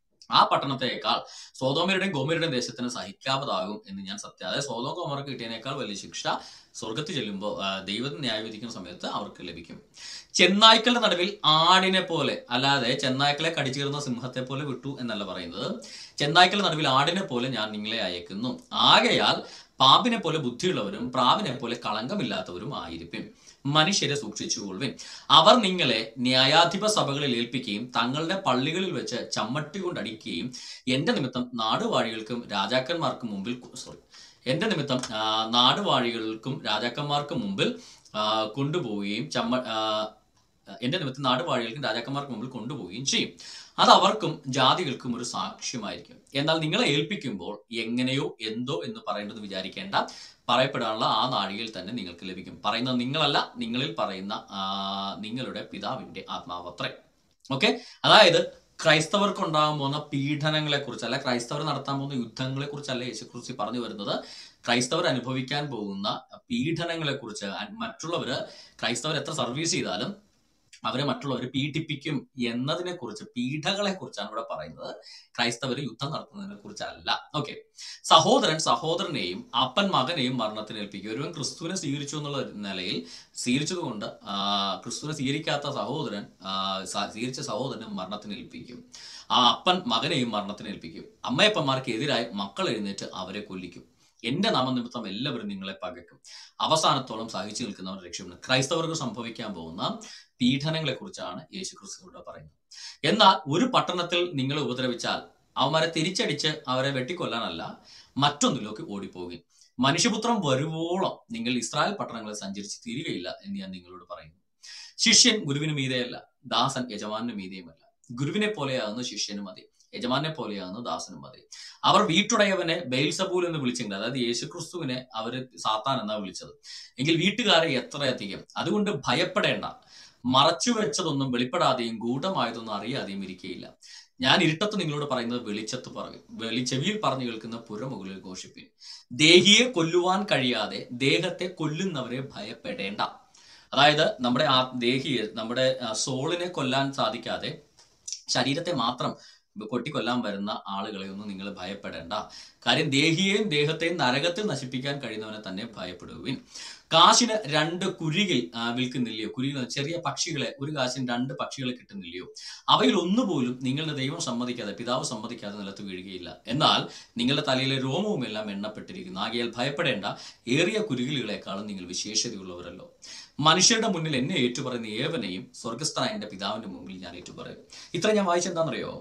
ആ പട്ടണത്തേക്കാൾ സോതോമരുടെയും ഗോമരുടെയും ദേശത്തിന് സഹിക്കാവതാകും എന്ന് ഞാൻ സത്യം അതായത് സോതോം ഗോമർക്ക് കിട്ടിയതിനേക്കാൾ വലിയ ശിക്ഷ സ്വർഗത്തിൽ ചെല്ലുമ്പോൾ ആ, ദൈവം ന്യായവിധിക്കുന്ന സമയത്ത് അവർക്ക് ലഭിക്കും ചെന്നായ്ക്കളുടെ നടുവിൽ ആടിനെ പോലെ അല്ലാതെ ചെന്നായ്ക്കളെ കടിച്ചീർന്ന സിംഹത്തെ പോലെ വിട്ടു എന്നല്ല പറയുന്നത് ചെന്നായ്ക്കളുടെ നടുവിൽ ആടിനെ പോലെ ഞാൻ നിങ്ങളെ അയക്കുന്നു ആകയാൽ പാമ്പിനെ പോലെ ബുദ്ധിയുള്ളവരും പ്രാവിനെ പോലെ കളങ്കമില്ലാത്തവരും ആയിരിക്കും മനുഷ്യരെ സൂക്ഷിച്ചുകൊള്ളുവിൻ അവർ നിങ്ങളെ ന്യായാധിപ സഭകളിൽ ഏൽപ്പിക്കുകയും തങ്ങളുടെ പള്ളികളിൽ വെച്ച് ചമ്മട്ടി കൊണ്ട് അടിക്കുകയും എന്റെ നിമിത്തം നാടുവാഴികൾക്കും രാജാക്കന്മാർക്കും മുമ്പിൽ സോറി എന്റെ നിമിത്തം ആ, നാടുവാഴികൾക്കും രാജാക്കന്മാർക്കും മുമ്പിൽ ആ, കൊണ്ടുപോവുകയും ചമ്മ ആ, എന്റെ നിമിത്തം നാടുവാഴികൾക്കും രാജാക്കന്മാർക്കും മുമ്പിൽ കൊണ്ടുപോവുകയും ചെയ്യും അത് അവർക്കും ജാതികൾക്കും ഒരു സാക്ഷ്യമായിരിക്കും എന്നാൽ നിങ്ങളെ ഏൽപ്പിക്കുമ്പോൾ എങ്ങനെയോ എന്തോ എന്ന് പറയേണ്ടത് വിചാരിക്കേണ്ട പറയപ്പെടാനുള്ള ആ നാഴികയിൽ തന്നെ നിങ്ങൾക്ക് ലഭിക്കും പറയുന്നത് നിങ്ങളല്ല നിങ്ങളിൽ പറയുന്ന ആ, നിങ്ങളുടെ പിതാവിന്റെ ആത്മാവത്രേ ഓക്കെ അതായത് ക്രൈസ്തവർക്ക് ഉണ്ടാകാൻ പോകുന്ന പീഡനങ്ങളെ കുറിച്ച് അല്ല ക്രൈസ്തവർ നടത്താൻ പോകുന്ന യുദ്ധങ്ങളെ കുറിച്ചല്ല യേശുക്രിസ്തു പറഞ്ഞു വരുന്നത് ക്രൈസ്തവർ അനുഭവിക്കാൻ പോകുന്ന പീഡനങ്ങളെ കുറിച്ച് മറ്റുള്ളവര് ക്രൈസ്തവർ എത്ര സർവീസ് ചെയ്താലും അവരെ മറ്റുള്ളവർ പീഡിപ്പിക്കും എന്നതിനെ കുറിച്ച് പീഡകളെ കുറിച്ചാണ് ഇവിടെ പറയുന്നത് ക്രൈസ്തവർ യുദ്ധം നടത്തുന്നതിനെ കുറിച്ചല്ല ഓക്കെ സഹോദരൻ സഹോദരനെയും അപ്പൻ മകനെയും മരണത്തിന് ഏൽപ്പിക്കും ഒരുവൻ ക്രിസ്തുവിനെ സ്വീകരിച്ചു എന്നുള്ള നിലയിൽ സ്വീകരിച്ചതുകൊണ്ട് ആ, ക്രിസ്തുവിനെ സ്വീകരിക്കാത്ത സഹോദരൻ ആ, സ- സ്വീകരിച്ച സഹോദരനെ മരണത്തിന് ഏൽപ്പിക്കും ആ അപ്പൻ മകനെയും മരണത്തിന് ഏൽപ്പിക്കും അമ്മയപ്പന്മാർക്ക് എതിരായി മക്കൾ എഴുന്നേറ്റ് അവരെ കൊല്ലിക്കും എന്റെ നാമനിമിത്തം എല്ലാവരും നിങ്ങളെ പകയ്ക്കും അവസാനത്തോളം സഹിച്ചു നിൽക്കുന്നവർ രക്ഷപ്പെടുന്നു ക്രൈസ്തവർക്ക് സംഭവിക്കാൻ പോകുന്ന പീഡനങ്ങളെ കുറിച്ചാണ് യേശു ക്രിസ്തു ഇവിടെ പറയുന്നത് എന്നാൽ ഒരു പട്ടണത്തിൽ നിങ്ങൾ ഉപദ്രവിച്ചാൽ അവന്മാരെ തിരിച്ചടിച്ച് അവരെ വെട്ടിക്കൊല്ലാനല്ല മറ്റൊന്നിലേക്ക് ഓടിപ്പോകും മനുഷ്യപുത്രം വരുവോളം നിങ്ങൾ ഇസ്രായേൽ പട്ടണങ്ങളിൽ സഞ്ചരിച്ച് തീരുകയില്ല എന്ന് ഞാൻ നിങ്ങളോട് പറയുന്നു ശിഷ്യൻ ഗുരുവിന് മീതെയല്ല ദാസൻ യജമാനു മീതെയുമല്ല ഗുരുവിനെ പോലെയാകുന്നു ശിഷ്യനും മതി യജമാനെ പോലെയാകുന്നു ദാസനും മതി അവർ വീട്ടുടയവനെ ബെയിൽസബൂൽ എന്ന് വിളിച്ചെങ്കിൽ അതായത് യേശുക്രിസ്തുവിനെ അവര് സാത്താൻ എന്നാ വിളിച്ചത് എങ്കിൽ വീട്ടുകാരെ എത്രയധികം അതുകൊണ്ട് ഭയപ്പെടേണ്ട മറച്ചു വെച്ചതൊന്നും വെളിപ്പെടാതെയും ഗൂഢമായതൊന്നും അറിയാതെയും ഇരിക്കുകയില്ല ഞാൻ ഇരുട്ടത്ത് നിങ്ങളോട് പറയുന്നത് വെളിച്ചത്ത് പറയും വെളി ചെവിയിൽ പറഞ്ഞു കേൾക്കുന്ന പുറമുകളിൽ ഘോഷിപ്പിൻ ദേഹിയെ കൊല്ലുവാൻ കഴിയാതെ ദേഹത്തെ കൊല്ലുന്നവരെ ഭയപ്പെടേണ്ട അതായത് നമ്മുടെ ആ ദേഹിയെ നമ്മുടെ ആ, സോളിനെ കൊല്ലാൻ സാധിക്കാതെ ശരീരത്തെ മാത്രം കൊട്ടിക്കൊല്ലാൻ വരുന്ന ആളുകളെ ഒന്നും നിങ്ങൾ ഭയപ്പെടേണ്ട കാര്യം ദേഹിയെയും ദേഹത്തെയും നരകത്തിൽ നശിപ്പിക്കാൻ കഴിയുന്നവനെ തന്നെ ഭയപ്പെടുവിൻ കാശിന് രണ്ട് കുരികിൽ ആ, വിൽക്കുന്നില്ലയോ കുരികിൽ എന്ന് ചെറിയ പക്ഷികളെ ഒരു കാശിന് രണ്ട് പക്ഷികളെ കിട്ടുന്നില്ലയോ അവയിൽ ഒന്നുപോലും നിങ്ങളുടെ ദൈവം സമ്മതിക്കാതെ പിതാവ് സമ്മതിക്കാതെ നിലത്ത് വീഴുകയില്ല എന്നാൽ നിങ്ങളുടെ തലയിലെ രോമവും എല്ലാം എണ്ണപ്പെട്ടിരിക്കുന്നു ആകയാൽ ഭയപ്പെടേണ്ട ഏറിയ കുരുകിലുകളെക്കാളും നിങ്ങൾ വിശേഷതയുള്ളവരല്ലോ മനുഷ്യരുടെ മുന്നിൽ എന്നെ ഏറ്റുപറയുന്ന ഏവനെയും സ്വർഗസ്ഥനായ എന്റെ പിതാവിന്റെ മുമ്പിൽ ഞാൻ ഏറ്റുപറയും ഇത്ര ഞാൻ വായിച്ചെന്താണെന്നറിയോ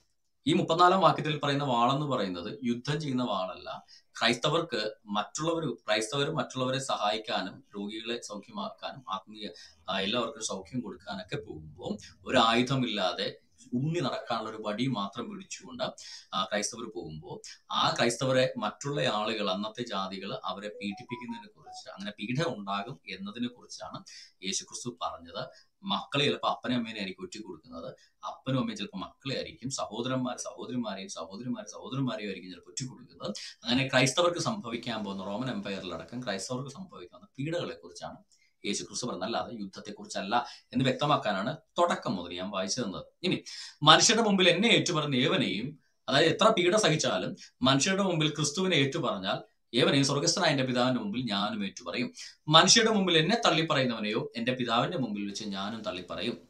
ഈ മുപ്പത്തിനാലാം വാക്യത്തിൽ പറയുന്ന വാളെന്ന് പറയുന്നത് യുദ്ധം ചെയ്യുന്ന വാളല്ല ക്രൈസ്തവർക്ക് മറ്റുള്ളവർ ക്രൈസ്തവർ മറ്റുള്ളവരെ സഹായിക്കാനും രോഗികളെ സൗഖ്യമാക്കാനും ആത്മീയ ആ, എല്ലാവർക്കും സൗഖ്യം കൊടുക്കാനൊക്കെ പോകുമ്പോൾ ഒരു ആയുധമില്ലാതെ ഉണ്ണി നടക്കാനുള്ള ഒരു വടി മാത്രം പിടിച്ചുകൊണ്ട് ആ, ക്രൈസ്തവർ പോകുമ്പോൾ ആ ക്രൈസ്തവരെ മറ്റുള്ള ആളുകൾ അന്നത്തെ ജാതികൾ അവരെ പീഡിപ്പിക്കുന്നതിനെ കുറിച്ച് അങ്ങനെ പീഡ ഉണ്ടാകും എന്നതിനെ കുറിച്ചാണ് യേശുക്രിസ്തു പറഞ്ഞത് മക്കളെ ചിലപ്പോൾ അപ്പനും അമ്മേനെ ആയിരിക്കും ഒറ്റ കൊടുക്കുന്നത് അപ്പനും അമ്മയും ചിലപ്പോൾ മക്കളെ ആയിരിക്കും സഹോദരന്മാർ സഹോദരിമാരെയും സഹോദരിമാർ സഹോദരന്മാരെയും ആയിരിക്കും ചിലപ്പോൾ ഒറ്റ കൊടുക്കുന്നത് അങ്ങനെ ക്രൈസ്തവർക്ക് സംഭവിക്കാൻ പോകുന്ന റോമൻ എംപയറിലടക്കം ക്രൈസ്തവർക്ക് സംഭവിക്കാവുന്ന പീഡകളെ കുറിച്ചാണ് യേശു ക്രിസ്തു പറഞ്ഞത് അല്ലാതെ യുദ്ധത്തെക്കുറിച്ചല്ല എന്ന് വ്യക്തമാക്കാനാണ് തുടക്കം മുതൽ ഞാൻ വായിച്ചു തന്നത് ഇനി മനുഷ്യരുടെ മുമ്പിൽ എന്നെ ഏറ്റുപറഞ്ഞ ഏവനെയും അതായത് എത്ര പീഡ സഹിച്ചാലും മനുഷ്യരുടെ മുമ്പിൽ ക്രിസ്തുവിനെ ഏറ്റുപറഞ്ഞാൽ ഏവനെയും സ്വർഗസ്ഥനായ എന്റെ പിതാവിന്റെ മുമ്പിൽ ഞാനും ഏറ്റുപറയും മനുഷ്യരുടെ മുമ്പിൽ എന്നെ തള്ളിപ്പറയുന്നവനെയോ എന്റെ പിതാവിന്റെ മുമ്പിൽ വെച്ച് ഞാനും തള്ളിപ്പറയും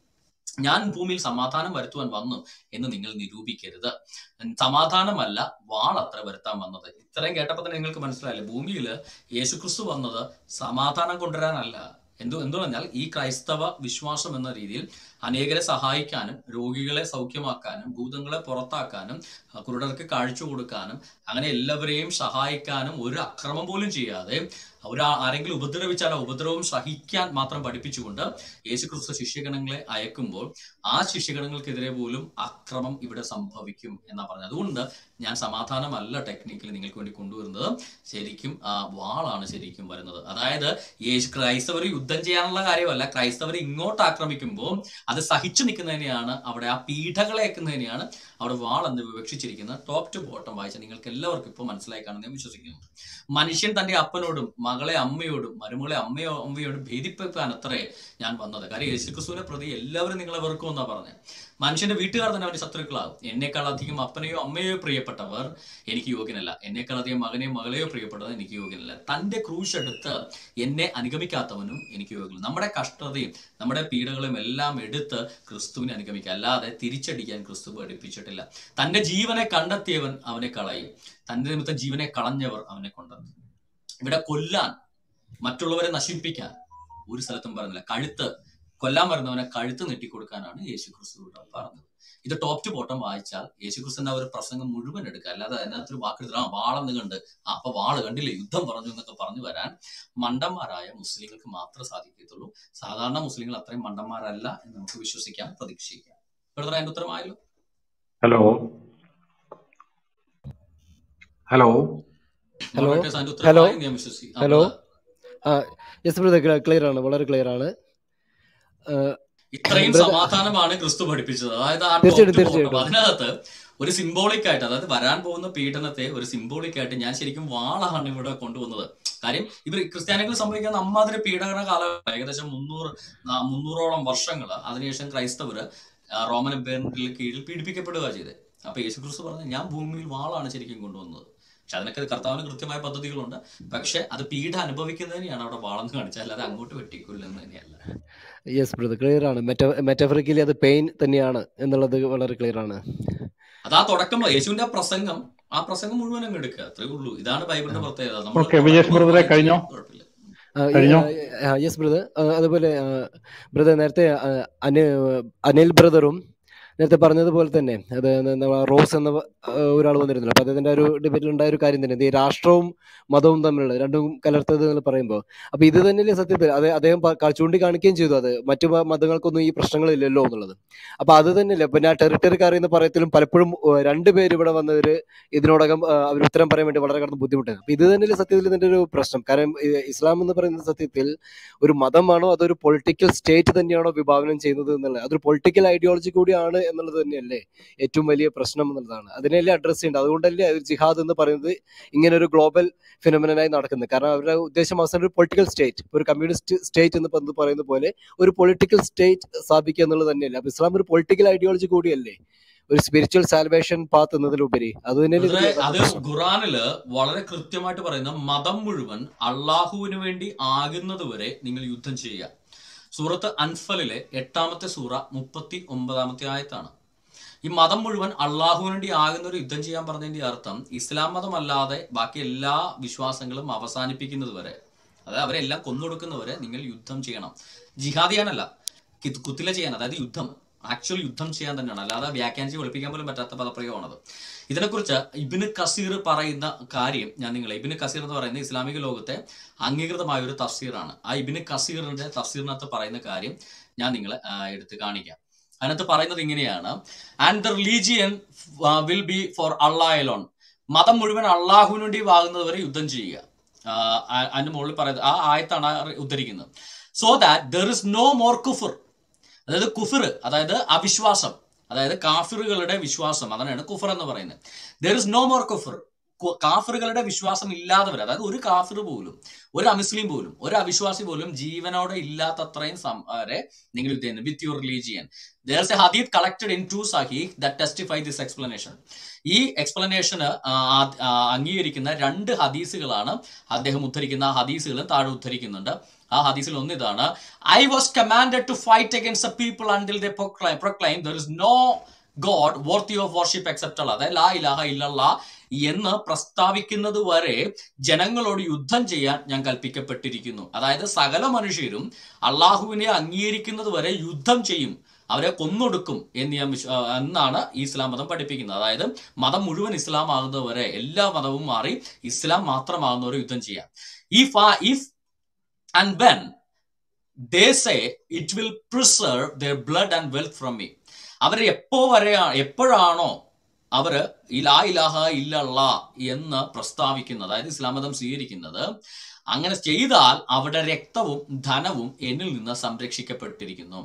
ഞാൻ ഭൂമിയിൽ സമാധാനം വരുത്തുവാൻ വന്നു എന്ന് നിങ്ങൾ നിരൂപിക്കരുത് സമാധാനമല്ല വാളത്ര വരുത്താൻ വന്നത് ഇത്രയും കേട്ടപ്പോൾ തന്നെ നിങ്ങൾക്ക് മനസ്സിലായില്ലേ ഭൂമിയിൽ യേശുക്രിസ്തു വന്നത് സമാധാനം കൊണ്ടുവരാനല്ല എന്തു എന്തു പറഞ്ഞാൽ ഈ ക്രൈസ്തവ വിശ്വാസം എന്ന രീതിയിൽ അനേകരെ സഹായിക്കാനും രോഗികളെ സൗഖ്യമാക്കാനും ഭൂതങ്ങളെ പുറത്താക്കാനും അഹ് കുരുടർക്ക് കാഴ്ച കൊടുക്കാനും അങ്ങനെ എല്ലാവരെയും സഹായിക്കാനും ഒരു അക്രമം പോലും ചെയ്യാതെ ഒരു ആരെങ്കിലും ഉപദ്രവിച്ചാൽ ആ ഉപദ്രവം സഹിക്കാൻ മാത്രം പഠിപ്പിച്ചുകൊണ്ട് യേശുക്രിസ്തു ശിഷ്യഗണങ്ങളെ അയക്കുമ്പോൾ ആ ശിഷ്യഗണങ്ങൾക്കെതിരെ പോലും അക്രമം ഇവിടെ സംഭവിക്കും എന്നാ പറഞ്ഞത് അതുകൊണ്ട് ഞാൻ സമാധാനമല്ല ടെക്നിക്കലി നിങ്ങൾക്ക് വേണ്ടി കൊണ്ടുവരുന്നത് ശരിക്കും ആ വാളാണ് ശരിക്കും വരുന്നത് അതായത് യേശു ക്രൈസ്തവർ യുദ്ധം ചെയ്യാനുള്ള കാര്യമല്ല ക്രൈസ്തവർ ഇങ്ങോട്ട് ആക്രമിക്കുമ്പോൾ അത് സഹിച്ചു നിൽക്കുന്നതിനെയാണ് അവിടെ ആ പീഠകളെ വെക്കുന്നതിനെയാണ് അവിടെ വാൾ എന്ന് വിവക്ഷിച്ചിരിക്കുന്നത് ടോപ്പ് ടു ബോട്ടം വായിച്ച നിങ്ങൾക്ക് എല്ലാവർക്കും ഇപ്പോൾ മനസ്സിലായി കാണുമെന്ന് ഞാൻ വിശ്വസിക്കുന്നു മനുഷ്യൻ തന്റെ അപ്പനോടും മകളെ അമ്മയോടും മരുമകളെ അമ്മയോ അമ്മയോടും ഭേദിപ്പിക്കാൻ അത്രേ ഞാൻ വന്നത് കാര്യം യേശുക്രിസ്തുവിനെ പ്രതി എല്ലാവരും നിങ്ങളെ വെറുക്കും എന്നാ പറഞ്ഞത് മനുഷ്യന്റെ വീട്ടുകാർ തന്നെ അവന്റെ ശത്രുക്കളാകും എന്നേക്കാൾ അധികം അപ്പനെയോ അമ്മയോ പ്രിയപ്പെട്ടവർ എനിക്ക് യോഗ്യനല്ല എന്നേക്കാൾ അധികം മകനെയോ മകളെയോ പ്രിയപ്പെട്ടവർ എനിക്ക് യോഗ്യനല്ല തന്റെ ക്രൂശ് എടുത്ത് എന്നെ അനുഗമിക്കാത്തവനും എനിക്ക് യോഗ്യനല്ല നമ്മുടെ കഷ്ടതയും നമ്മുടെ പീഡകളും എല്ലാം എടുത്ത് ക്രിസ്തുവിനെ അനുഗമിക്കുക അല്ലാതെ തിരിച്ചടിക്കാൻ ക്രിസ്തു പഠിപ്പിച്ചിട്ടില്ല തന്റെ ജീവനെ കണ്ടെത്തിയവൻ അവനെ കളയും തന്റെ നിമിത്തം ജീവനെ കളഞ്ഞവർ അവനെ കൊണ്ടെത്തും ഇവിടെ കൊല്ലാൻ മറ്റുള്ളവരെ നശിപ്പിക്കാൻ ഒരു സ്ഥലത്തും പറഞ്ഞില്ല കഴുത്ത് കൊല്ലാൻ വരുന്നവനെ കഴുത്ത് നെട്ടിക്കൊടുക്കാനാണ് യേശു ക്രിസ്തു ഇവിടെ പറഞ്ഞത് ഇത് ടോപ്പ് ടു ബോട്ടം വായിച്ചാൽ യേശു ക്രിസ്തുവിന്റെ ആ ഒരു പ്രസംഗം മുഴുവൻ എടുക്കുക അല്ലാതെ അതിനകത്തൊരു വാക്കെടുത്ത് ആ വാളെന്ന് കണ്ട് ആ അപ്പൊ വാള് കണ്ടില്ലേ യുദ്ധം പറഞ്ഞു എന്നൊക്കെ പറഞ്ഞു വരാൻ മണ്ടന്മാരായ മുസ്ലിങ്ങൾക്ക് മാത്രമേ സാധിക്കത്തുള്ളൂ സാധാരണ മുസ്ലിങ്ങൾ അത്രയും മണ്ടന്മാരല്ല എന്ന് നമുക്ക് വിശ്വസിക്കാം പ്രതീക്ഷിക്കാം ബ്രദർ അതിന്റെ ഉത്തരമായല്ലോ ഹലോ ഹലോ ഹലോ മോഡറേറ്റേഴ്സ് അതിന്റെ ഹലോ ഉത്തരമായി ഞാൻ വിശ്വസിക്കും ആ ഹലോ ബ്രദർ ആ യെസ് ബ്രദർ ക്ലിയർ ആണ് വളരെ ക്ലിയർ ആണ് ഇത്രയും ബ്രദർ സമാധാനമാണ് ക്രിസ്തു പഠിപ്പിച്ചത് അതായത് ആ ടോപ്പ് തീർച്ചയായിട്ടും ടു ബോട്ടം തീർച്ചയായിട്ടും അതിനകത്ത് ഒരു സിംബോളിക് ആയിട്ട് അതായത് വരാൻ പോകുന്ന പീഡനത്തെ ഒരു സിംബോളിക് ആയിട്ട് ഞാൻ ശരിക്കും വാളാണ് ഇവിടെ കൊണ്ടുവന്നത് കാര്യം ഇവർ ക്രിസ്ത്യാനികൾ സംഭവിക്കുന്ന അമ്മാതിരി പീഡന കാലം ഏകദേശം മുന്നൂറ് നാ- മുന്നൂറോളം വർഷങ്ങൾ അതിനുശേഷം ക്രൈസ്തവര് ആ, റോമൻ എംപയറിന്റെ കീഴിൽ പീഡിപ്പിക്കപ്പെടുക ചെയ്തത് അപ്പൊ യേശു ക്രിസ്തു പറഞ്ഞു ഞാൻ ഭൂമിയിൽ വാളാണ് ശരിക്കും കൊണ്ടുവന്നത് പക്ഷെ അതിനൊക്കെ കർത്താവിന് കൃത്യമായ പദ്ധതികളുണ്ട് പക്ഷെ അത് പീഡ അനുഭവിക്കുന്നതിനെയാണ് അവിടെ വാളെന്ന് കാണിച്ചത് അല്ലാതെ അങ്ങോട്ട് വെട്ടിക്കൊല്ലുന്നത് തന്നെയല്ല യെസ് ബ്രദർ ക്ലിയർ ആണ് മെറ്റ മെറ്റഫറിക്കലി അത് പെയിൻ തന്നെയാണ് എന്നുള്ളത് വളരെ ക്ലിയർ ആണ് അതാ തുടക്കം യേശുവിന്റെ ആ പ്രസംഗം ആ പ്രസംഗം മുഴുവൻ അങ്ങ് എടുക്കുക അത്രേ ഉള്ളൂ ഇതാണ് ബൈബിളിന്റെ പ്രത്യേകത നമ്മൾ ഓക്കെ തുടക്കം വിജേഷ് മുതൽ ബ്രദറെ വായിച്ചു കഴിഞ്ഞോ കുഴപ്പമില്ല കഴിഞ്ഞോ യെസ് ബ്രദർ അതുപോലെ ബ്രദർ നേരത്തെ ആ, അനി അനിൽ ബ്രദറും നേരത്തെ പറഞ്ഞതുപോലെ തന്നെ അത് ന- ന- റോസ് എന്ന ഒരാൾ വന്നിരുന്നല്ലോ അപ്പൊ അദ്ദേഹത്തിന്റെ ഒരു ഡിബേറ്റിൽ ഉണ്ടായ ഒരു കാര്യം തന്നെ ഇത് ഈ രാഷ്ട്രവും മതവും തമ്മിലുള്ള രണ്ടും കലർത്തത് എന്ന് പറയുമ്പോൾ അപ്പൊ ഇത് തന്നെയല്ലേ സത്യത്തിൽ അത് അദ്ദേഹം പ- ക- ചൂണ്ടിക്കാണിക്കുകയും ചെയ്തു അത് മറ്റു മ- മതങ്ങൾക്കൊന്നും ഈ പ്രശ്നങ്ങളില്ലല്ലോ എന്നുള്ളത് അപ്പൊ അത് തന്നെയല്ലേ പിന്നെ ആ ടെറിട്ടറിക്കാർ എന്ന് പറയത്തിലും പലപ്പോഴും ഏഹ്, രണ്ടുപേര് ഇവിടെ വന്നവര് ഇതിനോടകം അവർ ഉത്തരം പറയാൻ വേണ്ടി വളരെ കടന്ന് ബുദ്ധിമുട്ടാണ് അപ്പൊ ഇത് തന്നെയല്ലേ സത്യത്തിൽ ഇതിന്റെ ഒരു പ്രശ്നം കാരണം ഈ ഇസ്ലാം എന്ന് പറയുന്നത് സത്യത്തിൽ ഒരു മതമാണോ അതൊരു പൊളിറ്റിക്കൽ സ്റ്റേറ്റ് തന്നെയാണോ വിഭാവനം ചെയ്യുന്നത് എന്നുള്ളത് അതൊരു പൊളിറ്റിക്കൽ ഐഡിയോളജി കൂടിയാണ് എന്നുള്ളത് തന്നെയല്ലേ ഏറ്റവും വലിയ പ്രശ്നം എന്നുള്ളതാണ് അതിനെല്ലാം അഡ്രസ് ചെയ്യേണ്ടത് അതുകൊണ്ടല്ലേ ഒരു ജിഹാദ് എന്ന് പറയുന്നത് ഇങ്ങനെ ഒരു ഗ്ലോബൽ ഫിനോമിനായി നടക്കുന്നത് കാരണം അവരുടെ ഉദ്ദേശം അവസാനം ഒരു പൊളിറ്റിക്കൽ സ്റ്റേറ്റ് ഒരു കമ്മ്യൂണിസ്റ്റ് സ്റ്റേറ്റ് എന്ന് പണ്ട് പറയുന്ന പോലെ ഒരു പൊളിറ്റിക്കൽ സ്റ്റേറ്റ് സ്ഥാപിക്കുക എന്നുള്ളത് തന്നെയല്ലേ അപ്പൊ ഇസ്ലാം ഒരു പൊളിറ്റിക്കൽ ഐഡിയോളജി കൂടിയല്ലേ ഒരു സ്പിരിച്വൽ സാൽവേഷൻ പാത്ത് എന്നതിലുപരി അത് തന്നെയല്ലേ ബ്രദറെ ഇതിന്റെ അത് പ്രശ്നം ഖുറാനില് വളരെ കൃത്യമായിട്ട് പറയുന്ന മതം മുഴുവൻ അള്ളാഹുവിന് വേണ്ടി ആകുന്നത് വരെ നിങ്ങൾ യുദ്ധം ചെയ്യുക സൂറത്ത് അൻഫലിലെ എട്ടാമത്തെ സൂറ മുപ്പത്തി ഒമ്പതാമത്തെ ആയത്താണ് ഈ മതം മുഴുവൻ അള്ളാഹുവിന് വേണ്ടി ആകുന്ന ഒരു യുദ്ധം ചെയ്യാൻ പറഞ്ഞതിന്റെ അർത്ഥം ഇസ്ലാം മതം അല്ലാതെ ബാക്കി എല്ലാ വിശ്വാസങ്ങളും അവസാനിപ്പിക്കുന്നത് വരെ അതായത് അവരെല്ലാം കൊന്നൊടുക്കുന്നവരെ നിങ്ങൾ യുദ്ധം ചെയ്യണം ജിഹാദ് ചെയ്യാനല്ല കി- കുത്തില ചെയ്യാൻ അതായത് യുദ്ധം ആക്ച്വൽ യുദ്ധം ചെയ്യാൻ തന്നെയാണ് അല്ലാതെ വ്യാഖ്യാനിച്ച് ഒളിപ്പിക്കാൻ പോലും പറ്റാത്ത പദപ്രയോഗമാണത് ഇതിനെക്കുറിച്ച് ഇബിന് കസീർ പറയുന്ന കാര്യം ഞാൻ നിങ്ങളെ ഇബിന് കസീർ എന്ന് പറയുന്ന ഇസ്ലാമിക ലോകത്തെ അംഗീകൃതമായ ഒരു തഫ്സീറാണ് ആ ഇബിന് കസീറിന്റെ തഫ്സീറിനകത്ത് പറയുന്ന കാര്യം ഞാൻ നിങ്ങളെ ആ, എടുത്ത് കാണിക്കാം അതിനകത്ത് പറയുന്നത് ഇങ്ങനെയാണ് and the religion will be for Allah alone മതം മുഴുവൻ അള്ളാഹുവിന് വേണ്ടി വാങ്ങുന്നത് വരെ യുദ്ധം ചെയ്യുക ആ, ആ- അതിന്റെ മുകളിൽ പറയുന്നത് ആ ആയത്താണ് ആ ഉദ്ധരിക്കുന്നത് so that there is no more കുഫർ അതായത് കുഫർ അതായത് അവിശ്വാസം അതായത് കാഫിറുകളുടെ വിശ്വാസം അതാണ് കുഫർ എന്ന് പറയുന്നത് ദർ ഇസ് നോ മോർ കുഫർ കു- കാഫിറുകളുടെ വിശ്വാസം ഇല്ലാത്തവർ അതായത് ഒരു കാഫിർ പോലും ഒരു അമുസ്ലിം പോലും ഒരു അവിശ്വാസി പോലും ജീവനോടെ ഇല്ലാത്തത്രയും സം- വരെ നിങ്ങൾ ഇത് ചെയ്യുന്നു with your religion there's a hadith collected in two sahih that testify this explanation ഈ എക്സ്പ്ലനേഷന് അംഗീകരിക്കുന്ന രണ്ട് ഹദീസുകളാണ് അദ്ദേഹം ഉദ്ധരിക്കുന്ന ആ ഹദീസുകളും താഴെ ഉദ്ധരിക്കുന്നുണ്ട് ആ ഹദീസിൽ ഒന്ന് ഇതാണ് I was commanded to fight against the people until the proclaim there is no god worthy of worship except Allah അതായത് ലാ ഇലാഹ ഇല്ലല്ലാ എന്ന് പ്രസ്താവിക്കുന്നത് വരെ ജനങ്ങളോട് യുദ്ധം ചെയ്യാൻ ഞാൻ കൽപ്പിക്കപ്പെട്ടിരിക്കുന്നു അതായത് സകല മനുഷ്യരും അള്ളാഹുവിനെ അംഗീകരിക്കുന്നത് വരെ യുദ്ധം ചെയ്യും അവരെ കൊന്നൊടുക്കും എന്ന് ഞാൻ വിശ്വ- ആ, എന്നാണ് ഈ ഇസ്ലാം മതം പഠിപ്പിക്കുന്നത് അതായത് മതം മുഴുവൻ ഇസ്ലാം ആകുന്നവരെ എല്ലാ മതവും മാറി ഇസ്ലാം മാത്രമാകുന്നവരെ യുദ്ധം ചെയ്യാം if if and when they say it will preserve their blood and wealth from me അവർ എപ്പോ വരെയാ എപ്പോഴാണോ അവര് ഈ ലാ ഇലാഹ ഇല്ലല്ല എന്ന് പ്രസ്താവിക്കുന്നത് അതായത് ഇസ്ലാം മതം സ്വീകരിക്കുന്നത് അങ്ങനെ ചെയ്താൽ അവരുടെ രക്തവും ധനവും എന്നിൽ നിന്ന് സംരക്ഷിക്കപ്പെട്ടിരിക്കുന്നു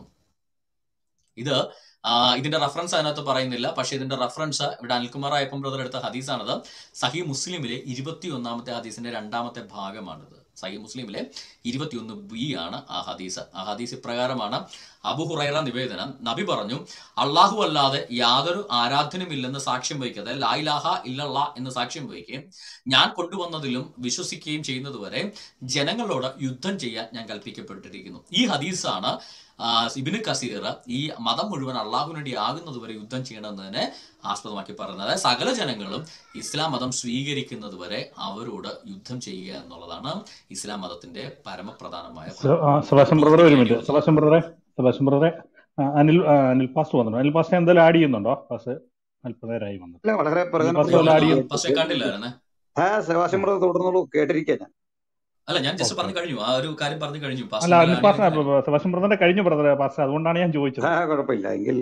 ഇത് ആ, ഇതിന്റെ റെഫറൻസ് അതിനകത്ത് പറയുന്നില്ല പക്ഷെ ഇതിന്റെ റെഫറൻസ് ഇവിടെ അനിൽകുമാർ അയ്യപ്പൻ ബ്രദർ എടുത്ത ഹദീസാണത് സഹി മുസ്ലിമിലെ ഇരുപത്തി ഒന്നാമത്തെ ഹദീസിന്റെ രണ്ടാമത്തെ ഭാഗമാണിത് സഹി മുസ്ലിമിലെ ഇരുപത്തിയൊന്ന് ബി ആണ് ആ ഹദീസ് ആ ഹദീസ് ഇപ്രകാരമാണ് അബു ഹുറൈറ നിവേദനം നബി പറഞ്ഞു അള്ളാഹു അല്ലാതെ യാതൊരു ആരാധനയുമില്ലെന്ന് സാക്ഷ്യം വഹിക്കുക അതായത് ലാ ഇലാഹ ഇല്ലല്ലാ എന്ന് സാക്ഷ്യം വഹിക്കുകയും ഞാൻ കൊണ്ടുവന്നതിലും വിശ്വസിക്കുകയും ചെയ്യുന്നതുവരെ ജനങ്ങളോട് യുദ്ധം ചെയ്യാൻ ഞാൻ കൽപ്പിക്കപ്പെട്ടിരിക്കുന്നു ഈ ഹദീസാണ് ആ, ഇബ്നു കസീർ ഈ മതം മുഴുവൻ അള്ളാഹുവിന് വേണ്ടി ആകുന്നത് വരെ യുദ്ധം ചെയ്യണമെന്നതിനെ ആസ്പദമാക്കി പറയുന്നത് അതായത് സകല ജനങ്ങളും ഇസ്ലാം മതം സ്വീകരിക്കുന്നത് വരെ അവരോട് യുദ്ധം ചെയ്യുക എന്നുള്ളതാണ് ഇസ്ലാം മതത്തിന്റെ പരമപ്രധാനമായ സ- ആ, സെബാസ്റ്റ്യൻ ബ്രദറെ ഒരു മിനിറ്റ് സെബാസ്റ്റ്യൻ ബ്രദറെ സെബാസ്റ്റ്യൻ ബ്രദറെ ആ, അനിൽ ആ, അനിൽ പാസ് വന്നിട്ടുണ്ട് അനിൽ പാസ് എന്തെങ്കിലും ആഡ് ചെയ്യുന്നുണ്ടോ പാസ് അല്പനേരമായി വന്നിട്ട് അല്ല വളരെ അനിൽ പാസ് പ്രധാനപ്പെട്ട വല്ല ആഡ് ഒരു ചെയ്യുന്നു പക്ഷെ കണ്ടില്ലായിരുന്നേ ആ സെബാസ്റ്റ്യൻ ബ്രദർ തുടർന്നോളൂ കേട്ടിരിക്കാൻ ഞാൻ അല്ല ഞാൻ ജസ്റ്റ് ഓക്കെ പറഞ്ഞു കഴിഞ്ഞു ആ ഒരു കാര്യം പറഞ്ഞു കഴിഞ്ഞു അല്ല പാസ്റ്റർ അനിൽ ആഡ് പാസ് ചെയ്യുന്ന സെബാസ്റ്റ്യൻ ബ്രദറിന്റെ കഴിഞ്ഞു ബ്രദറെ പാസ് അതുകൊണ്ടാണ് ഞാൻ ചോദിച്ചത് ആ കുഴപ്പമില്ല എങ്കിൽ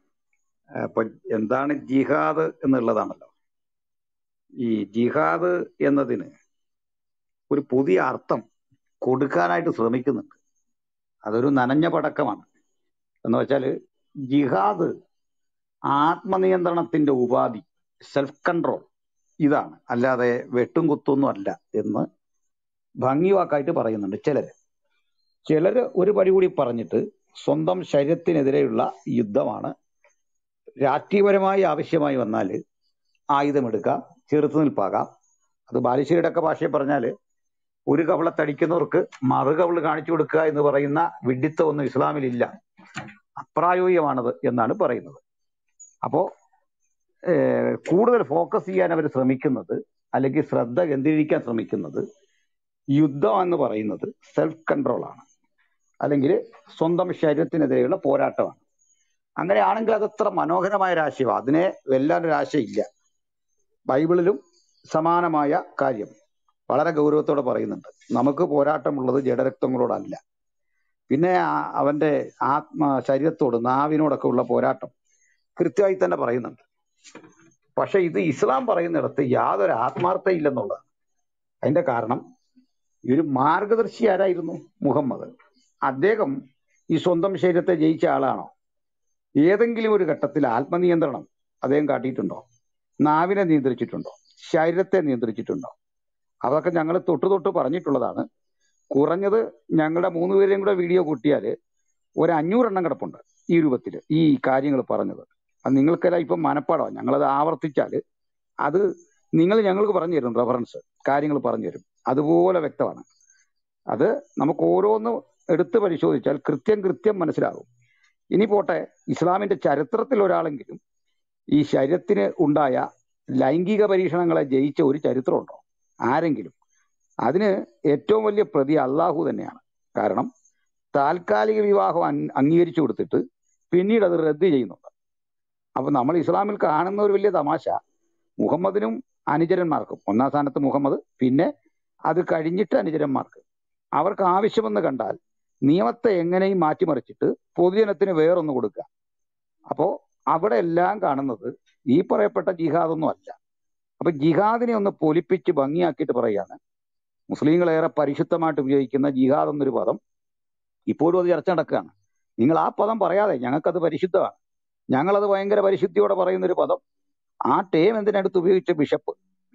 ആ, ഇപ്പൊ എന്താണ് ജിഹാദ് എന്നുള്ളതാണല്ലോ ഈ ജിഹാദ് എന്നതിന് ഒരു പുതിയ അർത്ഥം കൊടുക്കാനായിട്ട് ശ്രമിക്കുന്നുണ്ട് അതൊരു നനഞ്ഞ പടക്കമാണ് എന്ന് വെച്ചാല് ജിഹാദ് ആത്മനിയന്ത്രണത്തിന്റെ ഉപാധി സെൽഫ് കൺട്രോൾ ഇതാണ് അല്ലാതെ വെട്ടും കുത്തൊന്നും അല്ല എന്ന് ഭംഗിവാക്കായിട്ട് പറയുന്നുണ്ട് ചിലര് ചിലര് ഒരു പടി കൂടി പറഞ്ഞിട്ട് സ്വന്തം ശരീരത്തിനെതിരെയുള്ള യുദ്ധമാണ് രാഷ്ട്രീയപരമായി ആവശ്യമായി വന്നാൽ ആയുധമെടുക്കാം ചെറുത്തുനിൽപ്പാകാം അത് ബാലുശ്ശേരിയുടെ ഒക്കെ ഭാഷയിൽ പറഞ്ഞാല് ഒരു കവളത്തടിക്കുന്നവർക്ക് മറുകവള് കാണിച്ചു കൊടുക്കുക എന്ന് പറയുന്ന വിഡിത്തമൊന്നും ഇസ്ലാമിലില്ല അപ്രായോഗികമാണത് എന്നാണ് പറയുന്നത് അപ്പോ ഏഹ്, കൂടുതൽ ഫോക്കസ് ചെയ്യാൻ അവർ ശ്രമിക്കുന്നത് അല്ലെങ്കിൽ ശ്രദ്ധ കേന്ദ്രീകരിക്കാൻ ശ്രമിക്കുന്നത് യുദ്ധം എന്ന് പറയുന്നത് സെൽഫ് കൺട്രോൾ ആണ് അല്ലെങ്കിൽ സ്വന്തം ശരീരത്തിനെതിരെയുള്ള പോരാട്ടമാണ് അങ്ങനെയാണെങ്കിൽ അതത്ര മനോഹരമായ ഒരു ആശയമാണ് അതിനെ വെല്ലാൻ ഒരു ആശയമില്ല ബൈബിളിലും സമാനമായ കാര്യം വളരെ ഗൗരവത്തോടെ പറയുന്നുണ്ട് നമുക്ക് പോരാട്ടമുള്ളത് ജഡരക്തങ്ങളോടല്ല പിന്നെ ആ- അവന്റെ ആത്മ ശരീരത്തോട് നാവിനോടൊക്കെ ഉള്ള പോരാട്ടം കൃത്യമായി തന്നെ പറയുന്നുണ്ട് പക്ഷെ ഇത് ഇസ്ലാം പറയുന്നിടത്ത് യാതൊരു ആത്മാർത്ഥ ഇല്ലെന്നുള്ളതാണ് അതിന്റെ കാരണം ഈ ഒരു മാർഗദർശി ആരായിരുന്നു മുഹമ്മദ് അദ്ദേഹം ഈ സ്വന്തം ശരീരത്തെ ജയിച്ച ആളാണോ ഏതെങ്കിലും ഒരു ഘട്ടത്തിൽ ആത്മനിയന്ത്രണം അദ്ദേഹം കാട്ടിയിട്ടുണ്ടോ നാവിനെ നിയന്ത്രിച്ചിട്ടുണ്ടോ ശരീരത്തെ നിയന്ത്രിച്ചിട്ടുണ്ടോ അതൊക്കെ ഞങ്ങൾ തൊട്ട് തൊട്ട് പറഞ്ഞിട്ടുള്ളതാണ് കുറഞ്ഞത് ഞങ്ങളുടെ മൂന്ന് പേരെയും കൂടെ വീഡിയോ കൂട്ടിയാൽ ഒരു അഞ്ഞൂറെണ്ണം കിടപ്പുണ്ട് ഈ രൂപത്തിൽ ഈ കാര്യങ്ങൾ പറഞ്ഞത് അത് നിങ്ങൾക്കെല്ലാം ഇപ്പം മനപ്പാടമാണ് ഞങ്ങളത് ആവർത്തിച്ചാൽ അത് നിങ്ങൾ ഞങ്ങൾക്ക് പറഞ്ഞു തരും റെഫറൻസ് കാര്യങ്ങൾ പറഞ്ഞു തരും അതുപോലെ വ്യക്തമാണ് അത് നമുക്ക് ഓരോന്ന് എടുത്ത് പരിശോധിച്ചാൽ കൃത്യം കൃത്യം മനസ്സിലാകും ഇനി പോട്ടെ ഇസ്ലാമിന്റെ ചരിത്രത്തിൽ ഒരാളെങ്കിലും ഈ ശരീരത്തിന് ഉണ്ടായ ലൈംഗിക പരീക്ഷണങ്ങളെ ജയിച്ച ഒരു ചരിത്രമുണ്ടോ ആരെങ്കിലും അതിന് ഏറ്റവും വലിയ പ്രതി അള്ളാഹു തന്നെയാണ് കാരണം താൽക്കാലിക വിവാഹം അൻ- അംഗീകരിച്ചു കൊടുത്തിട്ട് പിന്നീട് അത് റദ്ദ് ചെയ്യുന്നുണ്ട് അപ്പൊ നമ്മൾ ഇസ്ലാമിൽ കാണുന്ന ഒരു വലിയ തമാശ മുഹമ്മദിനും അനുചരന്മാർക്കും ഒന്നാം സ്ഥാനത്ത് മുഹമ്മദ് പിന്നെ അത് കഴിഞ്ഞിട്ട് അനുചരന്മാർക്ക് അവർക്ക് ആവശ്യമെന്ന് കണ്ടാൽ നിയമത്തെ എങ്ങനെയും മാറ്റിമറിച്ചിട്ട് പൊതുജനത്തിന് വേറൊന്ന് കൊടുക്കുക അപ്പോ അവിടെ എല്ലാം കാണുന്നത് ഈ പറയപ്പെട്ട ജിഹാദൊന്നും അല്ല അപ്പൊ ജിഹാദിനെ ഒന്ന് പൊലിപ്പിച്ച് ഭംഗിയാക്കിയിട്ട് പറയാണ് മുസ്ലിങ്ങൾ ഏറെ പരിശുദ്ധമായിട്ട് ഉപയോഗിക്കുന്ന ജിഹാദ് എന്നൊരു പദം ഇപ്പോഴും അത് ചർച്ച നടക്കുകയാണ് നിങ്ങൾ ആ പദം പറയാതെ ഞങ്ങൾക്കത് പരിശുദ്ധമാണ് ഞങ്ങളത് ഭയങ്കര പരിശുദ്ധിയോടെ പറയുന്ന ഒരു പദം ആ ടേം എന്തിനടുത്ത് ഉപയോഗിച്ച ബിഷപ്പ്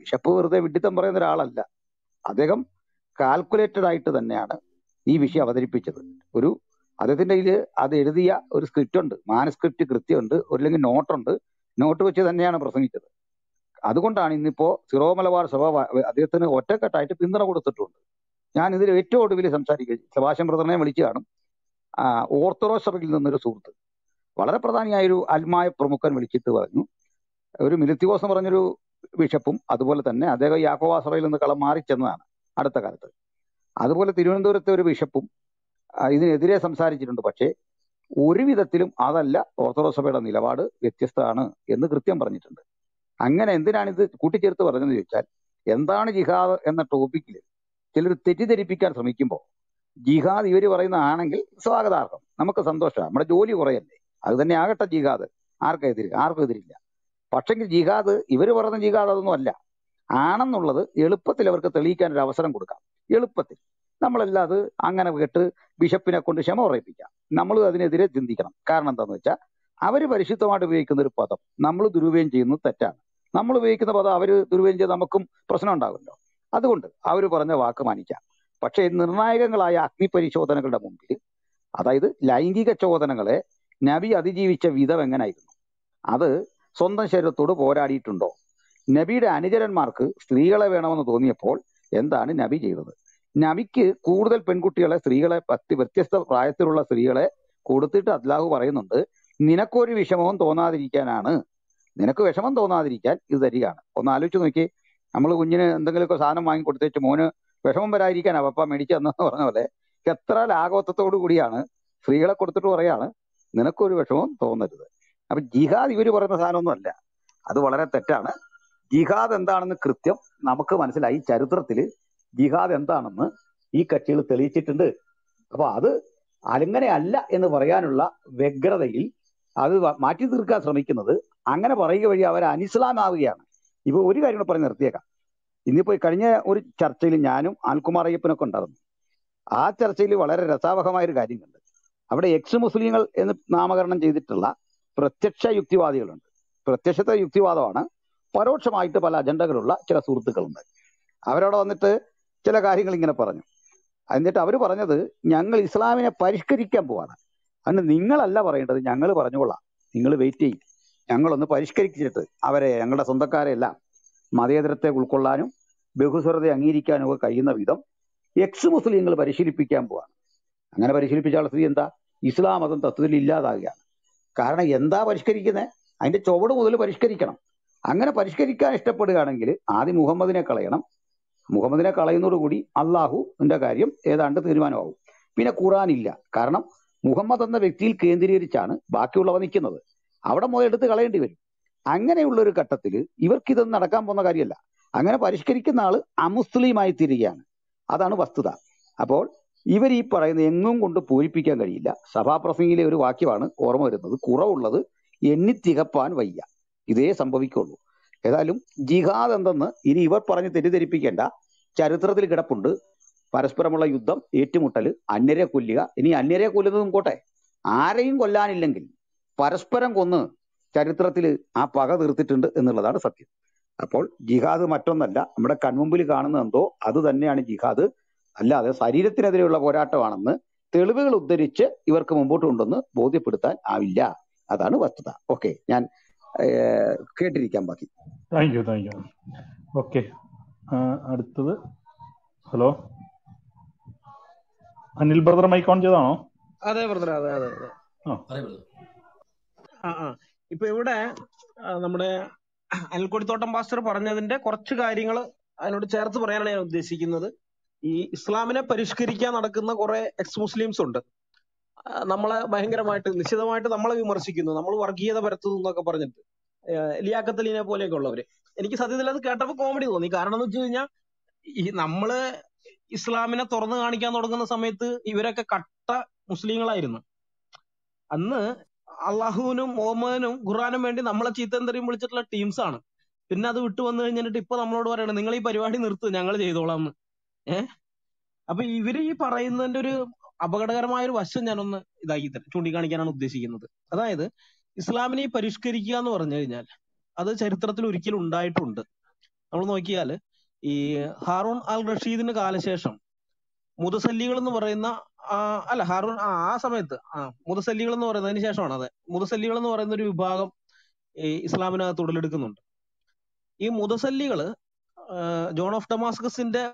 ബിഷപ്പ് വെറുതെ വിഡിത്തം പറയുന്ന ഒരാളല്ല അദ്ദേഹം കാൽക്കുലേറ്റഡ് ആയിട്ട് തന്നെയാണ് ഈ വിഷയം അവതരിപ്പിച്ചത് ഒരു അദ്ദേഹത്തിന്റെ കയ്യിൽ അത് എഴുതിയ ഒരു സ്ക്രിപ്റ്റ് ഉണ്ട് മാനസ്ക്രിപ്റ്റ് കൃത്യമുണ്ട് അല്ലെങ്കിൽ നോട്ടുണ്ട് നോട്ട് വെച്ച് തന്നെയാണ് പ്രസംഗിച്ചത് അതുകൊണ്ടാണ് ഇന്നിപ്പോ സിറോ മലബാർ സഭ വ- അദ്ദേഹത്തിന് ഒറ്റക്കെട്ടായിട്ട് പിന്തുണ കൊടുത്തിട്ടുണ്ട് ഞാൻ ഇതിൽ ഏറ്റവും ഒടുവിൽ സംസാരിക്കുക സെബാസ്റ്റ്യൻ ബ്രദറിനെ വിളിച്ചു കാണും ആ, ഓർത്തഡോക്സ് സഭയിൽ നിന്നൊരു സുഹൃത്ത് വളരെ പ്രധാനിയായ ഒരു അൽമായ പ്രമുഖൻ വിളിച്ചിട്ട് പറഞ്ഞു ഒരു മിലിത്തിയോസ് എന്ന് പറഞ്ഞൊരു ബിഷപ്പും അതുപോലെ തന്നെ അദ്ദേഹം യാക്കോബാ സഭയിൽ നിന്ന് കളം മാറി ചെന്നതാണ് അടുത്ത കാലത്ത് അതുപോലെ തിരുവനന്തപുരത്തെ ഒരു ബിഷപ്പും ആ, ഇതിനെതിരെ സംസാരിച്ചിട്ടുണ്ട് പക്ഷേ ഒരു വിധത്തിലും അതല്ല ഓർത്തഡോക്സ് സഭയുടെ നിലപാട് വ്യത്യസ്തമാണ് എന്ന് കൃത്യം പറഞ്ഞിട്ടുണ്ട് അങ്ങനെ എന്തിനാണ് ഇത് കൂട്ടിച്ചേർത്ത് പറഞ്ഞതെന്ന് ചോദിച്ചാൽ എന്താണ് ജിഹാദ് എന്ന ടോപ്പിക്കിൽ ചിലർ തെറ്റിദ്ധരിപ്പിക്കാൻ ശ്രമിക്കുമ്പോൾ ജിഹാദ് ഇവർ പറയുന്ന ആണെങ്കിൽ സ്വാഗതാർഹം നമുക്ക് സന്തോഷമാണ് നമ്മുടെ ജോലി കുറയല്ലേ അത് തന്നെ ആകട്ടെ ജിഹാദ് ആർക്കും എതിര് ആർക്കും എതിരില്ല പക്ഷെങ്കിൽ ജിഹാദ് ഇവർ പറയുന്ന ജിഹാദ് അതൊന്നും അല്ല ആണെന്നുള്ളത് എളുപ്പത്തിൽ അവർക്ക് തെളിയിക്കാൻ ഒരു അവസരം കൊടുക്കാം എളുപ്പത്തിൽ നമ്മളെല്ലാം അത് അങ്ങനെ കേട്ട് ബിഷപ്പിനെ കൊണ്ട് ക്ഷമ പറയിപ്പിക്കാം നമ്മൾ അതിനെതിരെ ചിന്തിക്കണം കാരണം എന്താണെന്ന് വെച്ചാൽ അവർ പരിശുദ്ധമായിട്ട് ഉപയോഗിക്കുന്ന ഒരു പദം നമ്മൾ ദുരുപയോഗം ചെയ്യുന്നത് തെറ്റാണ് നമ്മൾ ഉപയോഗിക്കുന്ന പദം അവർ ദുരുപയോഗം ചെയ്ത് നമുക്കും പ്രശ്നം ഉണ്ടാകുമല്ലോ അതുകൊണ്ട് അവർ പറഞ്ഞ വാക്ക് മാനിക്കാം പക്ഷേ നിർണായകങ്ങളായ അഗ്നിപരിശോധനകളുടെ മുമ്പിൽ അതായത് ലൈംഗിക ചോദനകളെ നബി അതിജീവിച്ച വിധം എങ്ങനായിരുന്നു അത് സ്വന്തം ശരീരത്തോട് പോരാടിയിട്ടുണ്ടോ നബിയുടെ അനുചരന്മാർക്ക് സ്ത്രീകളെ വേണമെന്ന് തോന്നിയപ്പോൾ എന്താണ് നബി ചെയ്തത് നബിക്ക് കൂടുതൽ പെൺകുട്ടികളെ സ്ത്രീകളെ പത്തി വ്യത്യസ്ത പ്രായത്തിലുള്ള സ്ത്രീകളെ കൊടുത്തിട്ട് അല്ലാഹു പറയുന്നുണ്ട് നിനക്കൊരു വിഷമവും തോന്നാതിരിക്കാനാണ് നിനക്ക് വിഷമം തോന്നാതിരിക്കാൻ ഇത് തരികയാണ് ഒന്ന് ആലോചിച്ച് നോക്കി നമ്മൾ കുഞ്ഞിന് എന്തെങ്കിലുമൊക്കെ സാധനം വാങ്ങി കൊടുത്തേച്ച് മോന് വിഷമം വരാതിരിക്കാനാ പപ്പ മേടിച്ചു തന്നെന്ന് പറഞ്ഞ പോലെ എത്ര ലാഘവത്വത്തോടു കൂടിയാണ് സ്ത്രീകളെ കൊടുത്തിട്ട് പറയാണ് നിനക്കൊരു വിഷമവും തോന്നരുത് അപ്പൊ ജിഹാദ് ഇവര് പറയുന്ന സാധനമൊന്നും അല്ല അത് വളരെ തെറ്റാണ് ജിഹാദ് എന്താണെന്ന് കൃത്യം നമുക്ക് മനസ്സിലായി ചരിത്രത്തില് ജിഹാദ് എന്താണെന്ന് ഈ കക്ഷികൾ തെളിയിച്ചിട്ടുണ്ട് അപ്പൊ അത് അങ്ങനെ അല്ല എന്ന് പറയാനുള്ള വ്യഗ്രതയിൽ അത് വ- മാറ്റി തീർക്കാൻ ശ്രമിക്കുന്നത് അങ്ങനെ പറയുക വഴി അവർ അനിസ്ലാമാവുകയാണ് ഇപ്പൊ ഒരു കാര്യം കൂടെ പറഞ്ഞ് നിർത്തിയേക്കാം ഇന്നിപ്പോ ഈ കഴിഞ്ഞ ഒരു ചർച്ചയിൽ ഞാനും ആൽകുമാർ അയ്യപ്പനൊക്കെ ഉണ്ടായിരുന്നു ആ ചർച്ചയിൽ വളരെ രസാവഹമായ ഒരു കാര്യം കണ്ട് അവിടെ എക്സ് മുസ്ലിങ്ങൾ എന്ന് നാമകരണം ചെയ്തിട്ടുള്ള പ്രത്യക്ഷ യുക്തിവാദികളുണ്ട് പ്രത്യക്ഷത്തെ യുക്തിവാദമാണ് പരോക്ഷമായിട്ട് പല അജണ്ടകളുള്ള ചില സുഹൃത്തുക്കളുണ്ട് അവരവിടെ വന്നിട്ട് ചില കാര്യങ്ങൾ ഇങ്ങനെ പറഞ്ഞു എന്നിട്ട് അവർ പറഞ്ഞത് ഞങ്ങൾ ഇസ്ലാമിനെ പരിഷ്കരിക്കാൻ പോവാണ് അതുകൊണ്ട് നിങ്ങളല്ല പറയേണ്ടത് ഞങ്ങൾ പറഞ്ഞുകൊള്ളാം നിങ്ങൾ വെയിറ്റ് ചെയ്യും ഞങ്ങളൊന്ന് പരിഷ്കരിച്ചിട്ട് അവരെ ഞങ്ങളുടെ സ്വന്തക്കാരെല്ലാം മതേതരത്തെ ഉൾക്കൊള്ളാനും ബഹുസ്വരത്തെ അംഗീകരിക്കാനും ഒക്കെ കഴിയുന്ന വിധം എക്സ് മുസ്ലിങ്ങൾ പരിശീലിപ്പിക്കാൻ പോവാണ് അങ്ങനെ പരിശീലിപ്പിച്ചാലുള്ള സ്ഥിതി എന്താ ഇസ്ലാം മതം തത്വത്തിൽ ഇല്ലാതാകുകയാണ് കാരണം എന്താ പരിഷ്കരിക്കുന്നത് അതിന്റെ ചുവട് മുതൽ പരിഷ്കരിക്കണം അങ്ങനെ പരിഷ്കരിക്കാൻ ഇഷ്ടപ്പെടുകയാണെങ്കിൽ ആദ്യം മുഹമ്മദിനെ കളയണം മുഹമ്മദിനെ കളയുന്നതോടുകൂടി അള്ളാഹുവിന്റെ കാര്യം ഏതാണ്ട് തീരുമാനമാവും പിന്നെ ഖുറാൻ ഇല്ല കാരണം മുഹമ്മദ് എന്ന വ്യക്തിയിൽ കേന്ദ്രീകരിച്ചാണ് ബാക്കിയുള്ളവ നിൽക്കുന്നത് അവിടെ മുതൽ എടുത്ത് കളയേണ്ടി വരും അങ്ങനെയുള്ള ഒരു ഘട്ടത്തിൽ ഇവർക്ക് ഇതൊന്നും നടക്കാൻ പോകുന്ന കാര്യമല്ല അങ്ങനെ പരിഷ്കരിക്കുന്ന ആള് അമുസ്ലിമായി തീരുകയാണ് അതാണ് വസ്തുത അപ്പോൾ ഇവർ ഈ പറയുന്ന എങ്ങും കൊണ്ട് പൂരിപ്പിക്കാൻ കഴിയില്ല സഭാപ്രസംഗിലെ ഒരു വാക്യമാണ് ഓർമ്മ വരുന്നത് കുറവുള്ളത് എണ്ണി തികപ്പാൻ വയ്യ ഇതേ സംഭവിക്കുള്ളൂ ഏതായാലും ജിഹാദ് എന്തെന്ന് ഇനി ഇവർ പറഞ്ഞ് തെറ്റിദ്ധരിപ്പിക്കേണ്ട ചരിത്രത്തിൽ കിടപ്പുണ്ട് പരസ്പരമുള്ള യുദ്ധം ഏറ്റുമുട്ടൽ അന്യരെ കൊല്ലുക ഇനി അന്യരെ കൊല്ലുന്നതും കോട്ടെ ആരെയും കൊല്ലാനില്ലെങ്കിൽ പരസ്പരം കൊന്ന് ചരിത്രത്തിൽ ആ പക തീർത്തിട്ടുണ്ട് എന്നുള്ളതാണ് സത്യം അപ്പോൾ ജിഹാദ് മറ്റൊന്നല്ല നമ്മുടെ കൺമുമ്പിൽ കാണുന്ന എന്തോ അത് തന്നെയാണ് ജിഹാദ് അല്ലാതെ ശരീരത്തിനെതിരെയുള്ള പോരാട്ടമാണെന്ന് തെളിവുകൾ ഉദ്ധരിച്ച് ഇവർക്ക് മുമ്പോട്ട് കൊണ്ടുവന്ന് ബോധ്യപ്പെടുത്താൻ ആവില്ല അതാണ് വസ്തുത ഓക്കെ ഞാൻ ഏർ, കേട്ടിരിക്കാം ബാക്കി thank you thank you okay അടുത്തത് hello Anil brother mike on ചെയ്താണോ അതെ ബ്രദർ അതെ അതെ അതെ ആ പറയൂ brother. ആ ആ ഇപ്പൊ ഇവിടെ ആ, നമ്മുടെ അനിൽക്കൊടിത്തോട്ടം പാസ്റ്റർ പറഞ്ഞതിന്റെ കുറച്ച് കാര്യങ്ങൾ അതിനോട് ചേർത്ത് പറയാനാണ് ഞാൻ ഉദ്ദേശിക്കുന്നത് ഈ ഇസ്ലാമിനെ പരിഷ്കരിക്കാൻ നടക്കുന്ന കുറെ എക്സ് മുസ്ലിംസ് ഉണ്ട് ആ, നമ്മളെ ഭയങ്കരമായിട്ട് നിശ്ചിതമായിട്ട് നമ്മളെ വിമർശിക്കുന്നു നമ്മൾ വർഗീയത പരത്തുന്നു എന്നൊക്കെ പറഞ്ഞിട്ട് ഏഹ് ലിയാഖത്തലീനെ പോലെയൊക്കെ ഉള്ളവര് എനിക്ക് സത്യത്തിൽ അത് കേട്ടപ്പോ കോമഡി തോന്നി കാരണം എന്ന് വെച്ച് കഴിഞ്ഞാൽ ഈ നമ്മള് ഇസ്ലാമിനെ തുറന്നു കാണിക്കാൻ തുടങ്ങുന്ന സമയത്ത് ഇവരൊക്കെ കട്ട മുസ്ലിങ്ങളായിരുന്നു അന്ന് അള്ളാഹുവിനും മുഹമ്മദിനും ഖുറാനും വേണ്ടി നമ്മളെ ചീത്തയും തെറിയും വിളിച്ചിട്ടുള്ള ടീംസ് ആണ് പിന്നെ അത് വിട്ടു വന്നു കഴിഞ്ഞിട്ട് ഇപ്പൊ നമ്മളോട് പറയണം നിങ്ങൾ ഈ പരിപാടി നിർത്ത് ഞങ്ങൾ ചെയ്തോളാം എന്ന് ഏഹ് അപ്പൊ ഇവര് ഈ പറയുന്നതിന്റെ ഒരു അപകടകരമായ ഒരു വശം ഞാനൊന്ന് ഇതാക്കി തരാം ചൂണ്ടിക്കാണിക്കാനാണ് ഉദ്ദേശിക്കുന്നത് അതായത് ഇസ്ലാമിനെ ഈ പരിഷ്കരിക്കുക എന്ന് പറഞ്ഞു കഴിഞ്ഞാൽ അത് ചരിത്രത്തിൽ ഒരിക്കലും ഉണ്ടായിട്ടുണ്ട് നമ്മൾ നോക്കിയാൽ ഈ ഹാറൂൺ അൽ റഷീദിന് കാലശേഷം മുതസല്ലികൾ എന്ന് പറയുന്ന ആ, അല്ല ഹാറൂൺ ആ ആ സമയത്ത് ആ മുതസല്ലികൾ എന്ന് പറയുന്നതിന് ശേഷമാണ് അതെ മുതസല്ലികൾ എന്ന് പറയുന്ന ഒരു വിഭാഗം ഈ ഇസ്ലാമിനകത്ത് ഉടലെടുക്കുന്നുണ്ട് ഈ മുതസല്ലികള് ആ, ജോൺ ഓഫ് ഡമാസ്കസിന്റെ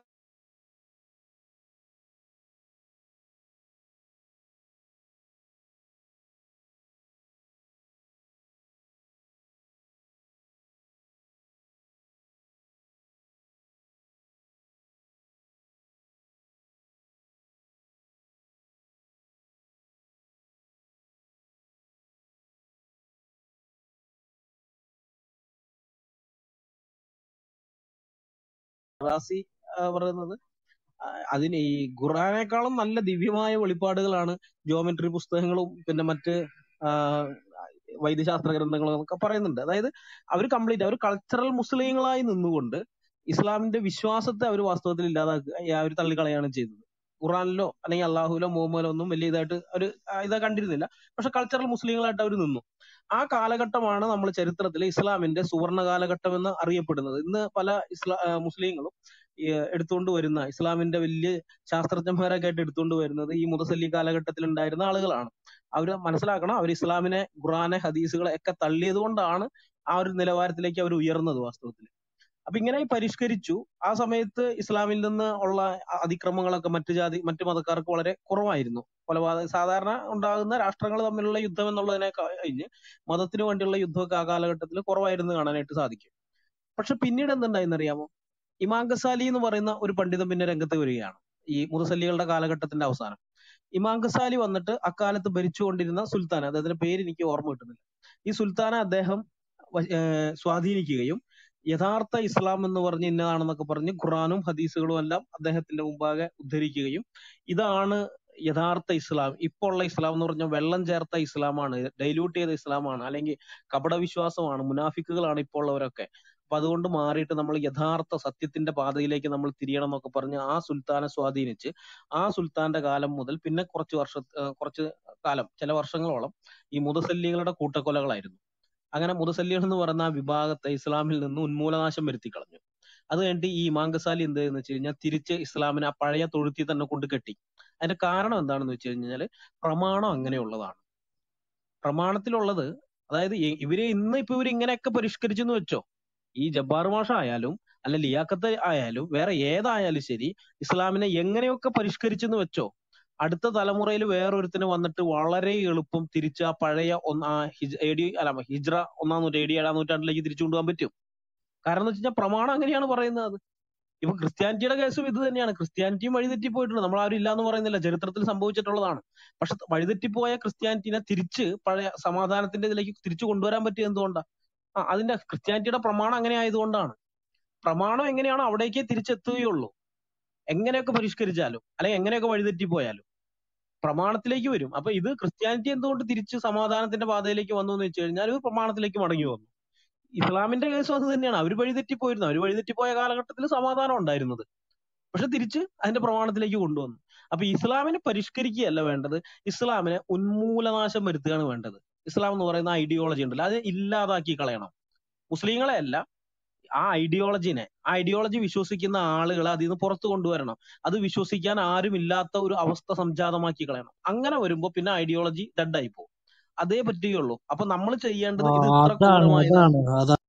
റാസി ആ, പറയുന്നത് ആ, അതിന് ഈ ഖുറാനേക്കാളും നല്ല ദിവ്യമായ വെളിപ്പാടുകളാണ് ജോമെട്രി പുസ്തകങ്ങളും പിന്നെ മറ്റ് ആ, വൈദ്യശാസ്ത്ര ഗ്രന്ഥങ്ങളും എന്നൊക്കെ പറയുന്നുണ്ട് അതായത് അവർ കംപ്ലീറ്റ് അവർ കൾച്ചറൽ മുസ്ലിങ്ങളായി നിന്നുകൊണ്ട് ഇസ്ലാമിന്റെ വിശ്വാസത്തെ അവർ വാസ്തവത്തിൽ ഇല്ലാതാക്കുക അവർ തള്ളിക്കളയാണ് ചെയ്തത് ഖുറാനിലോ അല്ലെങ്കിൽ അള്ളാഹുലോ മുഹമ്മദിലോ ഒന്നും വലിയ ഇതായിട്ട് അവർ ഇത് കണ്ടിരുന്നില്ല പക്ഷെ കൾച്ചറൽ മുസ്ലിങ്ങളായിട്ട് അവർ നിന്നു ആ കാലഘട്ടമാണ് നമ്മൾ ചരിത്രത്തിൽ ഇസ്ലാമിന്റെ സുവർണ കാലഘട്ടം എന്ന് അറിയപ്പെടുന്നത് ഇന്ന് പല ഇസ്ലാ ആ, മുസ്ലിങ്ങളും ഈ എടുത്തുകൊണ്ട് വരുന്ന ഇസ്ലാമിന്റെ വലിയ ശാസ്ത്രജ്ഞന്മാരൊക്കെ ആയിട്ട് എടുത്തുകൊണ്ട് വരുന്നത് ഈ മുതസല്ലി കാലഘട്ടത്തിൽ ഉണ്ടായിരുന്ന ആളുകളാണ് അവർ മനസ്സിലാക്കണം അവർ ഇസ്ലാമിനെ ഖുറാനെ ഹദീസുകളെ ഒക്കെ തള്ളിയത് കൊണ്ടാണ് ആ ഒരു നിലവാരത്തിലേക്ക് അവർ ഉയർന്നത് വാസ്തവത്തിൽ അപ്പൊ ഇങ്ങനെ പരിഷ്കരിച്ചു ആ സമയത്ത് ഇസ്ലാമിൽ നിന്ന് ഉള്ള അ- അതിക്രമങ്ങളൊക്കെ മറ്റു ജാതി മറ്റു മതക്കാർക്ക് വളരെ കുറവായിരുന്നു കൊലപാതക സാധാരണ ഉണ്ടാകുന്ന രാഷ്ട്രങ്ങൾ തമ്മിലുള്ള യുദ്ധം എന്നുള്ളതിനെ കഴിഞ്ഞ് മതത്തിന് വേണ്ടിയുള്ള യുദ്ധമൊക്കെ ആ കാലഘട്ടത്തിൽ കുറവായിരുന്നു കാണാനായിട്ട് സാധിക്കും പക്ഷെ പിന്നീട് എന്തുണ്ടായെന്നറിയാമോ ഇമാം ഗസാലി എന്ന് പറയുന്ന ഒരു പണ്ഡിതൻ പിന്നെ രംഗത്ത് വരികയാണ് ഈ മുറസല്ലികളുടെ കാലഘട്ടത്തിന്റെ അവസാനം ഇമാം ഗസാലി വന്നിട്ട് അക്കാലത്ത് ഭരിച്ചുകൊണ്ടിരുന്ന സുൽത്താൻ അദ്ദേഹത്തിന്റെ പേര് എനിക്ക് ഓർമ്മ കിട്ടുന്നില്ല ഈ സുൽത്താനെ അദ്ദേഹം വ- ഏർ സ്വാധീനിക്കുകയും യഥാർത്ഥ ഇസ്ലാം എന്ന് പറഞ്ഞ് ഇന്നതാണെന്നൊക്കെ പറഞ്ഞ് ഖുറാനും ഹദീസുകളും എല്ലാം അദ്ദേഹത്തിന്റെ മുമ്പാകെ ഉദ്ധരിക്കുകയും ഇതാണ് യഥാർത്ഥ ഇസ്ലാം ഇപ്പോൾ ഉള്ള ഇസ്ലാം എന്ന് പറഞ്ഞാൽ വെള്ളം ചേർത്ത ഇസ്ലാമാണ് ഡൈല്യൂട്ട് ചെയ്ത ഇസ്ലാമാണ് അല്ലെങ്കിൽ കപട വിശ്വാസമാണ് മുനാഫിക്കുകളാണ് ഇപ്പോൾ ഉള്ളവരൊക്കെ അപ്പൊ അതുകൊണ്ട് മാറിയിട്ട് നമ്മൾ യഥാർത്ഥ സത്യത്തിന്റെ പാതയിലേക്ക് നമ്മൾ തിരിയണം എന്നൊക്കെ പറഞ്ഞ് ആ സുൽത്താനെ സ്വാധീനിച്ച് ആ സുൽത്താന്റെ കാലം മുതൽ പിന്നെ കുറച്ച് വർഷ ഏർ കുറച്ച് കാലം ചില വർഷങ്ങളോളം ഈ മുതസല്ലികളുടെ കൂട്ടക്കൊലകളായിരുന്നു അങ്ങനെ മുതസല്ലികൾ എന്ന് പറയുന്ന ആ വിഭാഗത്തെ ഇസ്ലാമിൽ നിന്ന് ഉന്മൂലനാശം വരുത്തി കളഞ്ഞു അത് കഴിഞ്ഞിട്ട് ഈ ഇമാം ഗസാലി എന്ത് ചെയ്തെന്ന് വെച്ച് കഴിഞ്ഞാൽ തിരിച്ച് ഇസ്ലാമിനെ ആ പഴയ തൊഴുത്തിൽ തന്നെ കൊണ്ട് കെട്ടി അതിന്റെ കാരണം എന്താണെന്ന് വെച്ച് കഴിഞ്ഞാൽ പ്രമാണം അങ്ങനെയുള്ളതാണ് പ്രമാണത്തിലുള്ളത് അതായത് ഇ- ഇവര് ഇന്ന് ഇപ്പൊ ഇവര് ഇങ്ങനെയൊക്കെ പരിഷ്കരിച്ചെന്ന് വെച്ചോ ഈ ജബ്ബാർ മാഷ ആയാലും അല്ല ലിയാഖത്ത് ആയാലും വേറെ ഏതായാലും ശരി ഇസ്ലാമിനെ എങ്ങനെയൊക്കെ പരിഷ്കരിച്ചെന്ന് വെച്ചോ അടുത്ത തലമുറയിൽ വേറൊരുത്തിന് വന്നിട്ട് വളരെ എളുപ്പം തിരിച്ച് ആ പഴയ ഒന്നാ ഹിജ് എ ഡി അല്ല ഹിജ്ര ഒന്നാം നൂറ്റാണ്ട് എ ഡി ഏഴാം നൂറ്റാണ്ടിലേക്ക് തിരിച്ചു കൊണ്ടുപോകാൻ പറ്റും കാരണം എന്ന് വെച്ച് കഴിഞ്ഞാൽ പ്രമാണം അങ്ങനെയാണ് പറയുന്നത് ഇപ്പൊ ക്രിസ്ത്യാനിറ്റിയുടെ കേസും ഇത് തന്നെയാണ് ക്രിസ്ത്യാനിറ്റിയും വഴിതെറ്റി പോയിട്ടുണ്ട് നമ്മൾ ആരും ഇല്ലാന്ന് പറയുന്നില്ല ചരിത്രത്തിൽ സംഭവിച്ചിട്ടുള്ളതാണ് പക്ഷെ വഴിതെറ്റിപ്പോയ ക്രിസ്ത്യാനിറ്റിനെ തിരിച്ച് പഴയ സമാധാനത്തിന്റെ ഇതിലേക്ക് തിരിച്ചു കൊണ്ടുവരാൻ പറ്റിയത് എന്തുകൊണ്ടാ ആ അതിന്റെ ക്രിസ്ത്യാനിറ്റിയുടെ പ്രമാണം അങ്ങനെ ആയതുകൊണ്ടാണ് പ്രമാണം എങ്ങനെയാണോ അവിടേക്കേ തിരിച്ചെത്തുകയുള്ളൂ എങ്ങനെയൊക്കെ പരിഷ്കരിച്ചാലും അല്ലെങ്കിൽ എങ്ങനെയൊക്കെ വഴിതെറ്റിപ്പോയാലും പ്രമാണത്തിലേക്ക് വരും അപ്പൊ ഇത് ക്രിസ്ത്യാനിറ്റി എന്തുകൊണ്ട് തിരിച്ച് സമാധാനത്തിന്റെ പാതയിലേക്ക് വന്നു എന്ന് വെച്ച് കഴിഞ്ഞാൽ ഇത് പ്രമാണത്തിലേക്ക് മടങ്ങി വന്നു ഇസ്ലാമിന്റെ കേസും അത് തന്നെയാണ് അവർ വഴിതെറ്റിപ്പോയിരുന്നു അവർ വഴിതെറ്റിപ്പോയ കാലഘട്ടത്തിൽ സമാധാനം ഉണ്ടായിരുന്നത് പക്ഷെ തിരിച്ച് അതിന്റെ പ്രമാണത്തിലേക്ക് കൊണ്ടുവന്നു അപ്പൊ ഇസ്ലാമിനെ പരിഷ്കരിക്കുകയല്ല വേണ്ടത് ഇസ്ലാമിനെ ഉന്മൂലനാശം വരുത്തുകയാണ് വേണ്ടത് ഇസ്ലാം എന്ന് പറയുന്ന ഐഡിയോളജി ഉണ്ടല്ലോ അത് ഇല്ലാതാക്കി കളയണം മുസ്ലിങ്ങളെ അല്ല ആ ഐഡിയോളജിനെ ആ ഐഡിയോളജി വിശ്വസിക്കുന്ന ആളുകളെ അതിൽ നിന്ന് പുറത്തു കൊണ്ടുവരണം അത് വിശ്വസിക്കാൻ ആരും ഇല്ലാത്ത ഒരു അവസ്ഥ സംജാതമാക്കി കളയണം അങ്ങനെ വരുമ്പോ പിന്നെ ഐഡിയോളജി ഡെഡായി പോകും അതേ പറ്റുകയുള്ളൂ അപ്പൊ നമ്മൾ ചെയ്യേണ്ടത് ഇത് ഇത്ര അതാണ് ക്രൂരമായതാണ് അതാണ് അതാണ്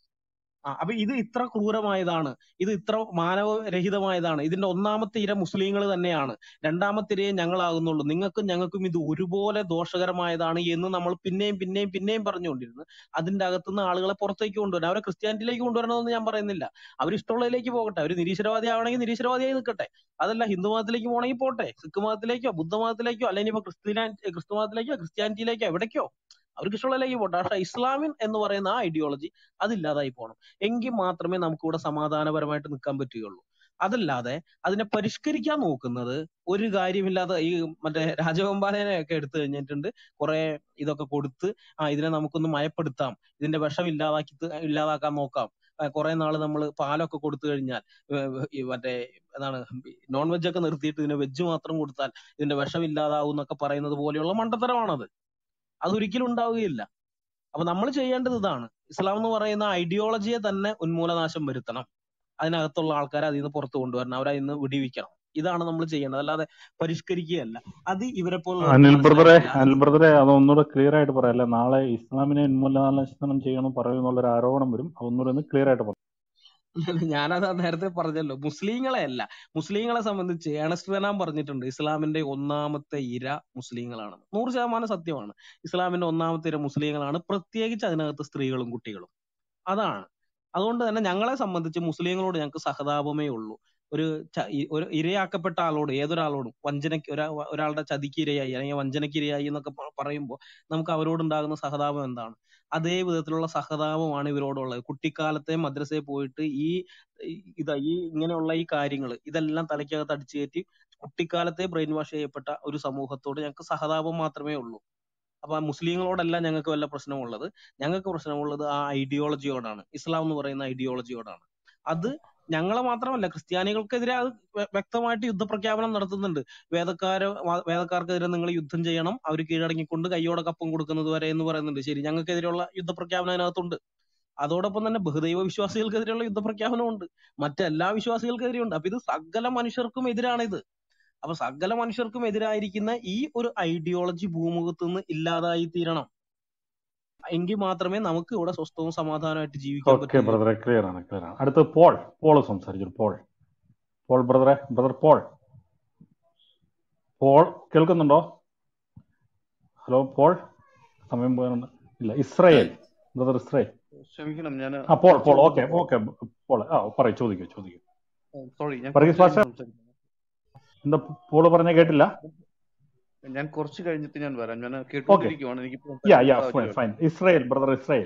ആ അപ്പൊ ഇത് ഇത്ര ക്രൂരമായതാണ് ഇത് ഇത്ര മാനവരഹിതമായതാണ് ഇതിന്റെ ഒന്നാമത്തെ ഇര മുസ്ലിങ്ങൾ തന്നെയാണ് രണ്ടാമത്തെ ഇരയെ ഞങ്ങളാകുന്നുള്ളൂ നിങ്ങൾക്കും ഞങ്ങൾക്കും ഇത് ഒരുപോലെ ദോഷകരമായതാണ് എന്ന് നമ്മൾ പിന്നെയും പിന്നെയും പിന്നെയും പറഞ്ഞുകൊണ്ടിരുന്നു അതിന്റെ അകത്തുനിന്ന് ആളുകളെ പുറത്തേക്ക് കൊണ്ടുവരണം അവരെ ക്രിസ്ത്യാനിറ്റിയിലേക്ക് കൊണ്ടുവരണമെന്ന് ഞാൻ പറയുന്നില്ല അവർ ഇഷ്ടമുള്ളതിലേക്ക് പോകട്ടെ അവർ നിരീശ്വരവാദി ആവണമെങ്കിൽ നിരീശ്വരവാദിയായി നിൽക്കട്ടെ അതല്ല ഹിന്ദു മതത്തിലേക്ക് പോകണമെങ്കിൽ പോട്ടെ സിഖ് മതത്തിലേക്കോ ബുദ്ധ മതത്തിലേക്കോ അല്ലെങ്കിൽ ഇപ്പൊ ക്രിസ്ത്യാനി ക്രിസ്തു മതത്തിലേക്കോ ക്രിസ്ത്യാനിറ്റിയിലേക്കോ എവിടേക്കോ അവർക്ക് ഇഷ്ടമുള്ളതിലേക്ക് പോട്ടെ പക്ഷെ ഇസ്ലാമിൻ എന്ന് പറയുന്ന ആ ഐഡിയോളജി അതില്ലാതായി പോകണം എങ്കിൽ മാത്രമേ നമുക്ക് ഇവിടെ സമാധാനപരമായിട്ട് നിൽക്കാൻ പറ്റുകയുള്ളൂ അതല്ലാതെ അതിനെ പരിഷ്കരിക്കാൻ നോക്കുന്നത് ഒരു കാര്യമില്ലാതെ ഈ മറ്റേ രാജഗോപാലനെ ഒക്കെ എടുത്തു കഴിഞ്ഞിട്ടുണ്ട് കുറെ ഇതൊക്കെ കൊടുത്ത് ആ ഇതിനെ നമുക്കൊന്ന് മയപ്പെടുത്താം ഇതിന്റെ വിഷം ഇല്ലാതാക്കി ത- ഇല്ലാതാക്കാൻ നോക്കാം ആ, കുറെ നാള് നമ്മൾ പാലൊക്കെ കൊടുത്തു കഴിഞ്ഞാൽ ഏർ, ഈ മറ്റേ എന്താണ് നോൺ വെജ് ഒക്കെ നിർത്തിയിട്ട് ഇതിന് വെജ് മാത്രം കൊടുത്താൽ ഇതിന്റെ വിഷം ഇല്ലാതാവും എന്നൊക്കെ പറയുന്നത് പോലെയുള്ള മണ്ടത്തരമാണത് അതൊരിക്കലും ഉണ്ടാവുകയില്ല അപ്പൊ നമ്മൾ ചെയ്യേണ്ടത് ഇതാണ് ഇസ്ലാം എന്ന് പറയുന്ന ഐഡിയോളജിയെ തന്നെ ഉന്മൂലനാശം വരുത്തണം അതിനകത്തുള്ള ആൾക്കാരെ അതിൽ നിന്ന് പുറത്തു കൊണ്ടുവരണം അവരെ അതിൽ നിന്ന് വിടിവിക്കണം ഇതാണ് നമ്മൾ ചെയ്യേണ്ടത് അല്ലാതെ പരിഷ്കരിക്കുകയല്ല അത് ഇവരെ പോലുള്ളവർക്ക് അനിൽ ബ്രദറെ മനസ്സിലായിട്ടില്ല അനിൽ ബ്രദറെ അത് ഒന്നുകൂടെ ക്ലിയർ ആയിട്ട് പറയാം അല്ലെ നാളെ ഇസ്ലാമിനെ ഉന്മൂലനാശനം ചെയ്യണം പറയുമെന്നുള്ള ഒരു ആരോപണം വരും അതൊന്നുകൂടെ ഒന്ന് ക്ലിയർ ആയിട്ട് പറയാം ഞാനത് നേരത്തെ പറഞ്ഞല്ലോ മുസ്ലിങ്ങളെ അല്ല മുസ്ലിങ്ങളെ സംബന്ധിച്ച് ഏണസ്റ്റ് റനാൻ പറഞ്ഞിട്ടുണ്ട് ഇസ്ലാമിന്റെ ഒന്നാമത്തെ ഇര മുസ്ലിങ്ങളാണ് നൂറ് ശതമാനം സത്യമാണ് ഇസ്ലാമിന്റെ ഒന്നാമത്തെ ഇര മുസ്ലിങ്ങളാണ് പ്രത്യേകിച്ച് അതിനകത്ത് സ്ത്രീകളും കുട്ടികളും അതാണ് അതുകൊണ്ട് തന്നെ ഞങ്ങളെ സംബന്ധിച്ച് മുസ്ലിങ്ങളോട് ഞങ്ങൾക്ക് സഹതാപമേ ഉള്ളൂ ഒരു ച- ഈ ഒരു ഇരയാക്കപ്പെട്ട ആളോട് ഏതൊരാളോടും വഞ്ചനയ്ക്ക് ഒരാ ഒരാളുടെ ചതിക്ക് ഇരയായി അല്ലെങ്കിൽ വഞ്ചനയ്ക്ക് ഇരയായി എന്നൊക്കെ പ- പറയുമ്പോൾ നമുക്ക് അവരോടുണ്ടാകുന്ന സഹതാപം എന്താണ് അതേ വിധത്തിലുള്ള സഹതാപമാണ് ഇവരോടുള്ളത് കുട്ടിക്കാലത്തെ മദ്രസയിൽ പോയിട്ട് ഈ ഈ- ഇതാ ഈ ഇങ്ങനെയുള്ള ഈ കാര്യങ്ങൾ ഇതെല്ലാം തലയ്ക്കകത്ത് അടിച്ചു കയറ്റി കുട്ടിക്കാലത്തെ ബ്രെയിൻ വാഷ് ചെയ്യപ്പെട്ട ഒരു സമൂഹത്തോട് ഞങ്ങൾക്ക് സഹതാപം മാത്രമേ ഉള്ളൂ അപ്പൊ ആ മുസ്ലിങ്ങളോടല്ല ഞങ്ങൾക്ക് വല്ല പ്രശ്നമുള്ളത് ഞങ്ങൾക്ക് പ്രശ്നമുള്ളത് ആ ഐഡിയോളജിയോടാണ് ഇസ്ലാം എന്ന് പറയുന്ന ഐഡിയോളജിയോടാണ് അത് ഞങ്ങളെ മാത്രമല്ല ക്രിസ്ത്യാനികൾക്കെതിരെ അത് വ്യ- വ്യക്തമായിട്ട് യുദ്ധപ്രഖ്യാപനം നടത്തുന്നുണ്ട് വേദക്കാര് വ- വേദക്കാർക്കെതിരെ നിങ്ങൾ യുദ്ധം ചെയ്യണം അവർ കീഴടങ്ങിക്കൊണ്ട് കയ്യോടെ കപ്പം കൊടുക്കുന്നത് വരെ എന്ന് പറയുന്നുണ്ട് ശരി ഞങ്ങൾക്കെതിരെയുള്ള യുദ്ധപ്രഖ്യാപനം അതിനകത്തുണ്ട് അതോടൊപ്പം തന്നെ ബഹുദൈവ വിശ്വാസികൾക്കെതിരെയുള്ള യുദ്ധപ്രഖ്യാപനവും ഉണ്ട് മറ്റെല്ലാ വിശ്വാസികൾക്കെതിരെയും ഉണ്ട് അപ്പൊ ഇത് സകല മനുഷ്യർക്കും എതിരാണ് ഇത് അപ്പൊ സകല മനുഷ്യർക്കും എതിരായിരിക്കുന്ന ഈ ഒരു ഐഡിയോളജി ഭൂമുഖത്ത് നിന്ന് ഇല്ലാതായി തീരണം എങ്കിൽ മാത്രമേ നമുക്ക് ഇവിടെ സ്വസ്ഥവും സമാധാനമായിട്ട് ജീവിക്കാൻ ഓക്കെ പറ്റുകയുള്ളൂ ബ്രദറെ ക്ലിയർ ആണ് ക്ലിയർ ആണ് അടുത്ത് പോൾ പോൾ സംസാരിച്ചു പോൾ പോൾ ബ്രദറെ ബ്രദർ പോൾ പോൾ കേൾക്കുന്നുണ്ടോ ഹലോ പോൾ സമയം പോയാലുണ്ട് ഇല്ല ഇസ്രയേൽ ബ്രദർ ഇസ്രയേൽ ക്ഷമിക്കണം ഞാൻ ആ പോൾ കുറച്ച് പോൾ മുമ്പ് ഓക്കെ ഓക്കെ പോൾ ആ പറയൂ ചോദിക്കൂ ചോദിക്കൂ സോറി ഞാൻ വർഗീസ് കുറച്ച് പാഷ കഴിഞ്ഞ് സംസാരിക്കാം എന്താ പോള് പറഞ്ഞ കേട്ടില്ല ഞാൻ കുറച്ച് കഴിഞ്ഞിട്ട് ഞാൻ വരാം ഞാൻ ഓക്കെ കേട്ടുകൊണ്ടിരിക്കുവാണ് എനിക്കിപ്പോ യാ യാ സാഹചര്യം fine Israel brother Israel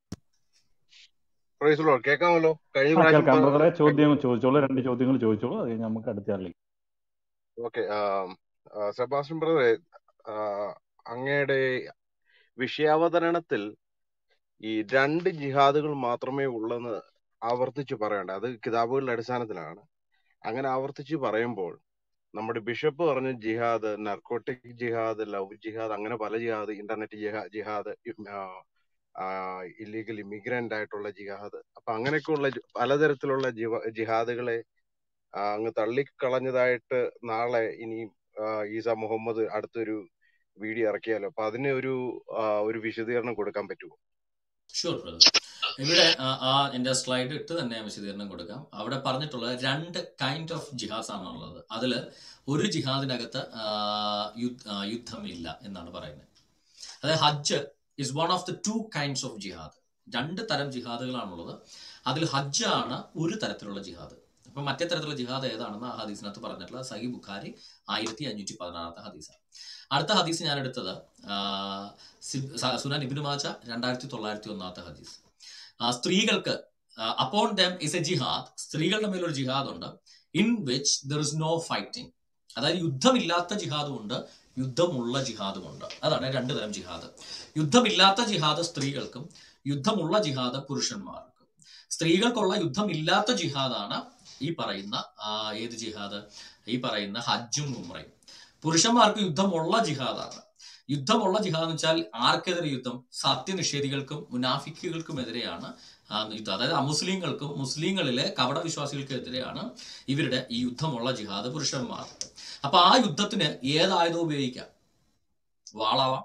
praise Lord കേൾക്കാമല്ലോ കഴിഞ്ഞ ആ പ്രാവശ്യം കേൾക്കാം ബ്രദറെ ചോദ്യം ചോദിച്ചോളൂ രണ്ട് ചോദ്യങ്ങൾ ചോദിച്ചോളൂ അത് കഴിഞ്ഞ് നമുക്ക് അടുത്ത ആളിലേക്ക് ഓക്കെ സെബാസ്റ്റ്യൻ ബ്രദറെ അങ്ങയുടെ വിഷയാവതരണത്തിൽ ഈ രണ്ട് ജിഹാദുകൾ മാത്രമേ ഉള്ളെന്ന് ആവർത്തിച്ച് പറയണ്ട അത് കിതാബുകളുടെ അടിസ്ഥാനത്തിലാണ് അങ്ങനെ ആവർത്തിച്ച് പറയുമ്പോൾ നമ്മുടെ ബിഷപ്പ് പറഞ്ഞ ജിഹാദ് നർക്കോട്ടിക് ജിഹാദ് ലവ് ജിഹാദ് അങ്ങനെ പല ജിഹാദ് ഇന്റർനെറ്റ് ജിഹാ- ജിഹാദ് ഇല്ലീഗൽ ഇമിഗ്രന്റ് ആയിട്ടുള്ള ജിഹാദ് അപ്പൊ അങ്ങനെയൊക്കെയുള്ള ജി- പലതരത്തിലുള്ള ജിവ ജിഹാദുകളെ ആ, അങ്ങ് തള്ളിക്കളഞ്ഞതായിട്ട് നാളെ ഇനി ആ, ഈസ മുഹമ്മദ് അടുത്തൊരു വീഡിയോ ഇറക്കിയാലോ അപ്പൊ അതിന് ഒരു ആ, ഒരു വിശദീകരണം കൊടുക്കാൻ പറ്റുമോ ഷുവർ ബ്രദർ ഇവിടെ ആ ആ എന്റെ സ്ലൈഡ് ഇട്ട് തന്നെ ഞാൻ വിശദീകരണം കൊടുക്കാം അവിടെ പറഞ്ഞിട്ടുള്ള രണ്ട് കൈൻഡ് ഓഫ് ജിഹാസ് ആണുള്ളത് അതിൽ ഒരു ജിഹാദിനകത്ത് ആ, യുദ്ധ- ആ, യുദ്ധമില്ല എന്നാണ് പറയുന്നത് അതായത് ഹജ്ജ് is one of the two kinds of ജിഹാദ് രണ്ട് തരം ജിഹാദുകളാണുള്ളത് അതിൽ ഹജ്ജ് ആണ് ഒരു തരത്തിലുള്ള ജിഹാദ് അപ്പൊ മറ്റേ തരത്തിലുള്ള ജിഹാദ് ഏതാണെന്ന് ആ ഹദീസിനകത്ത് പറഞ്ഞിട്ടുള്ള സഹി ബുഖാരി ആയിരത്തി അഞ്ഞൂറ്റി പതിനാറാമത്തെ ഹദീസാണ് അടുത്ത ഹദീസ് ഞാൻ എടുത്തത് ആ, സി- സ- സുനാൻ ഇബിനു മാജ രണ്ടായിരത്തി തൊള്ളായിരത്തി ഒന്നാമത്തെ ഹദീസ് ആ, സ്ത്രീകൾക്ക് അപ്പോൺ ദം ഇസ് എ ജിഹാദ് സ്ത്രീകളുടെ മേലൊരു ജിഹാദ് ഉണ്ട് in which there is no fighting അതായത് യുദ്ധമില്ലാത്ത ജിഹാദും ഉണ്ട് യുദ്ധമുള്ള ജിഹാദും ഉണ്ട് അതാണ് രണ്ട് തരം ജിഹാദ് യുദ്ധമില്ലാത്ത ജിഹാദ് സ്ത്രീകൾക്കും യുദ്ധമുള്ള ജിഹാദ് പുരുഷന്മാർക്കും സ്ത്രീകൾക്കുള്ള യുദ്ധമില്ലാത്ത ജിഹാദാണ് ഈ പറയുന്ന ആ, ഏത് ജിഹാദ് ഈ പറയുന്ന ഹജ്ജും ഉംറയും പുരുഷന്മാർക്ക് യുദ്ധമുള്ള ജിഹാദാണ് യുദ്ധമുള്ള ജിഹാദ് എന്ന് വെച്ചാൽ ആർക്കെതിരെ യുദ്ധം സത്യനിഷേധികൾക്കും മുനാഫിക്കുകൾക്കും എതിരെയാണ് ആ യുദ്ധം അതായത് അമുസ്ലിങ്ങൾക്കും മുസ്ലിങ്ങളിലെ കപട വിശ്വാസികൾക്കെതിരെയാണ് ഇവരുടെ ഈ യുദ്ധമുള്ള ജിഹാദ് പുരുഷന്മാർ അപ്പൊ ആ യുദ്ധത്തിന് ഏതായുധം ഉപയോഗിക്കാം വാളാവാം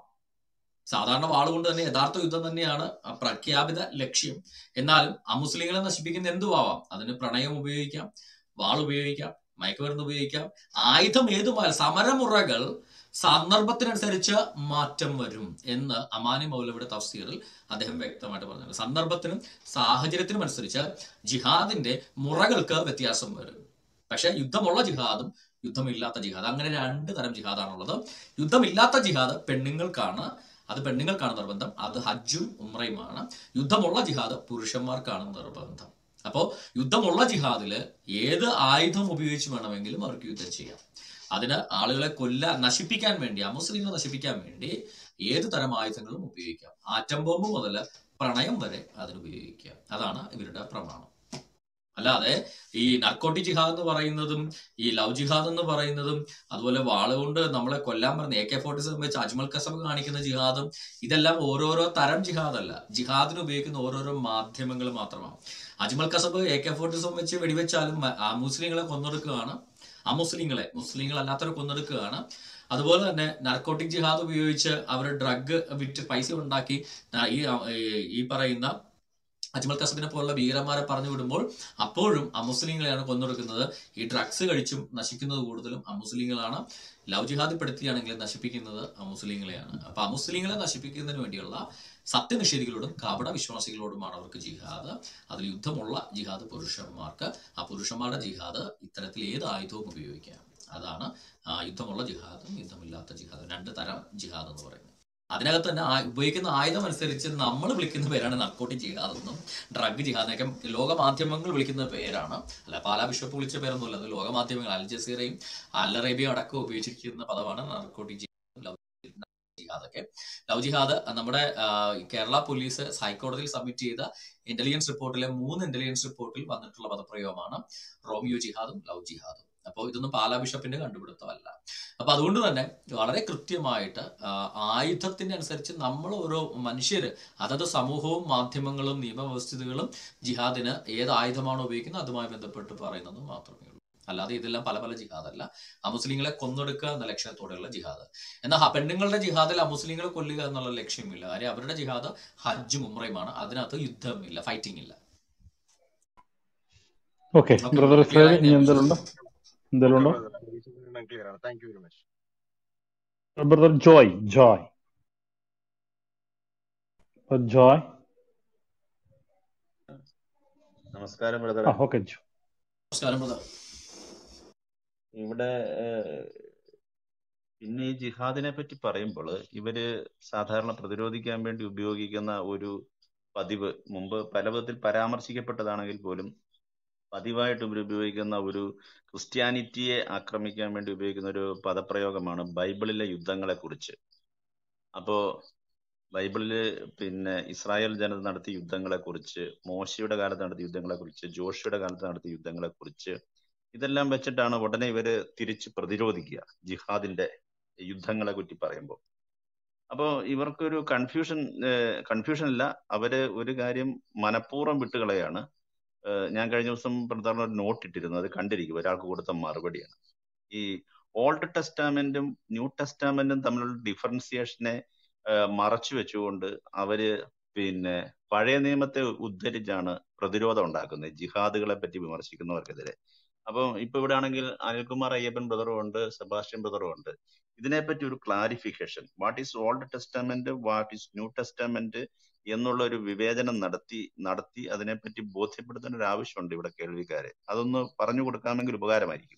സാധാരണ വാളുകൊണ്ട് തന്നെ യഥാർത്ഥ യുദ്ധം തന്നെയാണ് ആ പ്രഖ്യാപിത ലക്ഷ്യം എന്നാലും അമുസ്ലിങ്ങളെ നശിപ്പിക്കുന്ന എന്തുവാവാം അതിന് പ്രണയം ഉപയോഗിക്കാം വാൾ ഉപയോഗിക്കാം മയക്കുമരുന്ന് ഉപയോഗിക്കാം ആയുധം ഏതുമായാലും സമരമുറകൾ സന്ദർഭത്തിനനുസരിച്ച് മാറ്റം വരും എന്ന് അമാനി മൗലവിയുടെ തഫ്സീറിൽ അദ്ദേഹം വ്യക്തമായിട്ട് പറഞ്ഞിട്ടുണ്ട് സന്ദർഭത്തിനും സാഹചര്യത്തിനും അനുസരിച്ച് ജിഹാദിന്റെ മുറകൾക്ക് വ്യത്യാസം വരും പക്ഷെ യുദ്ധമുള്ള ജിഹാദും യുദ്ധമില്ലാത്ത ജിഹാദ് അങ്ങനെ രണ്ട് തരം ജിഹാദാണുള്ളത് യുദ്ധമില്ലാത്ത ജിഹാദ് പെണ്ണുങ്ങൾക്കാണ് അത് പെണ്ണുങ്ങൾക്കാണ് നിർബന്ധം അത് ഹജ്ജും ഉമ്രയുമാണ് യുദ്ധമുള്ള ജിഹാദ് പുരുഷന്മാർക്കാണ് നിർബന്ധം അപ്പോൾ യുദ്ധമുള്ള ജിഹാദില് ഏത് ആയുധം ഉപയോഗിച്ച് വേണമെങ്കിലും അവർക്ക് യുദ്ധം ചെയ്യാം അതിന് ആളുകളെ കൊല്ലാൻ നശിപ്പിക്കാൻ വേണ്ടി അമുസ്ലിങ്ങളെ നശിപ്പിക്കാൻ വേണ്ടി ഏത് തരം ആയുധങ്ങളും ഉപയോഗിക്കാം ആറ്റം ബോംബ് മുതൽ പ്രണയം വരെ അതിന് ഉപയോഗിക്കാം അതാണ് ഇവരുടെ പ്രമാണം അല്ലാതെ ഈ നർക്കോട്ടി ജിഹാദ് എന്ന് പറയുന്നതും ഈ ലവ് ജിഹാദ് എന്ന് പറയുന്നതും അതുപോലെ വാളുകൊണ്ട് നമ്മളെ കൊല്ലാൻ പറഞ്ഞ എ കെ ഫോർട്ടി സെവൻ വെച്ച് അജ്മൽ കസബ് കാണിക്കുന്ന ജിഹാദും ഇതെല്ലാം ഓരോരോ തരം ജിഹാദല്ല ജിഹാദിന് ഉപയോഗിക്കുന്ന ഓരോരോ മാധ്യമങ്ങൾ മാത്രമാണ് Ajmal Kasab A K forty seven വെച്ച് വെടിവെച്ചാലും മ- ആ മുസ്ലിങ്ങളെ കൊന്നൊടുക്കുകയാണ് ആ മുസ്ലിങ്ങളെ മുസ്ലിങ്ങൾ അല്ലാത്തവരെ കൊന്നൊടുക്കുകയാണ് അതുപോലെ തന്നെ നർക്കോട്ടിക് ജിഹാദ് ഉപയോഗിച്ച് അവർ ഡ്രഗ് വിറ്റ് പൈസ ഉണ്ടാക്കി ന- ഈ ഈ- ഈ പറയുന്ന അജ്മൽ കസബിനെ പോലുള്ള ഭീകരന്മാരെ പറഞ്ഞു വിടുമ്പോൾ അപ്പോഴും അമുസ്ലിങ്ങളെയാണ് കൊന്നൊടുക്കുന്നത് ഈ ഡ്രഗ്സ് കഴിച്ചും നശിക്കുന്നത് കൂടുതലും അമുസ്ലിങ്ങളാണ് ലവ് ജിഹാദ് പെടുത്തിയാണെങ്കിൽ നശിപ്പിക്കുന്നത് അമുസ്ലിങ്ങളെയാണ് അപ്പൊ അമുസ്ലിങ്ങളെ നശിപ്പിക്കുന്നതിന് വേണ്ടിയുള്ള സത്യനിഷേധികളോടും കപട വിശ്വാസികളോടുമാണ് അവർക്ക് ജിഹാദ് അതിൽ യുദ്ധമുള്ള ജിഹാദ് പുരുഷന്മാർക്ക് ആ പുരുഷന്മാരുടെ ജിഹാദ് ഇത്തരത്തിൽ ഏത് ആയുധവും ഉപയോഗിക്കാം അതാണ് ആ, യുദ്ധമുള്ള ജിഹാദും യുദ്ധമില്ലാത്ത ജിഹാദും രണ്ട് തരം ജിഹാദ് എന്ന് പറയുന്നത് അതിനകത്ത് തന്നെ ആ- ഉപയോഗിക്കുന്ന ആയുധം അനുസരിച്ച് നമ്മൾ വിളിക്കുന്ന പേരാണ് നർക്കോട്ടി ജിഹാദ് എന്നും ഡ്രഗ് ജിഹാദിനൊക്കെ ലോക മാധ്യമങ്ങൾ വിളിക്കുന്ന പേരാണ് അല്ല പാലാ ബിഷപ്പ് വിളിച്ച പേരൊന്നുമല്ല അത് ലോക മാധ്യമങ്ങൾ അൽ ജസീറയും അൽ അറേബ്യ അടക്കം ഉപയോഗിച്ചിരിക്കുന്ന പദമാണ് നർക്കോട്ടി ജിഹാദ് ലവ് ജിഹാദൊക്കെ ലവ് ജിഹാദ് നമ്മുടെ ആ, കേരള പോലീസ് ഹൈക്കോടതിയിൽ സബ്മിറ്റ് ചെയ്ത ഇന്റലിജൻസ് റിപ്പോർട്ടിലെ മൂന്ന് ഇന്റലിജൻസ് റിപ്പോർട്ടിൽ വന്നിട്ടുള്ള പദപ്രയോഗമാണ് റോമിയോ ജിഹാദും ലവ് ജിഹാദും അപ്പോൾ ഇതൊന്നും പാലാ ബിഷപ്പിന്റെ കണ്ടുപിടുത്തമല്ല അപ്പൊ അതുകൊണ്ട് തന്നെ വളരെ കൃത്യമായിട്ട് ആ, ആയുധത്തിന്റെ അനുസരിച്ച് നമ്മൾ ഓരോ മനുഷ്യര് അതത് സമൂഹവും മാധ്യമങ്ങളും നിയമവ്യവസ്ഥിതികളും ജിഹാദിന് ഏത് ആയുധമാണോ ഉപയോഗിക്കുന്നത് അതുമായി ബന്ധപ്പെട്ട് പറയുന്നത് മാത്രമേ ഉള്ളൂ അല്ലാതെ ഇതെല്ലാം പല പല ജിഹാദല്ല അമുസ്ലിങ്ങളെ കൊന്നൊടുക്കുക എന്ന ലക്ഷ്യത്തോടെയുള്ള ജിഹാദ് എന്നാൽ ഹ- പെണ്ണുങ്ങളുടെ ജിഹാദിൽ അമുസ്ലിങ്ങളെ കൊല്ലുക എന്നുള്ള ലക്ഷ്യമില്ല കാര്യം അവരുടെ ജിഹാദ് ഹജ്ജും ഉമ്രയുമാണ് അതിനകത്ത് യുദ്ധമില്ല ഫൈറ്റിംഗ് ഇല്ല okay okay brother clear Israel ആയെന്ന് ഇനി ഞാൻ എന്തെങ്കിലും ഉണ്ടോ വിശ്വസിക്കുന്നു എന്തെങ്കിലും ഉണ്ടോ ക്ലിയർ ആണ് thank you very much brother Joy Joy Joy നമസ്കാരം ആ ബ്രദറെ ഓക്കെ നമസ്കാരം ബ്രദർ ഇവിടെ ഏഹ്, പിന്നെ ഈ ജിഹാദിനെ പറ്റി പറയുമ്പോൾ ഇവര് സാധാരണ പ്രതിരോധിക്കാൻ വേണ്ടി ഉപയോഗിക്കുന്ന ഒരു പതിവ് മുമ്പ് പല വിധത്തിൽ പരാമർശിക്കപ്പെട്ടതാണെങ്കിൽ പോലും പതിവായിട്ട് ഇവർ ഉപയോഗിക്കുന്ന ഒരു ക്രിസ്ത്യാനിറ്റിയെ ആക്രമിക്കാൻ വേണ്ടി ഉപയോഗിക്കുന്ന ഒരു പദപ്രയോഗമാണ് ബൈബിളിലെ യുദ്ധങ്ങളെ കുറിച്ച് അപ്പോ ബൈബിളില് പിന്നെ ഇസ്രായേൽ ജനത നടത്തിയ യുദ്ധങ്ങളെ കുറിച്ച് മോശയുടെ കാലത്ത് നടത്തിയ യുദ്ധങ്ങളെ കുറിച്ച് ജോഷിയുടെ കാലത്ത് നടത്തിയ യുദ്ധങ്ങളെ കുറിച്ച് ഇതെല്ലാം വെച്ചിട്ടാണ് ഉടനെ ഇവര് തിരിച്ച് പ്രതിരോധിക്കുക ജിഹാദിന്റെ യുദ്ധങ്ങളെ പറ്റി പറയുമ്പോൾ അപ്പോ ഇവർക്കൊരു കൺഫ്യൂഷൻ കൺഫ്യൂഷൻ അല്ല അവര് ഒരു കാര്യം മനഃപൂർവ്വം വിട്ടുകളയാണ് ഏഹ് ഞാൻ കഴിഞ്ഞ ദിവസം ബ്രദറിന് ഒരു നോട്ട് ഇട്ടിരുന്നു അത് കണ്ടിരിക്കും ഒരാൾക്ക് കൊടുത്ത മറുപടിയാണ് ഈ ഓൾഡ് ടെസ്റ്റാമെന്റും ന്യൂ ടെസ്റ്റാമെന്റും തമ്മിലുള്ള ഡിഫറൻസിയേഷനെ മറച്ചു വെച്ചുകൊണ്ട് അവര് പിന്നെ പഴയ നിയമത്തെ ഉദ്ധരിച്ചാണ് പ്രതിരോധം ഉണ്ടാക്കുന്നത് ജിഹാദുകളെ പറ്റി വിമർശിക്കുന്നവർക്കെതിരെ അപ്പൊ ഇപ്പൊ ഇവിടെ ആണെങ്കിൽ അനിൽകുമാർ അയ്യപ്പൻ ബ്രദറും ഉണ്ട് സെബാസ്റ്റ്യൻ ബ്രദറും ഉണ്ട് ഇതിനെപ്പറ്റി ഒരു clarification what is old testament what is new testament എന്നുള്ള ഒരു വിവേചനം നടത്തി നടത്തി അതിനെപ്പറ്റി ബോധ്യപ്പെടുത്തേണ്ട ഒരു ആവശ്യമുണ്ട് ഇവിടെ കേൾവിക്കാരെ അതൊന്ന് പറഞ്ഞു കൊടുക്കാമെങ്കിൽ ഉപകാരമായിരിക്കും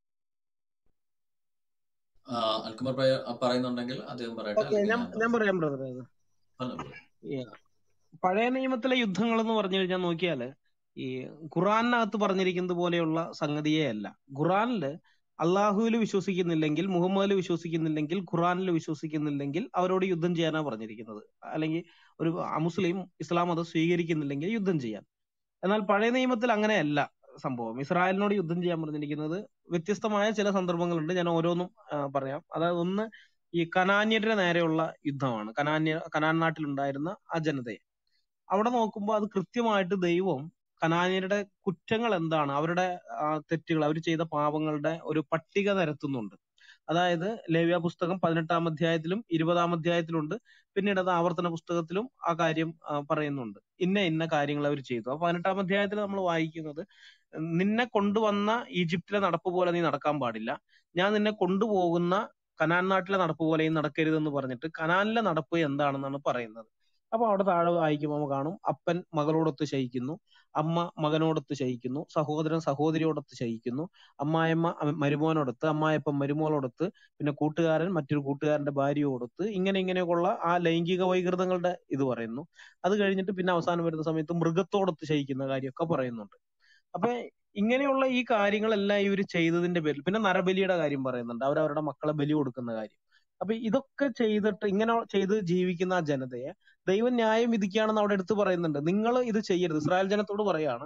ആ, അൽക്കുമാർ പറയ- പറയുന്നുണ്ടെങ്കിൽ അദ്ദേഹം പറയട്ടെ ഓക്കെ അല്ലെങ്കിൽ ഞാൻ ഞാൻ ഞാൻ പറയാം പറയാം ബ്രദർ അത് പറഞ്ഞോളൂ ഈ പഴയ നിയമത്തിലെ യുദ്ധങ്ങൾ എന്ന് പറഞ്ഞു കഴിഞ്ഞാൽ നോക്കിയാല് ഈ ഖുറാനകത്ത് പറഞ്ഞിരിക്കുന്നത് പോലെയുള്ള സംഗതിയേ അല്ല ഖുറാനില് അള്ളാഹുവിൽ വിശ്വസിക്കുന്നില്ലെങ്കിൽ മുഹമ്മദിൽ വിശ്വസിക്കുന്നില്ലെങ്കിൽ ഖുറാനിൽ വിശ്വസിക്കുന്നില്ലെങ്കിൽ അവരോട് യുദ്ധം ചെയ്യാനാ പറഞ്ഞിരിക്കുന്നത് അല്ലെങ്കിൽ ഒരു മുസ്ലിം ഇസ്ലാം മതം സ്വീകരിക്കുന്നില്ലെങ്കിൽ യുദ്ധം ചെയ്യാൻ എന്നാൽ പഴയ നിയമത്തിൽ അങ്ങനെയല്ല സംഭവം ഇസ്രായേലിനോട് യുദ്ധം ചെയ്യാൻ പറഞ്ഞിരിക്കുന്നത് വ്യത്യസ്തമായ ചില സന്ദർഭങ്ങളുണ്ട് ഞാൻ ഓരോന്നും ആ, പറയാം അതായത് ഒന്ന് ഈ കനാന്യരുടെ നേരെയുള്ള യുദ്ധമാണ് കനാന്യ കനാൻ നാട്ടിലുണ്ടായിരുന്ന ആ ജനതയെ അവിടെ നോക്കുമ്പോൾ അത് കൃത്യമായിട്ട് ദൈവം കനാന്യരുടെ കുറ്റങ്ങൾ എന്താണ് അവരുടെ ആ, തെറ്റുകൾ അവർ ചെയ്ത പാപങ്ങളുടെ ഒരു പട്ടിക നിരത്തുന്നുണ്ട് അതായത് ലേവ്യ പുസ്തകം പതിനെട്ടാം അധ്യായത്തിലും ഇരുപതാം അധ്യായത്തിലുണ്ട് പിന്നീട് അത് ആവർത്തന പുസ്തകത്തിലും ആ കാര്യം ആ, പറയുന്നുണ്ട് ഇന്ന ഇന്ന കാര്യങ്ങൾ അവർ ചെയ്തു അപ്പൊ പതിനെട്ടാം അധ്യായത്തിൽ നമ്മൾ വായിക്കുന്നത് നിന്നെ കൊണ്ടുവന്ന ഈജിപ്തിലെ നടപ്പ് പോലെ നീ നടക്കാൻ പാടില്ല ഞാൻ നിന്നെ കൊണ്ടുപോകുന്ന കനാൻ നാട്ടിലെ നടപ്പ് പോലെയും നടക്കരുതെന്ന് പറഞ്ഞിട്ട് കനാനിലെ നടപ്പ് എന്താണെന്നാണ് പറയുന്നത് അപ്പൊ അവിടെ താഴെ വായിക്കുമ്പോൾ നമ്മൾ കാണും അപ്പൻ മകളോടൊത്ത് ശയിക്കുന്നു അമ്മ മകനോടൊത്ത് ശയിക്കുന്നു സഹോദരൻ സഹോദരിയോടൊത്ത് ശയിക്കുന്നു അമ്മായിയമ്മ അ- മരുമോനോടൊത്ത് അമ്മായിയപ്പൻ മരുമോളോടൊത്ത് പിന്നെ കൂട്ടുകാരൻ മറ്റൊരു കൂട്ടുകാരന്റെ ഭാര്യയോടൊത്ത് ഇങ്ങനെ ഇങ്ങനെയൊക്കെയുള്ള ആ ലൈംഗിക വൈകൃതങ്ങളുടെ ഇത് പറയുന്നു അത് കഴിഞ്ഞിട്ട് പിന്നെ അവസാനം വരുന്ന സമയത്ത് മൃഗത്തോടൊത്ത് ശയിക്കുന്ന കാര്യമൊക്കെ പറയുന്നുണ്ട് അപ്പൊ ഇങ്ങനെയുള്ള ഈ കാര്യങ്ങളെല്ലാം ഇവർ ചെയ്തതിന്റെ പേരിൽ പിന്നെ നരബലിയുടെ കാര്യം പറയുന്നുണ്ട് അവരവരുടെ മക്കളെ ബലി കൊടുക്കുന്ന കാര്യം അപ്പൊ ഇതൊക്കെ ചെയ്തിട്ട് ഇങ്ങനെ ചെയ്ത് ജീവിക്കുന്ന ആ ജനതയെ ദൈവം ന്യായം വിധിക്കുകയാണെന്ന് അവിടെ എടുത്തു പറയുന്നുണ്ട് നിങ്ങൾ ഇത് ചെയ്യരുത് ഇസ്രായേൽ ജനത്തോട് പറയാണ്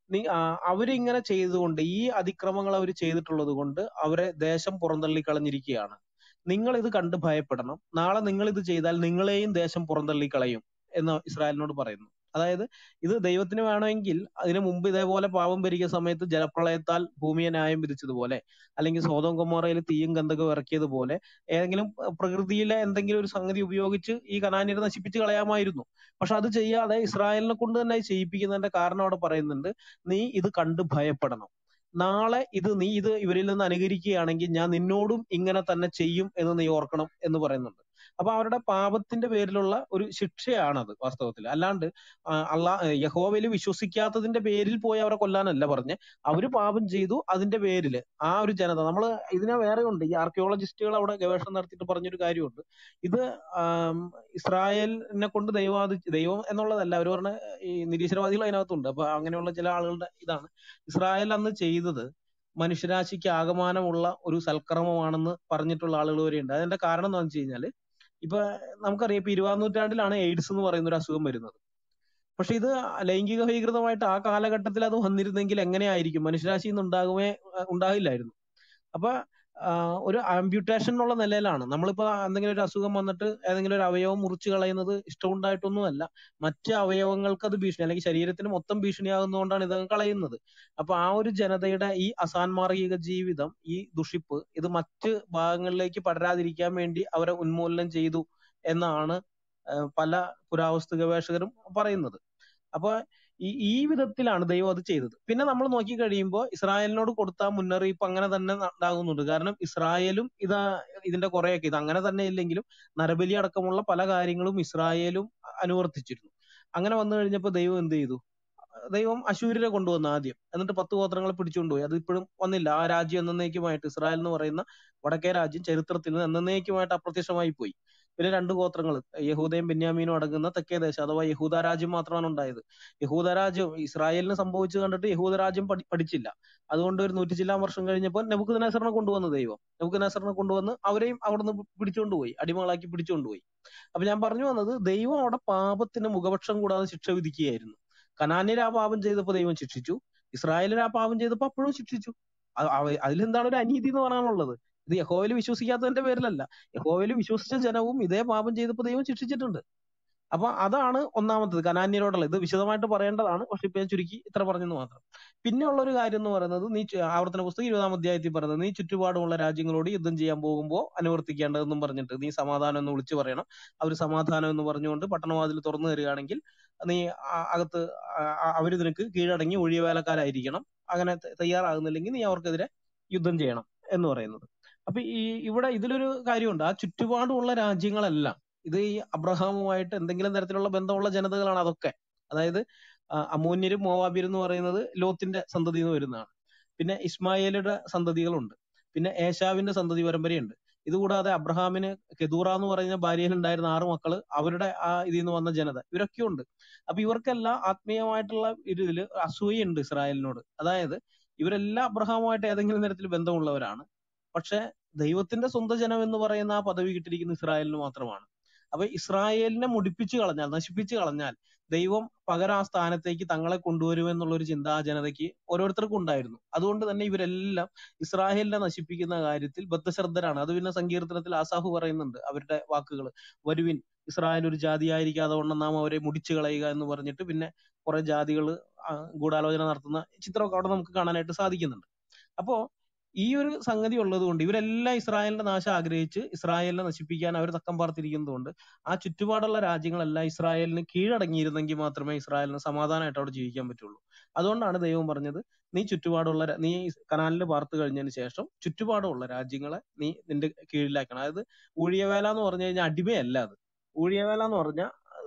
നി- ആ, അവരിങ്ങനെ ചെയ്തുകൊണ്ട് ഈ അതിക്രമങ്ങൾ അവർ ചെയ്തിട്ടുള്ളത് കൊണ്ട് അവരെ ദേശം പുറന്തള്ളി കളഞ്ഞിരിക്കുകയാണ് നിങ്ങൾ ഇത് കണ്ട് ഭയപ്പെടണം നാളെ നിങ്ങൾ ഇത് ചെയ്താൽ നിങ്ങളെയും ദേശം പുറന്തള്ളി കളയും എന്ന് ഇസ്രായേലിനോട് പറയുന്നു അതായത് ഇത് ദൈവത്തിന് വേണമെങ്കിൽ അതിനു മുമ്പ് ഇതേപോലെ പാവം പെരുകിയ സമയത്ത് ജലപ്രളയത്താൽ ഭൂമിയെ ന്യായം വിധിച്ചതുപോലെ അല്ലെങ്കിൽ സോതോം കൊമോറയിൽ തീയും ഗന്ധകവും ഇറക്കിയതുപോലെ ഏതെങ്കിലും അഹ് പ്രകൃതിയിലെ എന്തെങ്കിലും ഒരു സംഗതി ഉപയോഗിച്ച് ഈ കനാന്യരെ നശിപ്പിച്ച് കളയാമായിരുന്നു പക്ഷെ അത് ചെയ്യാതെ ഇസ്രായേലിനെ കൊണ്ട് തന്നെ അത് ചെയ്യിപ്പിക്കുന്നതിന്റെ കാരണം അവിടെ പറയുന്നുണ്ട് നീ ഇത് കണ്ട് ഭയപ്പെടണം നാളെ ഇത് നീ ഇത് ഇവരിൽ നിന്ന് അനുകരിക്കുകയാണെങ്കിൽ ഞാൻ നിന്നോടും ഇങ്ങനെ തന്നെ ചെയ്യും എന്ന് നീ ഓർക്കണം എന്ന് പറയുന്നുണ്ട് അപ്പൊ അവരുടെ പാപത്തിന്റെ പേരിലുള്ള ഒരു ശിക്ഷയാണത് വാസ്തവത്തിൽ അല്ലാണ്ട് ആ, അള്ളാ യഹോവയിൽ വിശ്വസിക്കാത്തതിന്റെ പേരിൽ പോയി അവരെ കൊല്ലാനല്ല പറഞ്ഞ് അവര് പാപം ചെയ്തു അതിന്റെ പേരിൽ ആ ഒരു ജനത നമ്മൾ ഇതിനെ വേറെ ഉണ്ട് ഈ ആർക്കിയോളജിസ്റ്റുകൾ അവിടെ ഗവേഷണം നടത്തിയിട്ട് പറഞ്ഞൊരു കാര്യമുണ്ട് ഇത് ആം, ഇസ്രായേലിനെ കൊണ്ട് ദൈവാദി ദൈവം എന്നുള്ളതല്ല അവർ പറഞ്ഞ ഈ നിരീശ്വരവാദികൾ അതിനകത്തുണ്ട് അപ്പൊ അങ്ങനെയുള്ള ചില ആളുകളുടെ ഇതാണ് ഇസ്രായേൽ അന്ന് ചെയ്തത് മനുഷ്യരാശിക്ക് ആകമാനമുള്ള ഒരു സൽക്കർമ്മമാണെന്ന് പറഞ്ഞിട്ടുള്ള ആളുകൾ വരെയുണ്ട് അതിന്റെ കാരണം എന്താണെന്ന് വെച്ച് കഴിഞ്ഞാല് ഇപ്പൊ നമുക്കറിയാം ഇപ്പൊ ഇരുപതാം നൂറ്റാണ്ടിലാണ് എയ്ഡ്സ് എന്ന് പറയുന്ന ഒരു അസുഖം വരുന്നത് പക്ഷെ ഇത് ലൈംഗിക ഭീകൃതമായിട്ട് ആ കാലഘട്ടത്തിൽ അത് വന്നിരുന്നെങ്കിൽ എങ്ങനെയായിരിക്കും മനുഷ്യരാശിയിൽ നിന്ന് ഉണ്ടാകുമേ ഉണ്ടാകില്ലായിരുന്നു അപ്പൊ ആ, ഒരു ആംബ്യൂട്ടേഷൻ എന്നുള്ള നിലയിലാണ് നമ്മളിപ്പോ എന്തെങ്കിലും ഒരു അസുഖം വന്നിട്ട് ഏതെങ്കിലും ഒരു അവയവം മുറിച്ചു കളയുന്നത് ഇഷ്ടമുണ്ടായിട്ടൊന്നുമല്ല മറ്റ് അവയവങ്ങൾക്ക് അത് ഭീഷണി അല്ലെങ്കിൽ ശരീരത്തിന് മൊത്തം ഭീഷണിയാകുന്നതുകൊണ്ടാണ് ഇത് കളയുന്നത് അപ്പൊ ആ ഒരു ജനതയുടെ ഈ അസാൻമാർഗിക ജീവിതം ഈ ദുഷിപ്പ് ഇത് മറ്റ് ഭാഗങ്ങളിലേക്ക് പടരാതിരിക്കാൻ വേണ്ടി അവരെ ഉന്മൂലനം ചെയ്തു എന്നാണ് ആ, പല പുരാവസ്തു ഗവേഷകരും പറയുന്നത് അപ്പൊ ഈ ഈ വിധത്തിലാണ് ദൈവം അത് ചെയ്തത് പിന്നെ നമ്മൾ നോക്കി കഴിയുമ്പോൾ ഇസ്രായേലിനോട് കൊടുത്ത മുന്നറിയിപ്പ് അങ്ങനെ തന്നെ ന- ഉണ്ടാകുന്നുണ്ട് കാരണം ഇസ്രായേലും ഇതാ ഇതിന്റെ കുറെയൊക്കെ ഇത് അങ്ങനെ തന്നെ ഇല്ലെങ്കിലും നരബലി അടക്കമുള്ള പല കാര്യങ്ങളും ഇസ്രായേലും അനുവർത്തിച്ചിരുന്നു അങ്ങനെ വന്നു കഴിഞ്ഞപ്പോൾ ദൈവം എന്ത് ചെയ്തു ദൈവം അശൂര്യരെ കൊണ്ടുവന്നു ആദ്യം എന്നിട്ട് പത്ത് ഗോത്രങ്ങളെ പിടിച്ചുകൊണ്ടുപോയി അത് ഇപ്പോഴും വന്നില്ല ആ രാജ്യം എന്നേക്കുമായിട്ട് ഇസ്രായേൽ എന്ന് പറയുന്ന വടക്കേ രാജ്യം ചരിത്രത്തിൽ നിന്ന് എന്നേക്കുമായിട്ട് അപ്രത്യക്ഷമായി പോയി പിന്നെ രണ്ട് ഗോത്രങ്ങൾ യഹൂദയും ബെന്യാമീനും അടങ്ങുന്ന തെക്കേ ദേശം അഥവാ യഹൂദ രാജ്യം മാത്രമാണ് ഉണ്ടായത് യഹൂദ രാജ്യം ഇസ്രായേലിന് സംഭവിച്ചു കണ്ടിട്ട് യഹൂദ രാജ്യം പഠി പഠിച്ചില്ല അതുകൊണ്ട് ഒരു നൂറ്റി ചില്ലാൻ വർഷം കഴിഞ്ഞപ്പോൾ നെബുക്കദ്നേസറിനെ കൊണ്ടുവന്നു ദൈവം നെബുക്കദ്നേസറിനെ കൊണ്ടുവന്ന് അവരെയും അവിടുന്ന് പിടിച്ചുകൊണ്ടുപോയി അടിമകളാക്കി പിടിച്ചുകൊണ്ടുപോയി അപ്പൊ ഞാൻ പറഞ്ഞു വന്നത് ദൈവം അവിടെ പാപത്തിന് മുഖപക്ഷം കൂടാതെ ശിക്ഷ വിധിക്കുകയായിരുന്നു കനാന്യർ ആ പാപം ചെയ്തപ്പോൾ ദൈവം ശിക്ഷിച്ചു ഇസ്രായേലിൽ ആ പാപം ചെയ്തപ്പോൾ അപ്പോഴും ശിക്ഷിച്ചു അ- അവ- അതിലെന്താണ് ഒരു അനീതി എന്ന് പറയാനുള്ളത് ഇത് യഹോവയിൽ വിശ്വസിക്കാത്തതിന്റെ പേരിലല്ല യഹോവയിൽ വിശ്വസിച്ച ജനവും ഇതേ പാപം ചെയ്തപ്പോൾ ദൈവം ശിക്ഷിച്ചിട്ടുണ്ട് അപ്പൊ അതാണ് ഒന്നാമത്തത് കനാന്യരോടുള്ള ഇത് വിശദമായിട്ട് പറയേണ്ടതാണ് പക്ഷെ ഇപ്പൊ ഞാൻ ചുരുക്കി ഇത്ര പറഞ്ഞെന്ന് മാത്രം പിന്നെ ഉള്ള ഒരു കാര്യം എന്ന് പറയുന്നത് നീ ചു- ആവർത്തന പുസ്തകം ഇരുപതാം അധ്യായത്തിൽ പറയുന്നത് നീ ചുറ്റുപാടുമുള്ള രാജ്യങ്ങളോട് യുദ്ധം ചെയ്യാൻ പോകുമ്പോൾ അനുവർത്തിക്കേണ്ടതെന്നും പറഞ്ഞിട്ട് നീ സമാധാനം എന്ന് വിളിച്ചു പറയണം അവർ സമാധാനം എന്ന് പറഞ്ഞുകൊണ്ട് പട്ടണവാതിൽ തുറന്നു തരികയാണെങ്കിൽ നീ ആ- അകത്ത് ആ- ആ- അവര് നിനക്ക് കീഴടങ്ങി ഒഴിയവേലക്കാരായിരിക്കണം അങ്ങനെ ത- തയ്യാറാകുന്നില്ലെങ്കിൽ നീ അവർക്കെതിരെ യുദ്ധം ചെയ്യണം എന്ന് പറയുന്നത് അപ്പൊ ഈ ഇവിടെ ഇതിലൊരു കാര്യമുണ്ട് ആ ചുറ്റുപാടുമുള്ള രാജ്യങ്ങളെല്ലാം ഇത് ഈ അബ്രഹാമുമായിട്ട് എന്തെങ്കിലും തരത്തിലുള്ള ബന്ധമുള്ള ജനതകളാണ് അതൊക്കെ അതായത് ആ, അമ്മോന്യരും മോവാബ്യരും എന്ന് പറയുന്നത് ലോത്തിന്റെ സന്തതിയിൽ നിന്ന് വരുന്നതാണ് പിന്നെ ഇസ്മായേലിയുടെ സന്തതികളുണ്ട് പിന്നെ ഏശാവിന്റെ സന്തതി പരമ്പരയുണ്ട് ഇതുകൂടാതെ അബ്രഹാമിന് കെതൂറ എന്ന് പറയുന്ന ഭാര്യയിൽ ഉണ്ടായിരുന്ന ആറ് മക്കള് അവരുടെ ആ ഇതിൽ നിന്ന് വന്ന ജനത ഇവരൊക്കെ ഉണ്ട് അപ്പൊ ഇവർക്കെല്ലാം ആത്മീയമായിട്ടുള്ള ഒരു ഇതില് അസൂയുണ്ട് ഇസ്രായേലിനോട് അതായത് ഇവരെല്ലാം അബ്രഹാമുമായിട്ട് ഏതെങ്കിലും തരത്തിൽ ബന്ധമുള്ളവരാണ് പക്ഷെ ദൈവത്തിന്റെ സ്വന്തം ജനം എന്ന് പറയുന്ന ആ പദവി കിട്ടിയിരിക്കുന്ന ഇസ്രായേലിന് മാത്രമാണ് അപ്പൊ ഇസ്രായേലിനെ മുടിപ്പിച്ചു കളഞ്ഞാൽ നശിപ്പിച്ചു കളഞ്ഞാൽ ദൈവം പകരം ആ സ്ഥാനത്തേക്ക് തങ്ങളെ കൊണ്ടുവരുമെന്നുള്ള ഒരു ചിന്ത ആ ജനതയ്ക്ക് ഓരോരുത്തർക്കും ഉണ്ടായിരുന്നു അതുകൊണ്ട് തന്നെ ഇവരെല്ലാം ഇസ്രായേലിനെ നശിപ്പിക്കുന്ന കാര്യത്തിൽ ബദ്ധശ്രദ്ധരാണ് അത് പിന്നെ സങ്കീർത്തനത്തിൽ ആസാഹു പറയുന്നുണ്ട് അവരുടെ വാക്കുകൾ വരുവിൻ ഇസ്രായേൽ ഒരു ജാതിയായിരിക്കാതെ വണ്ണം നാം അവരെ മുടിച്ചു കളയുക എന്ന് പറഞ്ഞിട്ട് പിന്നെ കുറെ ജാതികൾ ഗൂഢാലോചന നടത്തുന്ന ചിത്രമൊക്കെ അവിടെ നമുക്ക് കാണാനായിട്ട് സാധിക്കുന്നുണ്ട് അപ്പോ ഈ ഒരു സംഗതി ഉള്ളത് കൊണ്ട് ഇവരെല്ലാം ഇസ്രായേലിന്റെ നാശം ആഗ്രഹിച്ച് ഇസ്രായേലിനെ നശിപ്പിക്കാൻ അവർ തക്കം പാർത്തിരിക്കുന്നത് കൊണ്ട് ആ ചുറ്റുപാടുള്ള രാജ്യങ്ങളെല്ലാം ഇസ്രായേലിന് കീഴടങ്ങിയിരുന്നെങ്കിൽ മാത്രമേ ഇസ്രായേലിന് സമാധാനമായിട്ട് അവിടെ ജീവിക്കാൻ പറ്റുള്ളൂ അതുകൊണ്ടാണ് ദൈവം പറഞ്ഞത് നീ ചുറ്റുപാടുള്ള രാ- നീ കനാലിൽ പാർത്തു കഴിഞ്ഞതിന് ശേഷം ചുറ്റുപാടുള്ള രാജ്യങ്ങളെ നീ നിന്റെ കീഴിലാക്കണം അതായത് ഊഴിയവേല എന്ന് പറഞ്ഞു കഴിഞ്ഞാൽ അടിമയല്ല അത് ഊഴിയവേല എന്ന് പറഞ്ഞാൽ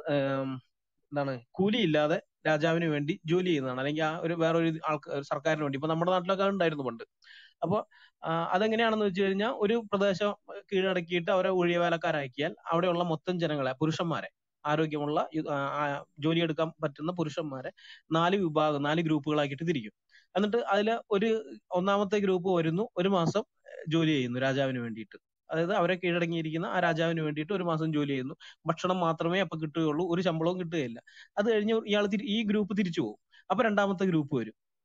എന്താണ് കൂലിയില്ലാതെ രാജാവിന് വേണ്ടി ജോലി ചെയ്യുന്നതാണ് അല്ലെങ്കിൽ ആ ഒരു വേറൊരു ആൾക്ക് ഒരു സർക്കാരിന് വേണ്ടി ഇപ്പൊ നമ്മുടെ നാട്ടിലൊക്കെ അത് ഉണ്ടായിരുന്നു പണ്ട് അപ്പൊ ആ, അതെങ്ങനെയാണെന്ന് വെച്ച് കഴിഞ്ഞാൽ ഒരു പ്രദേശം കീഴടക്കിയിട്ട് അവരെ ഊഴിയവേലക്കാരാക്കിയാൽ അവിടെയുള്ള മൊത്തം ജനങ്ങളെ പുരുഷന്മാരെ ആരോഗ്യമുള്ള യു- ആ, ആ, ജോലിയെടുക്കാൻ പറ്റുന്ന പുരുഷന്മാരെ നാല് വിഭാഗം നാല് ഗ്രൂപ്പുകളാക്കിയിട്ട് തിരിക്കും എന്നിട്ട് അതിൽ ഒരു ഒന്നാമത്തെ ഗ്രൂപ്പ് വരുന്നു ഒരു മാസം ജോലി ചെയ്യുന്നു രാജാവിന് വേണ്ടിയിട്ട് അതായത് അവരെ കീഴടങ്ങിയിരിക്കുന്ന ആ രാജാവിന് വേണ്ടിയിട്ട് ഒരു മാസം ജോലി ചെയ്യുന്നു ഭക്ഷണം മാത്രമേ അപ്പൊ കിട്ടുകയുള്ളൂ ഒരു ശമ്പളവും കിട്ടുകയില്ല അത് കഴിഞ്ഞ് ഇയാൾ ഈ ഗ്രൂപ്പ് തിരിച്ചു പോകും അപ്പൊ രണ്ടാമത്തെ ഗ്രൂപ്പ് വരും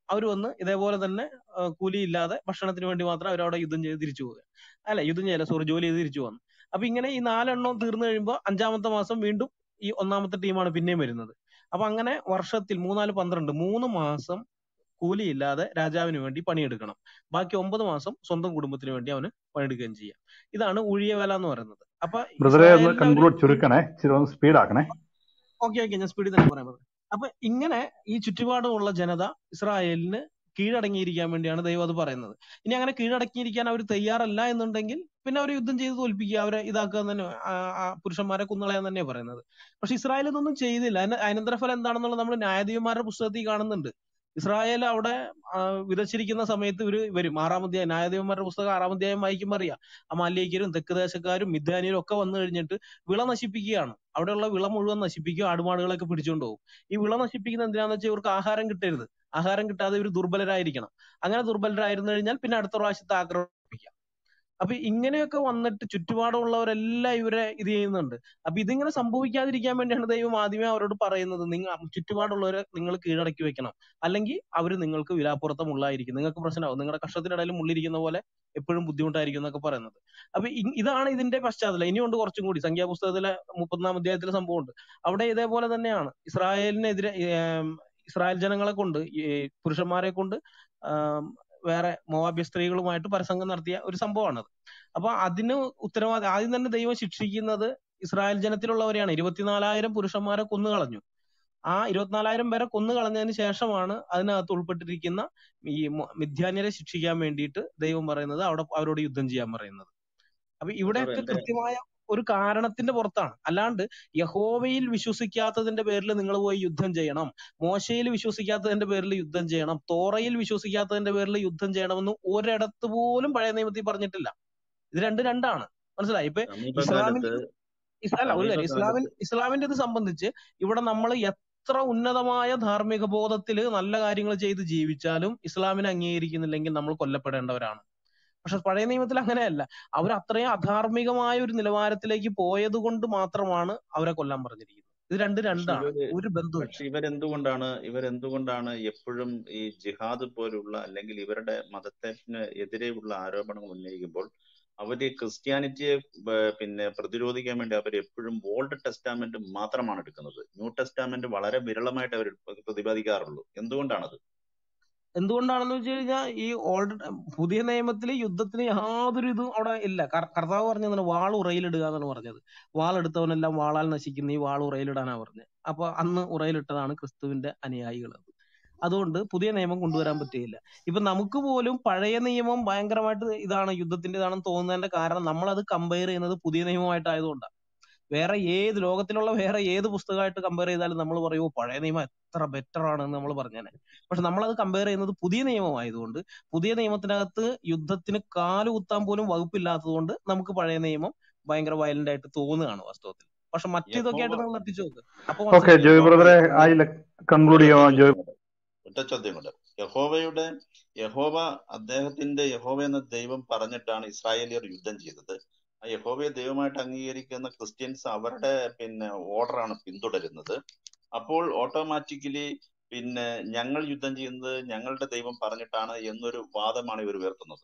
അവർ വന്ന് ഇതേപോലെ തന്നെ ആ, കൂലിയില്ലാതെ ഭക്ഷണത്തിന് വേണ്ടി മാത്രം അവരവിടെ യുദ്ധം ചെയ്ത് തിരിച്ചു പോവുക അല്ല യുദ്ധം ചെയ്യല സോറി ജോലി ചെയ്ത് തിരിച്ചു വന്നു അപ്പൊ ഇങ്ങനെ ഈ നാലെണ്ണം തീർന്നു കഴിയുമ്പോൾ അഞ്ചാമത്തെ മാസം വീണ്ടും ഈ ഒന്നാമത്തെ ടീമാണ് പിന്നെയും വരുന്നത് അപ്പൊ അങ്ങനെ വർഷത്തിൽ മൂന്നാല് പന്ത്രണ്ട് മൂന്ന് മാസം കൂലിയില്ലാതെ രാജാവിന് വേണ്ടി പണിയെടുക്കണം ബാക്കി ഒമ്പത് മാസം സ്വന്തം കുടുംബത്തിന് വേണ്ടി അവന് പണിയെടുക്കുകയും ചെയ്യാം ഇതാണ് ഊഴിയ വേല എന്ന് പറയുന്നത് അപ്പൊ ബ്രദറെ ഒന്ന് ഇസ്രായേലിലെ ഒരു കൺക്ലൂഡ് ചുരുക്കണേ ഇച്ചിരി ഒന്ന് സ്പീഡ് ആക്കണേ ഓക്കെ ഓക്കെ ഞാൻ സ്പീഡിൽ തന്നെ പറയാൻ പറ്റും അപ്പൊ ഇങ്ങനെ ഈ ചുറ്റുപാടുമുള്ള ജനത ഇസ്രായേലിന് കീഴടങ്ങിയിരിക്കാൻ വേണ്ടിയാണ് ദൈവം അത് പറയുന്നത് ഇനി അങ്ങനെ കീഴടങ്ങിയിരിക്കാൻ അവർ തയ്യാറല്ല എന്നുണ്ടെങ്കിൽ പിന്നെ അവർ യുദ്ധം ചെയ്ത് തോൽപ്പിക്കുക അവരെ ഇതാക്കുക എന്ന് തന്നെ ആ, ആ പുരുഷന്മാരെ കുന്നളയാൻ തന്നെ പറയുന്നത് പക്ഷെ ഇസ്രായേൽ ഇതൊന്നും ചെയ്തില്ല അതിന് അനന്തരഫലം എന്താണെന്നുള്ളത് നമ്മൾ ന്യായാധിപന്മാരുടെ പുസ്തകത്തിൽ കാണുന്നുണ്ട് ഇസ്രായേൽ അവിടെ ആ, വിതച്ചിരിക്കുന്ന സമയത്ത് ഇവര് വരും ആറാം അധ്യായം ന്യായാധിപന്മാരുടെ പുസ്തകം ആറാം അധ്യായം വായിക്കുമ്പോൾ അറിയാം അമാലിയക്കരും തെക്ക് ദേശക്കാരും മിദ്യാനിയരും ഒക്കെ വന്നു കഴിഞ്ഞിട്ട് വിള നശിപ്പിക്കുകയാണ് അവിടെയുള്ള വിള മുഴുവൻ നശിപ്പിക്കും ആടുമാടുകളൊക്കെ പിടിച്ചുകൊണ്ട് പോകും ഈ വിള നശിപ്പിക്കുന്ന എന്തിനാന്ന് വെച്ചാൽ ഇവർക്ക് ആഹാരം കിട്ടരുത് ആഹാരം കിട്ടാതെ ഇവർ ദുർബലരായിരിക്കണം അങ്ങനെ ദുർബലരായിരുന്നു കഴിഞ്ഞാൽ പിന്നെ അടുത്ത പ്രാവശ്യത്തെ ആക്രമിക്കാം അപ്പൊ ഇങ്ങനെയൊക്കെ വന്നിട്ട് ചുറ്റുപാടുമുള്ളവരെല്ലാം ഇവരെ ഇത് ചെയ്യുന്നുണ്ട് അപ്പൊ ഇതിങ്ങനെ സംഭവിക്കാതിരിക്കാൻ വേണ്ടിയാണ് ദൈവം ആദ്യമേ അവരോട് പറയുന്നത് നിങ്ങൾ ചുറ്റുപാടുള്ളവരെ നിങ്ങൾ കീഴടക്കി വെക്കണം അല്ലെങ്കിൽ അവർ നിങ്ങൾക്ക് വിലാപ്പുറത്തെ മുള്ളായിരിക്കും നിങ്ങൾക്ക് പ്രശ്നമാവും നിങ്ങളുടെ കഷ്ടത്തിനിടയിൽ മുള്ളിരിക്കുന്ന പോലെ എപ്പോഴും ബുദ്ധിമുട്ടായിരിക്കും എന്നൊക്കെ പറയുന്നത് അപ്പൊ ഇ- ഇതാണ് ഇതിന്റെ പശ്ചാത്തലം ഇനിയുണ്ട് കുറച്ചും കൂടി സംഖ്യാപുസ്തകത്തിലെ മുപ്പത്തൊന്നാം അധ്യായത്തിലെ സംഭവമുണ്ട് അവിടെ ഇതേപോലെ തന്നെയാണ് ഇസ്രായേലിനെതിരെ ഏം, ഇസ്രായേൽ ജനങ്ങളെ കൊണ്ട് ഈ പുരുഷന്മാരെ കൊണ്ട് ആം, വേറെ മോവാബ്യ സ്ത്രീകളുമായിട്ട് പരസംഗം നടത്തിയ ഒരു സംഭവമാണത് അപ്പൊ അതിന് ഉത്തരവാദി ആദ്യം തന്നെ ദൈവം ശിക്ഷിക്കുന്നത് ഇസ്രായേൽ ജനത്തിലുള്ളവരെയാണ് ഇരുപത്തിനാലായിരം പുരുഷന്മാരെ കൊന്നുകളഞ്ഞു ആ ഇരുപത്തിനാലായിരം പേരെ കൊന്നു കളഞ്ഞതിന് ശേഷമാണ് അതിനകത്ത് ഉൾപ്പെട്ടിരിക്കുന്ന ഈ മൊ- മിഥ്യാന്യരെ ശിക്ഷിക്കാൻ വേണ്ടിയിട്ട് ദൈവം പറയുന്നത് അവിടെ അവരോട് യുദ്ധം ചെയ്യാൻ പറയുന്നത് അപ്പൊ ബ്രദർ ഇവിടെയൊക്കെ എന്റെ കൃത്യമായ ഒരു കാരണത്തിന്റെ പുറത്താണ് അല്ലാണ്ട് യഹോവയിൽ വിശ്വസിക്കാത്തതിന്റെ പേരിൽ നിങ്ങൾ പോയി യുദ്ധം ചെയ്യണം മോശയിൽ വിശ്വസിക്കാത്തതിന്റെ പേരിൽ യുദ്ധം ചെയ്യണം തോറയിൽ വിശ്വസിക്കാത്തതിന്റെ പേരിൽ യുദ്ധം ചെയ്യണമെന്ന് ഒരിടത്ത് പോലും പഴയ നിയമത്തിൽ പറഞ്ഞിട്ടില്ല ഇത് രണ്ട് രണ്ടാണ് മനസ്സിലായി ഇപ്പൊ ഇസ്ലാമിന്റെ സമീപകാലത്ത് ഇസ് അല്ല ഒരു കാര്യം ഇസ്ലാമിൻ സമീപകാലത്ത് ഇസ്ലാമിന്റെ ഇത് സംബന്ധിച്ച് ഇവിടെ നമ്മൾ എത്ര ഉന്നതമായ ധാർമ്മിക ബോധത്തിൽ നല്ല കാര്യങ്ങൾ ചെയ്ത് ജീവിച്ചാലും ഇസ്ലാമിനെ അംഗീകരിക്കുന്നില്ലെങ്കിൽ നമ്മൾ കൊല്ലപ്പെടേണ്ടവരാണ് പക്ഷെ പഴയ നിയമത്തിൽ അങ്ങനെയല്ല അവർ അത്രയും അധാർമികമായ ഒരു നിലവാരത്തിലേക്ക് പോയത് കൊണ്ട് മാത്രമാണ് അവരെ കൊല്ലാൻ പറഞ്ഞിരിക്കുന്നത് ഇത് രണ്ട് പക്ഷെ രണ്ടാണ് ഇവര് ഒരു ബന്ധവുമില്ല പക്ഷെ ഇവരെന്തുകൊണ്ടാണ് ഇവരെന്തുകൊണ്ടാണ് എപ്പോഴും ഈ ജിഹാദ് പോലുള്ള അല്ലെങ്കിൽ ഇവരുടെ മതത്തിന് എതിരെയുള്ള ആരോപണങ്ങൾ ഉന്നയിക്കുമ്പോൾ അവര് ക്രിസ്ത്യാനിറ്റിയെ ബ- പിന്നെ പ്രതിരോധിക്കാൻ വേണ്ടി അവർ എപ്പോഴും ഓൾഡ് ടെസ്റ്റാമെന്റ് മാത്രമാണ് എടുക്കുന്നത് ന്യൂ ടെസ്റ്റാമെന്റ് വളരെ വിരളമായിട്ട് അവർ പ്രതിപാദിക്കാറുള്ളൂ എന്തുകൊണ്ടാണത് എന്തുകൊണ്ടാണെന്ന് വെച്ച് കഴിഞ്ഞാൽ ഈ ഓൾഡ് പുതിയ നിയമത്തിൽ യുദ്ധത്തിന് യാതൊരു ഇതും അവിടെ ഇല്ല കർ- കർത്താവ് പറഞ്ഞത് വാൾ ഉറയിലിടുക എന്നാണ് പറഞ്ഞത് വാളെടുത്തവനെല്ലാം വാളാൽ നശിക്കുന്ന ഈ വാൾ ഉറയിലിടാനാ പറഞ്ഞത് അപ്പൊ അന്ന് ഉറയിലിട്ടതാണ് ക്രിസ്തുവിന്റെ അനുയായികൾ അതുകൊണ്ട് പുതിയ നിയമം കൊണ്ടുവരാൻ പറ്റുകയില്ല ഇപ്പൊ നമുക്ക് പോലും പഴയ നിയമം ഭയങ്കരമായിട്ട് ഇതാണ് യുദ്ധത്തിന്റെ ഇതാണെന്ന് തോന്നുന്നതിന്റെ കാരണം നമ്മൾ അത് കമ്പയർ ചെയ്യുന്നത് പുതിയ നിയമമായിട്ടായതുകൊണ്ടാണ് വേറെ ഏത് ലോകത്തിലുള്ള വേറെ ഏത് പുസ്തകമായിട്ട് കമ്പയർ ചെയ്താലും നമ്മൾ പറയൂ പഴയ നിയമം എത്ര ബെറ്റർ ആണെന്ന് നമ്മൾ പറഞ്ഞേനെ പക്ഷെ നമ്മൾ അത് കമ്പയർ ചെയ്യുന്നത് പുതിയ നിയമമായതുകൊണ്ട് പുതിയ നിയമത്തിനകത്ത് യുദ്ധത്തിന് കാല് കുത്താൻ പോലും വകുപ്പില്ലാത്തതുകൊണ്ട് നമുക്ക് പഴയ നിയമം ഭയങ്കര വയലന്റ് ആയിട്ട് തോന്നുകയാണ് വാസ്തവത്തിൽ പക്ഷെ മറ്റേതൊക്കെ ആയിട്ട് യഹോവ നിങ്ങൾ എത്തിച്ചു നോക്ക് അപ്പൊ ഓക്കെ മനസ്സിലാവും ജോയ് യഹോവ ബ്രദറെ ആയില്ല കൺക്ലൂഡ് ഒറ്റ ചെയ്യാം ജോയ് ചോദ്യം കൊണ്ട് ഒറ്റ ചോദ്യം കൊണ്ട് യഹോവയുടെ യഹോവ അദ്ദേഹത്തിന്റെ യഹോവ എന്ന ദൈവം പറഞ്ഞിട്ടാണ് ഇസ്രായേലിയർ യുദ്ധം ചെയ്തത് ആ യഹോവയെ ദൈവമായിട്ട് അംഗീകരിക്കുന്ന ക്രിസ്ത്യൻസ് അവരുടെ പിന്നെ ഓർഡറാണ് പിന്തുടരുന്നത് അപ്പോൾ ഓട്ടോമാറ്റിക്കലി പിന്നെ ഞങ്ങൾ യുദ്ധം ചെയ്യുന്നത് ഞങ്ങളുടെ ദൈവം പറഞ്ഞിട്ടാണ് എന്നൊരു വാദമാണ് ഇവർ ഉയർത്തുന്നത്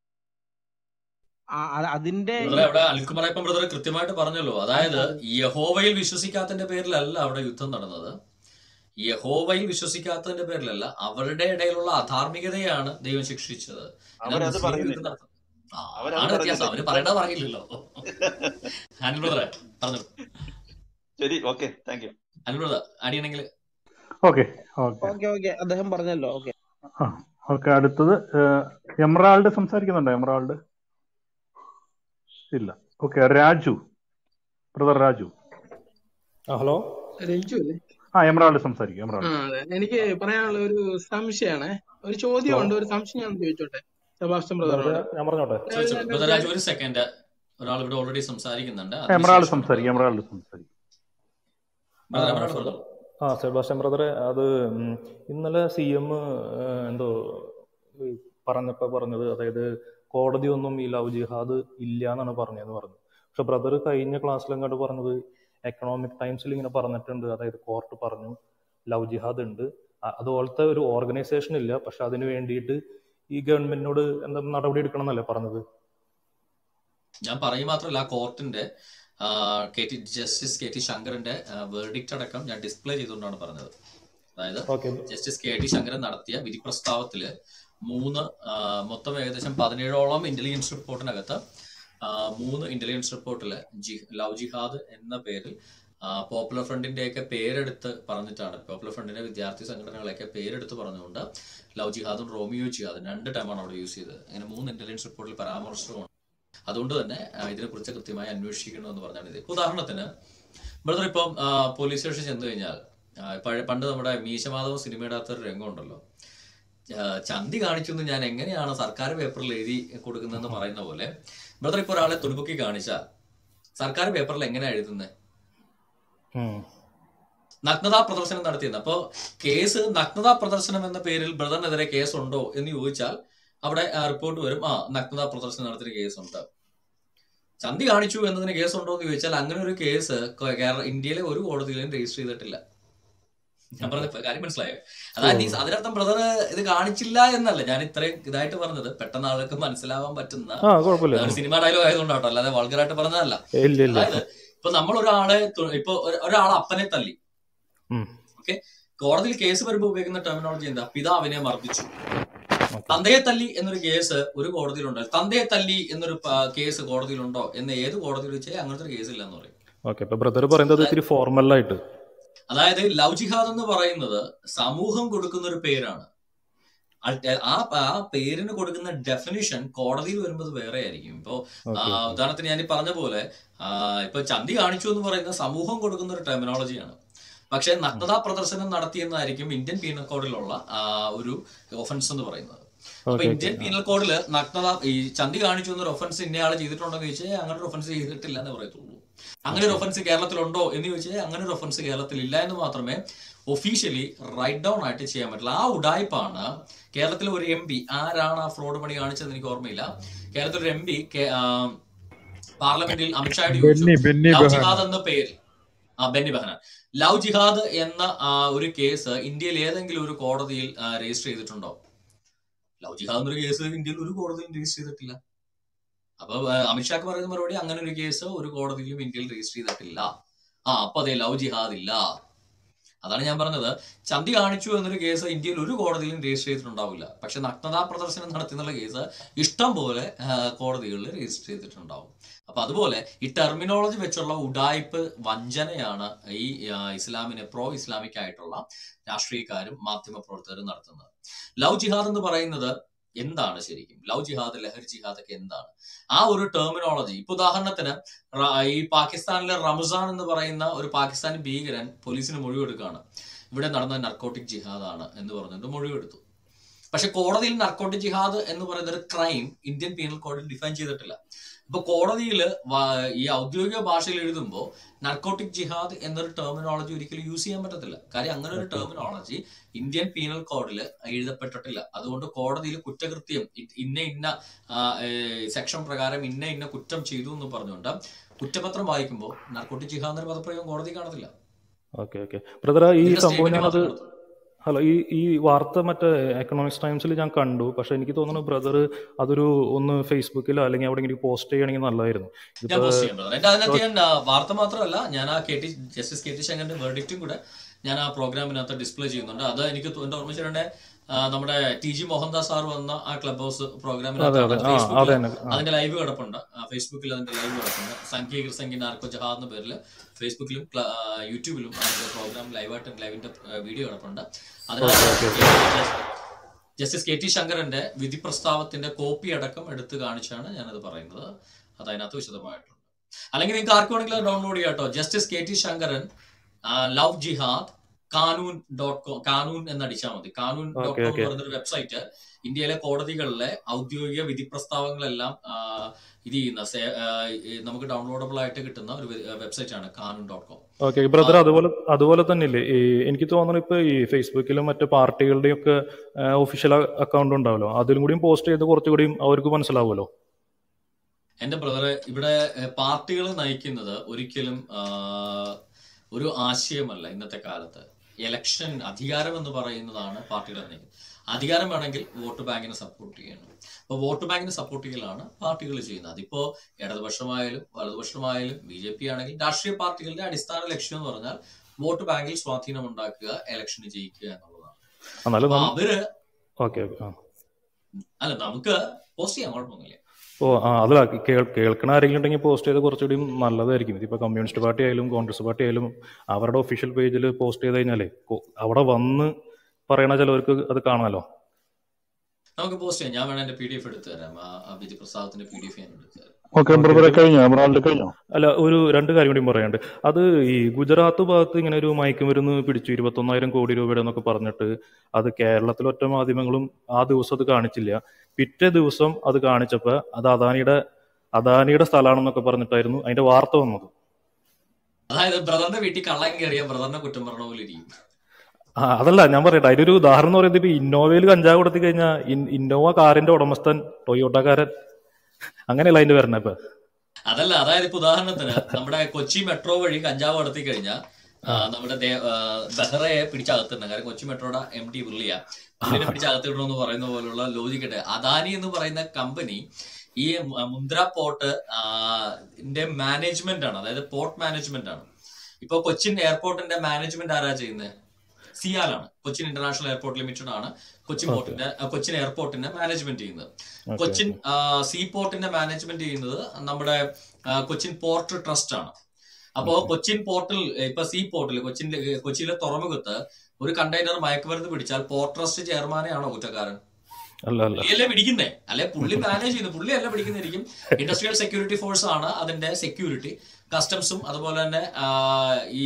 ആ- ആ- അതിന്റെ ഈ ബ്രദറെ അവിടെ അൽക്കുമറയപ്പം ബ്രദർ കൃത്യമായിട്ട് പറഞ്ഞല്ലോ അതായത് യഹോവയിൽ വിശ്വസിക്കാത്തതിന്റെ പേരിലല്ല അവിടെ യുദ്ധം നടന്നത് യഹോവയിൽ വിശ്വസിക്കാത്തതിന്റെ പേരിലല്ല അവരുടെ ഇടയിലുള്ള അധാർമികതയാണ് ദൈവം ശിക്ഷിച്ചത് എന്നാൽ അവരത് മുസ്ലിം യുദ്ധം പറയുന്നില്ല നടത്തും ആ അവരത് അതാണ് വ്യത്യാസം പറയുന്നില്ല അവര് ഇപ്പൊ പറയേണ്ടത് പറയില്ലല്ലോ അനിൽ ബ്രദറെ പറഞ്ഞു ശരി okay thank you Anil brother അടിയണെങ്കിൽ ഓക്കെ ഓക്കെ ഓക്കെ ഓക്കെ അദ്ദേഹം പറഞ്ഞല്ലോ ഓക്കെ ആ ഓക്കെ അടുത്തത് ഏഹ്, എമറാൾഡ് സംസാരിക്കുന്നുണ്ടോ എമറാൾഡ് ഇല്ല ഓക്കെ രാജു ബ്രദർ രാജു ആ ഹലോ രഞ്ജു അല്ലേ ആ എമറാൾഡ് സംസാരിക്കും ആ എമറാൾഡ് അതെ എനിക്ക് പറയാനുള്ള ഒരു സംശയമാണ് ഒരു ഹലോ ചോദ്യമുണ്ട് ഒരു സംശയം ഞാൻ ചോദിച്ചോട്ടെ സെബാസ്റ്റ്യൻ ബ്രദറെ ബ്രദറിനോട് ഞാൻ പറഞ്ഞോട്ടെ ചോദിച്ചോ അതായത് ബ്രദർ രാജു ഒരു സെക്കൻഡ് ഒരാൾ ഇവിടെ ഓൾറെഡി സംസാരിക്കുന്നുണ്ട് എമറാൾഡ് അതിനുശേഷമാണ് സംസാരിക്കും ബ്രദർ എമറാൾഡ് സംസാരിക്കും ആ ബ്രദർ എമറാൾഡ് സെബ പറഞ്ഞു ആ സെബാസ്റ്റ്യൻ ബ്രദറെ അത് ഉം, ഇന്നലെ സി എം എന്തോ ഈ പറഞ്ഞപ്പോ പറഞ്ഞത് അതായത് കോടതിയൊന്നും ഈ ലവ് ജിഹാദ് ഇല്ല എന്നാണ് പറഞ്ഞതെന്ന് പറഞ്ഞു പക്ഷെ ബ്രദർ കഴിഞ്ഞ ക്ലാസ്സിൽ അങ്ങോട്ട് പറഞ്ഞത് എക്കണോമിക് ടൈംസിൽ ഇങ്ങനെ പറഞ്ഞിട്ടുണ്ട് അതായത് കോർട്ട് പറഞ്ഞു ലവ് ജിഹാദ് ഉണ്ട് അ- അതുപോലത്തെ ഒരു ഓർഗനൈസേഷൻ ഇല്ല പക്ഷെ അതിന് വേണ്ടിയിട്ട് ഈ ഗവൺമെന്റിനോട് എന്താ നടപടി എടുക്കണം എന്നല്ലേ പറഞ്ഞത് ഞാൻ പറയും മാത്രമല്ല ആ കോർട്ടിന്റെ K T justice K T ശങ്കറിന്റെ വേർഡിക്റ്റ് അടക്കം ഞാൻ ഡിസ്പ്ലേ ചെയ്തുകൊണ്ടാണ് പറഞ്ഞത് അതായത് okay justice K T Sankaran നടത്തിയ വിധി പ്രസ്താവത്തില് മൂന്ന് ആ, മൊത്തം ഏകദേശം പതിനേഴോളം ഇന്റലിജൻസ് റിപ്പോർട്ടിനകത്ത് ആ, മൂന്ന് ഇന്റലിജൻസ് റിപ്പോർട്ടില് ജി ലവ് ജിഹാദ് എന്ന പേരിൽ പോപ്പുലർ ഫ്രണ്ടിന്റെയൊക്കെ പേരെടുത്ത് പറഞ്ഞിട്ടാണ് പോപ്പുലർ ഫ്രണ്ടിന്റെ വിദ്യാർത്ഥി സംഘടനകളെയൊക്കെ പേരെടുത്ത് പറഞ്ഞുകൊണ്ട് ലവ് ജിഹാദും റോമിയോ ജിഹാദും രണ്ട് ടൈമാണ് അവിടെ യൂസ് ചെയ്തത് അങ്ങനെ മൂന്ന് ഇന്റലിജൻസ് റിപ്പോർട്ടിൽ പരാമർശമുണ്ട് അതുകൊണ്ട് തന്നെ ആ, ഇതിനെക്കുറിച്ച് കൃത്യമായി അന്വേഷിക്കണമെന്ന് പറഞ്ഞാണ് ഇത് ഇപ്പൊ ഉദാഹരണത്തിന് ബ്രദർ ഇപ്പം ആ, പോലീസ് സ്റ്റേഷൻ ചെന്ന് കഴിഞ്ഞാൽ ആ, പഴയ പണ്ട് നമ്മുടെ മീശമാധവം സിനിമയുടെ അകത്തൊരു രംഗമുണ്ടല്ലോ ആ, ചന്തി കാണിച്ചു എന്ന് ഞാൻ എങ്ങനെയാണ് സർക്കാർ പേപ്പറിൽ എഴുതി കൊടുക്കുന്നതെന്ന് പറയുന്ന പോലെ ബ്രദർ ഇപ്പൊ ഒരാളെ തുണിപ്പൊക്കി കാണിച്ചാൽ സർക്കാർ പേപ്പറിൽ എങ്ങനെയാ എഴുതുന്നത് നഗ്നതാ പ്രദർശനം നടത്തിയത് അപ്പോ കേസ് നഗ്നതാ പ്രദർശനം എന്ന പേരിൽ ബ്രദറിനെതിരെ കേസ് ഉണ്ടോ എന്ന് ചോദിച്ചാൽ അവിടെ റിപ്പോർട്ട് വരും ആ നഗ്നതാ പ്രദർശനം നടത്തിയ കേസുണ്ട് ചന്തി കാണിച്ചു എന്നതിന് കേസ് ഉണ്ടോ എന്ന് ചോദിച്ചാൽ അങ്ങനെ ഒരു കേസ് കേ- കേരള ഇന്ത്യയിലെ ഒരു കോടതിയിലും രജിസ്റ്റർ ചെയ്തിട്ടില്ല ഞാൻ പറഞ്ഞ കാര്യം മനസ്സിലായോ അതായത് ഈ അതിനർത്ഥം ബ്രദർ ഇത് കാണിച്ചില്ല എന്നല്ല ഞാൻ ഇത്രയും ഇതായിട്ട് പറഞ്ഞത് പെട്ടെന്ന് ആളുകൾക്ക് മനസ്സിലാവാൻ പറ്റുന്ന ആ കുഴപ്പമില്ല ഒരു സിനിമ ഡയലോഗ് ആയതുകൊണ്ടാട്ടോ അല്ലാതെ വൾഗറായിട്ട് പറഞ്ഞതല്ല ഇല്ല ഇല്ല അതായത് ഇപ്പൊ നമ്മൾ ഒരാളെ തു- ഇപ്പൊ ഒരു- ഒരാൾ അപ്പനെ തല്ലി ഉം. ഓക്കെ കോടതിയിൽ കേസ് വരുമ്പോൾ ഉപയോഗിക്കുന്ന ടെർമിനോളജി എന്താ പിതാവിനെ മർദ്ദിച്ചു തന്തയെ തല്ലി എന്നൊരു കേസ് ഒരു കോടതിയിലുണ്ടോ തന്തയെ തല്ലി എന്നൊരു പ- കേസ് കോടതിയിലുണ്ടോ എന്ന് ഏത് കോടതിയിൽ വെച്ചാൽ അങ്ങനത്തെ ഒരു കേസ് ഇല്ലെന്ന് പറയും ഓക്കെ ഇപ്പൊ ബ്രദർ പറയുന്നത് ഇത്തിരി ഫോർമലായിട്ട് അതായത് ലവ് ജിഹാദ് എന്ന് പറയുന്നത് സമൂഹം കൊടുക്കുന്ന ഒരു പേരാണ് അൾട്ട- ആ ആ പേരിന് കൊടുക്കുന്ന ഡെഫിനിഷൻ കോടതിയിൽ വരുമ്പോൾ അത് വേറെ ആയിരിക്കും ഇപ്പോ ആ, ഓക്കെ ഓക്കെ ഉദാഹരണത്തിന് ഞാൻ ഈ പറഞ്ഞ പോലെ ആ, ഇപ്പൊ ചന്തി കാണിച്ചു എന്ന് പറയുന്ന സമൂഹം കൊടുക്കുന്ന ഒരു ടെർമിനോളജിയാണ് പക്ഷെ നഗ്നതാ പ്രദർശനം നടത്തിയെന്നായിരിക്കും ഇന്ത്യൻ പീനൽ കോഡിലുള്ള ആ, ഒരു ഒഫൻസ് എന്ന് പറയുന്നത് അപ്പൊ ഓക്കെ ഓക്കെ ഇന്ത്യൻ പീനൽ കോഡിൽ നഗ്നത ഈ ചന്തി കാണിച്ചു എന്നൊരു ഒഫൻസ് ഇന്നയാൾ ചെയ്തിട്ടുണ്ടോ എന്ന് ചോദിച്ചാൽ അങ്ങനെ ഒരു ഒഫൻസ് ചെയ്തിട്ടില്ല എന്ന് പറയത്തുള്ളൂ അങ്ങനെ ഒരു ഒഫൻസ് കേരളത്തിലുണ്ടോ എന്ന് ചോദിച്ചാൽ അങ്ങനെ ഒരു ഒഫൻസ് കേരളത്തിൽ ഇല്ല എന്ന് മാത്രമേ ഒഫീഷ്യലി റൈറ്റ് ഡൗൺ ആയിട്ട് ചെയ്യാൻ പറ്റില്ല ആ ഉടായ്പാണ് കേരളത്തിലെ ഒരു എം പി ആരാണ് ആ ഫ്രോഡ് പണി കാണിച്ചതെന്ന് എനിക്ക് ഓർമ്മയില്ല കേരളത്തിലെ ഒരു എം പി പാർലമെന്റിൽ അമിത്ഷായോട് ചോദിച്ചു ബെന്നി ബെന്നി ലവ് ബെഹനാൻ ജിഹാദ് എന്ന പേരിൽ ആ ബെന്നി ബെഹനാൻ ലവ് ജിഹാദ് എന്ന ആ, ഒരു കേസ് ഇന്ത്യയിൽ ഏതെങ്കിലും ഒരു കോടതിയിൽ രജിസ്റ്റർ ചെയ്തിട്ടുണ്ടോ ലവ് ജിഹാദ് എന്നൊരു കേസ് ഇന്ത്യയിൽ ഒരു കോടതിയിലും രജിസ്റ്റർ ചെയ്തിട്ടില്ല അപ്പൊ ആ, അമിത്ഷാക്ക് പറയുന്ന മറുപടി അങ്ങനെ ഒരു കേസ് ഒരു കോടതിയിലും ഇന്ത്യയിൽ രജിസ്റ്റർ ചെയ്തിട്ടില്ല ആ അപ്പൊ അതെ ലവ് ജിഹാദ് ഇല്ല അതാണ് ഞാൻ പറഞ്ഞത് ചന്തി കാണിച്ചു എന്നൊരു കേസ് ഇന്ത്യയിൽ ഒരു കോടതിയിലും രജിസ്റ്റർ ചെയ്തിട്ടുണ്ടാവില്ല പക്ഷെ നഗ്നതാ പ്രദർശനം നടത്തിയെന്നുള്ള കേസ് ഇഷ്ടം പോലെ ആ, കോടതികളിൽ രജിസ്റ്റർ ചെയ്തിട്ടുണ്ടാവും അപ്പൊ അതുപോലെ ഈ ടെർമിനോളജി വെച്ചുള്ള ഉഡായിപ്പ് വഞ്ചനയാണ് ഈ ആ, ഇസ്ലാമിനെ പ്രോ ഇസ്ലാമിക് ആയിട്ടുള്ള രാഷ്ട്രീയക്കാരും മാധ്യമ പ്രവർത്തകരും നടത്തുന്നത് ലവ് ജിഹാദ് എന്ന് പറയുന്നത് എന്താണ് ശരിക്കും ലവ് ജിഹാദ് ലഹരി ജിഹാദ് ഒക്കെ എന്താണ് ആ ഒരു ടെർമിനോളജി ഇപ്പൊ ഉദാഹരണത്തിന് റ- ഈ പാകിസ്ഥാനിലെ റംസാൻ എന്ന് പറയുന്ന ഒരു പാകിസ്ഥാനി ഭീകരൻ പോലീസിന് മൊഴിയെടുക്കുകയാണ് ഇവിടെ നടന്ന നർക്കോട്ടിക് ജിഹാദാണ് എന്ന് പറഞ്ഞിട്ട് മൊഴിയെടുത്തു പക്ഷെ കോടതിയിൽ നർക്കോട്ടിക് ജിഹാദ് എന്ന് പറയുന്ന ഒരു ക്രൈം ഇന്ത്യൻ പീനൽ കോഡിൽ ഡിഫൈൻ ചെയ്തിട്ടില്ല ഇപ്പൊ കോടതിയിൽ ഈ ഔദ്യോഗിക ഭാഷയിൽ എഴുതുമ്പോൾ നർക്കോട്ടിക് ജിഹാദ് എന്നൊരു ടെർമിനോളജി ഒരിക്കലും യൂസ് ചെയ്യാൻ പറ്റത്തില്ല കാര്യം അങ്ങനെ ഒരു ടെർമിനോളജി ഇന്ത്യൻ പീനൽ കോഡിൽ എഴുതപ്പെട്ടിട്ടില്ല അതുകൊണ്ട് കോടതിയിൽ കുറ്റകൃത്യം ഇ- ഇന്ന ഇന്ന സെക്ഷൻ പ്രകാരം ഇന്ന ഇന്ന കുറ്റം ചെയ്തു എന്ന് പറഞ്ഞുകൊണ്ട് കുറ്റപത്രം വായിക്കുമ്പോൾ നർക്കോട്ടിക് ജിഹാദ് എന്നൊരു പദപ്രയോഗം കോടതി കാണത്തില്ല ഓക്കെ ഓക്കെ ബ്രദർ ഈ ഇതിന്റെ സംഭവം സ്റ്റേറ്റ്മെന്റ് ഞാനത് മാത്രം നടത്തും ഹലോ ഈ ഈ വാർത്ത മറ്റേ എക്കണോമിക്സ് ടൈംസിൽ ഞാൻ കണ്ടു പക്ഷെ എനിക്ക് തോന്നുന്നു ബ്രദർ അതൊരു ഒന്ന് ഫേസ്ബുക്കിലോ അല്ലെങ്കിൽ എവിടെയെങ്കിലും പോസ്റ്റ് ചെയ്യുകയാണെങ്കിൽ നല്ലതായിരുന്നു ഞാൻ ഇതിപ്പോ പോസ്റ്റ് ചെയ്യാം brother. എന്റെ അതിനകത്ത് ഞാൻ ആ, വാർത്ത മാത്രമല്ല ഞാൻ ആ K T justice K T ശങ്കറിന്റെ വേർഡിക്റ്റും കൂടെ ഞാൻ ആ പ്രോഗ്രാമിനകത്ത് ഡിസ്പ്ലേ ചെയ്യുന്നുണ്ട് അത് എനിക്ക് തോ- എന്റെ ഓർമ്മിച്ചിട്ടുണ്ട് നമ്മുടെ ടി ജി മോഹൻദാസ് സാർ വന്ന ആ ക്ലബ് ഹൗസ് അതെ പ്രോഗ്രാമിനകത്ത് അതെ അത് ആ ഫേസ്ബുക്കിൽ അതെ തന്നെ ആ അതിന്റെ ലൈവ് കിടപ്പുണ്ട് ആ, ഫേസ്ബുക്കിൽ അതിന്റെ ലൈവ് കിടപ്പുണ്ട് സംഖ്യ സംഖ്യ നാർക്കോ ജഹാദ് എന്ന പേരിൽ ഫേസ്ബുക്കിലും ക്ല- ആ, യൂട്യൂബിലും അതിന്റെ പ്രോഗ്രാം ലൈവായിട്ട് ലൈവിന്റെ വീഡിയോ കിടപ്പുണ്ട് ഓക്കെ അതിനകത്ത് okay okay justice K T ശങ്കരന്റെ വിധി പ്രസ്താവത്തിന്റെ കോപ്പി അടക്കം എടുത്ത് കാണിച്ചാണ് ഞാനത് പറയുന്നത് അത് അതിനകത്ത് വിശദമായിട്ടുണ്ട് അല്ലെങ്കിൽ നിങ്ങൾക്ക് ആർക്ക് വേണമെങ്കിലും ഡൗൺലോഡ് ചെയ്യാം കേട്ടോ justice K T Sankaran love ജിഹാദ് കാനൂൻ ഡോട്ട് കോം കാനൂൻ എന്നടിച്ചാൽ മതി കാനൂൻ ഡോട്ട് ഓക്കെ കോം എന്ന് ഓക്കെ പറയുന്ന ഒരു വെബ്സൈറ്റ് ഇന്ത്യയിലെ കോടതികളിലെ ഔദ്യോഗിക വിധി പ്രസ്താവങ്ങളെല്ലാം ആ, ഇത് ചെയ്യുന്ന സേ- ആ, ഈ നമുക്ക് ഡൗൺലോഡബിൾ ആയിട്ട് കിട്ടുന്ന ഒരു വെബ്സൈറ്റ് ആണ് Kanoon dot com okay brother അതുപോലെ അതുപോലെ തന്നെ ഇല്ലേ ഈ എനിക്ക് തോന്നുന്നു ഇപ്പൊ ഈ ഫേസ്ബുക്കിലും മറ്റു പാർട്ടികളുടെയും ഒക്കെ ഒഫീഷ്യൽ അക്കൗണ്ട് ഉണ്ടാവല്ലോ അതിലും കൂടിയും പോസ്റ്റ് ചെയ്ത് കുറച്ചുകൂടിയും അവർക്ക് മനസ്സിലാവുമല്ലോ എന്റെ ബ്രദറെ ഇവിടെ പാർട്ടികൾ നയിക്കുന്നത് ഒരിക്കലും ആ, ഒരു ആശയമല്ല ഇന്നത്തെ കാലത്ത് എലക്ഷൻ അധികാരം എന്ന് പറയുന്നതാണ് പാർട്ടിയുടെ നയം അധികാരം വേണമെങ്കിൽ വോട്ട് ബാങ്കിനെ സപ്പോർട്ട് ചെയ്യണം അപ്പോൾ വോട്ട് ബാങ്കിനെ സപ്പോർട്ട് ചെയ്യലാണ് പാർട്ടികൾ ചെയ്യുന്നത് അതിപ്പോ ഇടതുപക്ഷമായാലും വലതുപക്ഷമായാലും ബി ജെ പി ആണെങ്കിൽ രാഷ്ട്രീയ പാർട്ടികളുടെ അടിസ്ഥാന ലക്ഷ്യം എന്ന് പറഞ്ഞാൽ വോട്ട് ബാങ്കിൽ സ്വാധീനം ഉണ്ടാക്കുക ഇലക്ഷന് ജയിക്കുക എന്നുള്ളതാണ് എന്നാലും അപ്പൊ നം- അവര് ഓക്കെ ഓക്കെ ആ അല്ല നമുക്ക് പോസ്റ്റ് ചെയ്യാൻ കുഴപ്പമൊന്നുമില്ല ഓ ആ അതല്ല കേൾ കേൾക്കണ ആരെങ്കിലും ഉണ്ടെങ്കിൽ പോസ്റ്റ് ചെയ്ത് കുറച്ചുകൂടി നല്ലതായിരിക്കും ഇതിപ്പോൾ കമ്മ്യൂണിസ്റ്റ് പാർട്ടി ആയാലും കോൺഗ്രസ് പാർട്ടി ആയാലും അവരുടെ ഒഫീഷ്യൽ പേജിൽ പോസ്റ്റ് ചെയ്ത് കഴിഞ്ഞാലേ കൊ- അവിടെ വന്ന് പറയണ ചിലവർക്ക് അത് കാണാമല്ലോ നമുക്ക് പോസ്റ്റ് ചെയ്യാം ഞാൻ വേണേ എന്റെ പി ഡി എഫ് എടുത്തു തരാം ആ ആ വിധി പ്രസ്താവത്തിന്റെ പി ഡി എഫ് ഞാൻ എടുത്തു തരാം ഓക്കെ ഓക്കെ ബ്രദറെ ഇത് കഴിഞ്ഞോ എമറാൾഡ് കഴിഞ്ഞോ അല്ല ഒരു രണ്ട് കാര്യം കൂടി പറയാനുണ്ട് അത് ഈ ഗുജറാത്ത് ഭാഗത്ത് ഇങ്ങനെ ഒരു മയക്കുമരുന്ന് പിടിച്ചു ഇരുപത്തൊന്നായിരം കോടി രൂപയുടെ എന്നൊക്കെ പറഞ്ഞിട്ട് അത് കേരളത്തിൽ ഒറ്റ മാധ്യമങ്ങളും ആ ദിവസം അത് കാണിച്ചില്ല പിറ്റേ ദിവസം അത് കാണിച്ചപ്പോൾ അത് അദാനിയുടെ അദാനിയുടെ സ്ഥലമാണെന്നൊക്കെ പറഞ്ഞിട്ടായിരുന്നു അതിന്റെ വാർത്ത വന്നത് അതായത് ബ്രദറിന്റെ വീട്ടിൽ കള്ളൻ കയറിയ ബ്രദറിനെ കുറ്റം പറഞ്ഞ പോലെ ഇരിക്കും ആ അതല്ല ഞാൻ പറയട്ടെ അതിനൊരു ഉദാഹരണം എന്ന് പറയുന്നത് ഇപ്പൊ ഇന്നോവയിൽ കഞ്ചാവ് കൊടുത്തി കഴിഞ്ഞാൽ ഇന്നോവ കാറിന്റെ ഉടമസ്ഥൻ ടൊയോട്ടക്കാരൻ അങ്ങനെയല്ല അതിന്റെ വരണ ഇപ്പൊ അതല്ല അതായത് ഇപ്പൊ ഉദാഹരണത്തിന് നമ്മുടെ കൊച്ചി മെട്രോ വഴി കഞ്ചാവ് നടത്തി കഴിഞ്ഞാൽ ആ നമ്മുടെ ദേ- ആ, ബെഹ്റയെ പിടിച്ചകത്തിടണം കാരണം കൊച്ചി മെട്രോയുടെ എം ഡി പുള്ളിയ പുള്ളിനെ പിടിച്ചകത്തിടണമെന്ന് പറയുന്ന പോലുള്ള ലോജിക്കട്ടെ അദാനി എന്ന് പറയുന്ന കമ്പനി ഈ മു- മുന്ദ്ര പോർട്ട് ന്റെ മാനേജ്മെന്റ് ആണ് അതായത് പോർട്ട് മാനേജ്മെന്റ് ആണ് ഇപ്പൊ കൊച്ചിൻ എയർപോർട്ടിന്റെ മാനേജ്മെന്റ് ആരാ ചെയ്യുന്നത് സിയാലാണ് കൊച്ചിൻ ഇന്റർനാഷണൽ എയർപോർട്ട് ലിമിറ്റഡ് ആണ് കൊച്ചിൻ ഓക്കെ പോർട്ടിന്റെ ആ, കൊച്ചിൻ എയർപോർട്ടിന്റെ മാനേജ്മെന്റ് ചെയ്യുന്നത് ഓക്കെ കൊച്ചിൻ ഓക്കെ ആ, സീ പോർട്ടിന്റെ മാനേജ്മെന്റ് ചെയ്യുന്നത് നമ്മുടെ ആ, കൊച്ചിൻ പോർട്ട് ട്രസ്റ്റ് ആണ് അപ്പോ ഓക്കെ കൊച്ചിൻ പോർട്ടിൽ ഇപ്പൊ സീ പോർട്ടിൽ കൊച്ചിൻ കൊച്ചിയിലെ തുറമുഖത്ത് ഒരു കണ്ടെയ്നർ മയക്കുമരുന്ന് പിടിച്ചാൽ പോർട്ട് ട്രസ്റ്റ് ചെയർമാനെയാണോ കുറ്റക്കാരൻ അല്ല അല്ല പുള്ളിയല്ലേ പിടിക്കുന്നേ അല്ലെ പുള്ളി മാനേജ് ചെയ്യുന്നത് പുള്ളിയല്ല പിടിക്കുന്നിരിക്കും ഇൻഡസ്ട്രിയൽ സെക്യൂരിറ്റി ഫോഴ്സ് ആണ് അതിന്റെ സെക്യൂരിറ്റി കസ്റ്റംസും അതുപോലെ തന്നെ ആ, ഈ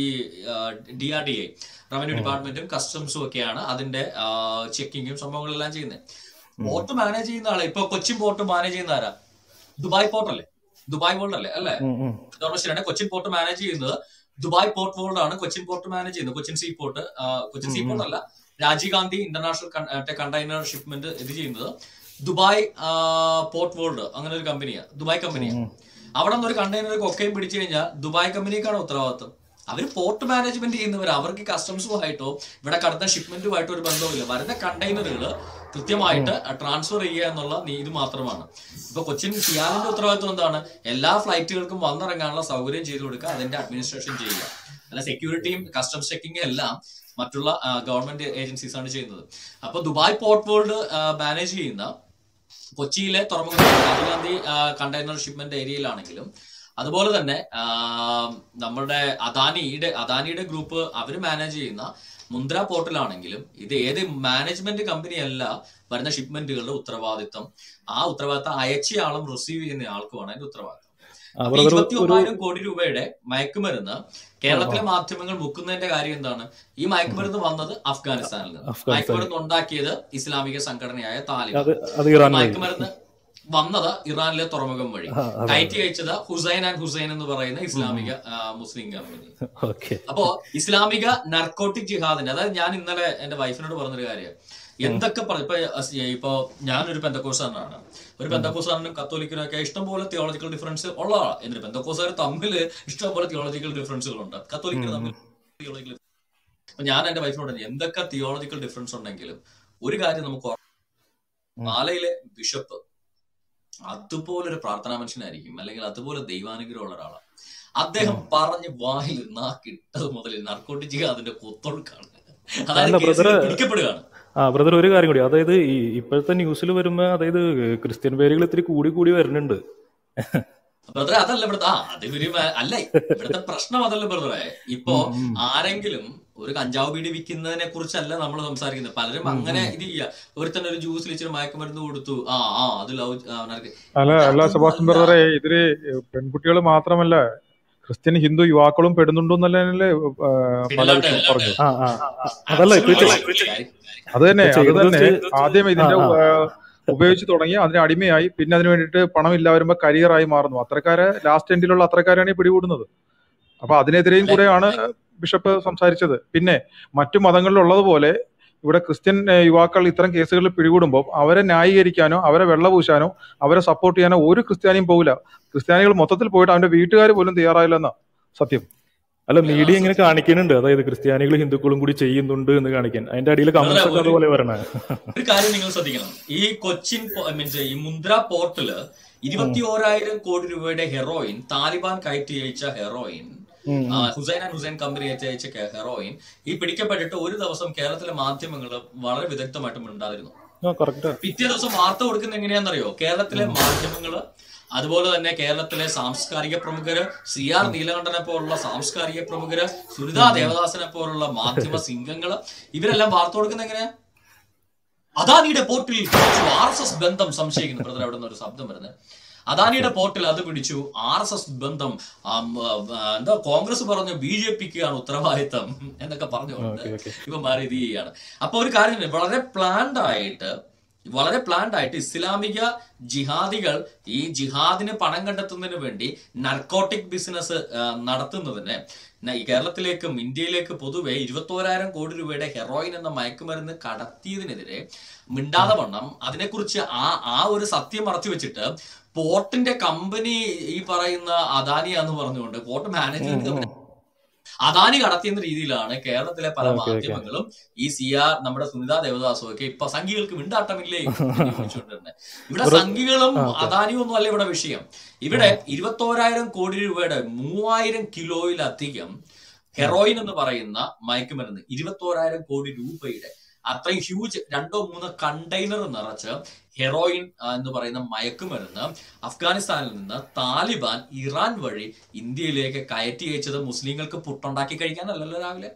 D R D I revenue ഉം, ഡിപ്പാർട്ട്മെന്റും കസ്റ്റംസും ഒക്കെയാണ് അതിന്റെ ചെക്കിങ്ങും സംഭവങ്ങളെല്ലാം ചെയ്യുന്നത് ഉം. പോർട്ട് മാനേജ് ചെയ്യുന്ന ആളെ ഇപ്പൊ കൊച്ചിൻ പോർട്ട് മാനേജ് ചെയ്യുന്ന ആരാ ദുബായ് പോർട്ട് അല്ലേ ദുബായ് പോർട്ട് അല്ലേ അല്ലേ ഉം, ഉം. ഇതോടെ ശരിയാണ് കൊച്ചിൻ പോർട്ട് മാനേജ് ചെയ്യുന്നത് ദുബായ് പോർട്ട് വേൾഡ് ആണ് കൊച്ചിൻ പോർട്ട് മാനേജ് ചെയ്യുന്നത് കൊച്ചിൻ സീ പോർട്ട് കൊച്ചിൻ ഉം, സീ ഉം. പോർട്ട് അല്ല Rajiv Gandhi international container shipment ഇത് ചെയ്യുന്നത് ദുബായ് പോർട്ട് വേൾഡ് അങ്ങനെ ഒരു കമ്പനിയാണ് ദുബായ് ഉം, കമ്പനിയാണ് ഉം. അവിടെ നിന്ന് ഒരു കണ്ടെയ്നർ കൊക്കയും പിടിച്ചു കഴിഞ്ഞാൽ ദുബായ് കമ്പനിക്കാണ് ഉത്തരവാദിത്വം അവർ പോർട്ട് മാനേജ്മെന്റ് ചെയ്യുന്നവർ അവർക്ക് കസ്റ്റംസുമായിട്ടോ ഇവിടെ കടത്തുന്ന ഷിപ്മെന്റുമായിട്ടോ ഒരു ബന്ധവുമില്ല വരുന്ന കണ്ടെയ്നറുകൾ ഉം. കൃത്യമായിട്ട് ട്രാൻസ്ഫർ ചെയ്യുക എന്നുള്ള നീ- ഇത് മാത്രമാണ് ഇപ്പൊ കൊച്ചിൻ സിയാലിന്റെ ഉത്തരവാദിത്വം എന്താണ് എല്ലാ ഫ്ലൈറ്റുകൾക്കും വന്നിറങ്ങാനുള്ള സൗകര്യം ചെയ്തു കൊടുക്കുക അതിന്റെ അഡ്മിനിസ്ട്രേഷൻ ചെയ്യുക അല്ല സെക്യൂരിറ്റിയും കസ്റ്റംസ് ചെക്കിംഗ് എല്ലാം മറ്റുള്ള ഗവൺമെന്റ് ഏജൻസീസ് ആണ് ചെയ്യുന്നത് അപ്പൊ ദുബായ് പോർട്ട് വേൾഡ് മാനേജ് ചെയ്യുന്ന കൊച്ചിയിലെ തുറമുഖ രാജീവ് ഗാന്ധി കണ്ടെയ്നർ ഷിപ്മെന്റ് ഏരിയയിലാണെങ്കിലും അതുപോലെ തന്നെ ആ, നമ്മുടെ അദാനിയുടെ അദാനിയുടെ ഗ്രൂപ്പ് അവർ മാനേജ് ചെയ്യുന്ന മുന്ദ്ര പോർട്ടിലാണെങ്കിലും ഇത് ഏത് മാനേജ്മെന്റ് കമ്പനിയല്ല വരുന്ന ഷിപ്മെന്റുകളുടെ ഉത്തരവാദിത്തം ആ ഉത്തരവാദിത്തം അയച്ചയാളും റിസീവ് ചെയ്യുന്ന ആൾക്കുമാണ് അതിന്റെ ഉത്തരവാദിത്തം ആ അപ്പൊ ബ്രദർ ഇരുപത്തി ഒരു ഒന്നായിരം കോടി രൂപയുടെ മയക്കുമരുന്ന് ആ ആ കേരളത്തിലെ മാധ്യമങ്ങൾ മുക്കുന്നതിന്റെ കാര്യം എന്താണ് ഈ മയക്കുമരുന്ന് വന്നത് അഫ്ഗാനിസ്ഥാനിൽ നിന്ന് അഫ്ഗാനിസ്ഥാനിൽ മയക്കുമരുന്ന് ഉണ്ടാക്കിയത് ഇസ്ലാമിക സംഘടനയായ അത് താലിബാൻ അത് ഈ ഇറാൻ വഴി മയക്കുമരുന്ന് വന്നത് ഇറാനിലെ തുറമുഖം വഴി ആ അതെ കയറ്റി അതെ അയച്ചത് ഹുസൈൻ ആൻഡ് ഹുസൈൻ എന്ന് പറയുന്ന ഉം, ഇസ്ലാമിക ആ, മുസ്ലിം കമ്പനി ഓക്കെ അപ്പോ ഇസ്ലാമിക നർക്കോട്ടിക് ജിഹാദിന്റെ അതായത് ഞാൻ ഇന്നലെ എന്റെ വൈഫിനോട് പറഞ്ഞൊരു കാര്യം ഉം, എന്തൊക്കെ പറ- ഇപ്പൊ അസ് ഇപ്പൊ ഞാനൊരു പെന്തക്കോസാരനാണ് ഒരു ഉം, പെന്തക്കോസാരനും കത്തോലിക്കനും ഒക്കെ ഇഷ്ടംപോലെ തിയോളജിക്കൽ ഡിഫറൻസ് ഉള്ള ആളാണ് എന്നിട്ട് പെന്തക്കോസാർ തമ്മിൽ ഇഷ്ടംപോലെ തിയോളജിക്കൽ ഡിഫറൻസുകളുണ്ട് കത്തോലിക്കർ ഉം, തമ്മിൽ ഉം, തിയോളജിക്കൽ അപ്പൊ ഞാൻ എന്റെ വൈഫിനോട് പറഞ്ഞു, എന്തൊക്കെ തിയോളജിക്കൽ ഡിഫറൻസ് ഉണ്ടെങ്കിലും ഒരു കാര്യം നമുക്ക് ഉറ- ഉം. മാലയിലെ ബിഷപ്പ് അതുപോലെ ഒരു പ്രാർത്ഥനാ മനുഷ്യനായിരിക്കും അല്ലെങ്കിൽ അതുപോലെ ദൈവാനുഗ്രഹമുള്ള ഒരാളാണ് അദ്ദേഹം ഉം. പറഞ്ഞ് വായിൽ നാക്കിട്ടത് മുതൽ നർക്കോട്ടിക് അതിന്റെ കൊത്തൊഴുക്കാണ് അതായത് അല്ല ബ്രദർ കേസിൽ പിടിക്കപ്പെടുകയാണ് ആ ബ്രദർ ഒരു കാര്യം കൂടി അതായത് ഈ ഇപ്പോഴത്തെ ന്യൂസിൽ വരുമ്പോ അതായത് ക്രിസ്ത്യൻ പേരുകൾ ഇത്തിരി കൂടി കൂടി വരുന്നുണ്ട് ബ്രദറെ അതല്ല ഇവിടുത്തെ ആ അത് ഇവര് മ- അല്ല ഇവിടുത്തെ പ്രശ്നം അതല്ല ബ്രദറെ ഇപ്പോ ഉം, ഉം, ആരെങ്കിലും ഒരു കഞ്ചാവ് ബീഡി വിൽക്കുന്നതിനെ കുറിച്ചല്ല നമ്മൾ സംസാരിക്കുന്നത് പലരും ഉം, അങ്ങനെ ഉം. ഇത് ചെയ്യുക ഒരുത്തന്നെ ഒരു ജ്യൂസിൽ ഇച്ചിരി മയക്കുമരുന്ന് കൊടുത്തു ആ ആ അത് ലവ് അല്ല അല്ല സെബാസ്റ്റ്യൻ ബ്രദറെ ഇതില് പെൺകുട്ടികൾ മാത്രമല്ല ക്രിസ്ത്യൻ ഹിന്ദു യുവാക്കളും പെടുന്നുണ്ടെന്നല്ലേ ആ, പല പിന്നല്ലാണ്ട് വിഷയം പറഞ്ഞു ആ ആ ആ, അതല്ല ഇപ്പൊ ചെ- അത് തന്നെ ഇപ്പൊ അത് ചെയ്തത് തന്നെ ചെയ്- ആദ്യം ആ ഇതിന്റെ ആ ആ, ഉപയോഗിച്ച് തുടങ്ങി അതിന് അടിമയായി പിന്നെ അതിന് വേണ്ടിയിട്ട് പണം ഇല്ല വരുമ്പോ കരിയറായി മാറുന്നു അത്രക്കാരെ ലാസ്റ്റ് എൻഡിലുള്ള അത്രക്കാരാണ് ഈ പിടികൂടുന്നത് അപ്പൊ അതിനെതിരെയും അല്ലെ കൂടെയാണ് ബിഷപ്പ് സംസാരിച്ചത് പിന്നെ മറ്റു മതങ്ങളിലുള്ളതുപോലെ ഇവിടെ ക്രിസ്ത്യൻ ഏ, യുവാക്കൾ ഇത്തരം കേസുകളിൽ പിടികൂടുമ്പോൾ അവരെ ന്യായീകരിക്കാനോ അവരെ വെള്ളപൂശാനോ അവരെ സപ്പോർട്ട് ചെയ്യാനോ ഒരു ക്രിസ്ത്യാനിയും പോകില്ല ക്രിസ്ത്യാനികൾ മൊത്തത്തിൽ പോയിട്ട് അവന്റെ വീട്ടുകാർ പോലും തയ്യാറായില്ലെന്നാ സത്യം അല്ല മീഡിയ ഇങ്ങനെ കാണിക്കുന്നുണ്ട് അതായത് ക്രിസ്ത്യാനികളും ഹിന്ദുക്കളും കൂടി ചെയ്യുന്നുണ്ട് എന്ന് കാണിക്കാൻ അതിന്റെ അടിയിൽ ബ്രദറെ കമന്റ്സ് ഒക്കെ ഒരു അതുപോലെ വരണേ ഒരു കാര്യം നിങ്ങൾ ശ്രദ്ധിക്കണം ഈ കൊച്ചിൻ മീൻസ് ഈ മുന്ദ്ര പോർട്ടില് ഇരുപത്തി ഓരായിരം കോടി രൂപയുടെ ഹെറോയിൻ താലിബാൻ കയറ്റി അയച്ച ഹെറോയിൻ ആ, ഹുസൈൻ ആൻഡ് ഹുസൈൻ കമ്പനി കയറ്റി അയച്ച കെ- ഹെറോയിൻ ഈ പിടിക്കപ്പെട്ടിട്ട് ഒരു ദിവസം കേരളത്തിലെ മാധ്യമങ്ങൾ വളരെ വിദഗ്ധമായിട്ട് മിണ്ടാതിരുന്നു കറക്റ്റ് പിറ്റേ ദിവസം വാർത്ത കൊടുക്കുന്നത് എങ്ങനെയാണെന്നറിയോ കേരളത്തിലെ മാധ്യമങ്ങള് അതുപോലെ തന്നെ കേരളത്തിലെ സാംസ്കാരിക പ്രമുഖര് സി ആർ നീലകണ്ഠനെ പോലുള്ള സാംസ്കാരിക പ്രമുഖര് സുനിതാ ദേവദാസനെ പോലുള്ള മാധ്യമ സിംഗങ്ങള് ഇവരെല്ലാം വാർത്ത കൊടുക്കുന്നത് എങ്ങനെയാ അദാനിയുടെ പോർട്ടിൽ പിടിച്ചു ആർ എസ് എസ് ബന്ധം സംശയിക്കുന്നു ബ്രദർ അവിടെ നിന്ന് ഒരു ശബ്ദം വരുന്നത് അദാനിയുടെ പോർട്ടിൽ അത് പിടിച്ചു ആർ എസ് എസ് ബന്ധം ആം, ആ, എന്താ കോൺഗ്രസ് പറഞ്ഞു ബി ജെ പിക്ക് ആണ് ഉത്തരവാദിത്തം എന്നൊക്കെ പറഞ്ഞുകൊണ്ട് ഓക്കെ ഓക്കെ ഇവന്മാർ ഇത് ചെയ്യാണ് അപ്പൊ ഒരു കാര്യം ഉണ്ട്, വളരെ പ്ലാൻഡ് ആയിട്ട് വളരെ പ്ലാൻഡ് ആയിട്ട് ഇസ്ലാമിക ജിഹാദികൾ ഈ ജിഹാദിന് പണം കണ്ടെത്തുന്നതിന് വേണ്ടി നർക്കോട്ടിക് ബിസിനസ് നടത്തുന്നതിന് ന- ഈ കേരളത്തിലേക്കും ഇന്ത്യയിലേക്ക് പൊതുവെ ഇരുപത്തോരായിരം കോടി രൂപയുടെ ഹെറോയിൻ എന്ന മയക്കുമരുന്ന് കടത്തിയതിനെതിരെ മിണ്ടാതെ വണ്ണം അതിനെക്കുറിച്ച് ആ ആ ഒരു സത്യം മറച്ചു വെച്ചിട്ട് പോർട്ടിന്റെ കമ്പനി ഈ പറയുന്ന അദാനിയാന്ന് പറഞ്ഞുകൊണ്ട് പോർട്ട് മാനേജ്മെന്റ് കമ്പനി അദാനി കടത്തിയെന്ന രീതിയിലാണ് കേരളത്തിലെ പല ഓക്കെ ഓക്കെ മാധ്യമങ്ങളും ഈ സി ആർ നമ്മുടെ സുനിതാ ദേവദാസും ഒക്കെ ഇപ്പൊ സംഘികൾക്ക് മിണ്ടാട്ടമില്ലേ എന്ന് ചോദിച്ചുകൊണ്ടിരുന്നത് ഇവിടെ ബ്രദർ സംഘികളും ആ ഓക്കെ അദാനിയും ഒന്നും അല്ല ഇവിടെ വിഷയം ഇവിടെ ഇരുപത്തോരായിരം കോടി രൂപയുടെ മൂവായിരം കിലോയിലധികം ഹെറോയിൻ എന്ന് പറയുന്ന മയക്കുമരുന്ന് ഇരുപത്തോരായിരം കോടി രൂപയുടെ അത്രയും ഹ്യൂജ് രണ്ടോ മൂന്നോ കണ്ടെയ്നർ നിറച്ച് ഹെറോയിൻ ആ, എന്ന് പറയുന്ന മയക്കുമരുന്ന് അഫ്ഗാനിസ്ഥാനിൽ നിന്ന് താലിബാൻ ഇറാൻ വഴി ഇന്ത്യയിലേക്ക് കയറ്റി അയച്ചത് മുസ്ലിങ്ങൾക്ക് പുട്ടുണ്ടാക്കി കഴിക്കാനല്ലല്ലോ രാവിലെ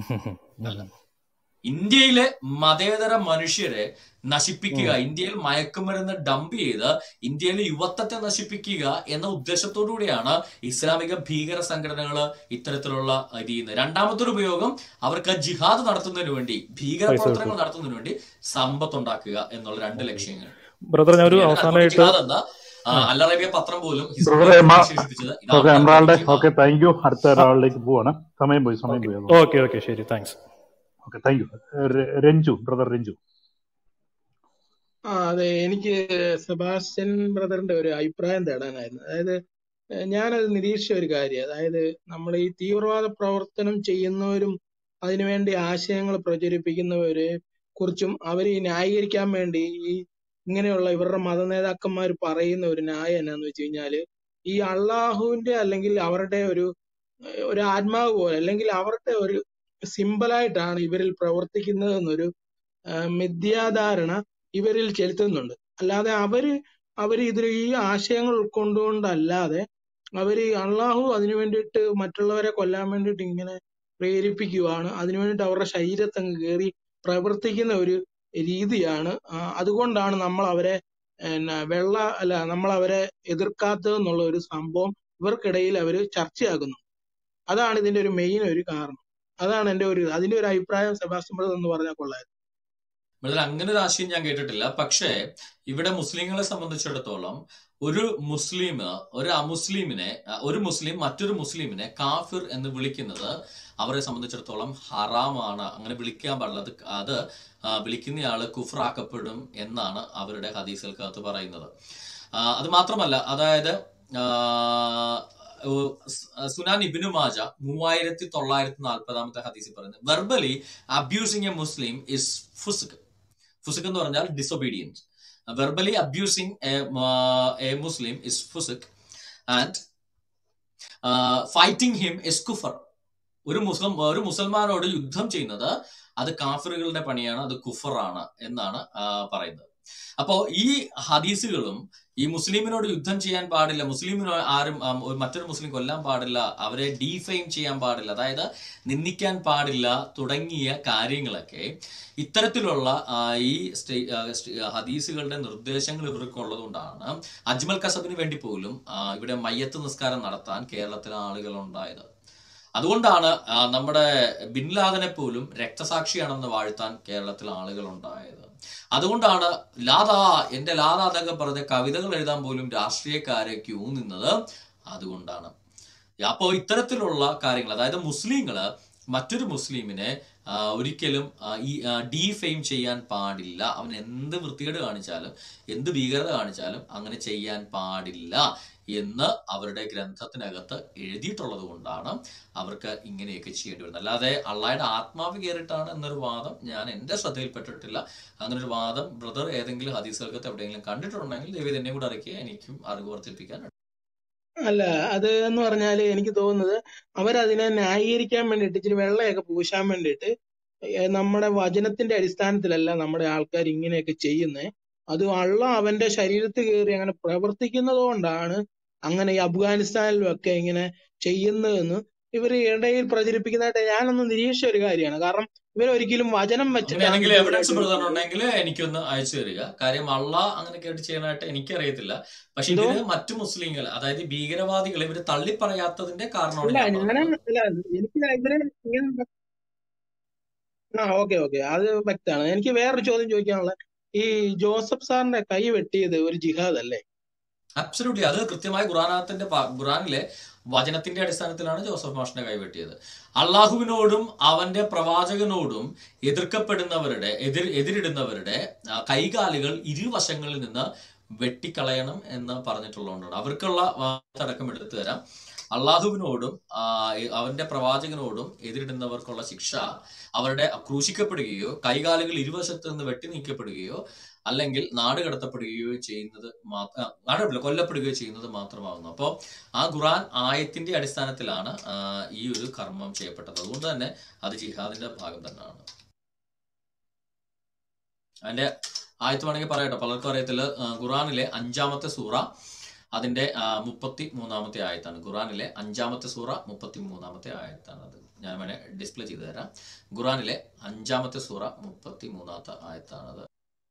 അല്ല ഇന്ത്യയിലെ മതേതര മനുഷ്യരെ നശിപ്പിക്കുക ഇന്ത്യയിൽ മയക്കുമരുന്ന് ഡംപ് ചെയ്ത് ഇന്ത്യയിലെ യുവത്വത്തെ നശിപ്പിക്കുക എന്ന ഉദ്ദേശത്തോടു കൂടിയാണ് ഇസ്ലാമിക ഭീകര സംഘടനകൾ ഇത്തരത്തിലുള്ള ഇത് ചെയ്യുന്നത് രണ്ടാമത്തെ ഒരു ഉപയോഗം അവർക്ക് ജിഹാദ് നടത്തുന്നതിന് വേണ്ടി ഭീകര പൈസ പ്രവർത്തനങ്ങൾ കിട്ടും നടത്തുന്നതിന് വേണ്ടി സമ്പത്ത് ഉണ്ടാക്കുക എന്നുള്ള രണ്ട് ലക്ഷ്യങ്ങൾ ബ്രദർ ഞാൻ ഒരു ശരിയാണ് അതുകൊണ്ട് അവസാനമായിട്ട് ജിഹാദ് എന്ന ആ, ആ അൽ അറേബ്യ പത്രം പോലും ബ്രദറെ ഹിസ്ബുള്ളയെ എമാ വിശേഷിപ്പിച്ചത് ഓക്കെ ഇതാണ് എമറാൾഡ് ജിഹാദ് ഓക്കെ താങ്ക് യു അടുത്ത ഒരാളിലേക്ക് പോവാണ് സമയം പോയി സമയം ഓക്കെ പോയി അതുകൊണ്ട് ഓക്കെ ഓക്കെ ശരി thanks okay thank you Ranju brother Ranju ആ അതെ എനിക്ക് സെബാസ്റ്റ്യൻ ബ്രദറിന്റെ ഒരു അഭിപ്രായം തേടാനായിരുന്നു അതായത് ഏഹ് ഞാനത് നിരീക്ഷിച്ച ഒരു കാര്യം അതായത് നമ്മൾ ഈ തീവ്രവാദ പ്രവർത്തനം ചെയ്യുന്നവരും അതിനുവേണ്ടി ആശയങ്ങൾ പ്രചരിപ്പിക്കുന്നവരെ കുറിച്ചും അവർ ഈ ന്യായീകരിക്കാൻ വേണ്ടി ഈ ഇങ്ങനെയുള്ള ഇവരുടെ മത നേതാക്കന്മാർ പറയുന്ന ഒരു ന്യായം എന്നാന്ന് വെച്ച് കഴിഞ്ഞാല് ഈ അള്ളാഹുവിന്റെ അല്ലെങ്കിൽ അവരുടെ ഒരു ഏഹ് ഒരു ആത്മാവ് പോലെ അല്ലെങ്കിൽ അവരുടെ ഒരു സിമ്പലായിട്ടാണ് ഇവരിൽ പ്രവർത്തിക്കുന്നത് എന്നൊരു ആഹ് മിഥ്യാധാരണ ഇവരിൽ ചെലുത്തുന്നുണ്ട് അല്ലാതെ അവര് അവര് ഇതിൽ ഈ ആശയങ്ങൾ ഉൾക്കൊണ്ടുകൊണ്ടല്ലാതെ അവര് ഈ അള്ളാഹു അതിനു വേണ്ടിയിട്ട് മറ്റുള്ളവരെ കൊല്ലാൻ വേണ്ടിയിട്ട് ഇങ്ങനെ പ്രേരിപ്പിക്കുവാണ് അതിനു വേണ്ടിയിട്ട് അവരുടെ ശരീരത്തെ അങ്ങ് കയറി പ്രവർത്തിക്കുന്ന ഒരു രീതിയാണ് ആ, അതുകൊണ്ടാണ് നമ്മൾ അവരെ എന്നാ വെള്ള അല്ല നമ്മൾ അവരെ എതിർക്കാത്തത് എന്നുള്ള ഒരു സംഭവം ഇവർക്കിടയിൽ അവര് ചർച്ചയാക്കുന്നു അതാണ് ഇതിന്റെ ഒരു മെയിൻ ഒരു കാരണം അതാണ് എന്റെ ഒരു അതിന്റെ ഒരു അഭിപ്രായം സെബാസ്റ്റ്യൻ ബ്രദർ എന്ന് പറഞ്ഞാൽ കൊള്ളായിരുന്നു ബ്രദർ അങ്ങനെ ഒരു ആശയം ഞാൻ കേട്ടിട്ടില്ല പക്ഷേ ഇവിടെ മുസ്ലിങ്ങളെ സംബന്ധിച്ചിടത്തോളം ഒരു മുസ്ലിം ഒരു അമുസ്ലിമിനെ അഹ് ഒരു മുസ്ലിം മറ്റൊരു മുസ്ലിമിനെ കാഫിർ എന്ന് വിളിക്കുന്നത് അവരെ സംബന്ധിച്ചിടത്തോളം ഹറാമാണ് അങ്ങനെ വിളിക്കാൻ പാടില്ല അത് അത് ആ, വിളിക്കുന്നയാള് കുഫറാക്കപ്പെടും എന്നാണ് അവരുടെ ഹദീസുകൾക്കകത്ത് പറയുന്നത് ആ, അത് മാത്രമല്ല അതായത് ആ, ഓ, സ്- സുനാൻ ഇബിനു മാജ മൂവായിരത്തി തൊള്ളായിരത്തി നാൽപ്പതാമത്തെ ഹദീസിൽ പറയുന്നത് verbally abusing a Muslim is ഫുസ്ക് ഫുസുക് എന്ന് പറഞ്ഞാൽ disobedience verbally abusing a Muslim is ഫുസുക് ആൻഡ് ഫൈറ്റിംഗ് ഹിം ഇസ് കുഫർ ഒരു മുസ്ലിം ഒരു മുസൽമാനോട് യുദ്ധം ചെയ്യുന്നത് അത് കാഫിറുകളുടെ പണിയാണ് അത് കുഫറാണ് എന്നാണ് ആ, പറയുന്നത് അപ്പോ ഈ ഹദീസുകളും ഈ മുസ്ലിമിനോട് യുദ്ധം ചെയ്യാൻ പാടില്ല മുസ്ലിമിനോ ആരും ആ, ഒരു മറ്റൊരു മുസ്ലിം കൊല്ലാൻ പാടില്ല അവരെ ഡീഫെയിം ചെയ്യാൻ പാടില്ല അതായത് നിന്ദിക്കാൻ പാടില്ല തുടങ്ങിയ കാര്യങ്ങളൊക്കെ ഇത്തരത്തിലുള്ള ആ, ഈ സ്റ്റേ- ആ, സ്റ്റേ- ആ, ഹദീസുകളുടെ നിർദ്ദേശങ്ങൾ ഇവർക്കുള്ളത് കൊണ്ടാണ് അജ്മൽ കസബിന് വേണ്ടി പോലും ആ, ഇവിടെ മയ്യത്ത് നിസ്കാരം നടത്താൻ കേരളത്തിലെ ആളുകൾ ഉണ്ടായത് അതുകൊണ്ടാണ് ആ, നമ്മുടെ ബിൻ ലാദനെ പോലും രക്തസാക്ഷിയാണെന്ന് വാഴ്ത്താൻ കേരളത്തിൽ ആളുകൾ ഉണ്ടായത് അതുകൊണ്ടാണ് ലാദാ എന്റെ ലാദാ എന്നൊക്കെ പറഞ്ഞ കവിതകൾ എഴുതാൻ പോലും രാഷ്ട്രീയക്കാരെ ക്യൂ നിന്നത് അതുകൊണ്ടാണ് അപ്പോ ഇത്തരത്തിലുള്ള കാര്യങ്ങൾ അതായത് മുസ്ലിങ്ങള് മറ്റൊരു മുസ്ലിമിനെ ആ, ഒരിക്കലും ആ, ഈ ഡീഫെയിം ചെയ്യാൻ പാടില്ല അവൻ എന്ത് വൃത്തികേട് കാണിച്ചാലും എന്ത് ഭീകരത കാണിച്ചാലും അങ്ങനെ ചെയ്യാൻ പാടില്ല എന്ന് അവരുടെ ഗ്രന്ഥത്തിനകത്ത് എഴുതിയിട്ടുള്ളത് കൊണ്ടാണ് അവർക്ക് ഇങ്ങനെയൊക്കെ ചെയ്യേണ്ടി വരുന്നത് അല്ലാതെ അള്ളായുടെ ആത്മാവ് കയറിയിട്ടാണ് എന്നൊരു വാദം ഞാൻ എൻ്റെ ശ്രദ്ധയിൽപ്പെട്ടിട്ടില്ല അങ്ങനെ ഒരു വാദം ബ്രദർ ഏതെങ്കിലും ഹദീസുകൾക്ക് എവിടെയെങ്കിലും കണ്ടിട്ടുണ്ടെങ്കിൽ ദൈവം എന്നെ കൂടെ അറിയിക്കുക എനിക്കും അറിവ് വർദ്ധിപ്പിക്കാൻ അല്ല അത് എന്ന് പറഞ്ഞാല് എനിക്ക് തോന്നുന്നത് അവരതിനെ ന്യായീകരിക്കാൻ വേണ്ടിയിട്ട് ഇച്ചിരി വെള്ളയൊക്കെ പൂശാൻ വേണ്ടിയിട്ട് ഏ, നമ്മുടെ വചനത്തിന്റെ അടിസ്ഥാനത്തിലല്ല നമ്മുടെ ആൾക്കാർ ഇങ്ങനെയൊക്കെ ചെയ്യുന്നത് അത് അള്ള അവന്റെ ശരീരത്തിൽ കയറി അങ്ങനെ പ്രവർത്തിക്കുന്നത് കൊണ്ടാണ് അങ്ങനെ ഈ അഫ്ഗാനിസ്ഥാനിലും ഒക്കെ ഇങ്ങനെ ചെയ്യുന്നതെന്ന് ഇവർ ഇടയിൽ പ്രചരിപ്പിക്കുന്നതായിട്ട് ഞാനൊന്ന് നിരീക്ഷിച്ച ഒരു കാര്യമാണ് കാരണം ഇവരൊരിക്കലും വചനം വെച്ചിട്ടാണ് അങ്ങനെയാണെങ്കിൽ ഇത് എവിഡൻസ് പരിപാടി ബ്രദർ ചെയ്യുന്നത് ഉണ്ടെങ്കിൽ എനിക്കൊന്ന് അയച്ചു തരിക കാര്യം അള്ള അങ്ങനെ കേട്ട് ചെയ്യാനായിട്ട് എനിക്കറിയത്തില്ല പക്ഷെ എന്തോ ഇതിന് മറ്റു മുസ്ലിങ്ങൾ അതായത് ഈ ഭീകരവാദികൾ ഇവര് തള്ളിപ്പറയാത്തതിന്റെ കാരണമാണ് അല്ല ഞാൻ ഞാൻ പറഞ്ഞത് അല്ല എനിക്ക് ഇവര് ഇങ്ങനെ ആ ഓക്കെ ഓക്കെ അത് വ്യക്തമാണ് എനിക്ക് വേറൊരു ചോദ്യം ചോദിക്കാനുള്ള ഈ ജോസഫ് സാറിന്റെ കൈ വെട്ടിയത് ഒരു ജിഹാദ് അല്ലേ അബ്സല്യൂട്ട്ലി അത് കൃത്യമായി ഖുറാനത്തിന്റെ പ- ഖുറാനിലെ വചനത്തിന്റെ അടിസ്ഥാനത്തിലാണ് ജോസഫ് മാഷിനെ കൈവെട്ടിയത് അള്ളാഹുവിനോടും അവന്റെ പ്രവാചകനോടും എതിർക്കപ്പെടുന്നവരുടെ എതിർ എതിരിടുന്നവരുടെ ആ, കൈകാലുകൾ ഇരുവശങ്ങളിൽ നിന്ന് വെട്ടിക്കളയണം എന്ന് പറഞ്ഞിട്ടുള്ളതുകൊണ്ടാണ് അവർക്കുള്ള വാർത്തടക്കം എടുത്തു തരാം അള്ളാഹുവിനോടും ആ, എ- അവന്റെ പ്രവാചകനോടും എതിരിടുന്നവർക്കുള്ള ശിക്ഷ അവരുടെ ക്രൂശിക്കപ്പെടുകയോ കൈകാലുകൾ ഇരുവശത്ത് നിന്ന് വെട്ടി നീക്കപ്പെടുകയോ അല്ലെങ്കിൽ നാട് കടത്തപ്പെടുകയോ ചെയ്യുന്നത് മാത്ര നാടല്ല കൊല്ലപ്പെടുകയോ ചെയ്യുന്നത് മാത്രമാകുന്നു അപ്പോൾ ആ ഖുറാൻ ആയത്തിന്റെ അടിസ്ഥാനത്തിലാണ് ആ, ഈ ഒരു കർമ്മം ചെയ്യപ്പെട്ടത് അതുകൊണ്ട് തന്നെ അത് ജിഹാദിന്റെ ഭാഗം തന്നെയാണ് അതിന്റെ ആയത്ത് വേണമെങ്കിൽ പറയട്ടെ പലർക്കും അറിയത്തില്ല ആ, ഖുറാനിലെ അഞ്ചാമത്തെ സൂറ അതിന്റെ ആ, മുപ്പത്തി മൂന്നാമത്തെ ആയത്താണ് ഖുറാനിലെ അഞ്ചാമത്തെ സൂറ മുപ്പത്തി മൂന്നാമത്തെ ആയത്താണ് അത് ഞാൻ വേണേ ഡിസ്പ്ലേ ചെയ്തു തരാം ഖുറാനിലെ അഞ്ചാമത്തെ സൂറ മുപ്പത്തി മൂന്നാമത്തെ ആയത്താണത്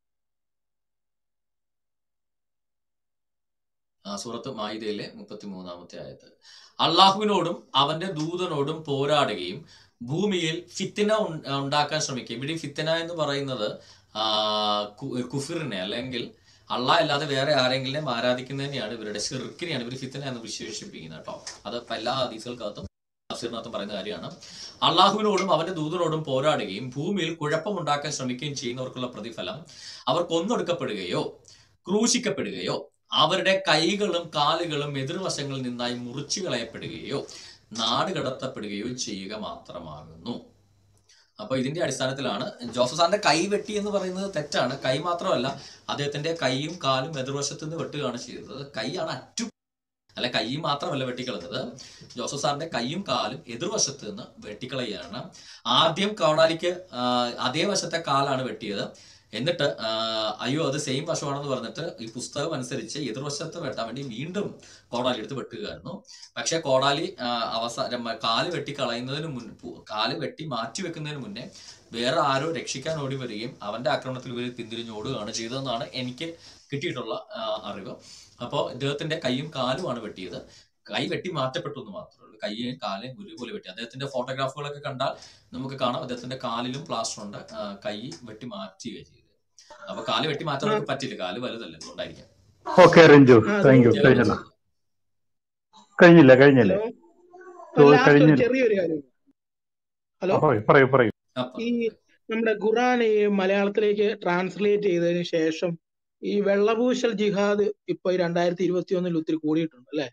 ആ, സൂറത്ത് മായിദയിലെ മുപ്പത്തി മൂന്നാമത്തെ ആയത്ത് അള്ളാഹുവിനോടും അവന്റെ ദൂതനോടും പോരാടുകയും ഭൂമിയിൽ ഫിത്തിന ഉൺ- ഉണ്ടാക്കാൻ ശ്രമിക്കുകയും ഇവിടെ ഈ ഫിത്തിന എന്ന് പറയുന്നത് ആ, കു- കുഫിറിനെ അല്ലെങ്കിൽ അള്ളാഹ് അല്ലാതെ വേറെ ആരെങ്കിലും ആരാധിക്കുന്നതിനെയാണ് ഇവരുടെ ഷിർക്കിനെയാണ് ഇവർ ഫിത്തിന എന്ന് വിശേഷിപ്പിക്കുന്നത് കേട്ടോ അത് ഇപ്പൊ എല്ലാ ഹദീസുകൾക്കകത്തും തഫ്സീറിനകത്തും പറയുന്ന കാര്യമാണ് അള്ളാഹുവിനോടും അവന്റെ ദൂതനോടും പോരാടുകയും ഭൂമിയിൽ കുഴപ്പമുണ്ടാക്കാൻ ശ്രമിക്കുകയും ചെയ്യുന്നവർക്കുള്ള പ്രതിഫലം അവർ കൊന്നൊടുക്കപ്പെടുകയോ ക്രൂശിക്കപ്പെടുകയോ അവരുടെ കൈകളും കാലുകളും എതിർവശങ്ങളിൽ നിന്നായി മുറിച്ചു കളയപ്പെടുകയോ നാട് കടത്തപ്പെടുകയോ ചെയ്യുക മാത്രമാകുന്നു അപ്പൊ ഇതിന്റെ അടിസ്ഥാനത്തിലാണ് ജോസഫ് സാറിന്റെ കൈ വെട്ടി എന്ന് പറയുന്നത് തെറ്റാണ് കൈ മാത്രമല്ല അദ്ദേഹത്തിന്റെ കൈയും കാലും എതിർവശത്ത് നിന്ന് വെട്ടുകയാണ് ചെയ്തത് കൈയാണ് അറ്റു അല്ല കൈ മാത്രമല്ല വെട്ടിക്കളഞ്ഞത് ജോസഫ് സാറിന്റെ കൈയും കാലും എതിർവശത്ത് നിന്ന് വെട്ടിക്കളയുകയാണ് ആദ്യം കൗടാലിക്ക് ആ, അതേ വശത്തെ കാലാണ് വെട്ടിയത് എന്നിട്ട് ആ, അയ്യോ അത് സെയിം വശമാണെന്ന് പറഞ്ഞിട്ട് ഈ പുസ്തകം അനുസരിച്ച് എതിർവശത്ത് വെട്ടാൻ വേണ്ടി വീണ്ടും കോടാലി എടുത്ത് വെട്ടുകയായിരുന്നു പക്ഷെ കോടാലി ആ, അവസാനം കാല് വെട്ടി കളയുന്നതിന് മുൻ പു- കാല് വെട്ടി മാറ്റി വെക്കുന്നതിന് മുന്നേ വേറെ ആരോ രക്ഷിക്കാൻ ഓടി വരികയും അവന്റെ ആക്രമണത്തിൽ ഇവർ പിന്തിരിഞ്ഞ് ഓടുകയാണ് ചെയ്തതെന്നാണ് എനിക്ക് കിട്ടിയിട്ടുള്ള ആ, അറിവ് അപ്പോൾ ഇദ്ദേഹത്തിന്റെ കൈയും കാലുമാണ് വെട്ടിയത് കൈ വെട്ടി മാറ്റപ്പെട്ടു എന്ന് മാത്രമേ ഉള്ളൂ കൈയും കാലും ഒരുപോലെ വെട്ടി അദ്ദേഹത്തിന്റെ ഫോട്ടോഗ്രാഫുകളൊക്കെ കണ്ടാൽ നമുക്ക് കാണാം അദ്ദേഹത്തിന്റെ കാലിലും പ്ലാസ്റ്റർ ഉണ്ട് ആ, കൈ വെട്ടി മാറ്റുകയാണ് ചെയ്തത് അപ്പൊ കാല് വെട്ടി മാറ്റാൻ ആ, നമുക്ക് പറ്റില്ല കാല് വലുതല്ലേ അതുകൊണ്ടായിരിക്കാം ഓക്കെ രഞ്ജു ആ, അത് താങ്ക് യു ജെറിന് കഴിഞ്ഞല്ലോ ചോദിച്ചു കഴിഞ്ഞില്ല കഴിഞ്ഞില്ലേ ഹലോ ചോ- ലാസ്റ്റ് ഒരു കഴിഞ്ഞില്ല ചെറിയൊരു കാര്യം ഹലോ ആ, പറയൂ പറയൂ പറയൂ ആ ഈ പറഞ്ഞു നമ്മുടെ ഖുറാൻ ഈ മലയാളത്തിലേക്ക് ട്രാൻസ്ലേറ്റ് ചെയ്തതിന് ശേഷം ഈ വെള്ളപൂശൽ ജിഹാദ് ഇപ്പൊ ഈ രണ്ടായിരത്തി ഇരുപത്തി ഒന്നിൽ ഒത്തിരി കൂടിയിട്ടുണ്ട് അല്ലെ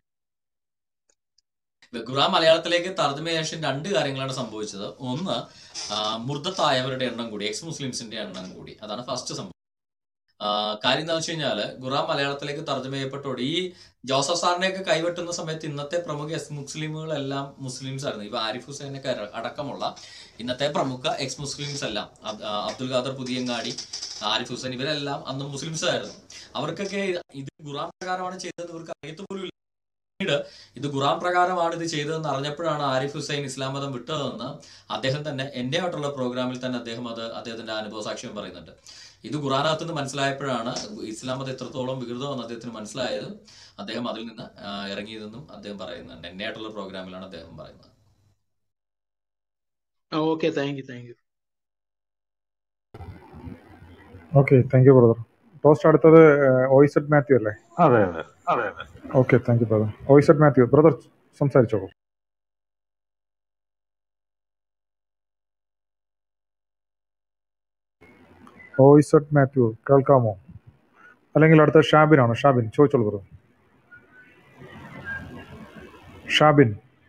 ഖുറാൻ മലയാളത്തിലേക്ക് തർജ്ജമ ശേഷം രണ്ട് കാര്യങ്ങളാണ് സംഭവിച്ചത് ഒന്ന് ആ, മുർദ്ദത്തായവരുടെ എണ്ണം കൂടി എക്സ് മുസ്ലിംസിന്റെ എണ്ണം കൂടി അതാണ് ഫസ്റ്റ് സംഭവം ആ, കാര്യം എന്താ വെച്ച് കഴിഞ്ഞാല് ഖുറാൻ മലയാളത്തിലേക്ക് തർജ്ജമ ചെയ്യപ്പെട്ടോടെ ഈ ജോസഫ് സാറിനെയൊക്കെ കൈവെട്ടുന്ന സമയത്ത് ഇന്നത്തെ പ്രമുഖ എക്സ് മുസ്ലിമുകളെല്ലാം മുസ്ലിംസ് ആയിരുന്നു ഇപ്പൊ ആരിഫ് ഹുസൈനൊക്കെ അട- അടക്കമുള്ള ഇന്നത്തെ പ്രമുഖ എക്സ് മുസ്ലിംസ് എല്ലാം അബ്- ആ, അബ്ദുൽ ഖാദർ പുതിയങ്ങാടി ആരിഫ് ഹുസൈൻ ഇവരെല്ലാം അന്ന് മുസ്ലിംസ് ആയിരുന്നു അവർക്കൊക്കെ ഇത് ഖുറാൻ പ്രകാരമാണ് ചെയ്തത് ഇവർക്ക് അറിയത്ത് പോലും ഇല്ല. പിന്നീട് ഇത് ഖുറാൻ പ്രകാരമാണ് ഇത് ചെയ്തതെന്ന് അറിഞ്ഞപ്പോഴാണ് ആരിഫ് ഹുസൈൻ ഇസ്ലാം മതം വിട്ടതെന്ന് അദ്ദേഹം തന്നെ എന്റെ ആയിട്ടുള്ള പ്രോഗ്രാമിൽ തന്നെ അദ്ദേഹം അത് അദ്ദേഹത്തിന്റെ അനുഭവ സാക്ഷ്യം പറയുന്നുണ്ട് ഇത് ഖുറാനകത്ത് നിന്ന് മനസ്സിലായപ്പോഴാണ് ഇസ്ലാം മതം എത്രത്തോളം വികൃതമെന്ന് അദ്ദേഹത്തിന് മനസ്സിലായത് അദ്ദേഹം അതിൽ നിന്ന് ആ, ഇറങ്ങിയതെന്നും അദ്ദേഹം പറയുന്നുണ്ട് എന്റെ ആയിട്ടുള്ള പ്രോഗ്രാമിലാണ് അദ്ദേഹം പറയുന്നത് okay thank you thank you okay thank you brother toast അടുത്തത് ഓയിസെഡ് മാത്യു അല്ലേ അതെ അതെ അതെ അതെ ഓക്കെ താങ്ക് യു ബ്രദർ ഓയിസെഡ് മാത്യു ബ്രദർ സംസാരിച്ചോളൂ ഓയിസെഡ് മാത്യു കേൾക്കാമോ അല്ലെങ്കിൽ അടുത്ത ഷാബിനാണ് ഷാബിൻ ചോദിച്ചോളൂ ബ്രദർ ഷാബിൻ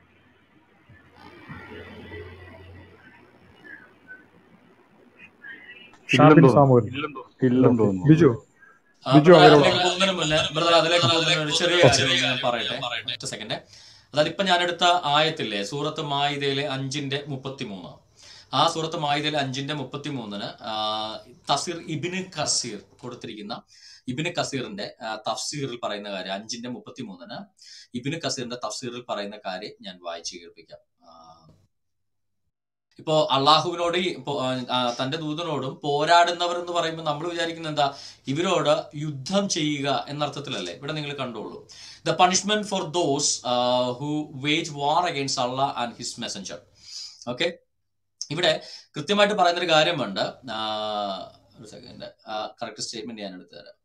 ഷാബിൻ ഇല്ലെന്ന് സാമുവൽ തോന്നുന്നു ഇല്ലെന്ന് ഓക്കെ തോന്നുന്നു ബിജു ആ, ബിജു ബ്രദർ അവൈലബിൾ അതിലേക്ക് ആണ് പോകുന്നതിന് മുന്നേ ബ്രദർ അതിലേക്ക് പോകുന്നതിന് ഒരു ചെറിയ ഓക്കെ കാര്യം ഞാൻ പറയട്ടെ ഒറ്റ സെക്കൻഡ് അതായത് ഇപ്പൊ ഞാൻ എടുത്ത ആയത്തില്ലേ സൂറത്ത് മായിദയിലെ അഞ്ചിന്റെ മുപ്പത്തിമൂന്ന് ആ സൂറത്ത് മായിദയിലെ അഞ്ചിന്റെ മുപ്പത്തിമൂന്നിന് തസീർ ഇബിന് കസീർ കൊടുത്തിരിക്കുന്ന ഇബിന് കസീറിന്റെ ആ, തഫ്സീറിൽ പറയുന്ന കാര്യം അഞ്ചിന്റെ മുപ്പത്തിമൂന്നിന് ഇബിന് കസീറിന്റെ തഫ്സീറിൽ പറയുന്ന കാര്യം ഞാൻ വായിച്ചു കേൾപ്പിക്കാം ആ, ഇപ്പോ അള്ളാഹുവിനോട് ഈ പോ- ആ, തന്റെ ദൂതനോടും പോരാടുന്നവർ എന്ന് പറയുമ്പോൾ നമ്മൾ വിചാരിക്കുന്നത് എന്താ ഇവരോട് യുദ്ധം ചെയ്യുക എന്നർത്ഥത്തിലല്ലേ ഇവിടെ നിങ്ങൾ കണ്ടോളൂ the punishment for those who wage war against Allah and his messenger okay ഇവിടെ കൃത്യമായിട്ട് പറയുന്നൊരു കാര്യമുണ്ട് ആ, ഒരു സെക്കൻഡ് കറക്റ്റ് സ്റ്റേറ്റ്മെന്റ് ഞാൻ എടുത്തു തരാം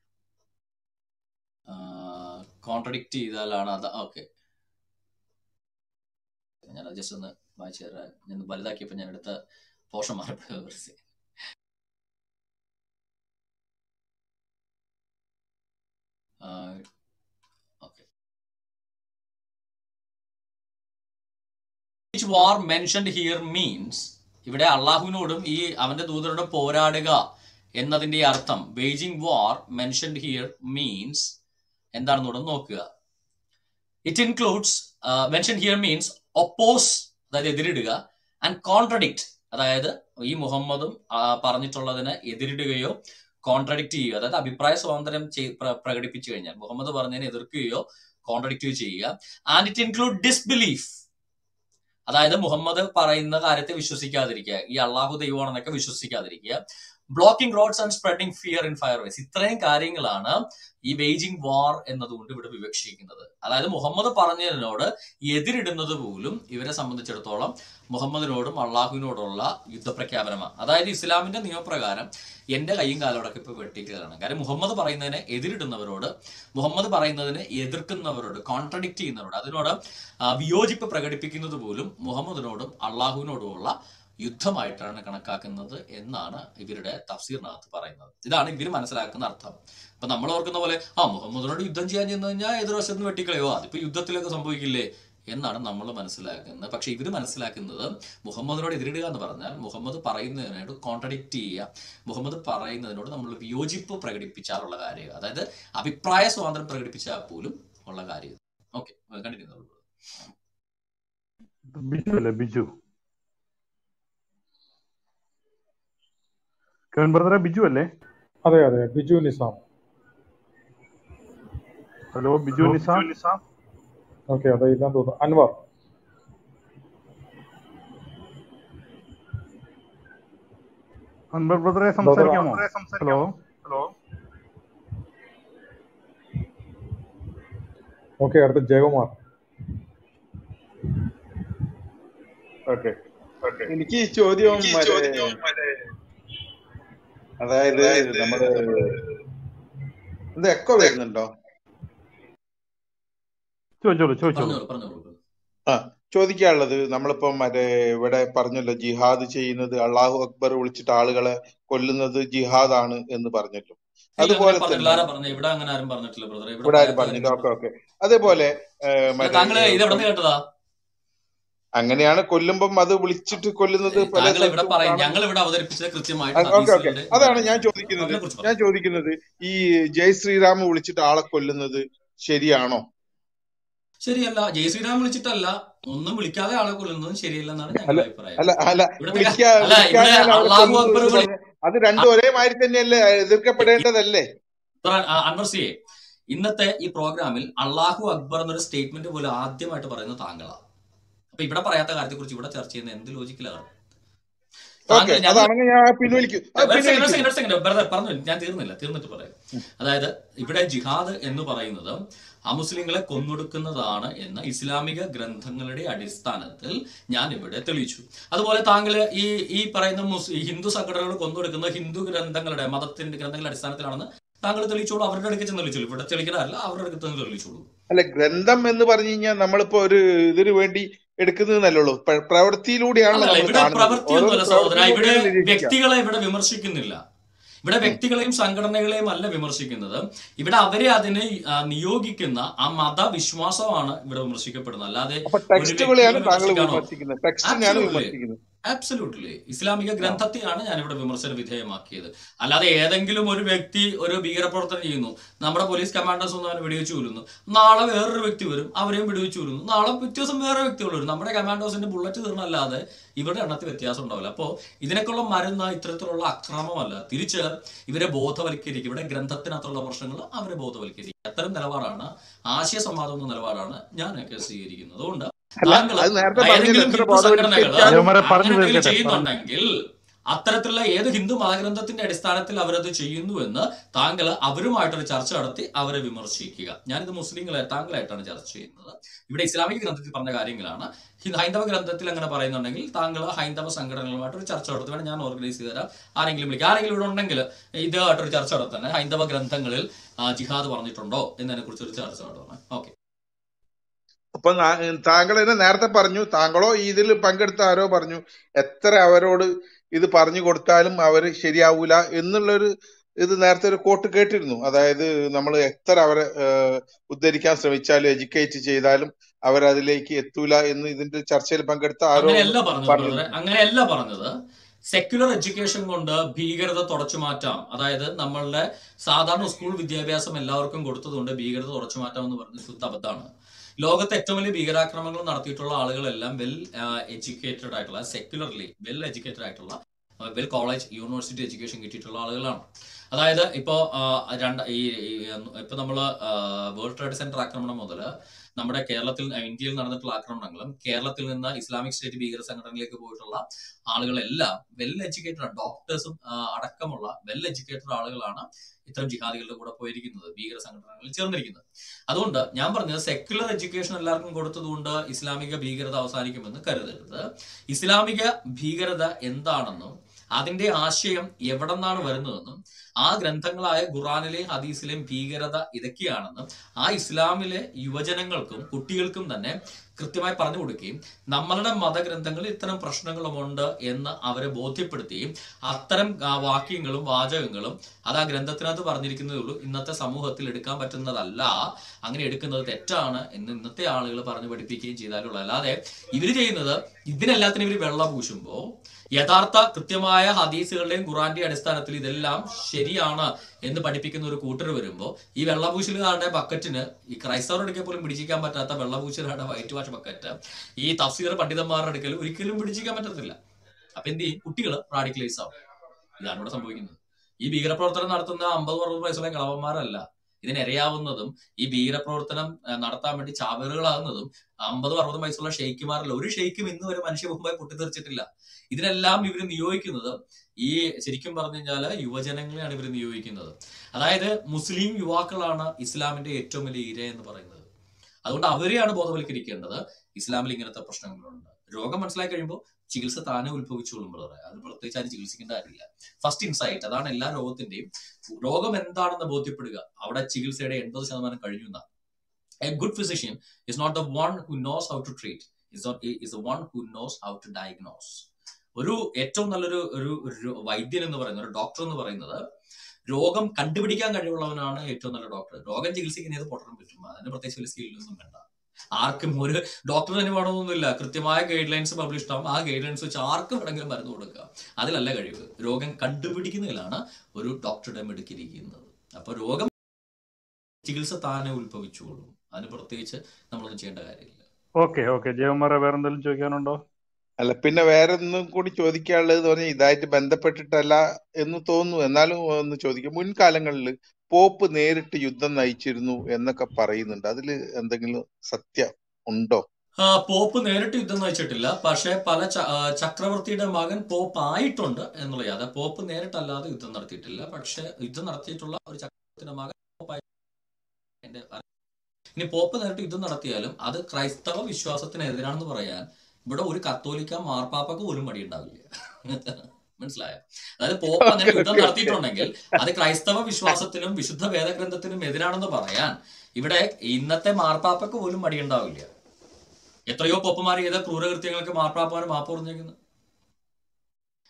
കോൺട്രഡിക്റ്റ് ചെയ്താലാണ് അത് ഓക്കെ ഞാൻ ജസ്റ്റ് ഒന്ന് വായിച്ചു തരാം ഞാൻ വലുതാക്കിയപ്പോൾ ഞാൻ എടുത്ത പോഷൻ മാറിപ്പോയി ഒരു second. ആ, okay. Which war mentioned here means ഇവിടെ അള്ളാഹുവിനോടും ഈ അവന്റെ ദൂതരോടും പോരാടുക എന്നതിന്റെ അർത്ഥം waging war mentioned here means എന്താണെന്ന് ഇവിടെ നോക്കുക it includes mention here means oppose അതായത് എതിരിടുക ആൻഡ് കോൺട്രഡിക്റ്റ് അതായത് ഈ മുഹമ്മദും ആ, പറഞ്ഞിട്ടുള്ളതിന് എതിരിടുകയോ കോൺട്രഡിക്റ്റ് ചെയ്യുക അതായത് അഭിപ്രായ സ്വാതന്ത്ര്യം ചെയ്- പ്ര- പ്രകടിപ്പിച്ചു കഴിഞ്ഞാൽ മുഹമ്മദ് പറഞ്ഞതിനെ എതിർക്കുകയോ കോൺട്രഡിക്റ്റ് ചെയ്യുക ആൻഡ് ഇറ്റ് ഇൻക്ലൂഡ് ഡിസ്ബിലീഫ് അതായത് മുഹമ്മദ് പറയുന്ന കാര്യത്തെ വിശ്വസിക്കാതിരിക്കുക ഈ അള്ളാഹു ദൈവമാണെന്നൊക്കെ വിശ്വസിക്കാതിരിക്കുക blocking roads and spreading fear in fairways ഇത്രയും കാര്യങ്ങളാണ് ഈ വെയ്ജിംഗ് വാർ എന്നതുകൊണ്ട് ഇവിടെ വിവക്ഷിക്കുന്നത് അതായത് മുഹമ്മദ് പറഞ്ഞതിനോട് എതിരിടുന്നത് പോലും ഇവരെ സംബന്ധിച്ചിടത്തോളം മുഹമ്മദിനോടും അള്ളാഹുവിനോടുള്ള യുദ്ധപ്രഖ്യാപനമാണ് അതായത് ഇസ്ലാമിന്റെ നിയമപ്രകാരം എന്റെ കൈയും കാലോടൊക്കെ ഇപ്പൊ വെട്ടിക്കലാണ് കാര്യം മുഹമ്മദ് പറയുന്നതിനെ എതിരിടുന്നവരോട് മുഹമ്മദ് പറയുന്നതിനെ എതിർക്കുന്നവരോട് കോൺട്രഡിക്റ്റ് ചെയ്യുന്നവരോട് അതിനോട് ആ, വിയോജിപ്പ് പ്രകടിപ്പിക്കുന്നത് പോലും മുഹമ്മദിനോടും അള്ളാഹുവിനോടുമുള്ള യുദ്ധമായിട്ടാണ് കണക്കാക്കുന്നത് എന്നാണ് ഇവരുടെ തഫ്സീറിനകത്ത് പറയുന്നത് ഇതാണ് ഇവർ മനസ്സിലാക്കുന്ന അർത്ഥം അപ്പൊ നമ്മൾ ഓർക്കുന്ന പോലെ ആ മുഹമ്മദിനോട് യുദ്ധം ചെയ്യാൻ ചെന്ന് കഴിഞ്ഞാൽ എതിർവശത്ത് നിന്ന് വെട്ടിക്കളയോ അതിപ്പോ യുദ്ധത്തിലൊക്കെ സംഭവിക്കില്ലേ എന്നാണ് നമ്മൾ മനസ്സിലാക്കുന്നത് പക്ഷെ ഇവർ മനസ്സിലാക്കുന്നത് മുഹമ്മദിനോട് എതിരിടുക എന്ന് പറഞ്ഞാൽ മുഹമ്മദ് പറയുന്നതിനോട് കോൺട്രഡിക്റ്റ് ചെയ്യുക മുഹമ്മദ് പറയുന്നതിനോട് നമ്മൾ വിയോജിപ്പ് പ്രകടിപ്പിച്ചാലുള്ള കാര്യം അതായത് അഭിപ്രായ സ്വാതന്ത്ര്യം പ്രകടിപ്പിച്ചാൽ പോലും ഉള്ള കാര്യം ഓക്കെ കണ്ടിന്യൂ ചെയ്തോളൂ. ബിജു അല്ലേ ബിജു കെവിൻ ബ്രദറെ ബിജു അല്ലേ അതെ അതെ ബിജു നിസാം ഹലോ ബിജു നിസാം ഓക്കെ അതെ ഇല്ലാന്ന് തോന്നുന്നു അൻവർ അൻവർ ബ്രദറെ ബ്രദർ സംസാരിക്കാമോ ഹലോ ഓക്കെ അടുത്ത ജയകുമാർ ഓക്കെ എനിക്ക് ഈ ചോദ്യം മറ്റേ അതായത് നമ്മുടെ ഇത് എക്കോ വരുന്നുണ്ടോ ചോദിച്ചോളൂ ചോദിച്ചോളൂ പറഞ്ഞോളൂ പറഞ്ഞോളൂ ആ ചോദിക്കാനുള്ളത് നമ്മളിപ്പം മറ്റേ ഇവിടെ പറഞ്ഞല്ലോ ജിഹാദ് ചെയ്യുന്നത് അള്ളാഹു അക്ബർ വിളിച്ചിട്ട് ആളുകളെ കൊല്ലുന്നത് ജിഹാദാണ് എന്ന് പറഞ്ഞല്ലോ ഇല്ല അങ്ങനെ അതുപോലെ പറഞ്ഞിട്ടില്ല തന്നെ ആരാ പറഞ്ഞത് ഇവിടെ അങ്ങനെ ആരും പറഞ്ഞിട്ടില്ല ബ്രദറെ ഇവിടെ ഇവിടെ ആരും പറയാത്ത പറഞ്ഞില്ല കാര്യങ്ങൾ ഓക്കെ ഓക്കെ അതേപോലെ ഏ, അല്ല മറ്റേ താങ്കള് ഇത് എവിടെ ഇപ്പം നിന്ന് കേട്ടതാ അങ്ങനെയാണ് കൊല്ലുമ്പം അത് വിളിച്ചിട്ട് കൊല്ലുന്നത് പല താങ്കൾ ഇവിടെ സ്ഥലത്തും പറയും കാണുന്നു ഞങ്ങൾ ഇവിടെ അവതരിപ്പിച്ചത് കൃത്യമായിട്ട് ഓക്കെ ഓക്കെ ഹദീസുകളുടെ അതാണ് ഇതാണ് ഞാൻ ചോദിക്കുന്നത് അതിനെ കുറിച്ച് ഞാൻ പറഞ്ഞു ചോദിക്കുന്നത് ഈ ജയ് ശ്രീറാം വിളിച്ചിട്ട് ആളെ കൊല്ലുന്നത് ശരിയാണോ ശരിയല്ല ജയ് ശ്രീരാം വിളിച്ചിട്ടല്ല ഒന്നും വിളിക്കാതെ ആളെ കൊല്ലുന്നതും ശരിയല്ലെന്നാണ് അല്ല ഞങ്ങളുടെ അഭിപ്രായം അല്ല അല്ല ഇവിടുത്തെ വിളിക്കാ അല്ല ഇവിടെ വിളിക്കാഞ്ഞാൽ അവരെ അള്ളാഹു കൊല്ലുന്നു അക്ബർ എന്ന് വിളി പറഞ്ഞ അത് രണ്ടും ഒരേ മാതിരി തന്നെയല്ലേ എതിർക്കപ്പെടേണ്ടതല്ലേ അൻവർസിയെ ഇന്നത്തെ ഈ പ്രോഗ്രാമിൽ അള്ളാഹു അക്ബർ എന്നൊരു സ്റ്റേറ്റ്മെന്റ് പോലും ആദ്യമായിട്ട് പറയുന്നത് താങ്കളാണ് അപ്പൊ ഇവിടെ പറയാത്ത കാര്യത്തെ കുറിച്ച് ഇവിടെ ചർച്ച ചെയ്യുന്ന എന്ത് ലോജിക്കലാണ് ഓക്കെ താങ്കൾ ഞങ്ങൾ അതാണെങ്കിൽ ഞാൻ പിൻവലിക്കും അത് ഒരു സെക്കൻഡ് ഒരു പിൻവലിക്കുന്നു സെക്കൻഡ് ഒരു സെക്കൻഡ് ബ്രദർ പറഞ്ഞു ഞാൻ തീർന്നില്ല തീർന്നിട്ട് പറയാം അതായത് ഇവിടെ ജിഹാദ് എന്ന് പറയുന്നത് അമുസ്ലിങ്ങളെ കൊന്നൊടുക്കുന്നതാണ് എന്ന ഇസ്ലാമിക ഗ്രന്ഥങ്ങളുടെ അടിസ്ഥാനത്തിൽ ഞാൻ ഇവിടെ തെളിയിച്ചു അതുപോലെ താങ്കൾ ഈ ഈ പറയുന്ന മുസ് ഈ ഹിന്ദു സംഘടനകൾ കൊന്നൊടുക്കുന്നത് ഹിന്ദു ഗ്രന്ഥങ്ങളുടെ മതത്തിന്റെ ഗ്രന്ഥങ്ങളുടെ അടിസ്ഥാനത്തിലാണെന്ന് താങ്കൾ തെളിയിച്ചോളൂ അവരുടെ അടുക്ക് ചെന്ന് തെളിയിച്ചോളൂ ഇവിടെ തെളിയിക്കാനല്ല അവരുടെ അടുക്ക് തന്നെ തെളിയിച്ചോളൂ അല്ല ഗ്രന്ഥം എന്ന് പറഞ്ഞു കഴിഞ്ഞാൽ നമ്മളിപ്പോ ഒരു ഇതിനു വേണ്ടി എടുക്കുന്നതെന്നല്ലേ ഉള്ളൂ പ്ര- പ്രവൃത്തിയിലൂടെയാണല്ലോ അല്ലല്ല നമ്മൾ ഇവിടെ കാണുന്നത് ഓരോ പ്രവൃത്തിയൊന്നുമല്ല സഹോദര ഇവിടെ പ്രവൃത്തിയിലൂടെയാണ് നിരീക്ഷിക്കുക വ്യക്തികളെ ഇവിടെ വിമർശിക്കുന്നില്ല ഇവിടെ വ്യക്തികളെയും സംഘടനകളെയും അല്ല വിമർശിക്കുന്നത് ഇവിടെ അവരെ അതിനെ ആ, നിയോഗിക്കുന്ന ആ മതവിശ്വാസമാണ് ഇവിടെ വിമർശിക്കപ്പെടുന്നത് അല്ലാതെ അപ്പൊ ഒരു ടെക്സ്റ്റുകളെയാണ് വ്യക്തിയെ താങ്കൾ വിമർശിക്കാനോ വിമർശിക്കുന്നത് ടെക്സ്റ്റിനെയാണ് ആബ്സല്യൂട്ട്ലി വിമർശിക്കുന്നത് ആബ്സല്യൂട്ട്ലി ഇസ്ലാമിക ഗ്രന്ഥത്തെയാണ് ഞാനിവിടെ വിമർശന വിധേയമാക്കിയത് അല്ലാതെ ഏതെങ്കിലും ഒരു വ്യക്തി ഒരു ഭീകരപ്രവർത്തനം ചെയ്യുന്നു നമ്മുടെ പോലീസ് കമാൻഡേഴ്സ് ഒന്നും അവനെ വെടിവെച്ച് കൊല്ലുന്നു നാളെ വേറൊരു വ്യക്തി വരും അവരെയും വെടിവെച്ച് കൊല്ലുന്നു നാളെ പിറ്റേ ദിവസം വേറെ വ്യക്തികൾ വരും നമ്മുടെ കമാൻഡേഴ്സിന്റെ ബുള്ളറ്റ് തീർന്നല്ലാതെ ഇവരുടെ എണ്ണത്തിൽ വ്യത്യാസം ഉണ്ടാവില്ല അപ്പോൾ ഇതിനൊക്കെയുള്ള മരുന്ന് ഇത്തരത്തിലുള്ള അക്രമമല്ല തിരിച്ച് ഇവരെ ബോധവൽക്കരിക്കും ഇവിടെ ഗ്രന്ഥത്തിനകത്തുള്ള പ്രശ്നങ്ങൾ അവരെ ബോധവൽക്കരിക്കും അത്തരം നിലപാടാണ് ആശയ സംവാദം എന്ന നിലപാടാണ് ഞാനൊക്കെ സ്വീകരിക്കുന്നത് അതുകൊണ്ട് അല്ല താങ്കൾ അത് നേരത്തെ പറഞ്ഞില്ല ഏതെങ്കിലും എത്ര ഹിന്ദു സംഘടനകൾ ബോധവൽക്കരിച്ചാലും ജവഹറെ അങ്ങനെ പറഞ്ഞു എന്തെങ്കിലും തീർക്കട്ടെ പറഞ്ഞു ചെയ്യുന്നുണ്ടെങ്കിൽ അത്തരത്തിലുള്ള ഏത് ഹിന്ദു മതഗ്രന്ഥത്തിന്റെ അടിസ്ഥാനത്തിൽ അവരത് ചെയ്യുന്നുവെന്ന് താങ്കൾ അവരുമായിട്ടൊരു ചർച്ച നടത്തി അവരെ വിമർശിക്കുക ഞാനിത് മുസ്ലിങ്ങളെ താങ്കളായിട്ടാണ് ചർച്ച ചെയ്യുന്നത് ഇവിടെ ഇസ്ലാമിക ഗ്രന്ഥത്തിൽ പറഞ്ഞ കാര്യങ്ങളാണ് ഹി- ഹൈന്ദവ ഗ്രന്ഥത്തിൽ അങ്ങനെ പറയുന്നുണ്ടെങ്കിൽ താങ്കൾ ഹൈന്ദവ സംഘടനകളുമായിട്ട് ഒരു ചർച്ച നടത്തി വേണം ഞാൻ ഓർഗനൈസ് ചെയ്ത് തരാം ആരെങ്കിലും വിളിക്കുക ആരെങ്കിലും ഇവിടെ ഉണ്ടെങ്കിൽ ഇതുമായിട്ടൊരു ചർച്ച നടത്തണേ ഹൈന്ദവ ഗ്രന്ഥങ്ങളിൽ ആ, ജിഹാദ് പറഞ്ഞിട്ടുണ്ടോ എന്നതിനെ കുറിച്ച് ഒരു ചർച്ച നടത്തണം ഓക്കെ അപ്പൊ നാ- താങ്കൾ തന്നെ നേരത്തെ പറഞ്ഞു താങ്കളോ ഇതിൽ പങ്കെടുത്ത ആരോ പറഞ്ഞു എത്ര അവരോട് ഇത് പറഞ്ഞു കൊടുത്താലും അവര് ശരിയാവൂല എന്നുള്ളൊരു ഇത് നേരത്തെ ഒരു കോട്ട് കേട്ടിരുന്നു അതായത് നമ്മൾ എത്ര അവരെ ഏഹ്, ഉദ്ധരിക്കാൻ ശ്രമിച്ചാലും എഡ്യൂക്കേറ്റ് ചെയ്താലും അവരതിലേക്ക് എത്തൂല എന്ന് ഇതിന്റെ ചർച്ചയിൽ പങ്കെടുത്ത ആരോ ഒന്ന് അങ്ങനെയല്ല പറഞ്ഞത് ബ്രദറെ പറഞ്ഞു അങ്ങനെയല്ല പറഞ്ഞത് സെക്യുലർ എഡ്യൂക്കേഷൻ കൊണ്ട് ഭീകരത തുടച്ചു മാറ്റാം അതായത് നമ്മളുടെ സാധാരണ സ്കൂൾ വിദ്യാഭ്യാസം എല്ലാവർക്കും കൊടുത്തതുകൊണ്ട് ഭീകരത തുടച്ചു മാറ്റാം എന്ന് പറഞ്ഞത് ശുദ്ധ അബദ്ധമാണ് ലോകത്തെ ഏറ്റവും വലിയ ഭീകരാക്രമണങ്ങൾ നടത്തിയിട്ടുള്ള ആളുകളെല്ലാം വെൽ എഡ്യൂക്കേറ്റഡ് ആയിട്ടുള്ള സെക്യുലർലി വെൽ എഡ്യൂക്കേറ്റഡ് ആയിട്ടുള്ള വെൽ കോളേജ് യൂണിവേഴ്സിറ്റി എഡ്യൂക്കേഷൻ കിട്ടിയിട്ടുള്ള ആളുകളാണ് അതായത് ഇപ്പോ ആ, രണ്ട് ഈ ഈ, ഇപ്പൊ നമ്മള് വേൾഡ് ട്രേഡ് സെന്റർ ആക്രമണം മുതൽ നമ്മുടെ കേരളത്തിൽ ഇന്ത്യയിൽ നടന്നിട്ടുള്ള ആക്രമണങ്ങളും കേരളത്തിൽ നിന്ന് ഇസ്ലാമിക് സ്റ്റേറ്റ് ഭീകര സംഘടനയിലേക്ക് പോയിട്ടുള്ള ആളുകളെല്ലാം വെൽ എഡ്യൂക്കേറ്റഡ് ഡോക്ടേഴ്സും അടക്കമുള്ള വെൽ എഡ്യൂക്കേറ്റഡ് ആളുകളാണ് ഇത്തരം ജിഹാദികളുടെ കൂടെ പോയിരിക്കുന്നത് ഭീകര സംഘടനകളിൽ ചേർന്നിരിക്കുന്നത് അതുകൊണ്ട് ഞാൻ പറഞ്ഞത് സെക്യുലർ എഡ്യൂക്കേഷൻ എല്ലാവർക്കും കൊടുത്തതുകൊണ്ട് ഇസ്ലാമിക ഭീകരത അവസാനിക്കുമെന്ന് കരുതരുത് ഇസ്ലാമിക ഭീകരത എന്താണെന്നും അതിന്റെ ആശയം എവിടെ നിന്നാണ് വരുന്നതെന്നും ആ ഗ്രന്ഥങ്ങളായ ഖുറാനിലെയും ഹദീസിലെയും ഭീകരത ഇതൊക്കെയാണെന്നും ആ ഇസ്ലാമിലെ യുവജനങ്ങൾക്കും കുട്ടികൾക്കും തന്നെ കൃത്യമായി പറഞ്ഞു കൊടുക്കുകയും നമ്മളുടെ മതഗ്രന്ഥങ്ങളിൽ ഇത്തരം പ്രശ്നങ്ങളുമുണ്ട് എന്ന് അവരെ ബോധ്യപ്പെടുത്തുകയും അത്തരം ആ, വാക്യങ്ങളും വാചകങ്ങളും അത് ആ ഗ്രന്ഥത്തിനകത്ത് പറഞ്ഞിരിക്കുന്നതേ ഉള്ളൂ ഇന്നത്തെ സമൂഹത്തിൽ എടുക്കാൻ പറ്റുന്നതല്ല അങ്ങനെ എടുക്കുന്നത് തെറ്റാണ് എന്ന് ഇന്നത്തെ ആളുകൾ പറഞ്ഞു പഠിപ്പിക്കുകയും ചെയ്താലുള്ളൂ അല്ലാതെ ഇവർ ചെയ്യുന്നത് ഇതിനെല്ലാത്തിനും ഇവർ വെള്ള പൂശുമ്പോൾ യഥാർത്ഥ കൃത്യമായ ഹദീസുകളുടെയും ഖുറാന്റെയും അടിസ്ഥാനത്തിൽ ഇതെല്ലാം ശരിയാണ് എന്ന് പഠിപ്പിക്കുന്ന ഒരു കൂട്ടർ വരുമ്പോൾ ഈ വെള്ളപൂശലുകാരുടെ ബക്കറ്റിന് ഈ ക്രൈസ്തവരുടെ അടുക്കൽ പോലും പിടിച്ചിരിക്കാൻ പറ്റാത്ത വെള്ളപൂശലുകാരുടെ വൈറ്റ് വാഷ് ബക്കറ്റ് ഈ തഫ്സീർ പണ്ഡിതന്മാരുടെ അടുക്കൽ ഒരിക്കലും പിടിച്ചിരിക്കാൻ പറ്റത്തില്ല അപ്പൊ എന്ത് ചെയ്യും കുട്ടികൾ റാഡിക്കലൈസ് ആവും ഇതാണ് ഇവിടെ സംഭവിക്കുന്നത് ഈ ഭീകരപ്രവർത്തനം നടത്തുന്ന അമ്പത് അറുപത് വയസ്സുള്ള കളവന്മാരല്ല ഇതിനിരയാവുന്നതും ഈ ഭീകരപ്രവർത്തനം ആ, നടത്താൻ വേണ്ടി ചാവേറുകളാകുന്നതും അമ്പതും അറുപതും വയസ്സുള്ള ഷെയ്ക്കുമാരല്ല ഒരു ഷെയ്ക്കും ഇന്ന് വരെ മനുഷ്യമുമ്പായി പൊട്ടിത്തെറിച്ചിട്ടില്ല ഇതിനെല്ലാം ഇവർ നിയോഗിക്കുന്നത് ഈ ശരിക്കും പറഞ്ഞു കഴിഞ്ഞാല് യുവജനങ്ങളെയാണ് ഇവർ നിയോഗിക്കുന്നത് അതായത് മുസ്ലിം യുവാക്കളാണ് ഇസ്ലാമിന്റെ ഏറ്റവും വലിയ ഇര എന്ന് പറയുന്നത് അതുകൊണ്ട് അവരെയാണ് ബോധവൽക്കരിക്കേണ്ടത് ഇസ്ലാമിൽ ഇങ്ങനത്തെ പ്രശ്നങ്ങളുണ്ട് രോഗം മനസ്സിലാക്കി കഴിയുമ്പോൾ ചികിത്സ താനെ ഉത്ഭവിച്ചോളും ബ്രദറെ അത് പ്രത്യേകിച്ച് ആരും ചികിത്സിക്കേണ്ട കാര്യമില്ല ഫസ്റ്റ് ഇൻസൈറ്റ് അതാണ് എല്ലാ രോഗത്തിന്റെയും രോഗം എന്താണെന്ന് ബോധ്യപ്പെടുക അവിടെ ചികിത്സയുടെ എൺപത് ശതമാനം കഴിഞ്ഞു എന്നാണ് a good physician is not the one who knows how to treat is not is the one who knows how to diagnose ഒരു ഏറ്റവും നല്ലൊരു ഒരു ഒരു വൈദ്യൻ എന്ന് പറയുന്നത് ഒരു ഡോക്ടർ എന്ന് പറയുന്നത് രോഗം കണ്ടുപിടിക്കാൻ കഴിവുള്ളവനാണ് ഏറ്റവും നല്ല ഡോക്ടർ രോഗം ചികിത്സിക്കുന്ന ഏത് പൊട്ടനും പറ്റും അതിന് പ്രത്യേകിച്ച് വലിയ സ്കില്ലൊന്നും വേണ്ട ആർക്കും ഒരു ഡോക്ടർ തന്നെ വേണമെന്നൊന്നുമില്ല കൃത്യമായ ഗൈഡ് ലൈൻസ് പബ്ലിഷ് ആവും ആ ഗൈഡ് ലൈൻസ് വെച്ച് ആർക്കും വേണമെങ്കിലും മരുന്ന് കൊടുക്കുക അതിലല്ല കഴിവ് രോഗം കണ്ടുപിടിക്കുന്നതിലാണ് ഒരു ഡോക്ടറുടെ മെടുക്കിരിക്കുന്നത് അപ്പൊ രോഗം ചികിത്സ താനെ ഉത്ഭവിച്ചോളും അതിന് പ്രത്യേകിച്ച് നമ്മളൊന്നും ചെയ്യേണ്ട കാര്യമില്ല ഓക്കെ ഓക്കെ ജയകുമാറെ വേറെ എന്തെങ്കിലും ചോദിക്കാനുണ്ടോ അല്ല പിന്നെ വേറെ ഒന്നും കൂടി ചോദിക്കാനുള്ളത് എന്ന് പറഞ്ഞാൽ ഇതായിട്ട് ബന്ധപ്പെട്ടിട്ടല്ല എന്ന് തോന്നുന്നു എന്നാലും ഒന്ന് ചോദിക്കാം മുൻകാലങ്ങളിൽ പോപ്പ് നേരിട്ട് യുദ്ധം നയിച്ചിരുന്നു എന്നൊക്കെ പറയുന്നുണ്ട് അതിൽ എന്തെങ്കിലും സത്യം ഉണ്ടോ ആ, പോപ്പ് നേരിട്ട് യുദ്ധം നയിച്ചിട്ടില്ല പക്ഷേ പല ച- ആ, ചക്രവർത്തിയുടെ മകൻ പോപ്പ് ആയിട്ടുണ്ട് എന്നുള്ള യാത പോപ്പ് നേരിട്ടല്ലാതെ യുദ്ധം നടത്തിയിട്ടില്ല പക്ഷെ യുദ്ധം നടത്തിയിട്ടുള്ള ഒരു ചക്രവർത്തിയുടെ മകൻ പോപ്പായി എന്റെ അറിവ്. ഇനി പോപ്പ് നേരിട്ട് യുദ്ധം നടത്തിയാലും അത് ക്രൈസ്തവ വിശ്വാസത്തിനെതിരാണെന്ന് പറയാൻ ഇവിടെ ഒരു കത്തോലിക്ക മാർപ്പാപ്പക്ക് പോലും മടിയുണ്ടാവില്ല മനസ്സിലായോ അതായത് പോപ്പ് അങ്ങനെ യുദ്ധം നടത്തിയിട്ടുണ്ടെങ്കിൽ അത് ക്രൈസ്തവ വിശ്വാസത്തിനും വിശുദ്ധ വേദഗ്രന്ഥത്തിനും എതിരാണെന്ന് പറയാൻ ഇവിടെ ഇന്നത്തെ മാർപ്പാപ്പക്ക് പോലും മടിയുണ്ടാവില്ല എത്രയോ പോപ്പുമാർ ചെയ്ത ക്രൂരകൃത്യങ്ങൾക്ക് മാർപ്പാപ്പാന് മാപ്പ് പറഞ്ഞേക്കുന്നു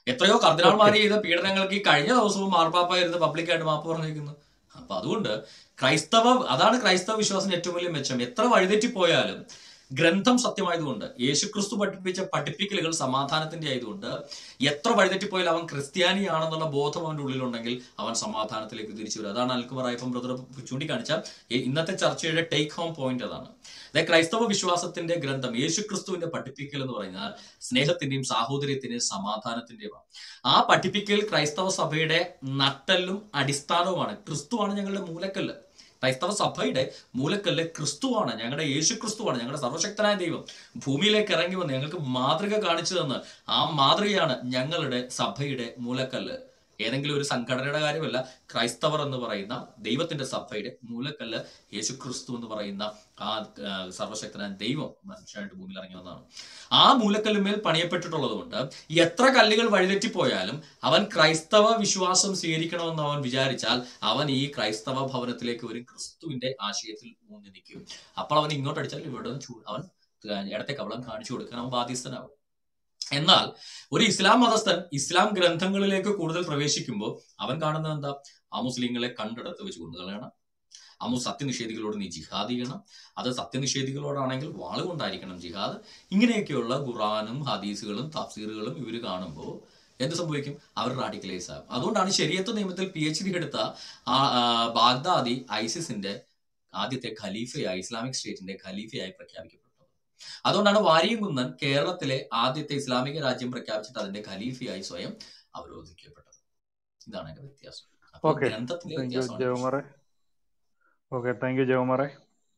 എത്രയോ കർദിനാൾമാർ ചെയ്ത പീഡനങ്ങൾക്ക് ഈ കഴിഞ്ഞ ദിവസവും മാർപ്പാപ്പ ഇരുന്ന് പബ്ലിക്കായിട്ട് മാപ്പ് പറഞ്ഞിരിക്കുന്നു അപ്പൊ അതുകൊണ്ട് ക്രൈസ്തവ അതാണ് ക്രൈസ്തവ വിശ്വാസത്തിന് ഏറ്റവും വലിയ മെച്ചം എത്ര വഴിതെറ്റിപ്പോയാലും ഗ്രന്ഥം സത്യമായതുകൊണ്ട് യേശുക്രിസ്തു പഠിപ്പിച്ച പഠിപ്പിക്കലുകൾ സമാധാനത്തിന്റെ ആയതുകൊണ്ട് എത്ര വഴിതെറ്റിപ്പോയാലും അവൻ ക്രിസ്ത്യാനിയാണെന്നുള്ള ബോധം അവന്റെ ഉള്ളിലുണ്ടെങ്കിൽ അവൻ സമാധാനത്തിലേക്ക് തിരിച്ചു വരും അതാണ് അൽക്കുമറായപ്പം ബ്രദർ ചൂണ്ടിക്കാണിച്ച ഈ ഇന്നത്തെ ചർച്ചയുടെ ടേക്ക് ഹോം പോയിന്റ് അതാണ് അതായത് ക്രൈസ്തവ വിശ്വാസത്തിന്റെ ഗ്രന്ഥം യേശുക്രിസ്തുവിന്റെ പഠിപ്പിക്കൽ എന്ന് പറഞ്ഞാൽ സ്നേഹത്തിന്റെയും സാഹോദര്യത്തിന്റെയും സമാധാനത്തിന്റെയും ആ പഠിപ്പിക്കൽ ക്രൈസ്തവ സഭയുടെ നട്ടെല്ലും അടിസ്ഥാനവുമാണ് ക്രിസ്തുവാണ് ഞങ്ങളുടെ മൂലക്കല്ല് ക്രൈസ്തവ സഭയുടെ മൂലക്കല്ല് ക്രിസ്തുവാണ് ഞങ്ങളുടെ യേശു ക്രിസ്തുവാണ് ഞങ്ങളുടെ സർവശക്തനായ ദൈവം ഭൂമിയിലേക്ക് ഇറങ്ങി വന്ന് ഞങ്ങൾക്ക് മാതൃക കാണിച്ചു തന്ന് ആ മാതൃകയാണ് ഞങ്ങളുടെ സഭയുടെ മൂലക്കല്ല് ഏതെങ്കിലും ഒരു സംഘടനയുടെ കാര്യമല്ല ക്രൈസ്തവർ എന്ന് പറയുന്ന ദൈവത്തിന്റെ സഭയുടെ മൂലക്കല്ല് യേശു ക്രിസ്തു എന്ന് പറയുന്ന ആ ആ, സർവശക്തനായ ദൈവം മനുഷ്യനായിട്ട് ഭൂമിയിൽ ഇറങ്ങി വന്നതാണ് ആ മൂലക്കല്ലുമേൽ പണിയപ്പെട്ടിട്ടുള്ളത് കൊണ്ട് എത്ര കല്ലുകൾ വഴിതെറ്റിപ്പോയാലും അവൻ ക്രൈസ്തവ വിശ്വാസം സ്വീകരിക്കണമെന്ന് അവൻ വിചാരിച്ചാൽ അവൻ ഈ ക്രൈസ്തവ ഭവനത്തിലേക്ക് വരും ക്രിസ്തുവിന്റെ ആശയത്തിൽ ഊന്നി നിൽക്കും അപ്പോൾ അവൻ ഇങ്ങോട്ട് അടിച്ചാൽ ഇവിടെ നിന്ന് ചൂ- അവൻ ഇടത്തെ കവളം കാണിച്ചു കൊടുക്കാൻ അവൻ ബാധ്യസ്ഥനാവും എന്നാൽ ഒരു ഇസ്ലാം മതസ്ഥൻ ഇസ്ലാം ഗ്രന്ഥങ്ങളിലേക്ക് കൂടുതൽ പ്രവേശിക്കുമ്പോൾ അവൻ കാണുന്നത് എന്താ ആ മുസ്ലിങ്ങളെ കണ്ടെടുത്ത് വെച്ച് കൊന്നുകളയണം ആ മു സത്യനിഷേധികളോട് നീ ജിഹാദ് ചെയ്യണം അത് സത്യനിഷേധികളോടാണെങ്കിൽ വാളുകൊണ്ടായിരിക്കണം ജിഹാദ് ഇങ്ങനെയൊക്കെയുള്ള ഖുറാനും ഹദീസുകളും തഫ്സീറുകളും ഇവർ കാണുമ്പോൾ എന്ത് സംഭവിക്കും അവർ റാഡിക്കലൈസ് ആകും അതുകൊണ്ടാണ് ശരിയത്ത് നിയമത്തിൽ പി എച്ച് ഡി എടുത്ത ആ ആ, ബാഗ്ദാദി ഐസിസിന്റെ ആദ്യത്തെ ഖലീഫയായി ഇസ്ലാമിക് സ്റ്റേറ്റിന്റെ ഖലീഫയായി പ്രഖ്യാപിക്കപ്പെട്ടത് അതുകൊണ്ടാണ് വാരിയംകുന്നൻ കേരളത്തിലെ ആദ്യത്തെ ഇസ്ലാമിക രാജ്യം പ്രഖ്യാപിച്ചിട്ട് അതിന്റെ ഖലീഫയായി സ്വയം അവരോധിക്കപ്പെട്ടത് ഇതാണ് അതിന്റെ വ്യത്യാസം അപ്പോൾ ഓക്കെ ഗ്രന്ഥത്തിലെ താങ്ക് യു വ്യത്യാസമാണ് ജവമറെ ഓക്കെ താങ്ക് യു ജവമറെ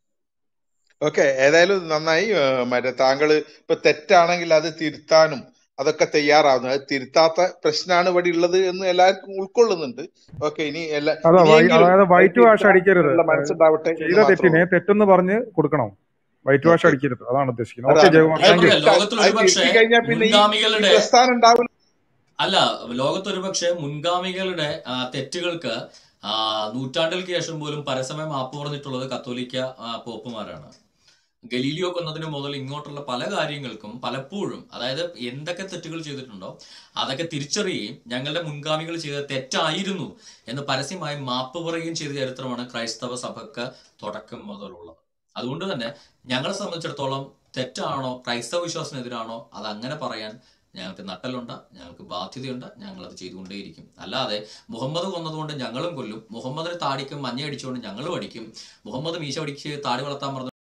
ഓക്കെ ഏതായാലും നന്നായി ആ, മറ്റേ താങ്കൾ ഇപ്പൊ തെറ്റാണെങ്കിൽ അത് തിരുത്താനും അതൊക്കെ തയ്യാറാവുന്നു അത് തിരുത്താത്ത പ്രശ്നമാണ് ഇവിടെ ഉള്ളത് എന്ന് എല്ലാവർക്കും ഉൾക്കൊള്ളുന്നുണ്ട് ഓക്കെ ഇനി എല്ലാ അതാ വൈ- ഇനിയെങ്കിലും അതായത് അത് വൈറ്റ് വാഷ് അടിക്കരുത് തിരുത്താനുള്ള മനസ്സുണ്ടാവട്ടെ എന്ന് ചെയ്ത മാത്രമേ തെറ്റിനെ ഉള്ളൂ തെറ്റെന്ന് പറഞ്ഞ് കൊടുക്കണം വൈറ്റ് വാഷ് ഓക്കെ അടിക്കരുത് അതാണ് ഉദ്ദേശിക്കുന്നത് ഓക്കെ അതാണ് ജയകുമാർ ഞാൻ താങ്ക് യു പറയാം ലോകത്തിൽ അത് ഒരുപക്ഷെ തിരുത്തി കഴിഞ്ഞാൽ പിന്നെ ഈ ഈ മുൻഗാമികളുടെ പ്രസ്ഥാനം ഉണ്ടാവില്ല അല്ല ലോകത്തൊരുപക്ഷെ മുൻഗാമികളുടെ ആ, തെറ്റുകൾക്ക് ആ, നൂറ്റാണ്ടുകൾക്ക് ശേഷം പോലും പരസ്യമായി മാപ്പ് പറഞ്ഞിട്ടുള്ളത് കത്തോലിക്ക ആ, പോപ്പുമാരാണ് ഗലീലിയോ കൊന്നതിന് മുതൽ ഇങ്ങോട്ടുള്ള പല കാര്യങ്ങൾക്കും പലപ്പോഴും അതായത് എന്തൊക്കെ തെറ്റുകൾ ചെയ്തിട്ടുണ്ടോ അതൊക്കെ തിരിച്ചറിയുകയും ഞങ്ങളുടെ മുൻഗാമികൾ ചെയ്ത തെറ്റായിരുന്നു എന്ന് പരസ്യമായി മാപ്പ് പറയുകയും ചെയ്ത ചരിത്രമാണ് ക്രൈസ്തവ സഭക്ക് തുടക്കം മുതലുള്ളത് അതുകൊണ്ട് തന്നെ ഞങ്ങളെ സംബന്ധിച്ചിടത്തോളം തെറ്റാണോ ക്രൈസ്തവ വിശ്വാസത്തിനെതിരാണോ അത് അങ്ങനെ പറയാൻ ഞങ്ങൾക്ക് നട്ടലുണ്ട് ഞങ്ങൾക്ക് ബാധ്യതയുണ്ട് ഞങ്ങൾ അത് ചെയ്തുകൊണ്ടേയിരിക്കും അല്ലാതെ മുഹമ്മദ് കൊന്നതുകൊണ്ട് ഞങ്ങളും കൊല്ലും മുഹമ്മദിന് താടിക്കും മഞ്ഞ അടിച്ചുകൊണ്ട് ഞങ്ങളും അടിക്കും മുഹമ്മദ് മീശ അടിച്ച് താടി വളർത്താൻ പറഞ്ഞു